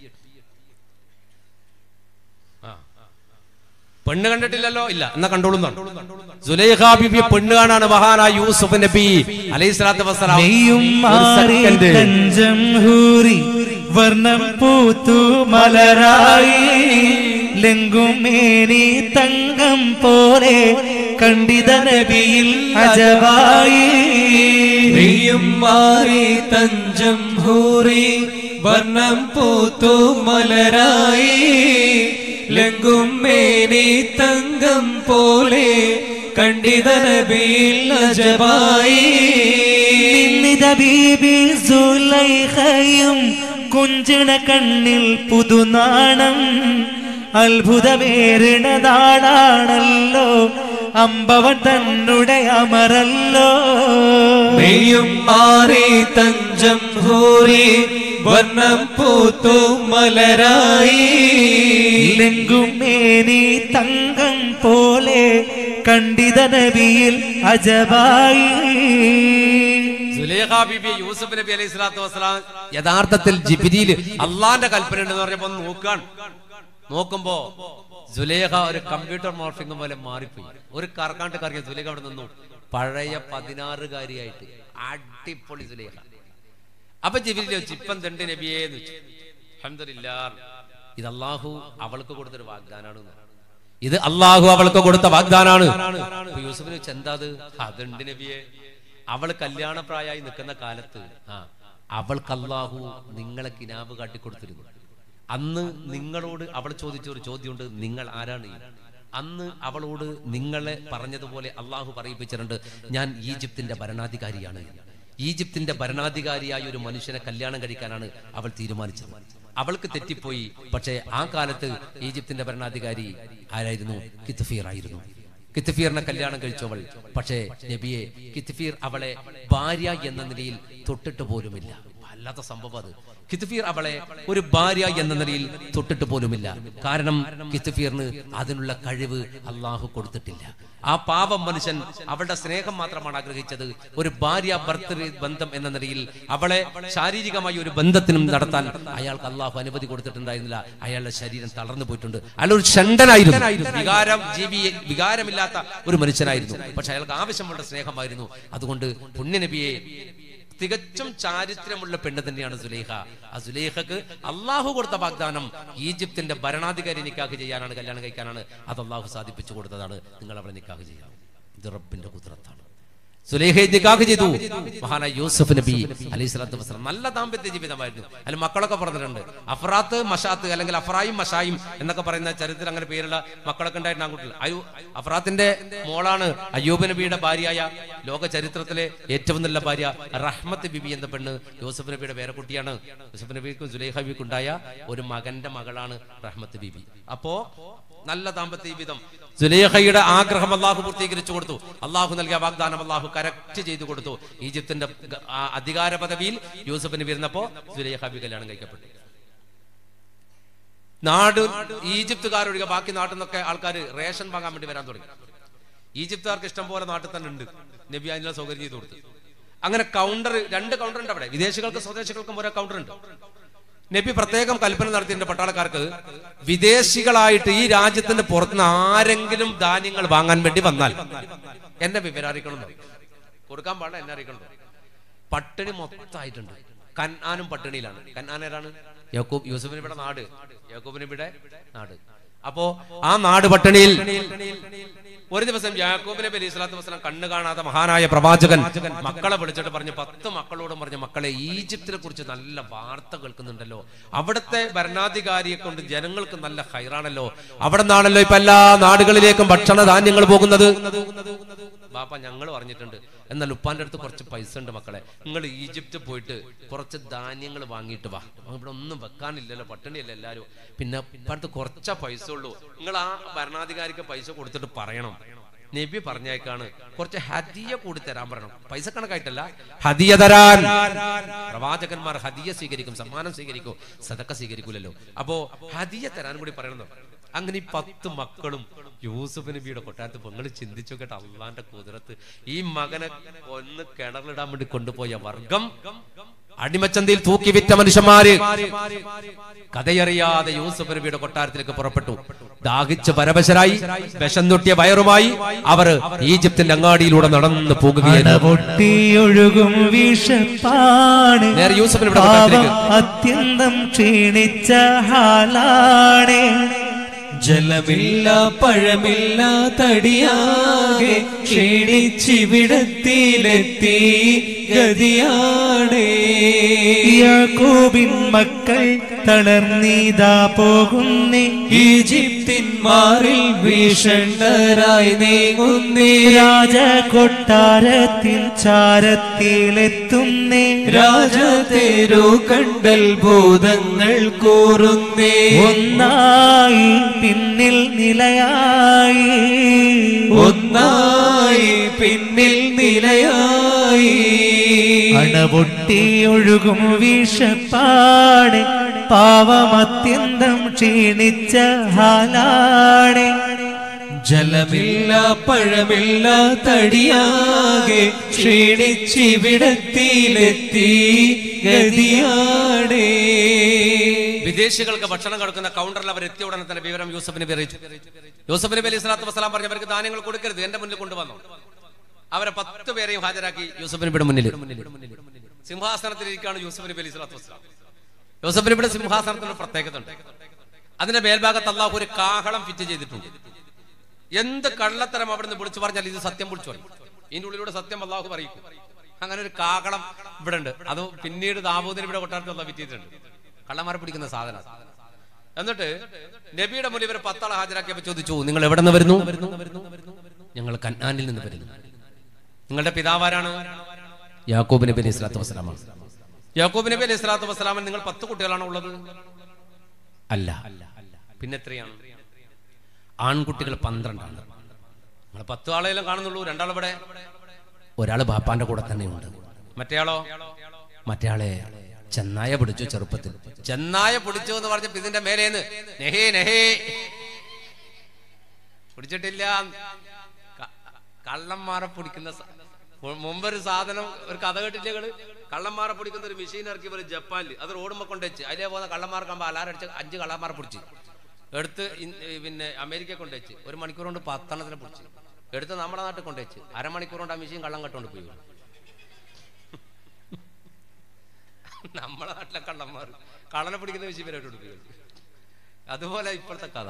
ആ പെണ്ണ് കണ്ടിട്ടില്ലല്ലോ ഇല്ല എന്നാ കണ്ടോളൂ സുലൈഖ ബിബി പെണ്ണ് കാണാണ് മഹാനായ യൂസുഫ് നബി അലൈഹി സ്വലാത്തു വസ്സലാം നെയ്യും ഒരു മാറി second. കഞ്ചം ഹൂറി വർണ്ണം പൂത്തു മലരായി ലെങ്കും മേനി തങ്കം പോലെ കണ്ടിത നബിയിൽ അജവായി നെയ്യും മാറി തഞ്ചം ഹൂറി വർണ്ണം പൂത്തു മലരായി ലങ്കും മേനി തങ്കം പോലെ കണ്ടിത നബിയിൽ അജബായി നിന്നിത ബീബി സുലൈഖയും കുഞ്ചിണ കണ്ണിൽ പുതുനാണം അത്ഭുതമേറിണതാണാണല്ലോ അമ്പവൻ തന്നുടെ അമരല്ലോ നെയ്യും മാറി തഞ്ചം ഹൂറി വർണ്ണം പൂത്തു മലരായി ലെങ്കും മേനി തങ്കം പോലെ കണ്ടിത നബിയിൽ അജബായി സുലൈഖ ബിബി യൂസുഫ് നബി അലൈഹി സ്വലാത്തു വസ്സലാം യഥാർത്ഥത്തിൽ ജിബിരിയിൽ അള്ളാന്റെ കൽപ്പന ഉണ്ടെന്ന് പറഞ്ഞപ്പോ ഒന്ന് നോക്കാൻ നോക്കുമ്പോ സുലേഖ ഒരു കമ്പ്യൂട്ടർ മോർഫിംഗ് പോലെ മാറിപ്പോയി ഒരു കറക്കാണ്ട് കറങ്ങിയ സുലേഖ അവിടെ നിന്നു പഴയ പതിനാറുകാരിയായിട്ട് അടിപൊളി സുലേഖ അപ്പൊ ജിബിരിയിൽ വെച്ചു ഇപ്പം തെണ്ട് നബിയേ എന്ന് വെച്ചു അൽഹംദുലില്ലാ ഇത് അള്ളാഹു അവൾക്ക് കൊടുത്തൊരു വാഗ്ദാനാണ് എന്ന്. ഇത് അള്ളാഹു അവൾക്ക് കൊടുത്ത വാഗ്ദാനാണ് അപ്പൊ യൂസുഫിന് വെച്ച് എന്താ അത് അതുണ്ട് നബിയെ അവൾ കല്യാണപ്രായമായി നിൽക്കുന്ന കാലത്ത് ആ അവൾക്ക് അള്ളാഹു നിങ്ങളെ കിനാബ് കാട്ടിക്കൊടുത്തിരുന്നു അന്ന് നിങ്ങളോട് അവൾ ചോദിച്ച ഒരു ചോദ്യമുണ്ട് നിങ്ങൾ ആരാണ് ഈ? അന്ന് അവളോട് നിങ്ങളെ പറഞ്ഞതുപോലെ അള്ളാഹു പറയിപ്പിച്ചിട്ടുണ്ട് ഞാൻ ഈജിപ്തിന്റെ ഭരണാധികാരിയാണ് ഈജിപ്തിന്റെ ഭരണാധികാരിയായ ഒരു മനുഷ്യനെ കല്യാണം കഴിക്കാനാണ് അവൾ തീരുമാനിച്ചത് അവൾക്ക് തെറ്റിപ്പോയി പക്ഷേ ആ കാലത്ത് ഈജിപ്തിന്റെ ഭരണാധികാരി ആരായിരുന്നു കിത്തഫീർ ആയിരുന്നു കിത്തഫീറിനെ കല്യാണം കഴിച്ചവൾ പക്ഷേ നബിയെ കിത്തഫീർ അവളെ ഭാര്യ എന്ന നിലയിൽ തൊട്ടിട്ട് പോലുമില്ല വല്ലാത്ത സംഭവം അത് കിത്തഫീർ അവളെ ഒരു ഭാര്യ എന്ന നിലയിൽ തൊട്ടിട്ട് പോലുമില്ല കാരണം കിത്തഫീറിന് അതിനുള്ള കഴിവ് അള്ളാഹു കൊടുത്തിട്ടില്ല ആ പാവം മനുഷ്യൻ അവളുടെ സ്നേഹം മാത്രമാണ് ആഗ്രഹിച്ചത് ഒരു ഭാര്യ ഭർത്തൃ ബന്ധം എന്ന നിലയിൽ അവളെ ശാരീരികമായ ഒരു ബന്ധത്തിനും നടത്താൻ അയാൾക്ക് അള്ളാഹു അനുമതി കൊടുത്തിട്ടുണ്ടായിരുന്നില്ല അയാളുടെ ശരീരം തളർന്നു പോയിട്ടുണ്ട് അയാൾ ഒരു ഷണ്ടനായിരുന്നു വികാരം ജീവി വികാരമില്ലാത്ത ഒരു മനുഷ്യനായിരുന്നു പക്ഷെ അയാൾക്ക് ആവശ്യമുള്ള സ്നേഹമായിരുന്നു അതുകൊണ്ട് പുണ്യനബിയെ തികച്ചും ചാരിത്രമുള്ള പെണ്ണ് തന്നെയാണ് സുലേഖ ആ സുലേഖക്ക് അള്ളാഹു കൊടുത്ത വാഗ്ദാനം ഈജിപ്തിന്റെ ഭരണാധികാരി നിക്കാഹ് ചെയ്യാനാണ് കല്യാണം കഴിക്കാനാണ് അത് അള്ളാഹു സാധിപ്പിച്ചു കൊടുത്തതാണ് നിങ്ങൾ അവളെ നിക്കാഹ് ചെയ്യാം ഇത് റബ്ബിന്റെ കുതിരത്താണ് സുലേഖയെ നിക്കാഹ് ചെയ്തു മഹാനായ യൂസഫ് നബി അലൈഹി സ്വലാത്തു വസ്സലാം നല്ല ദാമ്പത്യ ജീവിതമായിരുന്നു അതിൽ മക്കളൊക്കെ പറഞ്ഞിട്ടുണ്ട് അഫറാത്ത് മഷാത്ത് അല്ലെങ്കിൽ അഫറായും മഷായും എന്നൊക്കെ പറയുന്ന ചരിത്രത്തിൽ അങ്ങനെ പേരുള്ള മക്കളൊക്കെ ഉണ്ടായിരുന്നു ആൺകുട്ടികൾ അയ്യോ അഫറാത്തിന്റെ മോളാണ് അയ്യൂബ് നബിയുടെ ഭാര്യയായ ലോക ചരിത്രത്തിലെ ഏറ്റവും നല്ല ഭാര്യ റഹ്മത്ത് ബിബി എന്ന പെണ്ണ് യൂസഫ് നബിയുടെ പേരക്കുട്ടിയാണ് യൂസഫ് നബിക്കും സുലൈഹ ബിക്കും ഉണ്ടായ ഒരു മകന്റെ മകളാണ് റഹ്മത്ത് ബിബി അപ്പോ നല്ല ദാമ്പത്യ ജീവിതം സുലേഖയുടെ ആഗ്രഹം അള്ളാഹു പൂർത്തീകരിച്ചു കൊടുത്തു അള്ളാഹു നൽകിയ വാഗ്ദാനം അള്ളാഹു കറക്റ്റ് ചെയ്തു കൊടുത്തു ഈജിപ്തിന്റെ ഗ- ആ അധികാര പദവിയിൽ യൂസഫിന് വരുന്നപ്പോ സുലേഖ ബി കല്യാണം കഴിക്കപ്പെട്ടു നാട് ഈജിപ്തുകാരൊഴികെ ബാക്കി നാട്ടിൽ നിന്നൊക്കെ ആൾക്കാർ റേഷൻ വാങ്ങാൻ വേണ്ടി വരാൻ തുടങ്ങി ഈജിപ്തുകാർക്ക് ഇഷ്ടം പോലെ നാട്ടിൽ തന്നെ ഉണ്ട് നബി അതിനുള്ള സൗകര്യം ചെയ്തു കൊടുത്തു അങ്ങനെ കൗണ്ടർ രണ്ട് കൗണ്ടർ ഉണ്ട് അവിടെ വിദേശികൾക്ക് സ്വദേശികൾക്കും ഓരോ കൗണ്ടർ ഉണ്ട് നബി പ്രത്യേകം കൽപ്പന നടത്തിയിട്ടുണ്ട് പട്ടാളക്കാർക്ക് വിദേശികളായിട്ട് ഈ രാജ്യത്തിന്റെ പുറത്തുനിന്ന് ആരെങ്കിലും ധാന്യങ്ങൾ വാങ്ങാൻ വേണ്ടി വന്നാൽ എന്നെ വിവരം അറിയിക്കണം എന്ന് പറയും. കൊടുക്കാൻ പാടില്ല എന്നെ അറിയിക്കണം എന്ന് പറയും. പട്ടിണി മൊത്തമായിട്ടുണ്ട് കന്നാനും പട്ടിണിയിലാണ് കന്നാൻ ആരാണ് യാക്കൂബ് യൂസഫ് നബിയുടെ നാട് യാക്കൂബ് നബിയുടെ നാട് അപ്പോ ആ നാട് പട്ടിണിയിൽ ഒരു ദിവസം യാക്കൂബ് നബി അലൈഹി സ്വലാത്തു വസ്സലാം കണ്ണു കാണാത്ത മഹാനായ പ്രവാചകൻ മക്കളെ വിളിച്ചിട്ട് പറഞ്ഞു പത്ത് മക്കളോടും പറഞ്ഞു മക്കളെ ഈജിപ്തിനെ കുറിച്ച് നല്ല വാർത്ത കേൾക്കുന്നുണ്ടല്ലോ അവിടുത്തെ ഭരണാധികാരിയെ കൊണ്ട് ജനങ്ങൾക്ക് നല്ല ഹൈറാണല്ലോ അവിടെ നിന്നാണല്ലോ ഇപ്പൊ എല്ലാ നാടുകളിലേക്കും ഭക്ഷണ ധാന്യങ്ങൾ പോകുന്നത് ബാപ്പ ഞങ്ങൾ പറഞ്ഞിട്ടുണ്ട് എന്നാൽ ഉപ്പാന്റെ അടുത്ത് കുറച്ച് പൈസ ഉണ്ട് മക്കളെ നിങ്ങൾ ഈജിപ്ത് പോയിട്ട് കുറച്ച് ധാന്യങ്ങൾ വാങ്ങിയിട്ട് വാ ഇവിടെ ഒന്നും വെക്കാനില്ലല്ലോ പട്ടിണിയല്ല എല്ലാരും പിന്നെ ഇപ്പടുത്ത് കുറച്ച പൈസ ഉള്ളൂ നിങ്ങൾ ആ ഭരണാധികാരിക്ക് പൈസ കൊടുത്തിട്ട് പറയണം നബി പറഞ്ഞേക്കാണ് കുറച്ച് ഹദിയ കൂടി തരാൻ പറയണം പൈസ കണക്കായിട്ടല്ല ഹദിയ തരാൻ പ്രവാചകന്മാർ ഹദിയ സ്വീകരിക്കും സമ്മാനം സ്വീകരിക്കും സദക്ക സ്വീകരിക്കൂലല്ലോ അപ്പോ ഹദിയ തരാൻ കൂടി പറയണം അങ്ങനെ ഈ പത്ത് മക്കളും യൂസുഫ് നബിയുടെ കൊട്ടാരത്ത് നിങ്ങൾ ചിന്തിച്ചു കേട്ടോ അള്ളാന്റെ കുതിരത്ത് ഈ മകനെ ഒന്ന് കിണറിലിടാൻ വേണ്ടി കൊണ്ടുപോയ വർഗം അടിമച്ചന്തയിൽ തൂക്കി വിറ്റ മനുഷ്യന്മാര് കഥയറിയാതെ യൂസുഫ് നബിയുടെ കൊട്ടാരത്തിലേക്ക് പുറപ്പെട്ടു ദാഹിച്ച് പരവശരായി വിഷം തൊട്ടിയ വയറുമായി അവർ ഈജിപ്തിന്റെ അങ്ങാടിയിലൂടെ നടന്നു പോകുകയായിരുന്നു പൊട്ടിയൊഴുകും വിഷപ്പാണ് നേരെ യൂസഫ് നബിയുടെ പാവം കൊട്ടാരത്തിലേക്ക് അത്യന്തം ക്ഷീണിച്ച ഹാലാണ് ജലമില്ല പഴമില്ല തടിയാകെ ക്ഷീണിച്ചിവിടത്തിലെത്തി ഗതിയാണേ യാക്കോബിൻ മക്കൾ തളർന്നീതാ പോകുന്നേ ഈജിപ്തിന്മാരിൽ ഭീഷണരായി നീങ്ങുന്നേ രാജകൊട്ടാരത്തിൻ ചാരത്തിലെത്തുന്നേ രാജതേരു കണ്ടൽ ഭൂതങ്ങൾ കൂറുന്നേ ഒന്നായി പിന്നിൽ നിലയായി ഒന്നായി പിന്നിൽ നിലയായി അണപൊട്ടിയൊഴുകും വിഷപ്പാട് പാവമത്യന്തം ക്ഷീണിച്ച ഹാലാണ് ജലമില്ല പഴമില്ല തടിയാകെ ക്ഷീണിച്ചിവിടത്തിലെത്തി ഗതിയാടേ വിദേശികൾക്ക് ഭക്ഷണം കൊടുക്കുന്ന കൗണ്ടറിൽ അവർ എത്തിയ ഉടനെ തന്നെ വിവരം യൂസഫ് നബി അറിയിച്ചു യൂസഫ് നബി അലൈഹി സ്വലാത്തു വസ്സലാം പറഞ്ഞു അവർക്ക് ധാന്യങ്ങൾ കൊടുക്കരുത് എന്റെ മുന്നിൽ കൊണ്ടുവന്നു അവരെ പത്ത് പേരെയും ഹാജരാക്കി യൂസഫ് നബിയുടെ മുന്നിൽ സിംഹാസനത്തിൽ ഇരിക്കുകയാണ് യൂസഫ് നബി അലൈഹി സ്വലാത്തു വസ്സലാം യൂസഫ് നബിയുടെ സിംഹാസനത്തിന് ഒരു പ്രത്യേകത ഉണ്ട് അതിന്റെ മേൽഭാഗത്ത് അള്ളാഹു ഒരു കാഹളം ഫിറ്റ് ചെയ്തിട്ടുണ്ട് എന്ത് കള്ളത്തരം അവിടുന്ന് വിളിച്ചു പറഞ്ഞാൽ ഇത് സത്യം വിളിച്ചു പറയും ഇതിന്റെ ഉള്ളിലൂടെ സത്യം അള്ളാഹു പറയിക്കും അങ്ങനെ ഒരു കാകളം ഇവിടെ ഉണ്ട് അത് പിന്നീട് ദാവൂദിന് ഇവിടെ കൊട്ടാരത്തിൽ അള്ളാഹ് വിറ്റിയിട്ടുണ്ട് കള്ളന്മാരെ പിടിക്കുന്ന സാധനം എന്നിട്ട് നബിയുടെ മുന്നിൽ ഇവരെ പത്താളെ ഹാജരാക്കിയപ്പോ ചോദിച്ചു നിങ്ങൾ എവിടെ നിന്ന് വരുന്നു ഞങ്ങൾ കന്നാനിൽ നിന്ന് വരുന്നു നിങ്ങളുടെ പിതാവാരാണ് യാക്കൂബ് നബി അലൈഹി സ്വലാത്തു വസ്സലാമാണ് യാക്കൂബ് നബി അലൈഹി സ്വലാത്തു വസ്സലാമൻ നിങ്ങൾ പത്ത് കുട്ടികളാണ് ഉള്ളത് അല്ല പിന്നെ എത്രയാണ് ആൺകുട്ടികൾ പന്ത്രണ്ടാണ് നിങ്ങൾ പത്ത് ആളെല്ലാം കാണുന്നുള്ളൂ രണ്ടാളിവിടെ ഒരാള് ബാപ്പാന്റെ കൂടെ തന്നെയുണ്ട് മറ്റേയാളോ മറ്റേയാളെ ചെന്നായ പിടിച്ചു ചെറുപ്പത്തിൽ ചെന്നായ പിടിച്ചു എന്ന് പറഞ്ഞപ്പോ ഇതിന്റെ മേലേന്ന് നെഹേ നെഹേ പിടിച്ചിട്ടില്ല ക- കള്ളന്മാരെ പിടിക്കുന്ന സ- മു- മുമ്പൊരു സാധനം ഒരു കഥ കേട്ടില്ലേകള് കള്ളന്മാരെ പിടിക്കുന്ന ഒരു മെഷീൻ ഇറക്കി പോലെ ജപ്പാനിൽ അത് റോഡുമ്പോ കൊണ്ടുവച്ച് അതിലെ പോകുന്ന കള്ളന്മാർക്കാകുമ്പോ അലാരം അടിച്ച് അഞ്ച് കള്ളന്മാരെ പിടിച്ച് എടുത്ത് ഇൻ- ഈ പിന്നെ അമേരിക്ക കൊണ്ടുവച്ച് ഒരു മണിക്കൂർ കൊണ്ട് പത്തെണ്ണത്തിനെ പിടിച്ച് എടുത്ത് നമ്മുടെ നാട്ടിൽ കൊണ്ടുവച്ച് അരമണിക്കൂർ കൊണ്ട് ആ മെഷീൻ കള്ളം കെട്ടുകൊണ്ട് പോയി നമ്മളെ നാട്ടിലെ കള്ളന്മാർ കള്ളനെ പിടിക്കുന്ന മെഷീൻ വരെ പോയി അതുപോലെ ഇപ്പോഴത്തെ കഥ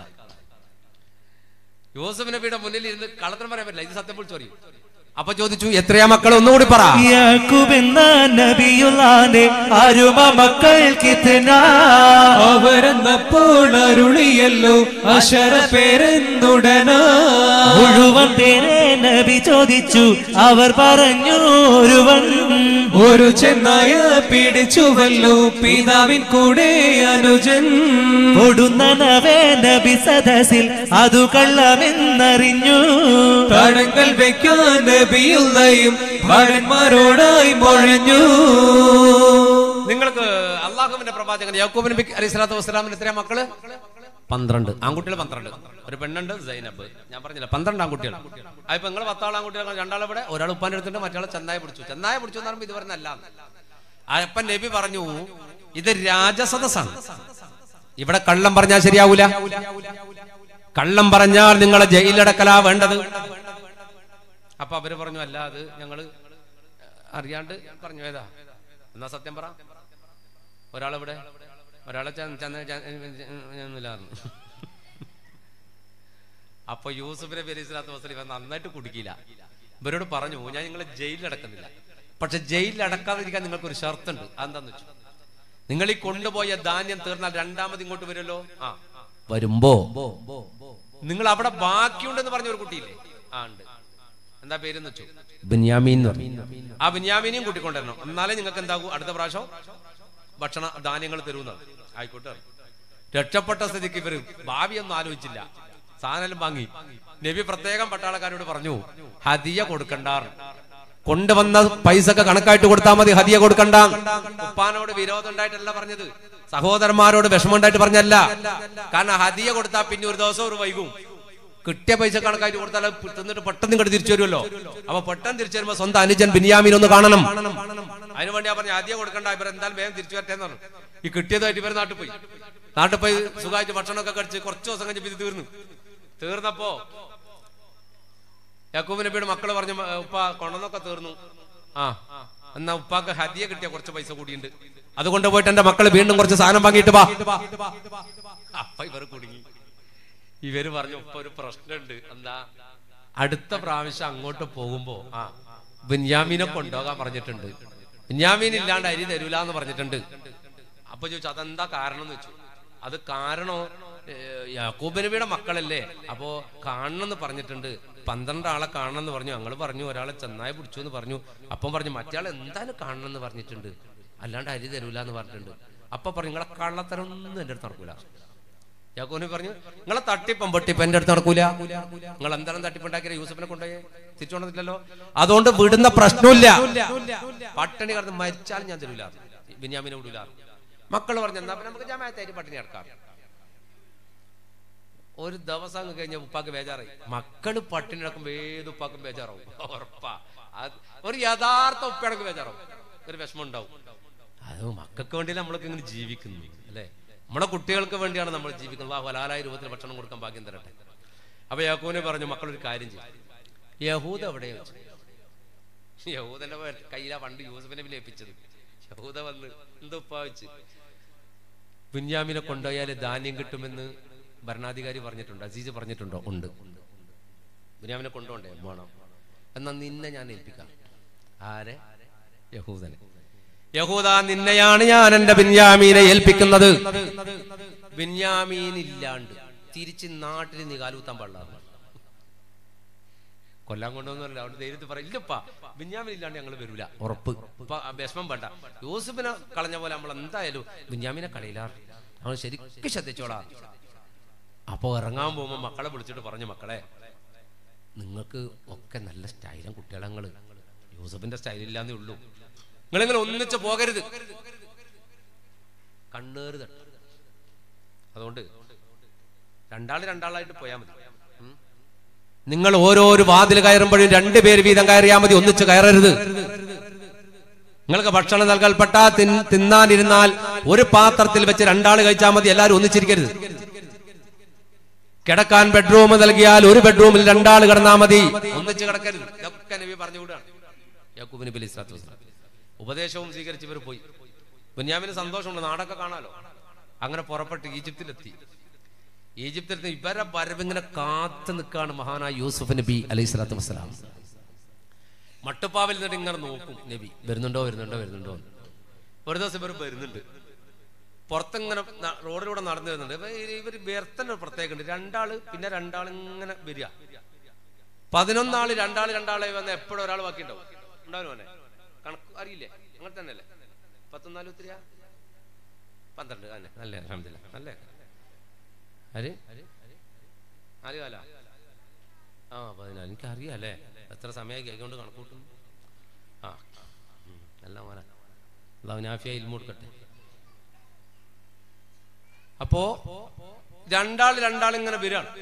യോസഫ് നബിയുടെ മുന്നിൽ ഇരുന്ന് കള്ളത്തരം പറയാൻ പറ്റില്ല ഇത് സത്യം വിളിച്ചു പറയും അപ്പൊ ചോദിച്ചു എത്രയാ മക്കൾ ഒന്നുകൂടി പറ യാക്കൂബ് എന്ന നബിയുള്ളാന്റെ അരുമ മക്കൾക്കിത്തന അവരെന്നപ്പോൾ അരുളിയല്ലോ അശര പേരെന്നുടനാ മുഴുവൻ പേരെ നബി ചോദിച്ചു അവർ പറഞ്ഞു ഒരുവൻ ഒരു ചെന്നായ പിടിച്ചുവല്ലോ പിതാവിൻ കൂടെ അനുജൻ കൊടുന്നനവേ നബി സദസിൽ അതു കള്ളമെന്നറിഞ്ഞു തടങ്കൽ വെക്കാൻ നബിയുള്ളയും ഭടന്മാരോടായി മൊഴിഞ്ഞു നിങ്ങൾക്ക് അള്ളാഹുവിന്റെ പ്രവാചകൻ യാക്കൂബ് നബി അലൈഹി സ്വലാത്തു വസ്സലാമിന് എത്രയാ മക്കള് പന്ത്രണ്ട് ആൺകുട്ടികൾ പന്ത്രണ്ട് ഒരു പെണ്ണുണ്ട് സൈനബ് ഞാൻ പറഞ്ഞില്ല പന്ത്രണ്ട് ആൺകുട്ടികൾ അതിപ്പോ നിങ്ങൾ പത്താൾ ആൺകുട്ടികൾ രണ്ടാളിവിടെ ഒരാൾ ഉപ്പാന്റെ അടുത്തുണ്ട് മറ്റാൾ ചെന്നായ പിടിച്ചു ചെന്നായ പിടിച്ചു എന്ന് പറയുമ്പോൾ ഇത് പറഞ്ഞല്ല അപ്പൻ നബി പറഞ്ഞു ഇത് രാജസദസ്സാണ് ഇവിടെ കള്ളം പറഞ്ഞാൽ ശരിയാവൂല കള്ളം പറഞ്ഞാൽ നിങ്ങളെ ജയിലടക്കലാ വേണ്ടത് അപ്പൊ അവര് പറഞ്ഞു അല്ല അത് ഞങ്ങള് അറിയാണ്ട് പറഞ്ഞു ഏതാ എന്നാ സത്യം പറ ഒരാളെവിടെ ഒരാളെ ചെ- ചെന്ന് ചെ- ചെന്നില്ലായിരുന്നു അപ്പൊ യൂസുഫ് നബി അലൈഹി സ്വലാത്തു വസ്സലം ഇവൻ നന്നായിട്ട് കുടുക്കിയില്ല ഇവരോട് പറഞ്ഞു ഞാൻ നിങ്ങളെ ജയിലിൽ അടക്കുന്നില്ല പക്ഷെ ജയിലിൽ അടക്കാതിരിക്കാൻ നിങ്ങൾക്ക് ഒരു ഷർത്തുണ്ട് അതെന്താന്ന് വെച്ചു നിങ്ങൾ ഈ കൊണ്ടുപോയ ധാന്യം തീർന്നാൽ രണ്ടാമത് ഇങ്ങോട്ട് വരുമല്ലോ ആ വരുമ്പോ നിങ്ങൾ അവിടെ ബാക്കിയുണ്ടെന്ന് പറഞ്ഞ ഒരു കുട്ടിയില്ലേ ആ ഉണ്ട് എന്താ പേരെന്ന് വെച്ചു ബിന്യാമീൻ എന്ന് പറഞ്ഞു ആ ബിന്യാമീനെയും കൂട്ടിക്കൊണ്ടുവരണം എന്നാലേ നിങ്ങൾക്ക് എന്താകൂ അടുത്ത പ്രാവശ്യം ഭക്ഷണ ധാന്യങ്ങൾ തരുന്നത് ആയിക്കോട്ടെ രക്ഷപ്പെട്ട സ്ഥിതിക്ക് ഇവര് ഭാവിയൊന്നും ആലോചിച്ചില്ല സാധനം വാങ്ങി നബി പ്രത്യേകം പട്ടാളക്കാരോട് പറഞ്ഞു ഹദിയ കൊടുക്കണ്ടാർ കൊണ്ടുവന്ന പൈസ ഒക്കെ കണക്കായിട്ട് കൊടുത്താൽ മതി ഹദിയ കൊടുക്കണ്ട ഉപ്പാനോട് വിരോധം ഉണ്ടായിട്ടല്ല പറഞ്ഞത് സഹോദരന്മാരോട് വിഷമം ഉണ്ടായിട്ട് പറഞ്ഞല്ല കാരണം ഹദിയ കൊടുത്താൽ പിന്നെ ഒരു ദിവസം ഒരു വൈകും കിട്ടിയ പൈസ കണക്കായിട്ട് കൊടുത്താൽ അത് തിന്നിട്ട് പെട്ടെന്ന് ഇങ്ങോട്ട് തിരിച്ചു വരുമല്ലോ അപ്പൊ പെട്ടെന്ന് തിരിച്ചു വരുമ്പോ സ്വന്തം അനുജൻ ബിനിയാമിൻ ഒന്ന് കാണണം അതിനു വേണ്ടി ഞാൻ പറഞ്ഞു ആദ്യം കൊടുക്കണ്ട ഇവർ എന്തായാലും വേഗം തിരിച്ചു വരട്ടെ എന്ന് പറഞ്ഞു ഈ കിട്ടിയതായിട്ട് ഇവർ നാട്ടിൽ പോയി നാട്ടിൽ പോയി സുഖമായിട്ട് ഭക്ഷണമൊക്കെ കഴിച്ച് കുറച്ച് ദിവസം കഴിഞ്ഞ് ഇത് തീർന്നു തീർന്നപ്പോ യാക്കൂബ് നബിയുടെ മക്കള് പറഞ്ഞു "മ, ഉപ്പ കൊണ്ടുവന്നൊക്കെ തീർന്നു ആ എന്നാ ഉപ്പാക്ക് ഹദിയ കിട്ടിയ കുറച്ച് പൈസ കൂടിയുണ്ട് അതുകൊണ്ട് പോയിട്ട് എന്റെ മക്കള് വീണ്ടും കുറച്ച് സാധനം വാങ്ങിയിട്ട് വാ അപ്പൊ ഇവർ കുടുങ്ങി ഇവര് പറഞ്ഞു ഇപ്പൊ ഒരു പ്രശ്നമുണ്ട് എന്താ അടുത്ത പ്രാവശ്യം അങ്ങോട്ട് പോകുമ്പോ ആ ബെന്യാമീനെ കൊണ്ടുപോകാൻ പറഞ്ഞിട്ടുണ്ട് ബെന്യാമീൻ ഇല്ലാണ്ട് അരി തരൂല എന്ന് പറഞ്ഞിട്ടുണ്ട് അപ്പൊ ചോദിച്ചു അതെന്താ കാരണം എന്ന് വെച്ചു അത് കാരണോ ഏഹ്, യാക്കൂബ് നബിയുടെ മക്കളല്ലേ അപ്പോ കാണണം എന്ന് പറഞ്ഞിട്ടുണ്ട് പന്ത്രണ്ട് ആളെ കാണണം എന്ന് പറഞ്ഞു ഞങ്ങൾ പറഞ്ഞു ഒരാളെ ചെന്നായി പിടിച്ചു എന്ന് പറഞ്ഞു അപ്പം പറഞ്ഞു മറ്റേ എന്തായാലും കാണണം എന്ന് പറഞ്ഞിട്ടുണ്ട് അല്ലാണ്ട് അരി തരൂല എന്ന് പറഞ്ഞിട്ടുണ്ട് അപ്പൊ പറഞ്ഞു നിങ്ങളെ കള്ളത്തരം ഒന്നും എന്റെ അടുത്ത് നടക്കൂല യാക്കോന് പറഞ്ഞു നിങ്ങളെ തട്ടിപ്പം പൊട്ടിപ്പം എന്റെ അടുത്ത് നടക്കൂല നിങ്ങൾ എന്താണ് തട്ടിപ്പുണ്ടാക്കിയ യൂസഫിനെ കൊണ്ടുപോയി തിരിച്ചു കൊണ്ടില്ലല്ലോ അതുകൊണ്ട് വിടുന്ന പ്രശ്നമില്ല പട്ടിണി കടന്ന് മരിച്ചാൽ ഞാൻ തരൂല ബിന്യാമിനെ വിടൂല മക്കൾ പറഞ്ഞു എന്നാ പിന്നെ നമുക്ക് ജാമായത്തായിട്ട് പട്ടിണി അടക്കാം ഒരു ദിവസം അങ്ങ് കഴിഞ്ഞ ഉപ്പാക്ക് ബേജാറായി മക്കള് പട്ടിണി അടക്കുമ്പോ ഏത് ഉപ്പാക്കും ബേജാറാവും ഉറപ്പാ അത് ഒരു യഥാർത്ഥ ഉപ്പടക്ക് ബേജാറാവും ഒരു വിഷമം ഉണ്ടാവും അത് മക്കൾക്ക് വേണ്ടി നമ്മളൊക്കെ ഇങ്ങനെ ജീവിക്കുന്നു അല്ലേ നമ്മുടെ കുട്ടികൾക്ക് വേണ്ടിയാണ് നമ്മൾ ജീവിക്കുന്നത് ആ ഹലാലായ രൂപത്തിൽ ഭക്ഷണം കൊടുക്കാൻ ഭാഗ്യം തരട്ടെ അപ്പൊ യാക്കൂനെ പറഞ്ഞു മക്കളൊരു കാര്യം ചെയ്യും യഹൂദ എവിടെയാ വെച്ച് യഹൂദന്റെ കയ്യിലാ പണ്ട് യൂസഫിനെ ലയിപ്പിച്ചത് യഹൂദ വന്ന് എന്തുപ്പാ വെച്ച് ബിന്യാമിനെ കൊണ്ടുപോയാൽ ധാന്യം കിട്ടുമെന്ന് ഭരണാധികാരി പറഞ്ഞിട്ടുണ്ടോ അസീസ് പറഞ്ഞിട്ടുണ്ടോ ഉണ്ട് ബിന്യാമിനെ കൊണ്ടുപോണ്ടേ വേണം എന്നാ നിന്നെ ഞാൻ ഏൽപ്പിക്കാം ആരെ യഹൂദനെ യഹൂദ നിന്നെയാണ് ഞാൻ എന്റെ ബിന്യാമീനെ ഏൽപ്പിക്കുന്നത് ബിന്യാമീൻ ഇല്ലാണ്ട് തിരിച്ച് നാട്ടിൽ നീ കാലൂത്താൻ പാടില്ല കൊല്ലാൻ കൊണ്ടുവന്നല്ല അവിടെ ധൈര്യത്തിൽ പറ ഇല്ലപ്പാ ബിന്യാമിൻ ഇല്ലാണ്ട് ഞങ്ങൾ വരൂല ഉറപ്പ് ഇപ്പൊ ആ വിഷമം വേണ്ട യൂസുഫിനെ കളഞ്ഞ പോലെ നമ്മൾ എന്തായാലും ബിന്യാമിനെ കളയിലാർ നമ്മൾ ശരിക്കും ശ്രദ്ധിച്ചോളാം അപ്പോ ഇറങ്ങാൻ പോകുമ്പോ മക്കളെ വിളിച്ചിട്ട് പറഞ്ഞു മക്കളെ നിങ്ങൾക്ക് ഒക്കെ നല്ല സ്റ്റൈലും കുട്ടികളെ നിങ്ങള് യൂസഫിന്റെ സ്റ്റൈലില്ലാന്നേ ഉള്ളൂ നിങ്ങളിങ്ങനെ ഒന്നിച്ച് പോകരുത് കണ്ണേറ് തട്ട് അതുകൊണ്ട് രണ്ടാള് രണ്ടാളായിട്ട് പോയാൽ മതി ഉം. നിങ്ങൾ ഓരോരോ വാതിൽ കയറുമ്പോഴും രണ്ടുപേര് വീതം കയറിയാൽ മതി ഒന്നിച്ച് കയറരുത് നിങ്ങൾക്ക് ഭക്ഷണം നൽകൽപ്പെട്ട തിൻ- തിന്നാനിരുന്നാൽ ഒരു പാത്രത്തിൽ വെച്ച് രണ്ടാൾ കഴിച്ചാൽ മതി എല്ലാവരും ഒന്നിച്ചിരിക്കരുത് കിടക്കാൻ ബെഡ്റൂം നൽകിയാൽ ഒരു ബെഡ്റൂമിൽ രണ്ടാൾ കിടന്നാൽ മതി ഒന്നിച്ച് കിടക്കരുത് ഇതൊക്കെ നബി പറഞ്ഞുകൂടാണ് യാക്കൂബ് നബി അലൈഹി സ്വലാത്തു വസ്സലാം ഉപദേശവും സ്വീകരിച്ച് ഇവർ പോയി ബുന്യാമിന് സന്തോഷമുണ്ട് നാടൊക്കെ കാണാലോ അങ്ങനെ പുറപ്പെട്ട് ഈജിപ്തിലെത്തി ഈജിപ്തിലെത്തി ഇവരെ വരവിങ്ങനെ കാത്തു നിൽക്കാണ് മഹാനായ യൂസുഫ് നബി അലൈഹി സ്വലാത്തു വസ്സലാം മട്ടുപ്പാവിൽ നിന്നിട്ട് ഇങ്ങനെ നോക്കും നബി വരുന്നുണ്ടോ വരുന്നുണ്ടോ വരുന്നുണ്ടോ എന്ന്. ഒരു ദിവസം ഇവർ വരുന്നുണ്ട് പുറത്തിങ്ങനെ ന- റോഡിലൂടെ നടന്നു വരുന്നുണ്ട് ഇവ ഇവർ വേർത്തന്നെ പ്രത്യേകം ഉണ്ട് രണ്ടാള് പിന്നെ രണ്ടാൾ ഇങ്ങനെ വരിക പതിനൊന്നാള് രണ്ടാള് രണ്ടാളെ വന്ന് എപ്പോഴും ഒരാൾ ബാക്കിയുണ്ടാവും ഉണ്ടാവും മോനെ കണക്ക് അറിയില്ലേ അങ്ങനെ തന്നെയല്ലേ പത്തൊന്നാല് ഒത്തിരിയാ പന്ത്രണ്ട് തന്നെ നല്ല അലഹമില്ല നല്ല ആര് ആര് കാല ആ പതിനാല് എനിക്ക് അറിയാല്ലേ എത്ര സമയം കേൾക്കൊണ്ട് കണക്കൂട്ടും ആ ഉം, നല്ല മോനെ അള്ളാഹു നാഫിയ ഇൽമ കൊടുക്കട്ടെ അപ്പോ രണ്ടാൾ രണ്ടാൾ ഇങ്ങനെ വരികയാണ്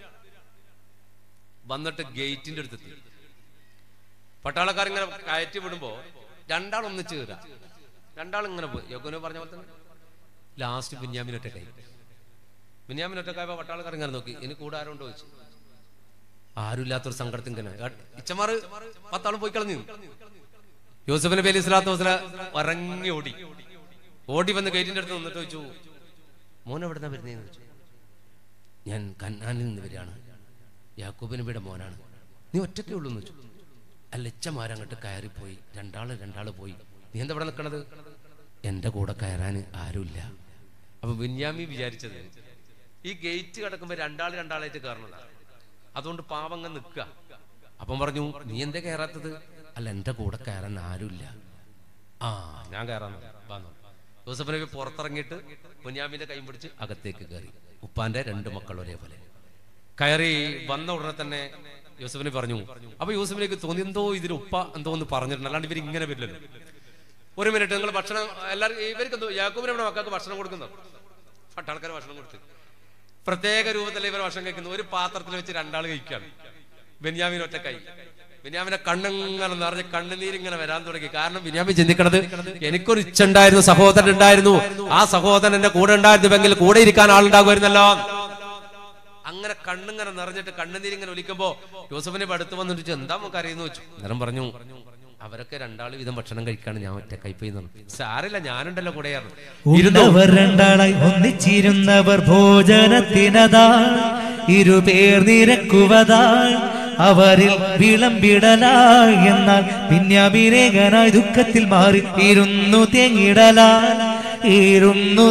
വന്നിട്ട് ഗേറ്റിന്റെ അടുത്തെത്തി പട്ടാളക്കാർ ഇങ്ങനെ കയറ്റി വിടുമ്പോ രണ്ടാൾ ഒന്നിച്ച് കയറുക രണ്ടാൾ ഇങ്ങനെ പോയി യോഗനോ പറഞ്ഞ പോലെ തന്നെ ലാസ്റ്റ് ബിന്യാമിൻ ഒറ്റക്കായി ബിന്യാമിൻ ഒറ്റക്കായപ്പോ പട്ടാളക്കാർ ഇങ്ങനെ നോക്കി ഇനി കൂടെ ആരുണ്ടോ ചോദിച്ചു ആരുമില്ലാത്തൊരു സങ്കടത്തിൽ ഇങ്ങനെ ഇച്ചമാറ് പത്താളും പോയി കളഞ്ഞു യൂസഫ് നബി അലൈഹി സ്വലാത്തു വസ്സലാം ഇറങ്ങി ഓടി ഓടി വന്ന് ഗേറ്റിന്റെ അടുത്ത് നിന്നിട്ട് ചോദിച്ചു മോൻ എവിടുന്നാ വരുന്നതെന്ന് ചോദിച്ചു ഞാൻ കന്നാനിൽ നിന്ന് വരികയാണ് യാക്കൂബ് നബിയുടെ മോനാണ് നീ ഒറ്റക്കേ ഉള്ളൂ എന്ന് വെച്ചു അല്ല ഇച്ചമാരങ്ങോട്ട് കയറിപ്പോയി രണ്ടാള് രണ്ടാള് പോയി നീ എന്താ ഇവിടെ നിൽക്കണത് എന്റെ കൂടെ കയറാൻ ആരുമില്ല അപ്പൊ ബിന്യാമി വിചാരിച്ചത് ഈ ഗേറ്റ് കിടക്കുമ്പോ രണ്ടാൾ രണ്ടാളായിട്ട് കയറണതാണ് അതുകൊണ്ട് പാവങ്ങ നിൽക്കുക അപ്പം പറഞ്ഞു നീ എന്താ കയറാത്തത് അല്ല എന്റെ കൂടെ കയറാൻ ആരുമില്ല ആ ഞാൻ കയറാൻ വന്നു യൂസഫ് നബി പുറത്തിറങ്ങിയിട്ട് കുഞ്ഞാമിന്റെ കൈ പിടിച്ച് അകത്തേക്ക് കയറി ഉപ്പാന്റെ രണ്ട് മക്കൾ ഒരേപോലെ കയറി വന്ന ഉടനെ തന്നെ യൂസഫിനെ പറഞ്ഞു അപ്പൊ യൂസഫിലേക്ക് തോന്നി എന്തോ ഇതിന് ഉപ്പ എന്തോ ഒന്ന് പറഞ്ഞിട്ടുണ്ട് അല്ലാണ്ട് ഇവർ ഇങ്ങനെ വരില്ലല്ലോ ഒരു മിനിറ്റ് നിങ്ങൾ ഭക്ഷണം എല്ലാവരും ഇവർക്ക് എന്തോ യാക്കൂബിന് ഇവിടെ മക്കൾക്ക് ഭക്ഷണം കൊടുക്കുന്നു പട്ടാൾക്കാർ ഭക്ഷണം കൊടുത്ത് പ്രത്യേക രൂപത്തിൽ ഇവർ ഭക്ഷണം കഴിക്കുന്നു ഒരു പാത്രത്തിൽ വെച്ച് രണ്ടാൾ കഴിക്കുകയാണ് ബെന്യാമിൻ ഒറ്റ കൈ ബെന്യാമിന്റെ കണ്ണിങ്ങനെ നിറഞ്ഞ് കണ്ണുനീരിങ്ങനെ വരാൻ തുടങ്ങി കാരണം ബെന്യാമിൻ ചിന്തിക്കണത് എനിക്കൊരു ഇച്ഛ ഉണ്ടായിരുന്നു സഹോദരൻ ഉണ്ടായിരുന്നു ആ സഹോദരൻ എന്റെ കൂടെ ഉണ്ടായിരുന്നുവെങ്കിൽ കൂടെ ഇരിക്കാൻ ആളുണ്ടാകുമായിരുന്നല്ലോ അങ്ങനെ കണ്ണിങ്ങനെ നിറഞ്ഞിട്ട് കണ്ണുനീരിങ്ങനെ ഒലിക്കുമ്പോ യൂസഫിനെ അടുത്ത് വന്നിട്ട് ചോദിച്ചു, എന്താ നമുക്ക് അറിയുന്നു വെച്ചു നേരം പറഞ്ഞു അവരൊക്കെ രണ്ടാള് വീതം ഭക്ഷണം കഴിക്കാണ് ഞാൻ ഒറ്റ കൈപ്പോയി സാറില്ല ഞാനുണ്ടല്ലോ കൂടെ ഉണ്ടവർ രണ്ടാളായി ഒന്നിച്ചിരുന്നവർ ഭോജനത്തിനതാ ഇരുപേർ നിരക്കുവതായി അവരിൽ വിളമ്പിടലായി എന്നാൽ പിന്നാഭിരേകനായി ദുഃഖത്തിൽ മാറി ഇരുന്നു തേങ്ങിടലായി ഇരുന്നു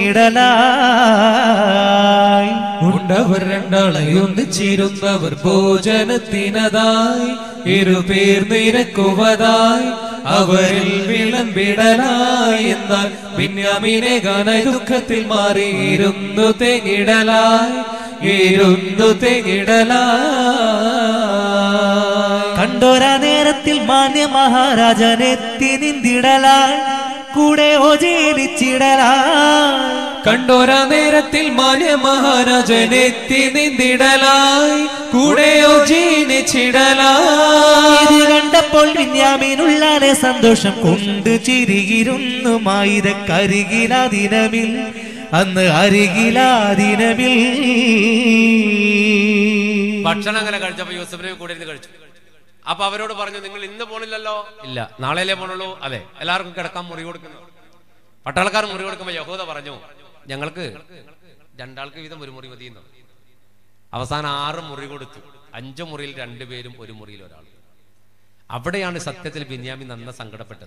തേങ്ങിടലായി ഉണ്ടവർ രണ്ടാളായി ഒന്നിച്ചിരുന്നവർ ഭോജനത്തിനതായി ഇരുപേർ നിരക്കുവതായി അവരിൽ വിളമ്പിടലായി എന്നാൽ ബിന്യാമിനേകാനായി ദുഃഖത്തിൽ മാറി ഇരുന്നു തെങ്ങിടലായി ഇരുന്നു തെങ്ങിടലായി കണ്ടോരാ നേരത്തിൽ മാന്യ മഹാരാജനെത്തി നിന്തിടലായി കൂടെ ഓജീലിച്ചിടലായി കണ്ടോരാ നേരത്തിൽ മാന്യ മഹാരാജനെത്തി നിന്ദിടലായി കൂടെയോ ജീനിച്ചിടലായി ഇത് കണ്ടപ്പോൾ വിന്യാമിനുള്ളാലെ സന്തോഷം കൊണ്ട് ചിരികിരുന്നു മായിരക്കരികിലാ ദിനമിൽ അന്ന് അരികിലാ ദിനമിൽ ഭക്ഷണം അങ്ങനെ കഴിച്ചപ്പോ യൂസഫിനെ കൂടെ ഇരുന്ന് കഴിച്ചു അപ്പൊ അവരോട് പറഞ്ഞു നിങ്ങൾ ഇന്ന് പോണില്ലല്ലോ ഇല്ല നാളെയല്ലേ പോണുള്ളൂ അതെ എല്ലാവർക്കും കിടക്കാൻ മുറി കൊടുക്കുന്നു പട്ടാളക്കാർ മുറി കൊടുക്കുമ്പോ യഹൂദ പറഞ്ഞു ഞങ്ങൾക്ക് രണ്ടാൾക്ക് വീതം ഒരു മുറി മതിയെന്നു അവസാനം ആറ് മുറി കൊടുത്തു അഞ്ചു മുറിയിൽ രണ്ടുപേരും ഒരു മുറിയിൽ ഒരാൾ അവിടെയാണ് സത്യത്തിൽ ബിന്യാമി നന്ന സങ്കടപ്പെട്ടത്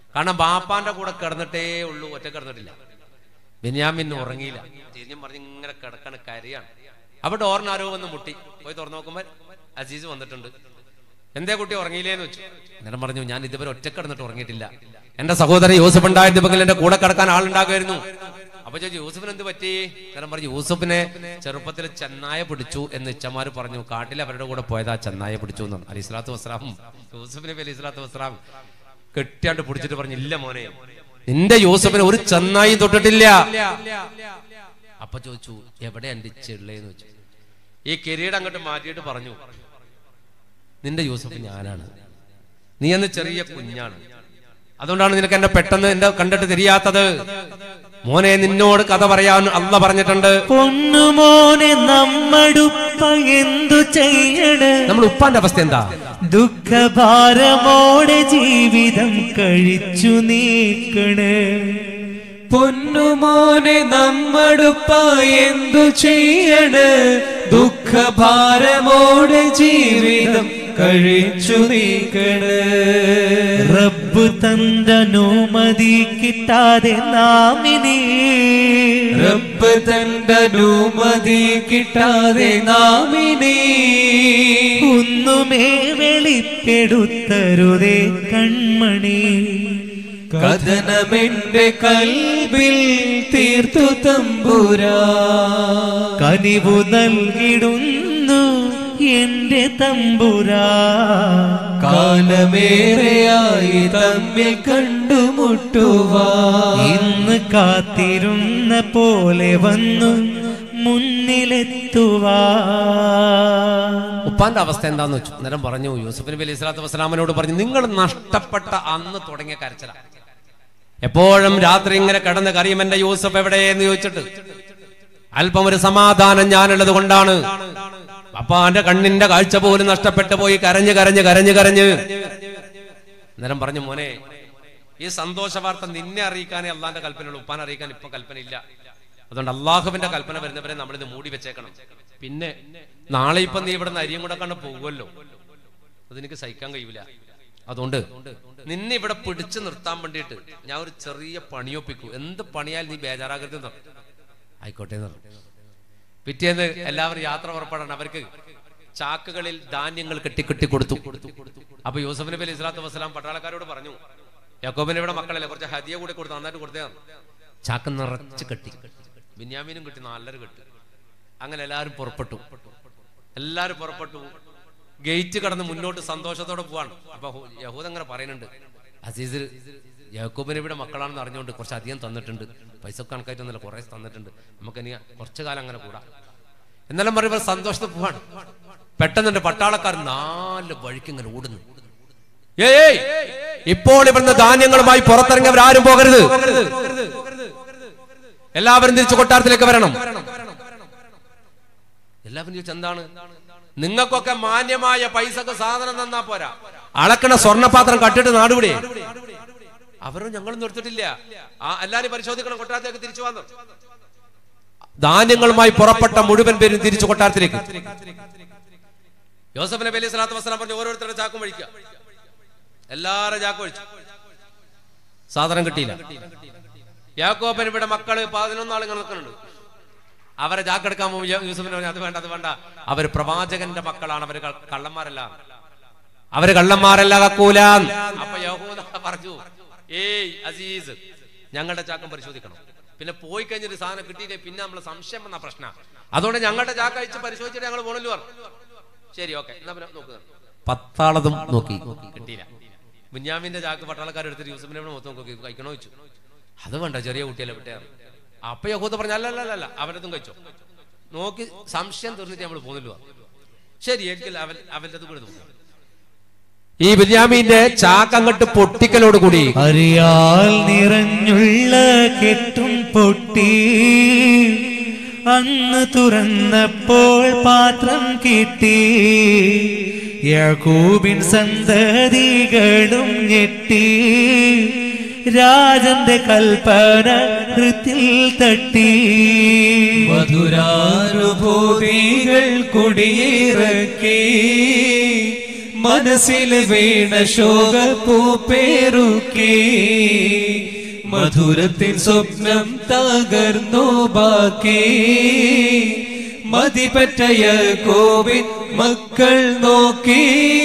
കാരണം ബാപ്പാന്റെ കൂടെ കിടന്നിട്ടേ ഉള്ളൂ ഒറ്റ കിടന്നിട്ടില്ല ബെന്യാമിൻ ഉറങ്ങിയില്ല തിരിഞ്ഞും പറഞ്ഞ് ഇങ്ങനെ കിടക്കണ കരയാണ് അപ്പൊ ഡോറിന് ആരോ വന്ന് മുട്ടി പോയി തുറന്നു നോക്കുമ്പോൾ അസീസ് വന്നിട്ടുണ്ട് എന്തേ കുട്ടി ഉറങ്ങിയില്ലേന്ന് വെച്ചു അന്നേരം പറഞ്ഞു ഞാൻ ഇതുവരെ ഒറ്റ കിടന്നിട്ട് ഉറങ്ങിയിട്ടില്ല എന്റെ സഹോദരൻ യൂസഫ് ഉണ്ടായിരുന്നെങ്കിൽ എന്റെ കൂടെ കിടക്കാൻ ആളുണ്ടാകുമായിരുന്നു അപ്പൊ ചോദിച്ചു യൂസഫിന് എന്ത് പറ്റി കാരണം പറഞ്ഞു യൂസഫിനെ ചെറുപ്പത്തിൽ ചെന്നായ പിടിച്ചു എന്ന് ഇച്ചമാര് പറഞ്ഞു കാട്ടിൽ അവരുടെ കൂടെ പോയതാ ചെന്നായ പിടിച്ചു എന്ന് അലി സ്വലാത്തു വസ്സലാം യൂസഫിനെ അലി സ്വലാത്തു വസ്സലാം കെട്ടിയാണ്ട് പിടിച്ചിട്ട് പറഞ്ഞു ഇല്ല മോനെ നിന്റെ യൂസഫിനെ ഒരു ചെന്നായി തൊട്ടിട്ടില്ല അപ്പൊ ചോദിച്ചു എവിടെ എന്റെ ചെള്ളേന്ന് വെച്ചു ഈ കിരീടം അങ്ങോട്ട് മാറ്റിയിട്ട് പറഞ്ഞു നിന്റെ യൂസഫ് ഞാനാണ് നീ എന്ന് ചെറിയ കുഞ്ഞാണ് അതുകൊണ്ടാണ് നിനക്ക് എന്നെ പെട്ടെന്ന് എന്റെ കണ്ടിട്ട് തിരിയാത്തത് മോനെ നിന്നോട് കഥ പറയാൻ അല്ല പറഞ്ഞിട്ടുണ്ട് പൊന്നുമോനെ നമ്മടുപ്പ എന്തു ചെയ്യണ് നമ്മൾ ഉപ്പാന്റെ അവസ്ഥ എന്താ ദുഃഖഭാരമോടെ ജീവിതം കഴിച്ചു നീക്കണ് പൊന്നുമോനെ നമ്മടുപ്പ എന്തു ചെയ്യണ് ദുഃഖഭാരമോടെ ജീവിതം കഴിച്ചു നീക്കണ് റബ്ബ് തന്തനുമതി കിട്ടാതെ നാമിനി റബ്ബ് തന്റെ അനുമതി കിട്ടാതെ നാമിനെ ഒന്നുമേ വെളിപ്പെടുത്തരുതേ കൺമണി കഥനമെന്റെ കൽബിൽ തീർത്തു തമ്പുരാ കനിവു നൽകിടുന്നു എന്റെ തമ്പുരാ കാലമേറെയായി തമ്മിൽ കണ്ടുമുട്ടുവാ ഇന്ന് കാത്തിരുന്ന പോലെ വന്നു മുന്നിലെത്തുവാ ഉപ്പാന്റെ അവസ്ഥ എന്താന്ന് വെച്ചു അന്നേരം പറഞ്ഞു യൂസഫ് നബി അലൈഹി സ്വലാത്തു വസ്സലാമിനോട് പറഞ്ഞു നിങ്ങൾ നഷ്ടപ്പെട്ട അന്ന് തുടങ്ങിയ കരച്ചില എപ്പോഴും രാത്രി ഇങ്ങനെ കിടന്ന് കറിയും എന്റെ യൂസഫ് എവിടെയെന്ന് ചോദിച്ചിട്ട് അല്പം ഒരു സമാധാനം ഞാനുള്ളത് കൊണ്ടാണ് അപ്പാന്റെ കണ്ണിന്റെ കാഴ്ച പോലും നഷ്ടപ്പെട്ടു പോയി കരഞ്ഞ് കരഞ്ഞ് കരഞ്ഞ് കരഞ്ഞ് അന്നേരം പറഞ്ഞു മോനെ ഈ സന്തോഷ വാർത്ത നിന്നെ അറിയിക്കാനേ അള്ളാന്റെ കൽപ്പനയുള്ളൂ ഉപ്പാൻ അറിയിക്കാൻ ഇപ്പൊ കൽപ്പനയില്ല അതുകൊണ്ട് അള്ളാഹുവിന്റെ കൽപ്പന വരുന്നവരെ നമ്മളിത് മൂടി വെച്ചേക്കണം പിന്നെ നാളെ ഇപ്പൊ നീ ഇവിടെ നിന്ന് അരിയും കൂടെ കണ്ട് പോകുമല്ലോ അതെനിക്ക് സഹിക്കാൻ കഴിയൂല അതുകൊണ്ട് നിന്നെ ഇവിടെ പിടിച്ചു നിർത്താൻ വേണ്ടിയിട്ട് ഞാൻ ഒരു ചെറിയ പണിയൊപ്പിക്കൂ എന്ത് പണിയാൽ നീ ബേജാറാകരുത് എന്ന് പറഞ്ഞു. ആയിക്കോട്ടെ എന്ന് പറഞ്ഞു. പിറ്റേന്ന് എല്ലാവരും യാത്ര പുറപ്പെടാൻ അവർക്ക് ചാക്കുകളിൽ ധാന്യങ്ങൾ കെട്ടിക്കെട്ടി കൊടുത്തു അപ്പൊ യൂസഫ് നബി അലൈഹി സ്വലാത്തു വസ്സലാം പട്ടാളക്കാരോട് പറഞ്ഞു യാക്കോബിന് ഇവിടെ മക്കളല്ലേ കുറച്ച് ഹദിയ കൂടി കൊടുത്തു നന്നായിട്ട് കൊടുത്തേ ചാക്ക് നിറച്ച് കെട്ടി ബിന്യാമീനും കിട്ടി നല്ലൊരു കെട്ടി അങ്ങനെ എല്ലാവരും പുറപ്പെട്ടു എല്ലാവരും പുറപ്പെട്ടു ഗേറ്റ് കടന്ന് മുന്നോട്ട് സന്തോഷത്തോടെ പോവാണ് അപ്പൊ ഹു- യഹൂദ അങ്ങനെ പറയുന്നുണ്ട് അസീസ് യാക്കോബിന് ഇവിടെ മക്കളാണെന്ന് അറിഞ്ഞുകൊണ്ട് കുറച്ച് അധികം തന്നിട്ടുണ്ട് പൈസ കണക്കായിട്ടൊന്നുമില്ല കുറേ തന്നിട്ടുണ്ട് നമുക്ക് ഇനി കുറച്ചു കാലം അങ്ങനെ കൂടാ എന്നാലും പറയുമ്പോൾ സന്തോഷത്തിൽ പോവാണ് പെട്ടെന്നുണ്ട് പട്ടാളക്കാർ നാല് വഴിക്ക് ഇങ്ങനെ ഓടുന്നു ഏയ് ഇപ്പോൾ ഇവിടുന്ന് ധാന്യങ്ങളുമായി പുറത്തിറങ്ങിയവരാരും പോകരുത് എല്ലാവരും തിരിച്ചു കൊട്ടാരത്തിലേക്ക് വരണം എല്ലാവരും ചോദിച്ചു എന്താണ് നിങ്ങൾക്കൊക്കെ മാന്യമായ പൈസക്ക് സാധനം തന്നാ പോരാ അളക്കണ സ്വർണ്ണപാത്രം കട്ടിട്ട് നാടുവിടെ അവരും ഞങ്ങളും നിർത്തിട്ടില്ല ആ എല്ലാരും പരിശോധിക്കണം കൊട്ടാരത്തിലേക്ക് തിരിച്ചു വന്നു ധാന്യങ്ങളുമായി പുറപ്പെട്ട മുഴുവൻ പേരും തിരിച്ചു കൊട്ടാരത്തിലേക്ക് യോസഫ് നബി അലൈഹി സ്വലാത്തു വസ്സലാം പറഞ്ഞു ഓരോരുത്തരുടെ ചാക്കും വഴിക്കുക എല്ലാരും ചാക്കും ഒഴിച്ചു സാധനം കിട്ടിയില്ല യാക്കോബൻ ഇവിടെ മക്കള് പതിനൊന്നാൾ ഇങ്ങനെ നിൽക്കുന്നുണ്ട് അവരെ ജാക്കെടുക്കാൻ പോകും യൂസഫിന് പറഞ്ഞു അത് വേണ്ട അത് വേണ്ട അവര് പ്രവാചകന്റെ മക്കളാണ് അവര് ക- കള്ളന്മാരല്ല അവര് കള്ളന്മാരല്ല കക്കൂല അപ്പൊ യഹൂദ പറഞ്ഞു ഏയ് അസീസ് ഞങ്ങളുടെ ചാക്കം പരിശോധിക്കണം പിന്നെ പോയി കഴിഞ്ഞൊരു സാധനം കിട്ടിയില്ലേ പിന്നെ നമ്മളെ സംശയം വന്ന പ്രശ്നം അതുകൊണ്ട് ഞങ്ങളുടെ ചാക്ക അയച്ച് പരിശോധിച്ചിട്ട് ഞങ്ങൾ പോണല്ലോ പറഞ്ഞു ശരി ഓക്കെ എന്നാ പിന്നെ നോക്കുക പത്താളതും നോക്കി കിട്ടിയില്ല ബുഞ്ഞാമിന്റെ ചാക്ക് പട്ടാളക്കാരെടുത്തിട്ട് യൂസഫിനെ മൊത്തം നോക്കി കഴിക്കണോ വെച്ചു അത് വേണ്ട ചെറിയ കുട്ടിയല്ലേ വിട്ടേ അപ്പൊ യഹൂദ പറഞ്ഞു അല്ല അല്ല അല്ല അവരതും കഴിച്ചോ നോക്കി സംശയം തീർന്നിട്ട് നമ്മൾ പോകുന്നില്ല ശരി എനിക്ക് അവൻ അവൻ്റെ കൂടെ നോക്കാം ഈ ബിന്യാമീന്റെ ചാക്കങ്ങട്ട് പൊട്ടിക്കലോട് കൂടി അറിയാൽ നിറഞ്ഞുള്ള കെട്ടും പൊട്ടി അന്ന് തുറന്നപ്പോൾ പാത്രം കിട്ടി യാക്കൂബിൻ സന്തതികളും ഞെട്ടി രാജന്റെ കൽപ്പന ഹൃത്തിൽ തട്ടി മധുരാനുഭൂതികൾ കുടിയിറക്കി മനസ്സിൽ വീണ ശോക പൂപ്പേറുക്കി മധുരത്തിൻ സ്വപ്നം തകർന്നു ബാക്കി മതിപറ്റയ കോവിൻ മക്കൾ നോക്കി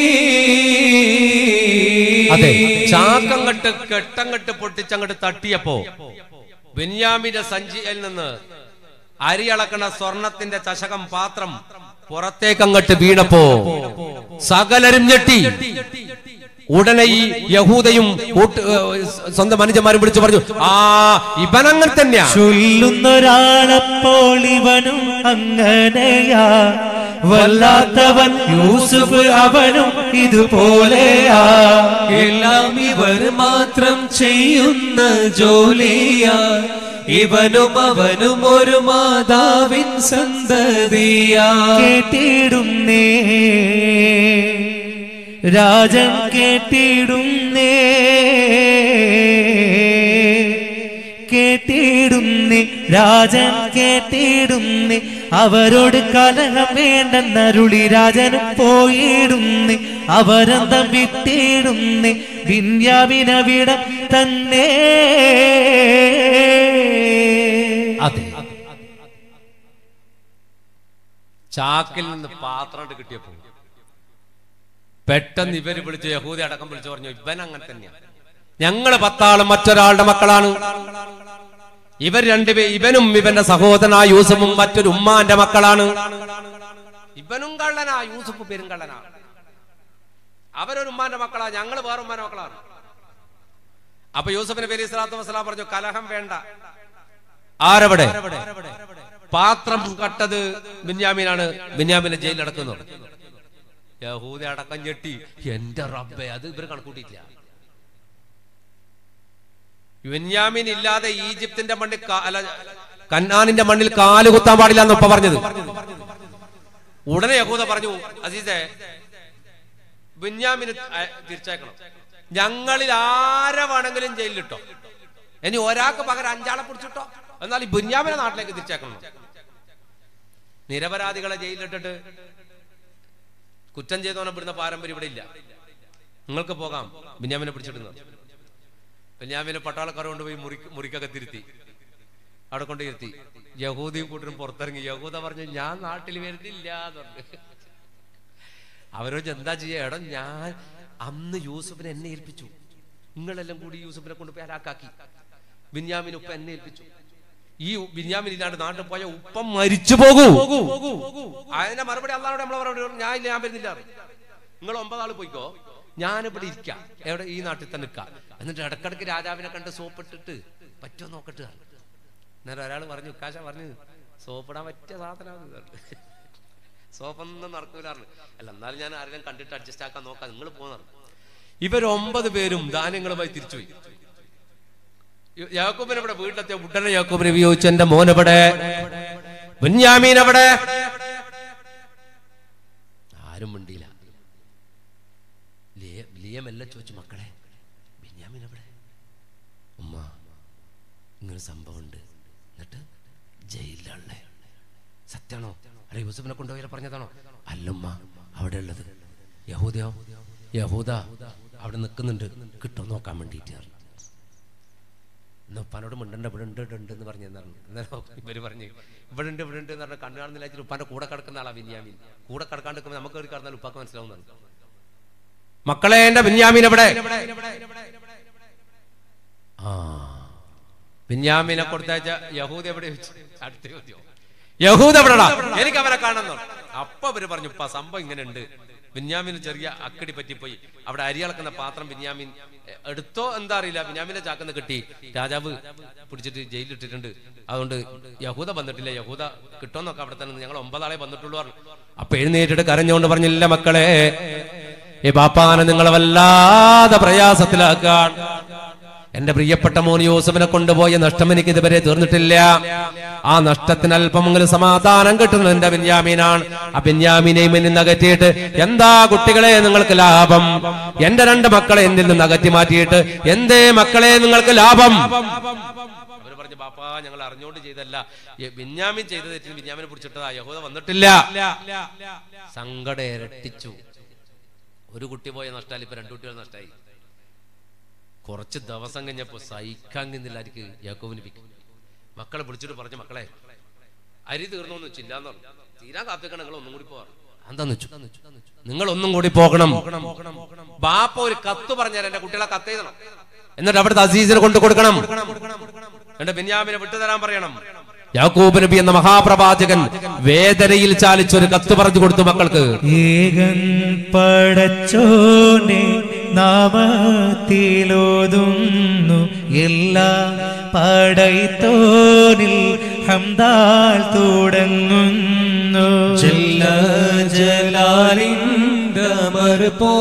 അതെ ചാക്കങ്ങട്ട് കെട്ടങ്ങട്ട് പൊട്ടിച്ചങ്ങട്ട് തട്ടിയപ്പോ ബെന്യാമിന്റെ സഞ്ചിയിൽ നിന്ന് അരി അളക്കണ സ്വർണത്തിന്റെ ചഷകം പാത്രം പുറത്തേക്കങ്ങട്ട് വീണപ്പോ സകലരും ഞെട്ടി ഉടനെ ഈ യഹൂദയും കൂട്ട് ഏഹ് സ്വന്തം അനുജന്മാരും വിളിച്ചു പറഞ്ഞു ആ ഇവനങ്ങനെ തന്നെയാ ചൊല്ലുന്നൊരാളപ്പോൾ ഇവനും അങ്ങനെയാ വല്ലാത്തവൻ യൂസുഫ് അവനും ഇതുപോലെയാ എല്ലാം ഇവർ മാത്രം ചെയ്യുന്ന ജോലിയാ ഇവനും അവനും ഒരു മാതാവിൻ സന്തതിയാ കേട്ടിടുന്നേ രാജൻ കേട്ടിടുന്നേ കേട്ടിടുന്നേ രാജൻ കേട്ടിടുന്നേ അവരോട് കലഹം വേണ്ടെന്നരുളി രാജനും പോയിടുന്നേ അവരന്തം വിട്ടിടുന്നേ വിന്യാവിനവിടം തന്നെ അതെ ചാക്കിൽ നിന്ന് പാത്രം കിട്ടിയപ്പോ പെട്ടെന്ന് ഇവര് വിളിച്ചു യഹൂദി അടക്കം വിളിച്ചു പറഞ്ഞു ഇവൻ അങ്ങനെ തന്നെയാണ് ഞങ്ങള് പത്താളും മറ്റൊരാളുടെ മക്കളാണ് ഇവർ രണ്ടുപേ ഇവനും ഇവന്റെ സഹോദരനായ യൂസഫും മറ്റൊരു ഉമ്മാന്റെ മക്കളാണ് ഇവനും കള്ളനാ യൂസഫ് പേരും കള്ളനാ അവരൊരു ഉമ്മാന്റെ മക്കളാ ഞങ്ങള് വേറെ ഉമ്മാന്റെ മക്കളാണ് അപ്പൊ യൂസഫിന് പേര് ഇസ്ലാത്തു വസ്സലാം പറഞ്ഞു കലഹം വേണ്ട ആരവിടെ പാത്രം കട്ടത് ബെന്യാമീനാണ് ബെന്യാമിനെ ജയിലിൽ അടക്കുന്നത് യഹൂദ അടക്കം ഞെട്ടി എന്റെ റബ്ബെ അത് ഇവർ കണക്കൂട്ടിയില്ല ബെന്യാമീൻ ഇല്ലാതെ ഈജിപ്തിന്റെ മണ്ണിൽ കാ- അല്ല കന്നാനിന്റെ മണ്ണിൽ കാല് കുത്താൻ പാടില്ല എന്ന് ഉപ്പ പറഞ്ഞത് ഉടനെ യഹൂദ പറഞ്ഞു അസീസെ ബെന്യാമിന് അയ- തിരിച്ചയക്കണം ഞങ്ങളിൽ ആരെ വേണമെങ്കിലും ജയിലിലിട്ടോ ഇനി ഒരാൾക്ക് പകരം അഞ്ചാളെ പിടിച്ചിട്ടോ എന്നാൽ ഈ ബുന്യാമിനെ നാട്ടിലേക്ക് തിരിച്ചേക്കണം നിരപരാധികളെ ജയിലിലിട്ടിട്ട് കുറ്റം ചെയ്തവനെ വിടുന്ന പാരമ്പര്യം ഇവിടെ ഇല്ല നിങ്ങൾക്ക് പോകാം ബുന്യാമിനെ പിടിച്ചിടുന്നത് ബുന്യാമിനെ പട്ടാളക്കാർ കൊണ്ടുപോയി മുറി മുറിക്കൊക്കെ തിരുത്തി അവിടെ കൊണ്ട് ഇരുത്തി യഹൂദിയും കൂട്ടരും പുറത്തിറങ്ങി യഹൂദ പറഞ്ഞു ഞാൻ നാട്ടിൽ വരുന്നില്ല എന്ന് പറഞ്ഞു അവരോട് എന്താ ചെയ്യുക എടാ ഞാൻ അന്ന് യൂസുഫിനെ എന്നെ ഏൽപ്പിച്ചു നിങ്ങളെല്ലാം കൂടി യൂസുഫിനെ കൊണ്ട് പോയി അലാക്കാക്കി ബിന്യാമിന് ഉപ്പ എന്നെ ഏൽപ്പിച്ചു ഈ ബിന്യാമിൻ ഇല്ലാണ്ട് നാട്ടിൽ പോയ ഉപ്പ മരിച്ചു പോകൂ അതിന്റെ മറുപടി അള്ളാഹോട് നമ്മളെ മറുപടി പറഞ്ഞു, ഞാൻ ഇല്ല ഞാൻ വരുന്നില്ല നിങ്ങൾ ഒമ്പതാള് പോയിക്കോ ഞാനിവിടെ ഇരിക്കാം എവിടെ ഈ നാട്ടിൽ തന്നെ നിൽക്കാം എന്നിട്ട് ഇടക്കിടക്ക് രാജാവിനെ കണ്ട് സോപ്പിട്ടിട്ട് പറ്റുമോ നോക്കട്ടെ അന്നേരം ഒരാൾ പറഞ്ഞു കാശ പറഞ്ഞു സോപ്പിടാൻ പറ്റിയ സാധനം സോപ്പൊന്നും നടക്കൂലായിരുന്നു അല്ല എന്നാലും ഞാൻ ആരെങ്കിലും കണ്ടിട്ട് അഡ്ജസ്റ്റ് ആക്കാൻ നോക്കാം നിങ്ങൾ പോകുന്നത് ഇവർ ഒമ്പത് പേരും ധാന്യങ്ങളുമായി തിരിച്ചുപോയി യാക്കോബിന് ഇവിടെ വീട്ടിലെത്തിയ ഉടനെ യാക്കോബിനെ ഉപയോഗിച്ചു എന്റെ മോൻ എവിടെ ബുന്യാമീൻ എവിടെ ആരും മിണ്ടിയില്ല ലിയ- ലിയമെല്ലാം ചോദിച്ചു മക്കളെ ബെന്യാമീൻ എവിടെ ഉമ്മ ഇങ്ങനെ സംഭവമുണ്ട് എന്നിട്ട് ജയിലിലുള്ളേ സത്യാണോ അല്ല യൂസഫിനെ കൊണ്ടുപോയി പറഞ്ഞതാണോ അല്ലമ്മ അവിടെ ഉള്ളത് യഹൂദയോ യഹൂദ അവിടെ നിൽക്കുന്നുണ്ട് കിട്ടോ നോക്കാൻ വേണ്ടിയിട്ട് എന്നാ ഉപ്പാനോട് മിണ്ടണ്ട ഇവിടെ ഉണ്ട് ഇവിടെ ഉണ്ട് എന്ന് പറഞ്ഞു എന്നാണ് എന്നാലും ഇവര് പറഞ്ഞു ഇവിടെ ഉണ്ട് ഇവിടെ ഉണ്ട് എന്ന് പറഞ്ഞാൽ കണ്ണു കാണുന്നില്ല വെച്ചിട്ട് ഉപ്പാന്റെ കൂടെ കിടക്കുന്ന ആളാ ബിന്യാമീൻ കൂടെ കിടക്കാണ്ട് നിൽക്കുമ്പോൾ നമുക്ക് കയറി കിടന്നാൽ ഉപ്പാക്ക് മനസ്സിലാവുന്നതാണ് മക്കളെ എന്റെ ബിന്യാമീൻ എവിടെ ആ ബിന്യാമിനെ കൊടുത്തയച്ച യഹൂദ എവിടെ വെച്ച് അടുത്ത ചോദ്യം യഹൂദ എവിടെടാ എനിക്ക് അവരെ കാണുന്നു അപ്പൊ അവര് പറഞ്ഞു ഇപ്പ സംഭവം ഇങ്ങനെ ഉണ്ട് ബിന്യാമിന് ചെറിയ അക്കടി പറ്റിപ്പോയി അവിടെ അരി അളക്കുന്ന പാത്രം ബിന്യാമിൻ എ, എടുത്തോ എന്താ അറിയില്ല ബിന്യാമിനെ ചാക്കുന്ന കിട്ടി രാജാവ് പിടിച്ചിട്ട് ജയിലിലിട്ടിട്ടുണ്ട് അതുകൊണ്ട് യഹൂദ വന്നിട്ടില്ല യഹൂദ കിട്ടുമെന്നൊക്കെ അവിടെ തന്നെ ഞങ്ങൾ ഒമ്പതാളെ വന്നിട്ടുള്ളൂ പറഞ്ഞു അപ്പൊ എഴുന്നേറ്റിട്ട് കരഞ്ഞുകൊണ്ട് പറഞ്ഞില്ല മക്കളെ ഈ ബാപ്പാനെ നിങ്ങളെ വല്ലാതെ പ്രയാസത്തിലാക്കാൻ എന്റെ പ്രിയപ്പെട്ട മോൻ യൂസഫിനെ കൊണ്ടുപോയ നഷ്ടം എനിക്ക് ഇതുവരെ തീർന്നിട്ടില്ല ആ നഷ്ടത്തിന് അല്പമെങ്കിലും സമാധാനം കിട്ടുന്നത് എന്റെ ബെന്യാമീനാണ് ആ ബെന്യാമീനെയും എന്നിൽ നിന്ന് അകറ്റിയിട്ട് എന്താ കുട്ടികളെ നിങ്ങൾക്ക് ലാഭം എന്റെ രണ്ട് മക്കളെ എന്നിൽ നിന്ന് അകറ്റി മാറ്റിയിട്ട് എന്തേ മക്കളെ നിങ്ങൾക്ക് ലാഭം അവര് പറഞ്ഞു ബാപ്പാ ഞങ്ങൾ അറിഞ്ഞുകൊണ്ട് ചെയ്തല്ല ഈ ബെന്യാമിൻ ചെയ്ത തെറ്റിന് ബെന്യാമിനെ പിടിച്ചിട്ടതാ യഹൂദ വന്നിട്ടില്ല സങ്കടം ഇരട്ടിച്ചു ഒരു കുട്ടി പോയ നഷ്ടമായി ഇപ്പൊ രണ്ടു കുട്ടികൾ നഷ്ടമായി കുറച്ച് ദിവസം കഴിഞ്ഞപ്പോ സഹിക്കാൻ നിന്നില്ലായിരിക്കും യാക്കോബിന് പിക്കും മക്കളെ വിളിച്ചിട്ട് പറഞ്ഞു മക്കളെ അരി തീർന്നോന്ന് വെച്ചില്ലാന്ന് പറഞ്ഞു തീരാൻ കാപ്പിക്കണം നിങ്ങൾ ഒന്നും കൂടി പോവാ എന്താന്ന് വെച്ചു നിങ്ങൾ ഒന്നും കൂടി പോകണം ബാപ്പ ഒരു കത്ത് പറഞ്ഞാൽ എന്റെ കുട്ടികളെ കത്ത് എഴുതണം എന്നിട്ട് അവിടുത്തെ അസീസിനെ കൊണ്ട് കൊടുക്കണം എന്റെ ബെന്യാമിനെ വിട്ടുതരാൻ പറയണം യാക്കൂബ് നബി എന്ന മഹാപ്രവാചകൻ വേദനയിൽ ചാലിച്ചൊരു കത്ത് പറഞ്ഞു കൊടുത്തു മക്കൾക്ക് ഏകൻ പടച്ചോനെ നാമത്തിലോതുന്നു എല്ലാ പടൈത്തോനിൽ ഹംദാൽ തുടങ്ങുന്നു ജല്ല ജലാലിൻഡമർ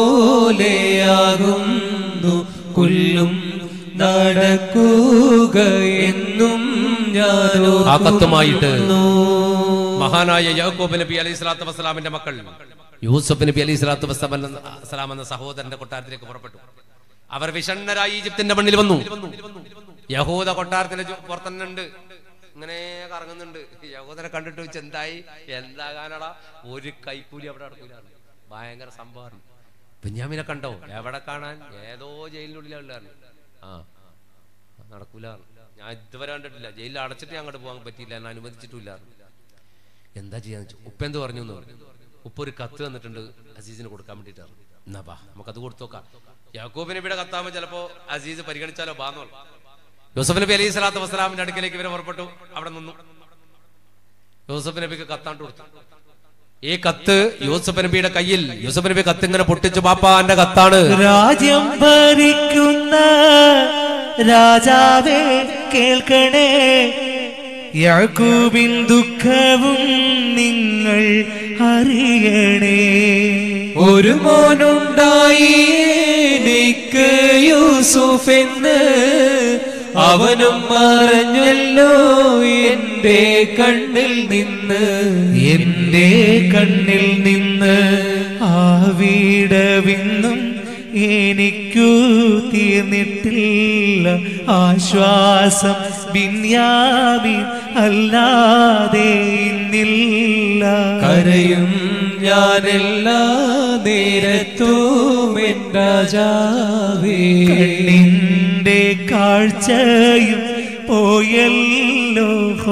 പോലെയാകുന്നു കൊല്ലും നടക്കുക എന്നും ഞാൻ ആ കത്തുമായിട്ട് മഹാനായ യാക്കൂബ് നബി അലൈഹി സ്വലാത്തു വസ്സലാമിന്റെ മക്കൾ യൂസഫ് നബി അലൈഹി സ്വലാത്തു വസ്സലാം എന്ന സഹോദരന്റെ കൊട്ടാരത്തിലേക്ക് പുറപ്പെട്ടു അവർ വിഷണ്ണരായി ഈജിപ്തിന്റെ മണ്ണിൽ വന്നു യഹൂദ കൊട്ടാരത്തിന്റെ ചു- പുറത്തന്നെ ഉണ്ട് ഇങ്ങനെ കറങ്ങുന്നുണ്ട് യഹൂദനെ കണ്ടിട്ട് വെച്ച് എന്തായി എന്താകാനടാ ഒരു കൈക്കൂലി അവിടെ നടക്കൂലാണ് ഭയങ്കര സംഭവമാണ് കുഞ്ഞാമിനെ കണ്ടോ എവിടെ കാണാൻ ഏതോ ജയിലിനുള്ളിലാണ് ആ നടക്കൂല ഞാൻ ഇതുവരെ കണ്ടിട്ടില്ല ജയിലിൽ അടച്ചിട്ട് ഞാൻ അങ്ങോട്ട് പോകാൻ പറ്റിയില്ല എന്നെ അനുവദിച്ചിട്ടില്ല എന്താ ചെയ്യാന്ന് വെച്ചു ഉപ്പ എന്ത് പറഞ്ഞു എന്ന് പറഞ്ഞു ഉപ്പ ഒരു കത്ത് തന്നിട്ടുണ്ട് അസീസിന് കൊടുക്കാൻ വേണ്ടിയിട്ടാണ് എന്നാ ബാ നമുക്കത് കൊടുത്തു നോക്കാം യാക്കൂബിനെ ഇവിടെ കത്താകുമ്പോൾ ചിലപ്പോ അസീസ് പരിഗണിച്ചാലോ ബാന്നോളൂ യൂസഫ് നബി അലൈഹി സ്വലാത്തു വസ്സലാമിന്റെ അടുക്കലേക്ക് ഇവരെ പുറപ്പെട്ടു അവിടെ നിന്നു യൂസഫ് നബിക്ക് കത്താണ്ട് കൊടുത്തു ഈ കത്ത് യൂസഫ് നബിയുടെ കയ്യിൽ യൂസഫ് നബി കത്ത് ഇങ്ങനെ പൊട്ടിച്ചു പാപ്പാന്റെ കത്താണ് രാജ്യം ഭരിക്കുന്ന രാജാവേ കേൾക്കണേ യാക്കൂബിൻ ദുഃഖവും നിങ്ങൾ അറിയണേ ഒരു മോനുണ്ടായി എനിക്ക് യൂസുഫ് എന്ന് അവനും മറഞ്ഞല്ലോ എന്റെ കണ്ണിൽ നിന്ന് എന്റെ കണ്ണിൽ നിന്ന് ആ വീടവിന്നും എനിക്കു തീർന്നിട്ടില്ല ആശ്വാസം ബിന്യാമിൻ അല്ലാതെ ഇന്നില്ല കരയും ഞാനെല്ലാ നേരത്തും എൻ രാജാവേ കണ്ണിന്റെ കാഴ്ചയും പോയല്ലോ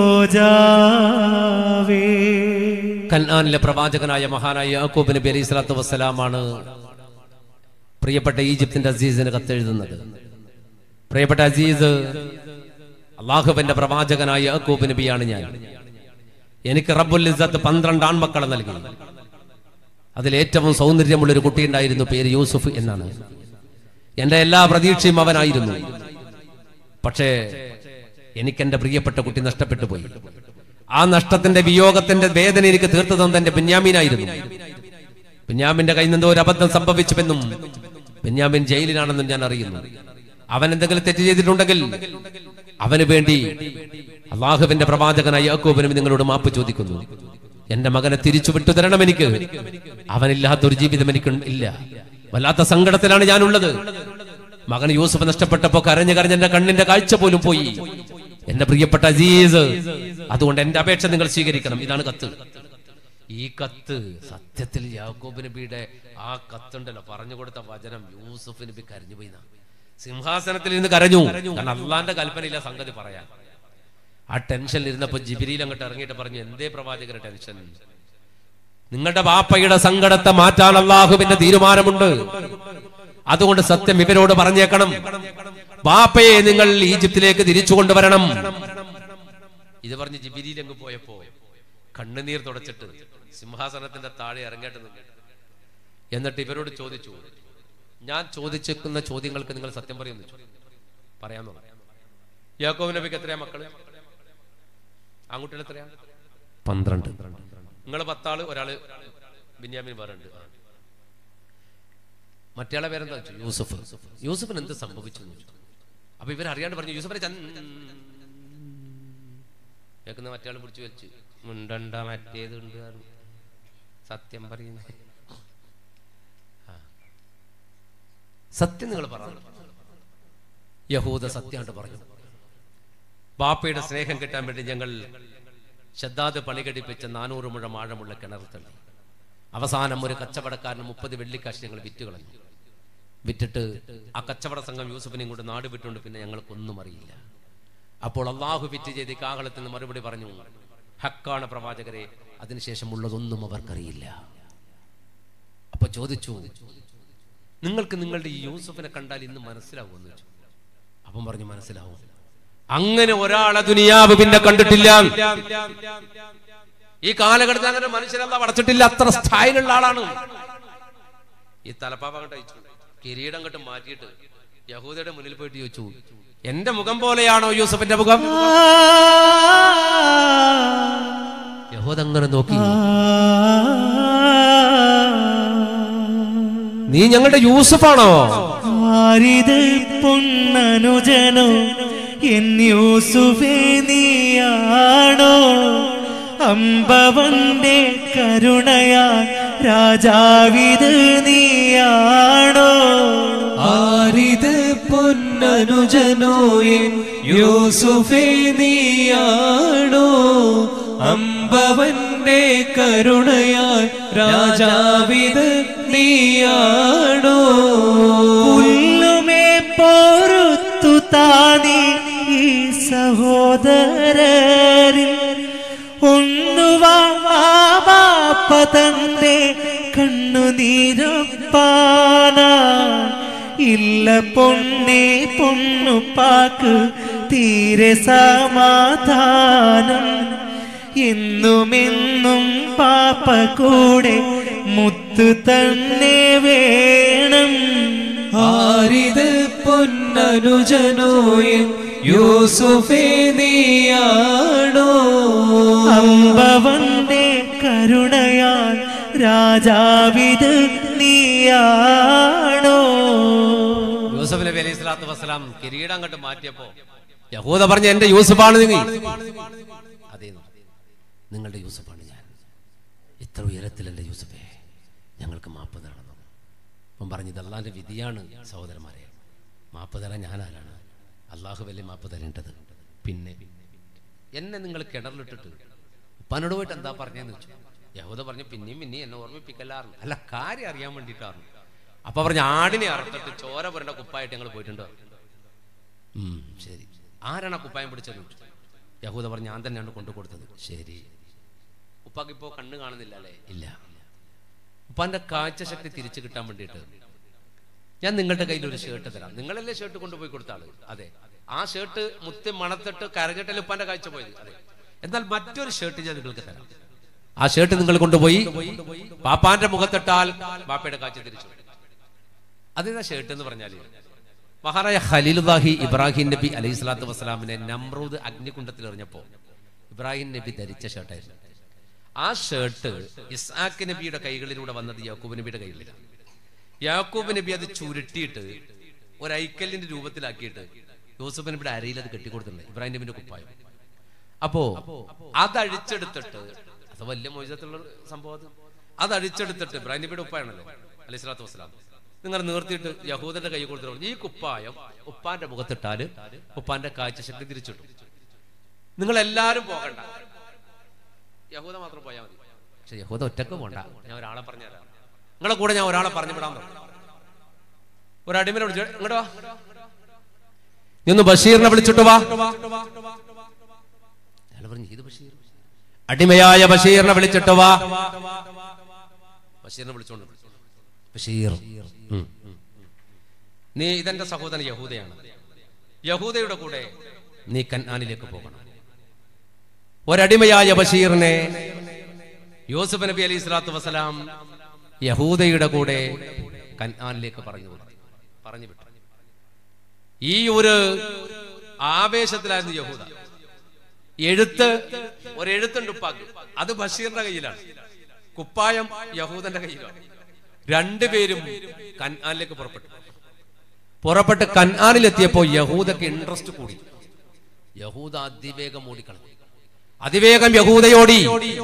ഹോജാവേ കൽആനിലെ പ്രവാചകനായ മഹാനായ യാക്കൂബ് നബി അലൈഹി സ്വലാത്തു വസ്സലാമാണ് പ്രിയപ്പെട്ട ഈജിപ്തിന്റെ അസീസിന് കത്തെഴുതുന്നത് പ്രിയപ്പെട്ട അസീസ് അള്ളാഹുവിന്റെ പ്രവാചകനായ യാക്കൂബ് നബിയാണ് ഞാൻ എനിക്ക് റബ്ബുൽ ഇസ്സത്ത് പന്ത്രണ്ട് ആൺമക്കളെ നൽകി അതിൽ ഏറ്റവും സൗന്ദര്യമുള്ള ഒരു കുട്ടിയുണ്ടായിരുന്നു പേര് യൂസുഫ് എന്നാണ് എന്റെ എല്ലാ പ്രതീക്ഷയും അവനായിരുന്നു പക്ഷേ എനിക്ക് എന്റെ പ്രിയപ്പെട്ട കുട്ടി നഷ്ടപ്പെട്ടു പോയി ആ നഷ്ടത്തിന്റെ വിയോഗത്തിന്റെ വേദന എനിക്ക് തീർത്തു തന്നത് എന്റെ ബെന്യാമീനായിരുന്നു ബെന്യാമിന്റെ കയ്യിൽ നിന്ന് ഒരു അബദ്ധം സംഭവിച്ചുവെന്നും ബെന്യാമിൻ ജയിലിലാണെന്നും ഞാൻ അറിയുന്നു അവൻ എന്തെങ്കിലും തെറ്റ് ചെയ്തിട്ടുണ്ടെങ്കിൽ അവന് വേണ്ടി അള്ളാഹുവിന്റെ പ്രവാചകനായ യാക്കോബിനും നിങ്ങളോട് മാപ്പ് ചോദിക്കുന്നു എന്റെ മകനെ തിരിച്ചു വിട്ടു തരണം എനിക്ക് അവനില്ലാത്തൊരു ജീവിതം എനിക്ക് ഇല്ല വല്ലാത്ത സങ്കടത്തിലാണ് ഞാനുള്ളത് മകൻ യൂസഫ് നഷ്ടപ്പെട്ടപ്പോ കരഞ്ഞു കരഞ്ഞ് എന്റെ കണ്ണിന്റെ കാഴ്ച പോലും പോയി എന്റെ പ്രിയപ്പെട്ട അസീസ് അതുകൊണ്ട് എന്റെ അപേക്ഷ നിങ്ങൾ സ്വീകരിക്കണം ഇതാണ് കത്ത് ഈ കത്ത് സത്യത്തിൽ യാക്കോബ് നബിയുടെ ആ കത്തുണ്ടല്ലോ പറഞ്ഞു കൊടുത്ത വചനം യൂസുഫ് നബി കരഞ്ഞു പോയി എന്നാ. സിംഹാസനത്തിൽ ഇരുന്ന് കരഞ്ഞു കാരണം അള്ളാന്റെ കൽപ്പനയില്ല സംഗതി പറയാൻ ആ ടെൻഷനിൽ ഇരുന്നപ്പോ ജിബിരിയിൽ അങ്ങോട്ട് ഇറങ്ങിയിട്ട് പറഞ്ഞു എന്തേ പ്രവാചകര ടെൻഷൻ നിങ്ങളുടെ ബാപ്പയുടെ സങ്കടത്തെ മാറ്റാൻ അള്ളാഹുവിന്റെ തീരുമാനമുണ്ട് അതുകൊണ്ട് സത്യം ഇവരോട് പറഞ്ഞേക്കണം ബാപ്പയെ നിങ്ങൾ ഈജിപ്തിലേക്ക് തിരിച്ചു കൊണ്ടുവരണം ഇത് പറഞ്ഞ് ജിബിരിയിൽ അങ്ങ് പോയപ്പോ കണ്ണുനീർ തുടച്ചിട്ട് സിംഹാസനത്തിന്റെ താഴെ ഇറങ്ങേണ്ടി നിന്നു എന്നിട്ട് ഇവരോട് ചോദിച്ചു ഞാൻ ചോദിച്ചേക്കുന്ന ചോദ്യങ്ങൾക്ക് നിങ്ങൾ സത്യം പറയുന്നു പറയാമെന്നുള്ള യാക്കോബ് നബിക്ക് എത്രയാ മക്കള് ആൺകുട്ടികൾ എത്രയാ പന്ത്രണ്ട് നിങ്ങൾ പത്താള് ഒരാള് ബിന്യാമിൻ വേറെ ഉണ്ട് മറ്റേയാളെ പേരെന്താ വെച്ചു യൂസഫ് യൂസഫിന് എന്ത് സംഭവിച്ചു എന്ന് ചോദിച്ചു. അപ്പൊ ഇവരറിയാണ്ട് പറഞ്ഞു യൂസഫിനെ ചന്ദ് കേൾക്കുന്ന മറ്റേയാൾ പിടിച്ചു വെച്ച് മുണ്ടണ്ട മറ്റേത് ഉണ്ട് പറഞ്ഞു. സത്യം പറയുന്നു ആ. സത്യം നിങ്ങൾ പറഞ്ഞു യഹൂദ സത്യമായിട്ട് പറഞ്ഞു ബാപ്പയുടെ സ്നേഹം കിട്ടാൻ വേണ്ടി ഞങ്ങൾ ശദ്ദാദ് പണികടിപ്പിച്ച നാനൂറ് മുഴം ആഴമുള്ള കിണർ തള്ളി അവസാനം ഒരു കച്ചവടക്കാരന് മുപ്പത് വെള്ളിക്കാശ് വിറ്റ് കളഞ്ഞു വിറ്റിട്ട് ആ കച്ചവട സംഘം യൂസുഫിനെയും കൊണ്ട് നാട് വിട്ടുകൊണ്ട് പിന്നെ ഞങ്ങൾക്കൊന്നും അറിയില്ല അപ്പോൾ അള്ളാഹു വിറ്റ് ചെയ്ത് കാഹളത്തിൽ നിന്ന് മറുപടി പറഞ്ഞു ഹക്കാണ് പ്രവാചകരെ അതിനുശേഷം ഉള്ളതൊന്നും അവർക്കറിയില്ല അപ്പൊ ചോദിച്ചു നിങ്ങൾക്ക് നിങ്ങളുടെ ഈ യൂസുഫിനെ കണ്ടാൽ ഇന്ന് മനസ്സിലാവുമെന്ന് ചോദിച്ചു അപ്പം പറഞ്ഞു മനസ്സിലാവും അങ്ങനെ ഒരാളെ ദുനിയാവ് പിന്നെ കണ്ടിട്ടില്ല ഈ കാലഘട്ടത്തിൽ അങ്ങനെ മനുഷ്യരെന്താ അടച്ചിട്ടില്ല അത്ര സ്ഥായിലുള്ള ആളാണ് ഈ തലപ്പാപ്പ അങ്ങോട്ട് അയച്ചു കിരീടം അങ്ങോട്ട് മാറ്റിയിട്ട് യഹൂദയുടെ മുന്നിൽ പോയിട്ട് ചോദിച്ചു എന്റെ മുഖം പോലെയാണോ യൂസഫിന്റെ മുഖം യഹൂദ അങ്ങനെ നോക്കി നീ ഞങ്ങളുടെ യൂസഫാണോ ആരിത് പൊന്നനുജനോ എൻ യൂസുഫേ നീയാണോ അമ്പവന്റെ കരുണയാ രാജാവിത് നീയാണോ ആരിത് പൊന്നനുജനോയൻ യൂസുഫേ നീയാണോ അമ്പവന്റെ കരുണയാൽ രാജാവിത് നീയാണോ ഉള്ളുമേ പൊറുത്തു താനീ ഈ സഹോദരരിൽ ഒന്നുവാപ്പ തന്റെ കണ്ണുനീരപ്പാന ഇല്ല പൊണ്ണേ പൊണ്ണുപ്പാക്ക് തീരെ സമാധാനം എന്നുമെന്നും പാപ്പ കൂടെ മുത്തു തന്നെ വേണം ആരിത് പൊന്നനുജനോയൻ യൂസുഫേ നീയാണോ അമ്പവന്റെ കരുണയാൽ രാജാവിത് നീയാണോ യൂസഫ് നബി അലൈഹി സ്വലാത്തു വസ്സലാം കിരീടം അങ്ങോട്ട് മാറ്റിയപ്പോ യഹൂദ പറഞ്ഞ എന്റെ യൂസഫാണ് നിങ്ങൾ അതേ നിങ്ങളുടെ യൂസഫാണ് ഞാൻ ഇത്ര ഉയരത്തിലല്ലേ യൂസഫേ ഞങ്ങൾക്ക് മാപ്പ് തരണം അപ്പം പറഞ്ഞത് അള്ളാന്റെ വിധിയാണ് സഹോദരന്മാരെ മാപ്പ് തരാൻ ഞാനാരാണ് അള്ളാഹു വലിയ മാപ്പ് തരേണ്ടത് പിന്നെ എന്നെ നിങ്ങൾ കിണറിലിട്ടിട്ട് ഉപ്പാനോട് പോയിട്ട് എന്താ പറഞ്ഞതെന്ന് വെച്ചു യഹൂദ പറഞ്ഞു പിന്നെയും പിന്നെയും എന്നെ ഓർമ്മിപ്പിക്കല്ലാറുണ്ട് അല്ല കാര്യം അറിയാൻ വേണ്ടിയിട്ടാണ് അപ്പൊ പറഞ്ഞ ആടിനെ അറുത്തിട്ട് ചോര പുരണ്ട കുപ്പായിട്ട് ഞങ്ങൾ പോയിട്ടുണ്ടോ ഉം, ശരി ആരാണ് ആ കുപ്പായം പിടിച്ചത് ചോദിച്ചു. യഹൂദ പറഞ്ഞു ഞാൻ തന്നെയാണ് കൊണ്ടു കൊടുത്തത് ശരി ഉപ്പാക്ക് ഇപ്പോ കണ്ണ് കാണുന്നില്ല അല്ലേ ഇല്ല ഉപ്പാന്റെ കാഴ്ചശക്തി തിരിച്ചു കിട്ടാൻ വേണ്ടിയിട്ട് ഞാൻ നിങ്ങളുടെ കയ്യിൽ ഒരു ഷർട്ട് തരാം നിങ്ങളല്ലേ ഷർട്ട് കൊണ്ടുപോയി കൊടുത്ത ആള് അതെ ആ ഷർട്ട് മുത്തി മണത്തിട്ട് കരകെട്ടൽ ഉപ്പാന്റെ കാഴ്ച പോയത് അതെ എന്നാൽ മറ്റൊരു ഷർട്ട് ഞാൻ നിങ്ങൾക്ക് തരാം ആ ഷർട്ട് നിങ്ങൾ കൊണ്ടുപോയി പാപ്പാന്റെ മുഖത്തിട്ടാൽ ബാപ്പയുടെ കാഴ്ച തിരിച്ചു അതേതാ ഷർട്ട് എന്ന് പറഞ്ഞാല് മഹാറായ ഖലീലുല്ലാഹി ഇബ്രാഹിം നബി അലൈഹി സ്വലാത്തു വസ്സലാമിനെ നമ്രൂദ് അഗ്നികുണ്ടത്തിൽ എറിഞ്ഞപ്പോ ഇബ്രാഹിം നബി ധരിച്ച ഷർട്ടായിരുന്നു ആ ഷർട്ട് ഇസ്ഹാഖ് നബിയുടെ കൈകളിലൂടെ വന്നത് യാക്കൂബ് നബിയുടെ കൈകളിലാണ് യാക്കൂബ് നബി അത് ചുരുട്ടിയിട്ട് ഒരു ഐക്കല്ലിന്റെ രൂപത്തിലാക്കിയിട്ട് യൂസുഫ് നബിയുടെ അരയിൽ അത് കെട്ടിക്കൊടുത്തിട്ടുണ്ട് ഇബ്രാഹിം നബിന്റെ കുപ്പായം അപ്പോ അത് അഴിച്ചെടുത്തിട്ട് അത് വലിയ മോചനത്തിലുള്ള സംഭവം അത് അത് അഴിച്ചെടുത്തിട്ട് ഇബ്രാഹിം നബിയുടെ ഉപ്പായാണല്ലോ അലൈഹി സ്വലാത്തു വസ്സലാം നിങ്ങൾ നിർത്തിയിട്ട് യഹൂദന്റെ കൈ കൊടുത്തിട്ട് ഈ കുപ്പായം ഉപ്പാന്റെ മുഖത്തിട്ടാല് ഉപ്പാന്റെ കാഴ്ചശക്തി തിരിച്ചിട്ടു നിങ്ങൾ എല്ലാരും പോകണ്ട യഹൂദ മാത്രം പോയാൽ മതി പക്ഷെ യഹൂദ ഒറ്റക്ക് പോണ്ട ഞാൻ ഒരാളെ പറഞ്ഞുതരാം നിങ്ങളെ കൂടെ ഞാൻ ഒരാളെ പറഞ്ഞു വിടാൻ പറഞ്ഞു ഒരു അടിമനെ വിളിച്ചു ഇങ്ങോട്ട് വാ നീ ഒന്ന് ബഷീറിനെ വിളിച്ചിട്ട് വാ അയാൾ പറഞ്ഞു ഇത് ബഷീർ അടിമയായ ബഷീറിനെ വിളിച്ചിട്ട് വാ ബഷീറിനെ വിളിച്ചോണ്ട് വന്നു. ബഷീർ ഉം, ഉം. നീ ഇതെന്റെ സഹോദരൻ യഹൂദയാണ് യഹൂദയുടെ കൂടെ നീ കന്നാനിലേക്ക് പോകണം ഒരടിമയായ ബഷീറിനെ യൂസുഫ് നബി അലൈഹി സ്വലാത്തു വസ്സലാം യഹൂദയുടെ കൂടെ കന്നാനിലേക്ക് പറഞ്ഞു വിട്ടു. പറഞ്ഞു വിട്ടു ഈ ഒരു ആവേശത്തിലായിരുന്നു യഹൂദ എഴുത്ത് ഒരു എഴുത്തുണ്ട് ഉപ്പാക്ക് അത് ബഷീറിന്റെ കയ്യിലാണ് കുപ്പായം യഹൂദന്റെ കയ്യിലാണ് രണ്ടുപേരും കൻആനിലേക്ക് പുറപ്പെട്ടു പുറപ്പെട്ട് കൻആനിലെത്തിയപ്പോ യഹൂദക്ക് ഇൻട്രസ്റ്റ് കൂടി യഹൂദ അതിവേഗം ഓടിക്കളഞ്ഞു അതിവേഗം യഹൂദയോടി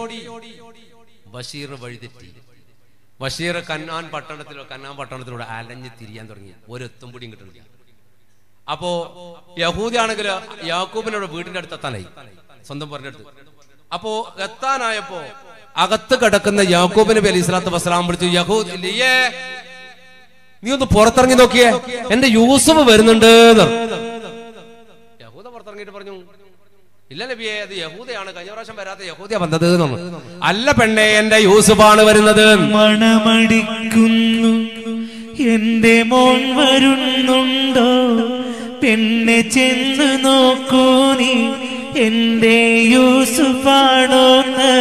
ബഷീർ വഴിതെറ്റി ബഷീർ കന്നാൻ പട്ടണത്തിലോ കന്നാൻ പട്ടണത്തിലൂടെ അലഞ്ഞ് തിരിയാൻ തുടങ്ങി ഒരെത്തും പിടിയും കിട്ടുന്നില്ല അപ്പോ യഹൂദിയാണെങ്കിൽ യാക്കൂബിനോട് വീടിന്റെ അടുത്ത് എത്താനായി സ്വന്തം പറഞ്ഞെടുത്ത് അപ്പോ എത്താനായപ്പോ അകത്ത് കിടക്കുന്ന യാക്കൂബ് നബി അലൈഹി സ്വലാത്തു വസ്സലാം വിളിച്ചു യഹൂദ് ലിയേ നീ ഒന്ന് പുറത്തിറങ്ങി നോക്കിയേ എന്റെ യൂസഫ് വരുന്നുണ്ട് എന്ന് പറഞ്ഞു. യഹൂദ പുറത്തിറങ്ങിയിട്ട് പറഞ്ഞു ഇല്ല നബിയെ അത് യഹൂദയാണ് കഴിഞ്ഞ പ്രാവശ്യം വരാത്ത യഹൂദ വന്നത് എന്ന് പറഞ്ഞു. അല്ല പെണ്ണെ എന്റെ യൂസുഫാണ് വരുന്നത് മണമടിക്കുന്നു എന്റെ മോൻ വരുന്നുണ്ടോ പെണ്ണെ ചെന്ന് നോക്കൂ നീ എന്റെ യൂസുഫാണോന്ന്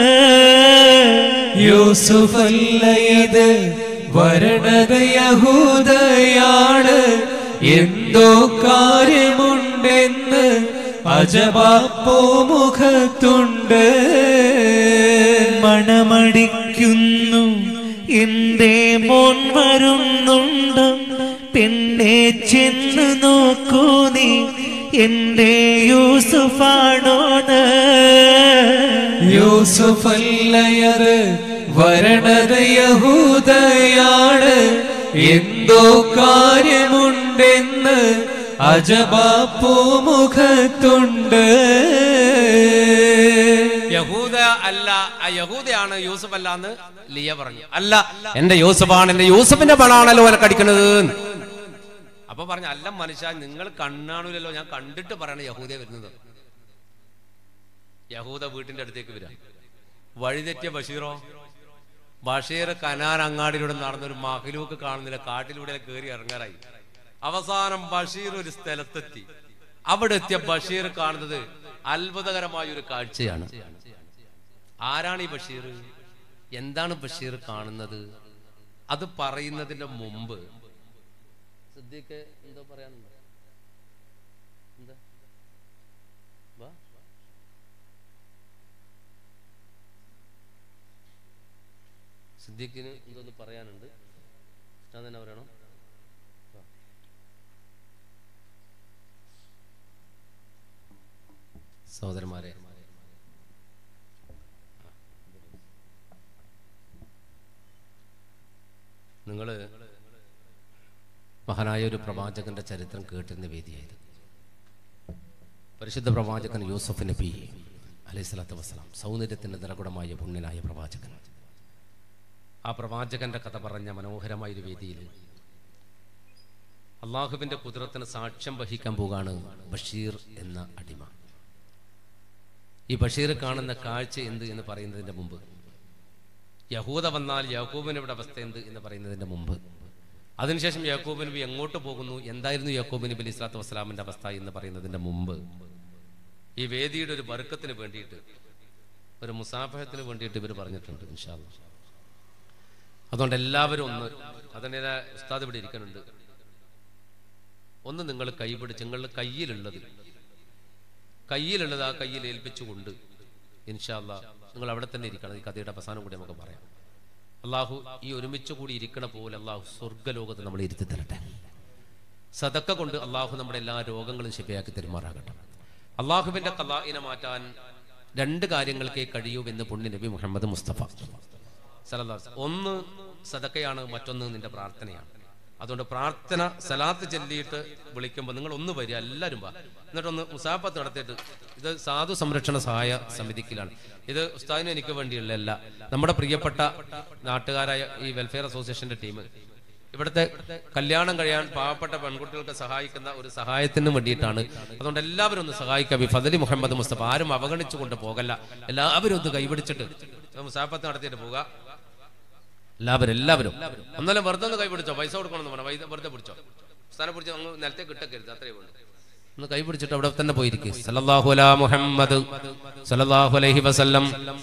യൂസുഫല്ല ഇത് വരണത് യഹൂദയാണ് എന്തോ കാര്യമുണ്ടെന്ന് അജബാപ്പോ മുഖത്തുണ്ട് മണമടിക്കുന്നു എന്റെ മോൻ വരുന്നുണ്ടോ പെണ്ണെ ചെന്ന് നോക്കൂ നീ എന്റെ യൂസുഫാണോന്ന് യൂസുഫല്ലയത് വരണത് യഹൂദയാണ് എന്തോ കാര്യമുണ്ടെന്ന് അജബാപ്പോ മുഖത്തുണ്ട് യഹൂദ അല്ല ആ യഹൂദയാണ് യൂസഫ് അല്ല എന്ന് ലിയ പറഞ്ഞു അല്ല എന്റെ യൂസഫാണ് എന്റെ യൂസഫിന്റെ പണാണല്ലോ എന്നെ കടിക്കണത് അപ്പൊ പറഞ്ഞു അല്ല മനുഷ്യ നിങ്ങൾ കണ്ണാണൂലല്ലോ ഞാൻ കണ്ടിട്ട് പറയണ യഹൂദ വരുന്നത് യഹൂദ വീട്ടിന്റെ അടുത്തേക്ക് വരാം വഴിതെറ്റിയ ബഷീറോ ബഷീർ കനാൻ അങ്ങാടിയിലൂടെ നടന്നൊരു മഹിലൂക്ക് കാണുന്നില്ല കാട്ടിലൂടെ കയറി ഇറങ്ങാറായി അവസാനം ബഷീർ ഒരു സ്ഥലത്തെത്തി അവിടെ എത്തിയ ബഷീർ കാണുന്നത് അത്ഭുതകരമായ ഒരു കാഴ്ചയാണ് ആരാണ് ഈ ബഷീർ എന്താണ് ബഷീർ കാണുന്നത് അത് പറയുന്നതിന്റെ മുമ്പ് സിദ്ദീഖ് എന്തോ പറയാനുണ്ടോ എന്താ വാ സിദ്ദീഖിന് എന്തോന്ന് പറയാനുണ്ട് ഞാൻ തന്നെ പറയണം വാ. സഹോദരന്മാരെ നിങ്ങൾ മഹാനായ ഒരു പ്രവാചകന്റെ ചരിത്രം കേട്ടിരുന്ന വേദിയായത് പരിശുദ്ധ പ്രവാചകൻ യൂസഫ് നബി അലൈഹി സ്വലാത്തു വസ്സലാം സൗന്ദര്യത്തിന്റെ നിറകുടമായ പുണ്യനായ പ്രവാചകൻ ആ പ്രവാചകന്റെ കഥ പറഞ്ഞ മനോഹരമായ ഒരു വേദിയിൽ അള്ളാഹുവിന്റെ കുതിരത്തിന് സാക്ഷ്യം വഹിക്കാൻ പോകാണ് ബഷീർ എന്ന അടിമ ഈ ബഷീർ കാണുന്ന കാഴ്ച എന്ത് എന്ന് പറയുന്നതിന്റെ മുമ്പ് യഹൂദ വന്നാൽ യാക്കൂബിനയുടെ അവസ്ഥ എന്ത് എന്ന് പറയുന്നതിന്റെ മുമ്പ് അതിനുശേഷം യാക്കൂബ് നബി എങ്ങോട്ട് പോകുന്നു എന്തായിരുന്നു യാക്കൂബ് നബി അലി സ്വലാത്തു വസ്സലാമിന്റെ അവസ്ഥ എന്ന് പറയുന്നതിന്റെ മുമ്പ് ഈ വേദിയുടെ ഒരു ബർക്കത്തിന് വേണ്ടിയിട്ട് ഒരു മുസാഫഹത്തിന് വേണ്ടിയിട്ട് ഇവർ പറഞ്ഞിട്ടുണ്ട് ഇൻഷാല്ല അതുകൊണ്ട് എല്ലാവരും ഒന്ന് അതിൻ്റെ ഉസ്താദ് ഇവിടെ ഇരിക്കുന്നുണ്ട് ഒന്ന് നിങ്ങൾ കൈപിടിച്ച് നിങ്ങളുടെ കയ്യിലുള്ളത് കയ്യിലുള്ളത് ആ കയ്യിൽ ഏൽപ്പിച്ചുകൊണ്ട് ഇൻഷാല്ല നിങ്ങൾ അവിടെ തന്നെ ഇരിക്കണം ഈ കഥയുടെ അവസാനം കൂടി നമുക്ക് പറയാം അള്ളാഹു ഈ ഒരുമിച്ച് കൂടി ഇരിക്കണ പോലെ അള്ളാഹു സ്വർഗ്ഗലോകത്ത് നമ്മൾ ഇരുത്തി തരട്ടെ സതക്ക കൊണ്ട് അള്ളാഹു നമ്മുടെ എല്ലാ രോഗങ്ങളും ശരിയാക്കി തെരുമാറാകട്ടെ അള്ളാഹുവിന്റെ കലായിനെ മാറ്റാൻ രണ്ട് കാര്യങ്ങൾക്കേ കഴിയൂ എന്ന് പുണ്യ നബി മുഹമ്മദ് മുസ്തഫ സല്ലല്ലാഹു അലൈഹി വസല്ലം. ഒന്ന് സദക്കയാണ് മറ്റൊന്ന് നിന്റെ പ്രാർത്ഥനയാണ് അതുകൊണ്ട് പ്രാർത്ഥന സലാത്ത് ചൊല്ലിയിട്ട് വിളിക്കുമ്പോൾ നിങ്ങൾ ഒന്ന് വരിക എല്ലാവരും വാ എന്നിട്ടൊന്ന് മുസാഫത്ത് നടത്തിയിട്ട് ഇത് സാധു സംരക്ഷണ സഹായ സമിതിക്കിലാണ് ഇത് ഉസ്താദിന് എനിക്ക് വേണ്ടിയുള്ളതല്ല നമ്മുടെ പ്രിയപ്പെട്ട നാട്ടുകാരായ ഈ വെൽഫെയർ അസോസിയേഷന്റെ ടീം ഇവിടുത്തെ കല്യാണം കഴിയാൻ പാവപ്പെട്ട പെൺകുട്ടികൾക്ക് സഹായിക്കുന്ന ഒരു സഹായത്തിന് വേണ്ടിയിട്ടാണ് അതുകൊണ്ട് എല്ലാവരും ഒന്ന് സഹായിക്കാം ഈ ഫദലി മുഹമ്മദ് മുസ്തഫ ആരും അവഗണിച്ചുകൊണ്ട് പോകല്ല എല്ലാവരും ഒന്ന് കൈപിടിച്ചിട്ട് മുസാഫത്ത് നടത്തിയിട്ട് പോവുക എല്ലാവരും എല്ലാവരും ഒന്നല്ല വെറുതെ ഒന്ന് കൈ പിടിച്ചോ പൈസ കൊടുക്കണമെന്ന് പറഞ്ഞു പൈസ വെറുതെ പിടിച്ചോ സ്ഥാനം പിടിച്ച് അങ്ങ് നിലത്തെ കിട്ടക്കരുത് അത്രേ വേണ്ടു ഒന്ന് കൈ പിടിച്ചിട്ട് അവിടെ തന്നെ പോയിരിക്കും സല്ലല്ലാഹു അലാ മുഹമ്മദ് സല്ലല്ലാഹു അലൈഹി വസല്ലം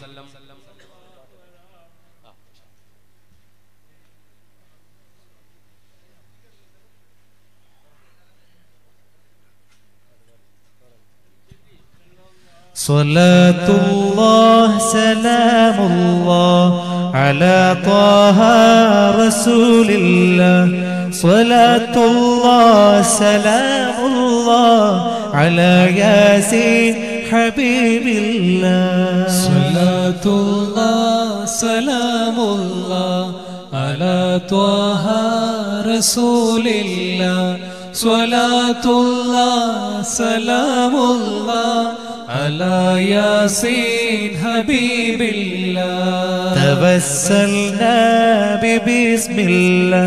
صلاة الله سلام الله على طه رسول الله صلاة الله سلام الله على ياسين حبيب الله صلاة الله سلام الله على طه رسول الله صلاة الله سلام الله على ياسين حبيب الله توسلنا ببسم الله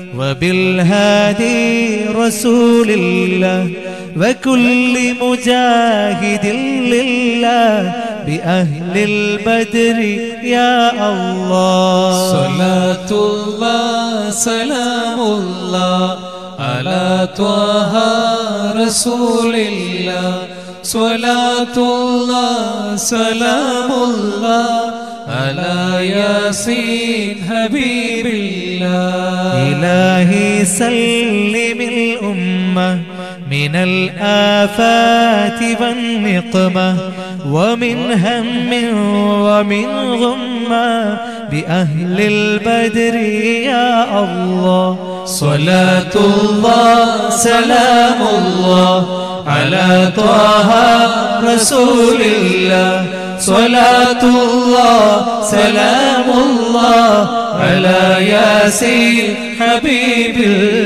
وبالهادي رسول الله وكل مجاهد لله بأهل البدر يا الله صلاة الله سلام الله على طه رسول الله صلاة الله سلام الله على ياسين حبيب الله إلهي سلم الأمة من الآفات والنقمة ومن هم ومن غمة بأهل البدر يا الله صلاة الله سلام الله على طه رسول الله صلاة الله سلام الله على ياسين حبيب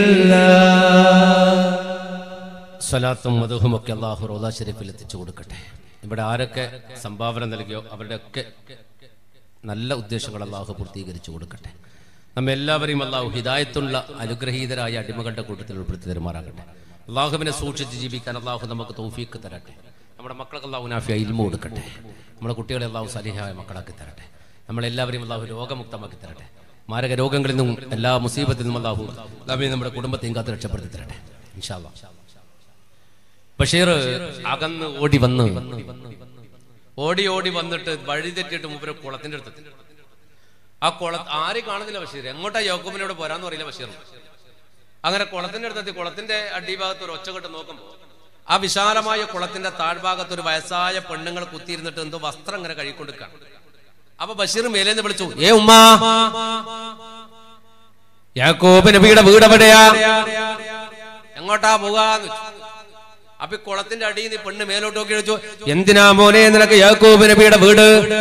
الله സ്വലാത്തും മധുഹും ഒക്കെ അള്ളാഹു റോദാ ഷെരീഫിൽ എത്തിച്ചു കൊടുക്കട്ടെ ഇവിടെ ആരൊക്കെ സംഭാവന നൽകിയോ അവരുടെയൊക്കെ നല്ല ഉദ്ദേശങ്ങൾ അള്ളാഹു പൂർത്തീകരിച്ചു കൊടുക്കട്ടെ നമ്മെ എല്ലാവരെയും അള്ളാഹു ഹിദായത്തുള്ള അനുഗ്രഹീതരായ അടിമകളുടെ കൂട്ടത്തിൽ ഉൾപ്പെടുത്തി തരുമാറാകട്ടെ അള്ളാഹുവിനെ സൂക്ഷിച്ച് ജീവിക്കാൻ അള്ളാഹു നമുക്ക് തൗഫീക്ക് തരട്ടെ നമ്മുടെ മക്കൾക്ക് അള്ളാഹു നാഫിയ ഇൽമ കൊടുക്കട്ടെ നമ്മുടെ കുട്ടികളെ അള്ളാഹു സലിഹായ മക്കളാക്കി തരട്ടെ നമ്മളെല്ലാവരെയും അള്ളാഹു രോഗമുക്തമാക്കി തരട്ടെ മാരക രോഗങ്ങളിൽ നിന്നും എല്ലാ മുസീബത്തിൽ നിന്നും അള്ളാഹു അള്ളാഹുവിനെ നമ്മുടെ കുടുംബത്തെയും കാത്ത് രക്ഷപ്പെടുത്തി തരട്ടെ ഇൻഷാല്ലാ ബഷീർ അകന്ന് ഓടി വന്ന് ഓടി ഓടി വന്നിട്ട് വഴി തെറ്റിയിട്ട് മൂപ്പര് കുളത്തിന്റെ അടുത്ത് ആ കുള ആരും കാണുന്നില്ല ബഷീർ എങ്ങോട്ടാ യോക്കുബിനോട് പോരാന്ന് പറയില്ല ബഷീർ അങ്ങനെ കുളത്തിന്റെ അടുത്തെത്തി കുളത്തിന്റെ അടിഭാഗത്ത് ഒരു ഒച്ചകെട്ട് നോക്കുമ്പോ ആ വിശാലമായ കുളത്തിന്റെ താഴ്ഭാഗത്ത് ഒരു വയസ്സായ പെണ്ണുങ്ങൾ കുത്തിയിരുന്നിട്ട് എന്തോ വസ്ത്രം ഇങ്ങനെ കഴുകിക്കൊണ്ടിരിക്കാം അപ്പൊ ബഷീർ മേലേന്ന് വിളിച്ചു ഏ ഉമ്മ യാക്കോബ് നബിയുടെ വീട് എവിടെയാ എങ്ങോട്ടാ പോകാന്ന് വെച്ചു അപ്പൊ ഈ കുളത്തിന്റെ അടിയിൽ നിന്ന് ഈ പെണ്ണ് മേലോട്ട് നോക്കി ചോദിച്ചു എന്തിനാ മോനെ നിനക്ക് യാക്കൂബ് നബിയുടെ വീട്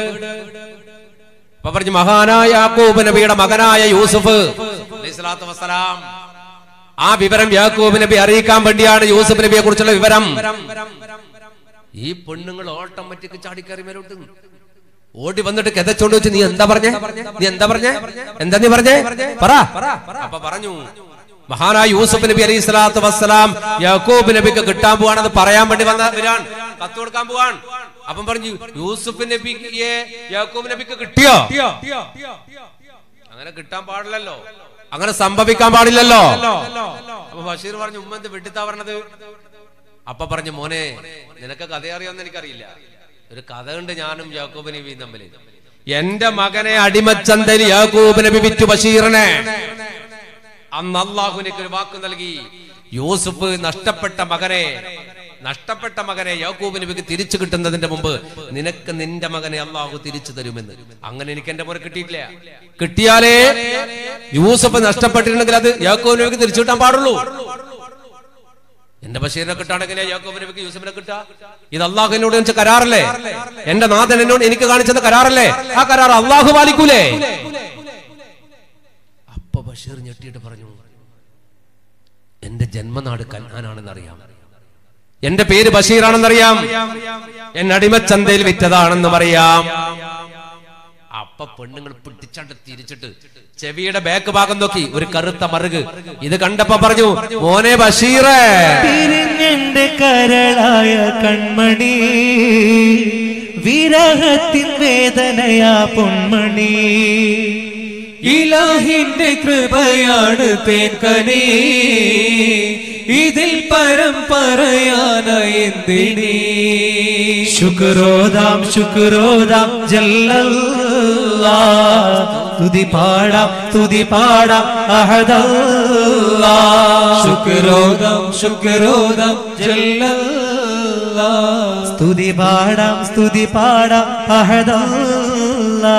അപ്പൊ പറഞ്ഞു മഹാനായ യാക്കൂബ് നബിയുടെ മകനായ യൂസുഫ് അലൈഹിസ്സലാത്തു വസ്സലാം ആ വിവരം യാക്കൂബ് നബി അറിയിക്കാൻ വേണ്ടിയാണ് യൂസുഫ് നബിയെ കുറിച്ചുള്ള വിവരം ഈ പെണ്ണുങ്ങൾ ഓട്ടോമാറ്റിക് ചാടിക്കയറി മേലോട്ട് ഓടി വന്നിട്ട് കെതച്ചോണ്ട് വെച്ച് നീ എന്താ പറഞ്ഞേ നീ എന്താ പറഞ്ഞേ എന്താ നീ പറഞ്ഞേ പറ അപ്പൊ പറഞ്ഞു മഹാനായ യൂസുഫ് നബി അലൈഹി സ്വലാത്തു വസ്സലാം യാക്കൂബ് നബിക്ക് കിട്ടാൻ പോവാണെന്ന് പറയാൻ വേണ്ടി വന്ന വരാൻ കത്ത് കൊടുക്കാൻ പോവാൻ അപ്പം പറഞ്ഞു യൂസുഫ് നബിയെ യാക്കൂബ് നബിക്ക് കിട്ടിയോ അങ്ങനെ കിട്ടാൻ പാടില്ലല്ലോ അങ്ങനെ സംഭവിക്കാൻ പാടില്ലല്ലോ അപ്പൊ ബഷീർ പറഞ്ഞു ഉമ്മ എന്ത് വെട്ടിത്താ പറഞ്ഞത് അപ്പൊ പറഞ്ഞു മോനെ നിനക്ക് കഥ അറിയാമെന്ന് എനിക്കറിയില്ല ഒരു കഥ ഉണ്ട് ഞാനും യാക്കൂബ് നബിയും തമ്മിൽ എന്റെ മകനെ അടിമച്ചന്തയിൽ യാക്കൂബ് നബി വിറ്റു ബഷീറിനെ അന്ന് അള്ളാഹുവിനേക്ക് ഒരു വാക്ക് നൽകി യൂസുഫ് നഷ്ടപ്പെട്ട മകനെ നഷ്ടപ്പെട്ട മകനെ യാക്കൂബ് നബിക്ക് തിരിച്ചു കിട്ടുന്നതിന്റെ മുമ്പ് നിനക്ക് നിന്റെ മകനെ അള്ളാഹു തിരിച്ചു തരുമെന്ന് അങ്ങനെ എനിക്ക് എന്റെ മോനെ കിട്ടിയിട്ടില്ല കിട്ടിയാലേ യൂസഫ് നഷ്ടപ്പെട്ടിട്ടുണ്ടെങ്കിൽ അത് യാക്കൂബ് നബിക്ക് തിരിച്ചു കിട്ടാൻ പാടുള്ളൂ എന്റെ ബഷീറിനെ കിട്ടാണെങ്കിലേ യാക്കോബ് നബിക്ക് യൂസഫിനെ കിട്ടാ ഇത് അള്ളാഹു എന്നോട് കാണിച്ച കരാറല്ലേ എന്റെ നാഥൻ എന്നോട് എനിക്ക് കാണിച്ചത് കരാറല്ലേ ആ കരാർ അള്ളാഹു പാലിക്കൂലേ അപ്പൊ ബഷീർ ഞെട്ടിയിട്ട് പറഞ്ഞു എന്റെ ജന്മനാട് കന്നാനാണെന്ന് അറിയാം എന്റെ പേര് ബഷീറാണെന്നറിയാം എന്നെ അടിമച്ചന്തയിൽ വിറ്റതാണെന്നും അറിയാം അപ്പൊ പെണ്ണുങ്ങൾ പിടിച്ചാണ്ട് തിരിച്ചിട്ട് ചെവിയുടെ ബാക്ക് ഭാഗം നോക്കി ഒരു കറുത്ത മറുക് ഇത് കണ്ടപ്പോ പറഞ്ഞു മോനെ ബഷീറേ പിരിഞ്ഞെന്റെ കരളായ കൺമണി വിരഹത്തിൻ വേദനയാ പൊന്മണി ഇലാഹിന്റെ കൃപയാണ് തേൻകനേ ഇതിൽ പരം പറയാനായി എന്തിനീ ശുക്രോദാം ശുക്രോദാം ജല്ലല്ലാ തുതി പാടാം തുതി പാടാം അഹദല്ലാ ശുക്രോദം ശുക്രോദം ജല്ലല്ലാ സ്തുതി പാടാം സ്തുതി പാടാം അഹദല്ലാ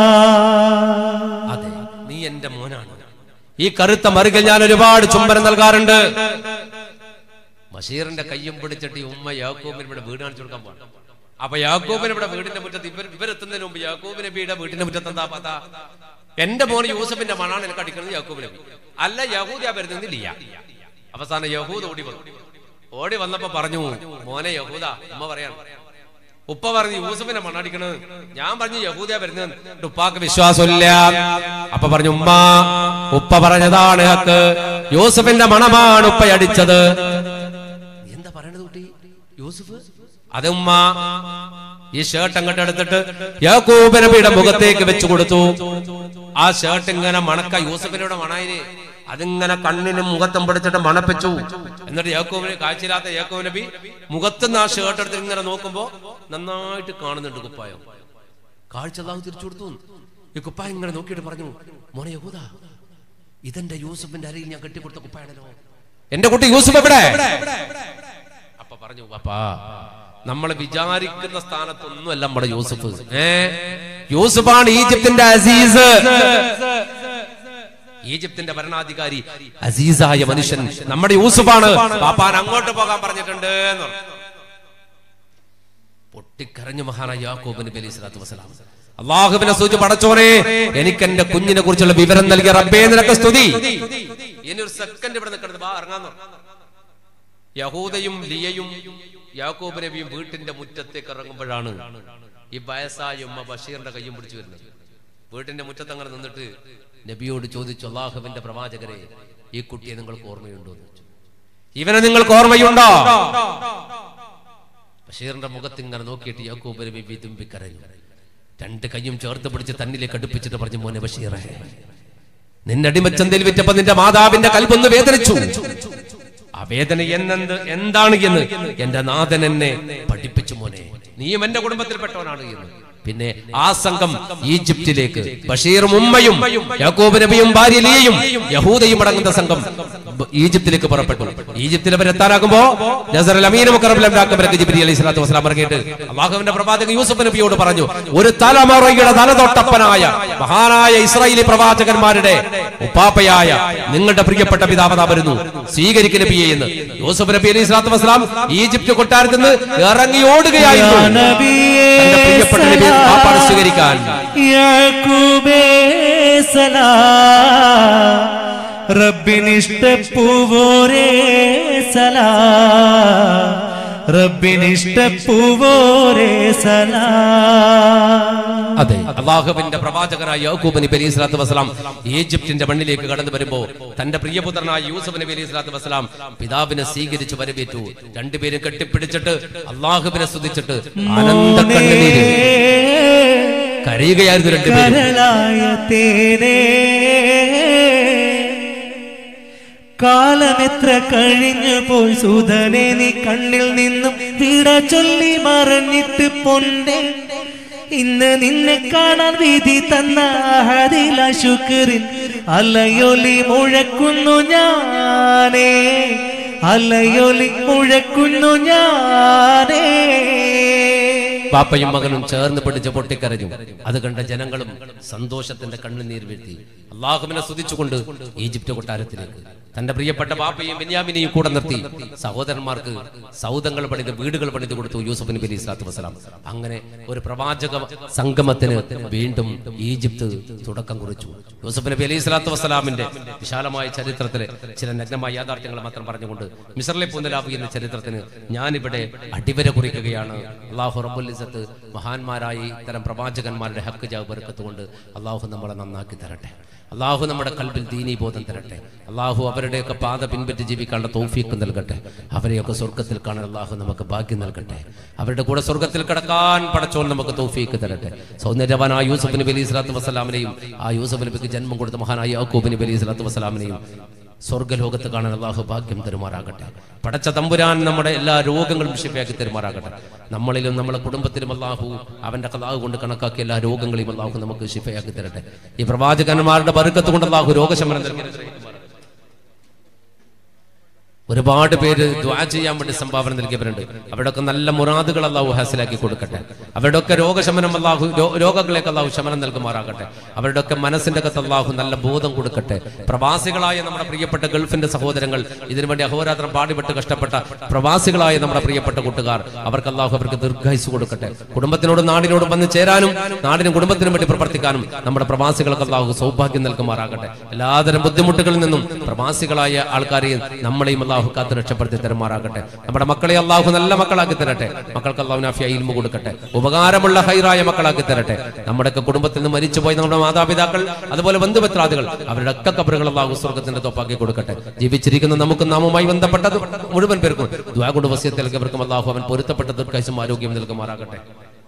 അതെ നീ എന്റെ മോനാണ് ഈ കറുത്ത മറുകിൽ ഞാൻ ഒരുപാട് ചുംബനം നൽകാറുണ്ട് ബഷീറിന്റെ കയ്യും പിടിച്ചിട്ട് ഈ ഉമ്മ യാക്കോബിന് ഇവിടെ വീട് കാണിച്ചു കൊടുക്കാൻ പോകണം അപ്പൊ യാക്കോബിന് ഇവിടെ വീടിന്റെ മുറ്റത്ത് ഇവർ ഇവരെത്തുന്നതിന് മുമ്പ് യാക്കോബ് നബിയുടെ വീടിന്റെ മുറ്റത്ത് എന്താ പതാ എന്റെ മോൻ യൂസഫിന്റെ മണാണ് എനിക്ക് അടിക്കുന്നത് യാക്കോബ് നബി അല്ല യഹൂദിയാ വരുന്നില്ല അവസാനം യഹൂദ് ഓടി വന്നു ഓടി വന്നപ്പോ പറഞ്ഞു മോനെ യഹൂദ ഉമ്മ പറയാണ് ഉപ്പ പറഞ്ഞു യൂസഫിനെ മണ്ണടിക്കണത് ഞാൻ പറഞ്ഞു യഹൂദിയ വരുന്നത് ഉപ്പാക്ക് വിശ്വാസമില്ല അപ്പ പറഞ്ഞു ഉമ്മ ഉപ്പ പറഞ്ഞതാണ് ഹക്ക് യൂസഫിന്റെ മണമാണ് ഉപ്പ അടിച്ചത് നീ എന്താ പറയണത് കുട്ടി യൂസഫ് അത് ഉമ്മ ഈ ഷർട്ട് അങ്ങോട്ട് എടുത്തിട്ട് യാക്കൂബ് നബിയുടെ മുഖത്തേക്ക് വെച്ചു കൊടുത്തു ആ ഷർട്ട് ഇങ്ങനെ മണക്ക യൂസഫിനോട് മണായിന് അതിങ്ങനെ കണ്ണിനും മുഖത്തും പിടിച്ചിട്ട് മണപ്പിച്ചു എന്നിട്ട് യാക്കോബിന് കാഴ്ചയില്ലാത്ത യാക്കോബ് നബി മുഖത്തുനിന്ന് ആ ഷർട്ട് എടുത്ത് ഇങ്ങനെ നോക്കുമ്പോ നന്നായിട്ട് കാണുന്നുണ്ട് കുപ്പായം കാഴ്ച അള്ളാഹു തിരിച്ചു കൊടുത്തു ഈ കുപ്പായം ഇങ്ങനെ നോക്കിയിട്ട് പറഞ്ഞു മോനെ യഹൂദ ഇതെന്റെ യൂസഫിന്റെ അരയിൽ ഞാൻ കെട്ടിക്കൊടുത്ത കുപ്പായാണല്ലോ എന്റെ കുട്ടി യൂസഫ് എവിടെ അപ്പൊ പറഞ്ഞു പപ്പാ നമ്മൾ വിചാരിക്കുന്ന സ്ഥാനത്തൊന്നുമല്ല നമ്മുടെ യൂസഫ് ഏ യൂസഫാണ് ഈജിപ്തിന്റെ അസീസ് ഈജിപ്തിന്റെ ഭരണാധികാരി അസീസായ മനുഷ്യൻ നമ്മുടെ യൂസുഫാണ് പാപ്പാൻ അങ്ങോട്ട് പോകാൻ പറഞ്ഞിട്ടുണ്ട് എന്ന് പറഞ്ഞു. പൊട്ടിക്കരഞ്ഞു മഹാനായ യാക്കോബ് നബി അലൈഹി സ്വലാത്തു വസ്സലാം അള്ളാഹുവിനെ സൂചി പടച്ചോനെ എനിക്ക് എന്റെ കുഞ്ഞിനെ കുറിച്ചുള്ള വിവരം നൽകിയ റബ്ബേ നിനക്ക് സ്തുതി ഇനി ഒരു സെക്കൻഡ് ഇവിടെ നിൽക്കരുത് ബാ ഇറങ്ങാന്ന് പറഞ്ഞു. യഹൂദയും ലിയയും യാക്കോബ് നബിയും വീട്ടിന്റെ മുറ്റത്തേക്ക് ഇറങ്ങുമ്പോഴാണ് ഈ വയസ്സായ ഉമ്മ ബഷീറിന്റെ കയ്യും പിടിച്ചു വരുന്നത് വീട്ടിന്റെ മുറ്റത്ത് അങ്ങനെ നിന്നിട്ട് നബിയോട് ചോദിച്ചു അള്ളാഹുവിന്റെ പ്രവാചകരെ ഈ കുട്ടിയെ നിങ്ങൾക്ക് ഓർമ്മയുണ്ടോ എന്ന് ചോദിച്ചു. ഇവനെ നിങ്ങൾക്ക് ഓർമ്മയുണ്ടോ ബഷീറിന്റെ മുഖത്ത് ഇങ്ങനെ നോക്കിയിട്ട് യാക്കൂബ് നബി വിതുമ്പി കരഞ്ഞു രണ്ട് കൈയും ചേർത്ത് പിടിച്ച് തന്നിലേക്ക് അടുപ്പിച്ചിട്ട് പറഞ്ഞു മോനെ ബഷീറേ നിന്റെ അടിമച്ചന്തയിൽ വിറ്റപ്പോ നിന്റെ മാതാവിന്റെ കൽബൊന്ന് വേദനിച്ചു ആ വേദന എന്നെന്ത് എന്താണ് എന്ന് എന്റെ നാഥൻ എന്നെ പഠിപ്പിച്ചു മോനെ നീയും എന്റെ കുടുംബത്തിൽപ്പെട്ടവനാണ് എന്ന് പിന്നെ ആ സംഘം ഈജിപ്തിലേക്ക് ബഷീറും ഉമ്മയും യാക്കോബ് നബിയും ഭാര്യ ലിയയും യഹൂദയും അടങ്ങുന്ന സംഘം ബ- ഈജിപ്തിലേക്ക് പുറപ്പെട്ടു ഈജിപ്തിൽ അവരെത്താനാകുമ്പോ നസറുൽ അമീനും മുഖറബിലേക്ക് ജിബ്രി അലൈഹി സ്വലാത്തു വസ്സലാം ഇറങ്ങിയിട്ട് അള്ളാഹുവിന്റെ പ്രവാചകൻ യൂസുഫ് നബിയോട് പറഞ്ഞു ഒരു തലമുറയുടെ തലതൊട്ടപ്പനായ മഹാനായ ഇസ്രായേലി പ്രവാചകന്മാരുടെ ഉപ്പാപ്പയായ നിങ്ങളുടെ പ്രിയപ്പെട്ട പിതാവത വരുന്നു സ്വീകരിക്കുന്ന നബിയെ എന്ന് യൂസുഫ് നബി അലൈഹി സ്വലാത്തു വസ്സലാം ഈജിപ്ത് കൊട്ടാരത്തിൽ നിന്ന് ഇറങ്ങി ഓടുകയായിരുന്നു തന്റെ പ്രിയപ്പെട്ട നബിയെ പാപ്പാട് സ്വീകരിക്കാൻ യാക്കൂബേ സലാ റബ്ബിനിഷ്ടപ്പൂവോരേ സലാ റബ്ബിനിഷ്ടപ്പൂവോരേ സലാ അതെ അള്ളാഹുവിന്റെ പ്രവാചകനായ യാക്കൂബ് നബി അലൈഹി സ്വലാത്തു വസ്സലാം ഈജിപ്തിന്റെ മണ്ണിലേക്ക് കടന്നു വരുമ്പോ തന്റെ പ്രിയപുത്രനായ യൂസഫ് നബി അലൈഹി സ്വലാത്തു വസ്സലാം പിതാവിനെ സ്വീകരിച്ച് വരവേറ്റു രണ്ടുപേരും കെട്ടിപ്പിടിച്ചിട്ട് അള്ളാഹുവിനെ സ്തുതിച്ചിട്ട് ആനന്ദ കണ്ണുനീര് കരയുകയായിരുന്നു രണ്ടുപേരും കരളായ തേനേ കാലമെത്ര കഴിഞ്ഞു പോയി സുധനെ നീ കണ്ണിൽ നിന്നും വിട ചൊല്ലി മറഞ്ഞിട്ട് പൊന്നെ ഇന്ന് നിന്നെ കാണാൻ വിധി തന്ന ഹരില ശുക്രിൻ അലയൊലി മുഴക്കുന്നു ഞാനേ അലയൊലി മുഴക്കുന്നു ഞാനേ പാപ്പയും മകനും ചേർന്ന് പിടിച്ച് പൊട്ടിക്കരഞ്ഞു അത് കണ്ട ജനങ്ങളും സന്തോഷത്തിന്റെ കണ്ണുനീർ വീഴ്ത്തി അള്ളാഹുവിനെ സ്തുതിച്ചുകൊണ്ട് ഈജിപ്ത് കൊട്ടാരത്തിലേക്ക് തന്റെ പ്രിയപ്പെട്ട പാപ്പയും ബെന്യാമിനെയും കൂടെ നിർത്തി സഹോദരന്മാർക്ക് സൗദങ്ങൾ പണിത് വീടുകൾ പണിത് കൊടുത്തു യൂസഫ് നബി അലൈഹി സ്വലാത്തു വസ്സലാം അങ്ങനെ ഒരു പ്രവാചക സംഗമത്തിന് വീണ്ടും ഈജിപ്ത് തുടക്കം കുറിച്ചു യൂസഫ് നബി അലൈഹി സ്വലാത്തു വസ്സലാമിന്റെ വിശാലമായ ചരിത്രത്തിലെ ചില നഗ്നമായ യാഥാർത്ഥ്യങ്ങൾ മാത്രം പറഞ്ഞുകൊണ്ട് മിസറിലെ പൂന്തലാവ് എന്ന ചരിത്രത്തിന് ഞാനിവിടെ അടിവര കുറിക്കുകയാണ് അള്ളാഹു റബ്ബുൽ ഇസ്സത്ത് മഹാന്മാരായ ഇത്തരം പ്രവാചകന്മാരുടെ ഹക്ക് ജാവ് ബർക്കത്തുകൊണ്ട് അള്ളാഹു നമ്മളെ നന്നാക്കി തരട്ടെ അള്ളാഹു നമ്മുടെ കൽബിൽ ദീനീ ബോധം തരട്ടെ അള്ളാഹു അവരുടെയൊക്കെ പാത പിൻപറ്റി ജീവിക്കാനുള്ള തൗഫീക്ക് നൽകട്ടെ അവരെയൊക്കെ സ്വർഗത്തിൽ കാണാൻ അള്ളാഹു നമുക്ക് ഭാഗ്യം നൽകട്ടെ അവരുടെ കൂടെ സ്വർഗത്തിൽ കിടക്കാൻ പടച്ചോൻ നമുക്ക് തൗഫീക്ക് തരട്ടെ സൗന്ദര്യവാനായ യൂസഫ് നബി അലൈഹി സ്വലാത്തു വസ്സലാമിനെയും ആ യൂസഫ് നബിക്ക് ജന്മം കൊടുത്ത മഹാനായ യാക്കൂബ് നബി അലൈഹി സ്വലാത്തു വസ്സലാമിനെയും സ്വർഗ്ഗലോകത്ത് കാണാൻ അള്ളാഹു ഭാഗ്യം തരുമാറാകട്ടെ പടച്ച തമ്പുരാൻ നമ്മുടെ എല്ലാ രോഗങ്ങളും ശിഫയാക്കി തരുമാറാകട്ടെ നമ്മളിലും നമ്മുടെ കുടുംബത്തിലും അള്ളാഹു അവന്റെ കലാഹു കൊണ്ട് കണക്കാക്കിയ എല്ലാ രോഗങ്ങളെയും അള്ളാഹു നമുക്ക് ശിഫയാക്കി തരട്ടെ ഈ പ്രവാചകന്മാരുടെ ബറുക്കത്ത് കൊണ്ട് അള്ളാഹു രോഗശമനം നൽകി അനുഗ്രഹിക്കുമാറാകട്ടെ. ഒരുപാട് പേര് ദ്വാ ചെയ്യാൻ വേണ്ടി സംഭാവന നൽകിയവരുണ്ട് അവരുടെയൊക്കെ നല്ല മുറാദുകൾ അള്ളാഹു ഹാസിലാക്കി കൊടുക്കട്ടെ അവരുടെയൊക്കെ രോഗശമനം അള്ളാഹു രോ- രോഗങ്ങളേക്ക് അള്ളാഹു ശമനം നൽകുമാറാകട്ടെ അവരുടെയൊക്കെ മനസ്സിന്റെ അകത്ത് അള്ളാഹു നല്ല ബോധം കൊടുക്കട്ടെ പ്രവാസികളായ നമ്മുടെ പ്രിയപ്പെട്ട ഗൾഫിന്റെ സഹോദരങ്ങൾ ഇതിനുവേണ്ടി അഹോരാത്രം പാടുപെട്ട് കഷ്ടപ്പെട്ട പ്രവാസികളായ നമ്മുടെ പ്രിയപ്പെട്ട കൂട്ടുകാർ അവർക്ക് അള്ളാഹു അവർക്ക് ദീർഘായുസ് കൊടുക്കട്ടെ കുടുംബത്തിനോടും നാടിനോടും വന്ന് ചേരാനും നാടിനും കുടുംബത്തിനും വേണ്ടി പ്രവർത്തിക്കാനും നമ്മുടെ പ്രവാസികൾക്ക് അള്ളാഹു സൗഭാഗ്യം നൽകുമാറാകട്ടെ എല്ലാതരം ബുദ്ധിമുട്ടുകളിൽ നിന്നും പ്രവാസികളായ ആൾക്കാരെയും നമ്മളെയും അള്ളാഹു അള്ളാഹു കാത്ത് രക്ഷപ്പെടുത്തി തരുമാറാകട്ടെ നമ്മുടെ മക്കളെ അള്ളാഹു നല്ല മക്കളാക്കി തരട്ടെ മക്കൾക്ക് അള്ളാഹു നാഫിയ ഇൽമു കൊടുക്കട്ടെ ഉപകാരമുള്ള ഹൈറായ മക്കളാക്കി തരട്ടെ നമ്മുടെയൊക്കെ കുടുംബത്തിൽ നിന്ന് മരിച്ചുപോയ നമ്മുടെ മാതാപിതാക്കൾ അതുപോലെ ബന്ധുമിത്രാദികൾ അവരുടെ ഒക്കെ കബറുകൾ അള്ളാഹു സ്വർഗത്തിന്റെ തോപ്പാക്കി കൊടുക്കട്ടെ ജീവിച്ചിരിക്കുന്ന നമുക്ക് നാമുമായി ബന്ധപ്പെട്ടത് മുഴുവൻ പേർക്കും ദ്വാ കൊണ്ട് വസ്യത്തിൽ നൽകിയവർക്കും അള്ളാഹു അവൻ പൊരുത്തപ്പെട്ട ദീർഘായുസും ആരോഗ്യം നൽകുമാറാകട്ടെ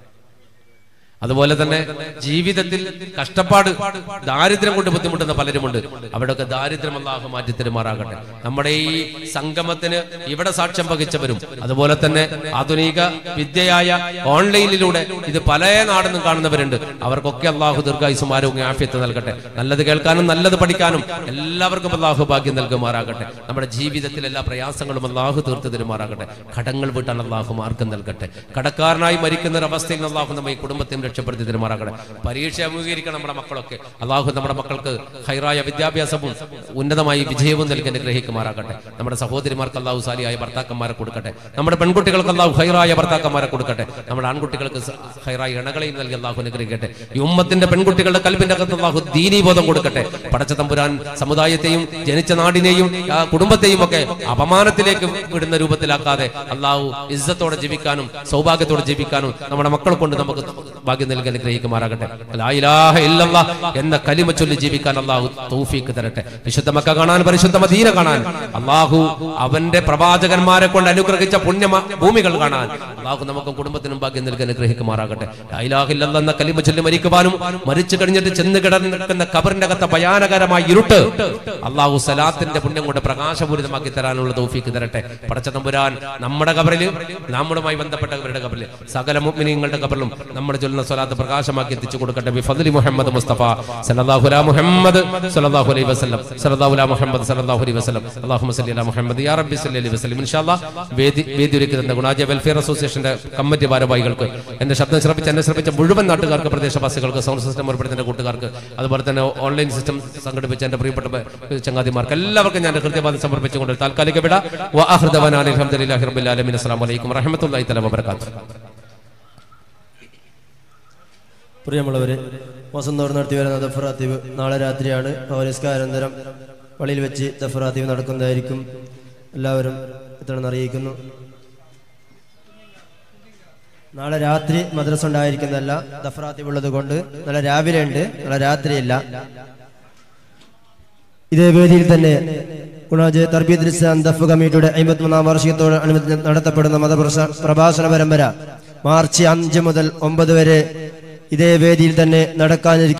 അതുപോലെ തന്നെ ജീവിതത്തിൽ കഷ്ടപ്പാട് ദാരിദ്ര്യം കൊണ്ട് ബുദ്ധിമുട്ടുന്ന പലരുമുണ്ട് അവിടെയൊക്കെ ദാരിദ്ര്യം അള്ളാഹു മാറ്റി തരുമാറാകട്ടെ നമ്മുടെ ഈ സംഗമത്തിന് ഇവിടെ സാക്ഷ്യം വഹിച്ചവരും അതുപോലെ തന്നെ ആധുനിക വിദ്യയായ ഓൺലൈനിലൂടെ ഇത് പല നാടെന്നും കാണുന്നവരുണ്ട് അവർക്കൊക്കെ അള്ളാഹു ദീർഘായുസും ആരോഗ്യം ആഫ്യത്ത് നൽകട്ടെ നല്ലത് കേൾക്കാനും നല്ലത് പഠിക്കാനും എല്ലാവർക്കും അള്ളാഹു ഭാഗ്യം നൽകുമാറാകട്ടെ നമ്മുടെ ജീവിതത്തിൽ എല്ലാ പ്രയാസങ്ങളും അള്ളാഹു തീർത്ത് തരുമാറാകട്ടെ കടങ്ങൾ വീട്ടാൻ അള്ളാഹു മാർഗം നൽകട്ടെ കടക്കാരനായി മരിക്കുന്ന ഒരു അവസ്ഥയിൽ നിന്ന് അള്ളാഹു നമ്മെ ഈ കുടുംബത്തെയും രക്ഷപ്പെടുത്തി തരുമാറാകട്ടെ പരീക്ഷ അഭിമുഖീകരിക്കണം നമ്മുടെ മക്കളൊക്കെ അള്ളാഹു നമ്മുടെ മക്കൾക്ക് ഹൈറായ വിദ്യാഭ്യാസവും ഉന്നതമായി വിജയവും നൽകി അനുഗ്രഹിക്കുമാറാകട്ടെ നമ്മുടെ സഹോദരിമാർക്ക് അള്ളാഹു സാലിയായ ഭർത്താക്കന്മാരെ കൊടുക്കട്ടെ നമ്മുടെ പെൺകുട്ടികൾക്ക് അള്ളാഹു ഹൈറായ ഭർത്താക്കന്മാരെ കൊടുക്കട്ടെ നമ്മുടെ ആൺകുട്ടികൾക്ക് സ- ഹൈറായ ഇണകളെയും നൽകി അള്ളാഹു അനുഗ്രഹിക്കട്ടെ ഈ ഉമ്മത്തിന്റെ പെൺകുട്ടികളുടെ കൽബിന്റെ അകത്ത് അള്ളാഹു ദീനീബോധം കൊടുക്കട്ടെ പടച്ച തമ്പുരാൻ സമുദായത്തെയും ജനിച്ച നാടിനെയും ആ കുടുംബത്തെയും ഒക്കെ അപമാനത്തിലേക്ക് വിടുന്ന രൂപത്തിലാക്കാതെ അള്ളാഹു ഇസ്സത്തോടെ ജീവിക്കാനും സൗഭാഗ്യത്തോടെ ജീവിക്കാനും നമ്മുടെ മക്കളെ കൊണ്ട് നമുക്ക് ഭാഗ്യം നൽകി അനുഗ്രഹിക്കുമാറാകട്ടെ ലാ ഇലാഹ ഇല്ലല്ലാ എന്ന കലിമ ചൊല്ലി ജീവിക്കാൻ അള്ളാഹു തൗഫീക്ക് തരട്ടെ വിശുദ്ധ മക്ക കാണാൻ പരിശുദ്ധ മദീന കാണാൻ അള്ളാഹു അവന്റെ പ്രവാചകന്മാരെ കൊണ്ട് അനുഗ്രഹിച്ച പുണ്യ മ- ഭൂമികൾ കാണാൻ അള്ളാഹു നമുക്കും കുടുംബത്തിനും ഭാഗ്യം നൽകി അനുഗ്രഹിക്കുമാറാകട്ടെ ലാ ഇലാഹ ഇല്ലല്ലാ എന്ന കലിമ ചൊല്ലി മരിക്കുവാനും മരിച്ചു കഴിഞ്ഞിട്ട് ചെന്ന് കിടക്കുന്ന കബറിന്റെ അകത്ത ഭയാനകരമായ ഇരുട്ട് അള്ളാഹു സലാത്തിന്റെ പുണ്യം കൊണ്ട് പ്രകാശപൂരിതമാക്കി തരാനുള്ള തൗഫീക്ക് തരട്ടെ പടച്ച തമ്പുരാൻ നമ്മുടെ കബറിൽ നമ്മുമായി ബന്ധപ്പെട്ടവരുടെ കബറിൽ സകല മുഅ്മിനീങ്ങളുടെ കബറിലും നമ്മൾ ചൊല്ലുന്ന സ്വലാത്ത് പ്രകാശമാക്കി എത്തിച്ചു കൊടുക്കട്ടെ ബിഫദ്ലി മുഹമ്മദ് മുസ്തഫ സല്ലല്ലാഹു അലാ മുഹമ്മദ് സല്ലല്ലാഹു അലൈഹി വസല്ലം സല്ലല്ലാഹു അലാ മുഹമ്മദ് സല്ലല്ലാഹു അലൈഹി വസല്ലം അല്ലാഹുമ്മ സല്ലി അലാ മുഹമ്മദ് യാ റബ്ബി സല്ലി അലൈഹി വസല്ലം ഇൻഷാല്ലാഹ് വേദി വേദി ഒരുക്കി തന്ന ഗുണാജ വെൽഫെയർ അസോസിയേഷന്റെ കമ്മിറ്റി ഭാരവാഹികൾക്ക് എന്റെ ശബ്ദം ശ്രമിച്ച് എന്നെ ശ്രമിച്ച മുഴുവൻ നാട്ടുകാർക്ക് പ്രദേശവാസികൾക്ക് സൗണ്ട് സിസ്റ്റം ഏർപ്പെടുത്തുന്ന കൂട്ടുകാർക്ക് അതുപോലെ തന്നെ ഓൺലൈൻ സിസ്റ്റം സംഘടിപ്പിച്ച എന്റെ പ്രിയപ്പെട്ട ബ- ചങ്ങാതിമാർക്ക് എല്ലാവർക്കും ഞാൻ ഹൃദയവാദം സമർപ്പിച്ചുകൊണ്ട് ഒരു താൽക്കാലിക വിട വഅഹ്ദവന അൽഹംദുലില്ലാഹി റബ്ബിൽ ആലമീൻ അസ്സലാമു അലൈക്കും വറഹ്മത്തുള്ളാഹി തആല വബറകാതുഹു പ്രിയമുള്ളവരെ വസന്തോർ നടത്തി വരുന്ന ദഫറാത്തീവ് നാളെ രാത്രിയാണ് പൗരസ്കാരാനന്തരം പള്ളിയിൽ വെച്ച് ദഫറാത്തീവ് നടക്കുന്നതായിരിക്കും എല്ലാവരും എത്തണമെന്ന് അറിയിക്കുന്നു നാളെ രാത്രി മദ്രസ ഉണ്ടായിരിക്കുന്നതല്ല ദഫറാത്തീവ് ഉള്ളത് കൊണ്ട് നാളെ രാവിലെ ഉണ്ട് നാളെ രാത്രിയില്ല ഇതേ വേദിയിൽ തന്നെ ഗുണാജ് തർബീദ് ഇസ്ലാം ദഫ് കമ്മിറ്റിയുടെ അമ്പത്തിമൂന്നാം വാർഷികത്തോട് അനുബന്ധിച്ച് നടത്തപ്പെടുന്ന മതപ്രസ പ്രഭാഷണ പരമ്പര മാർച്ച് അഞ്ച് മുതൽ ഒമ്പത് വരെ ഇതേ വേദിയിൽ തന്നെ നടക്കാനിരിക്കും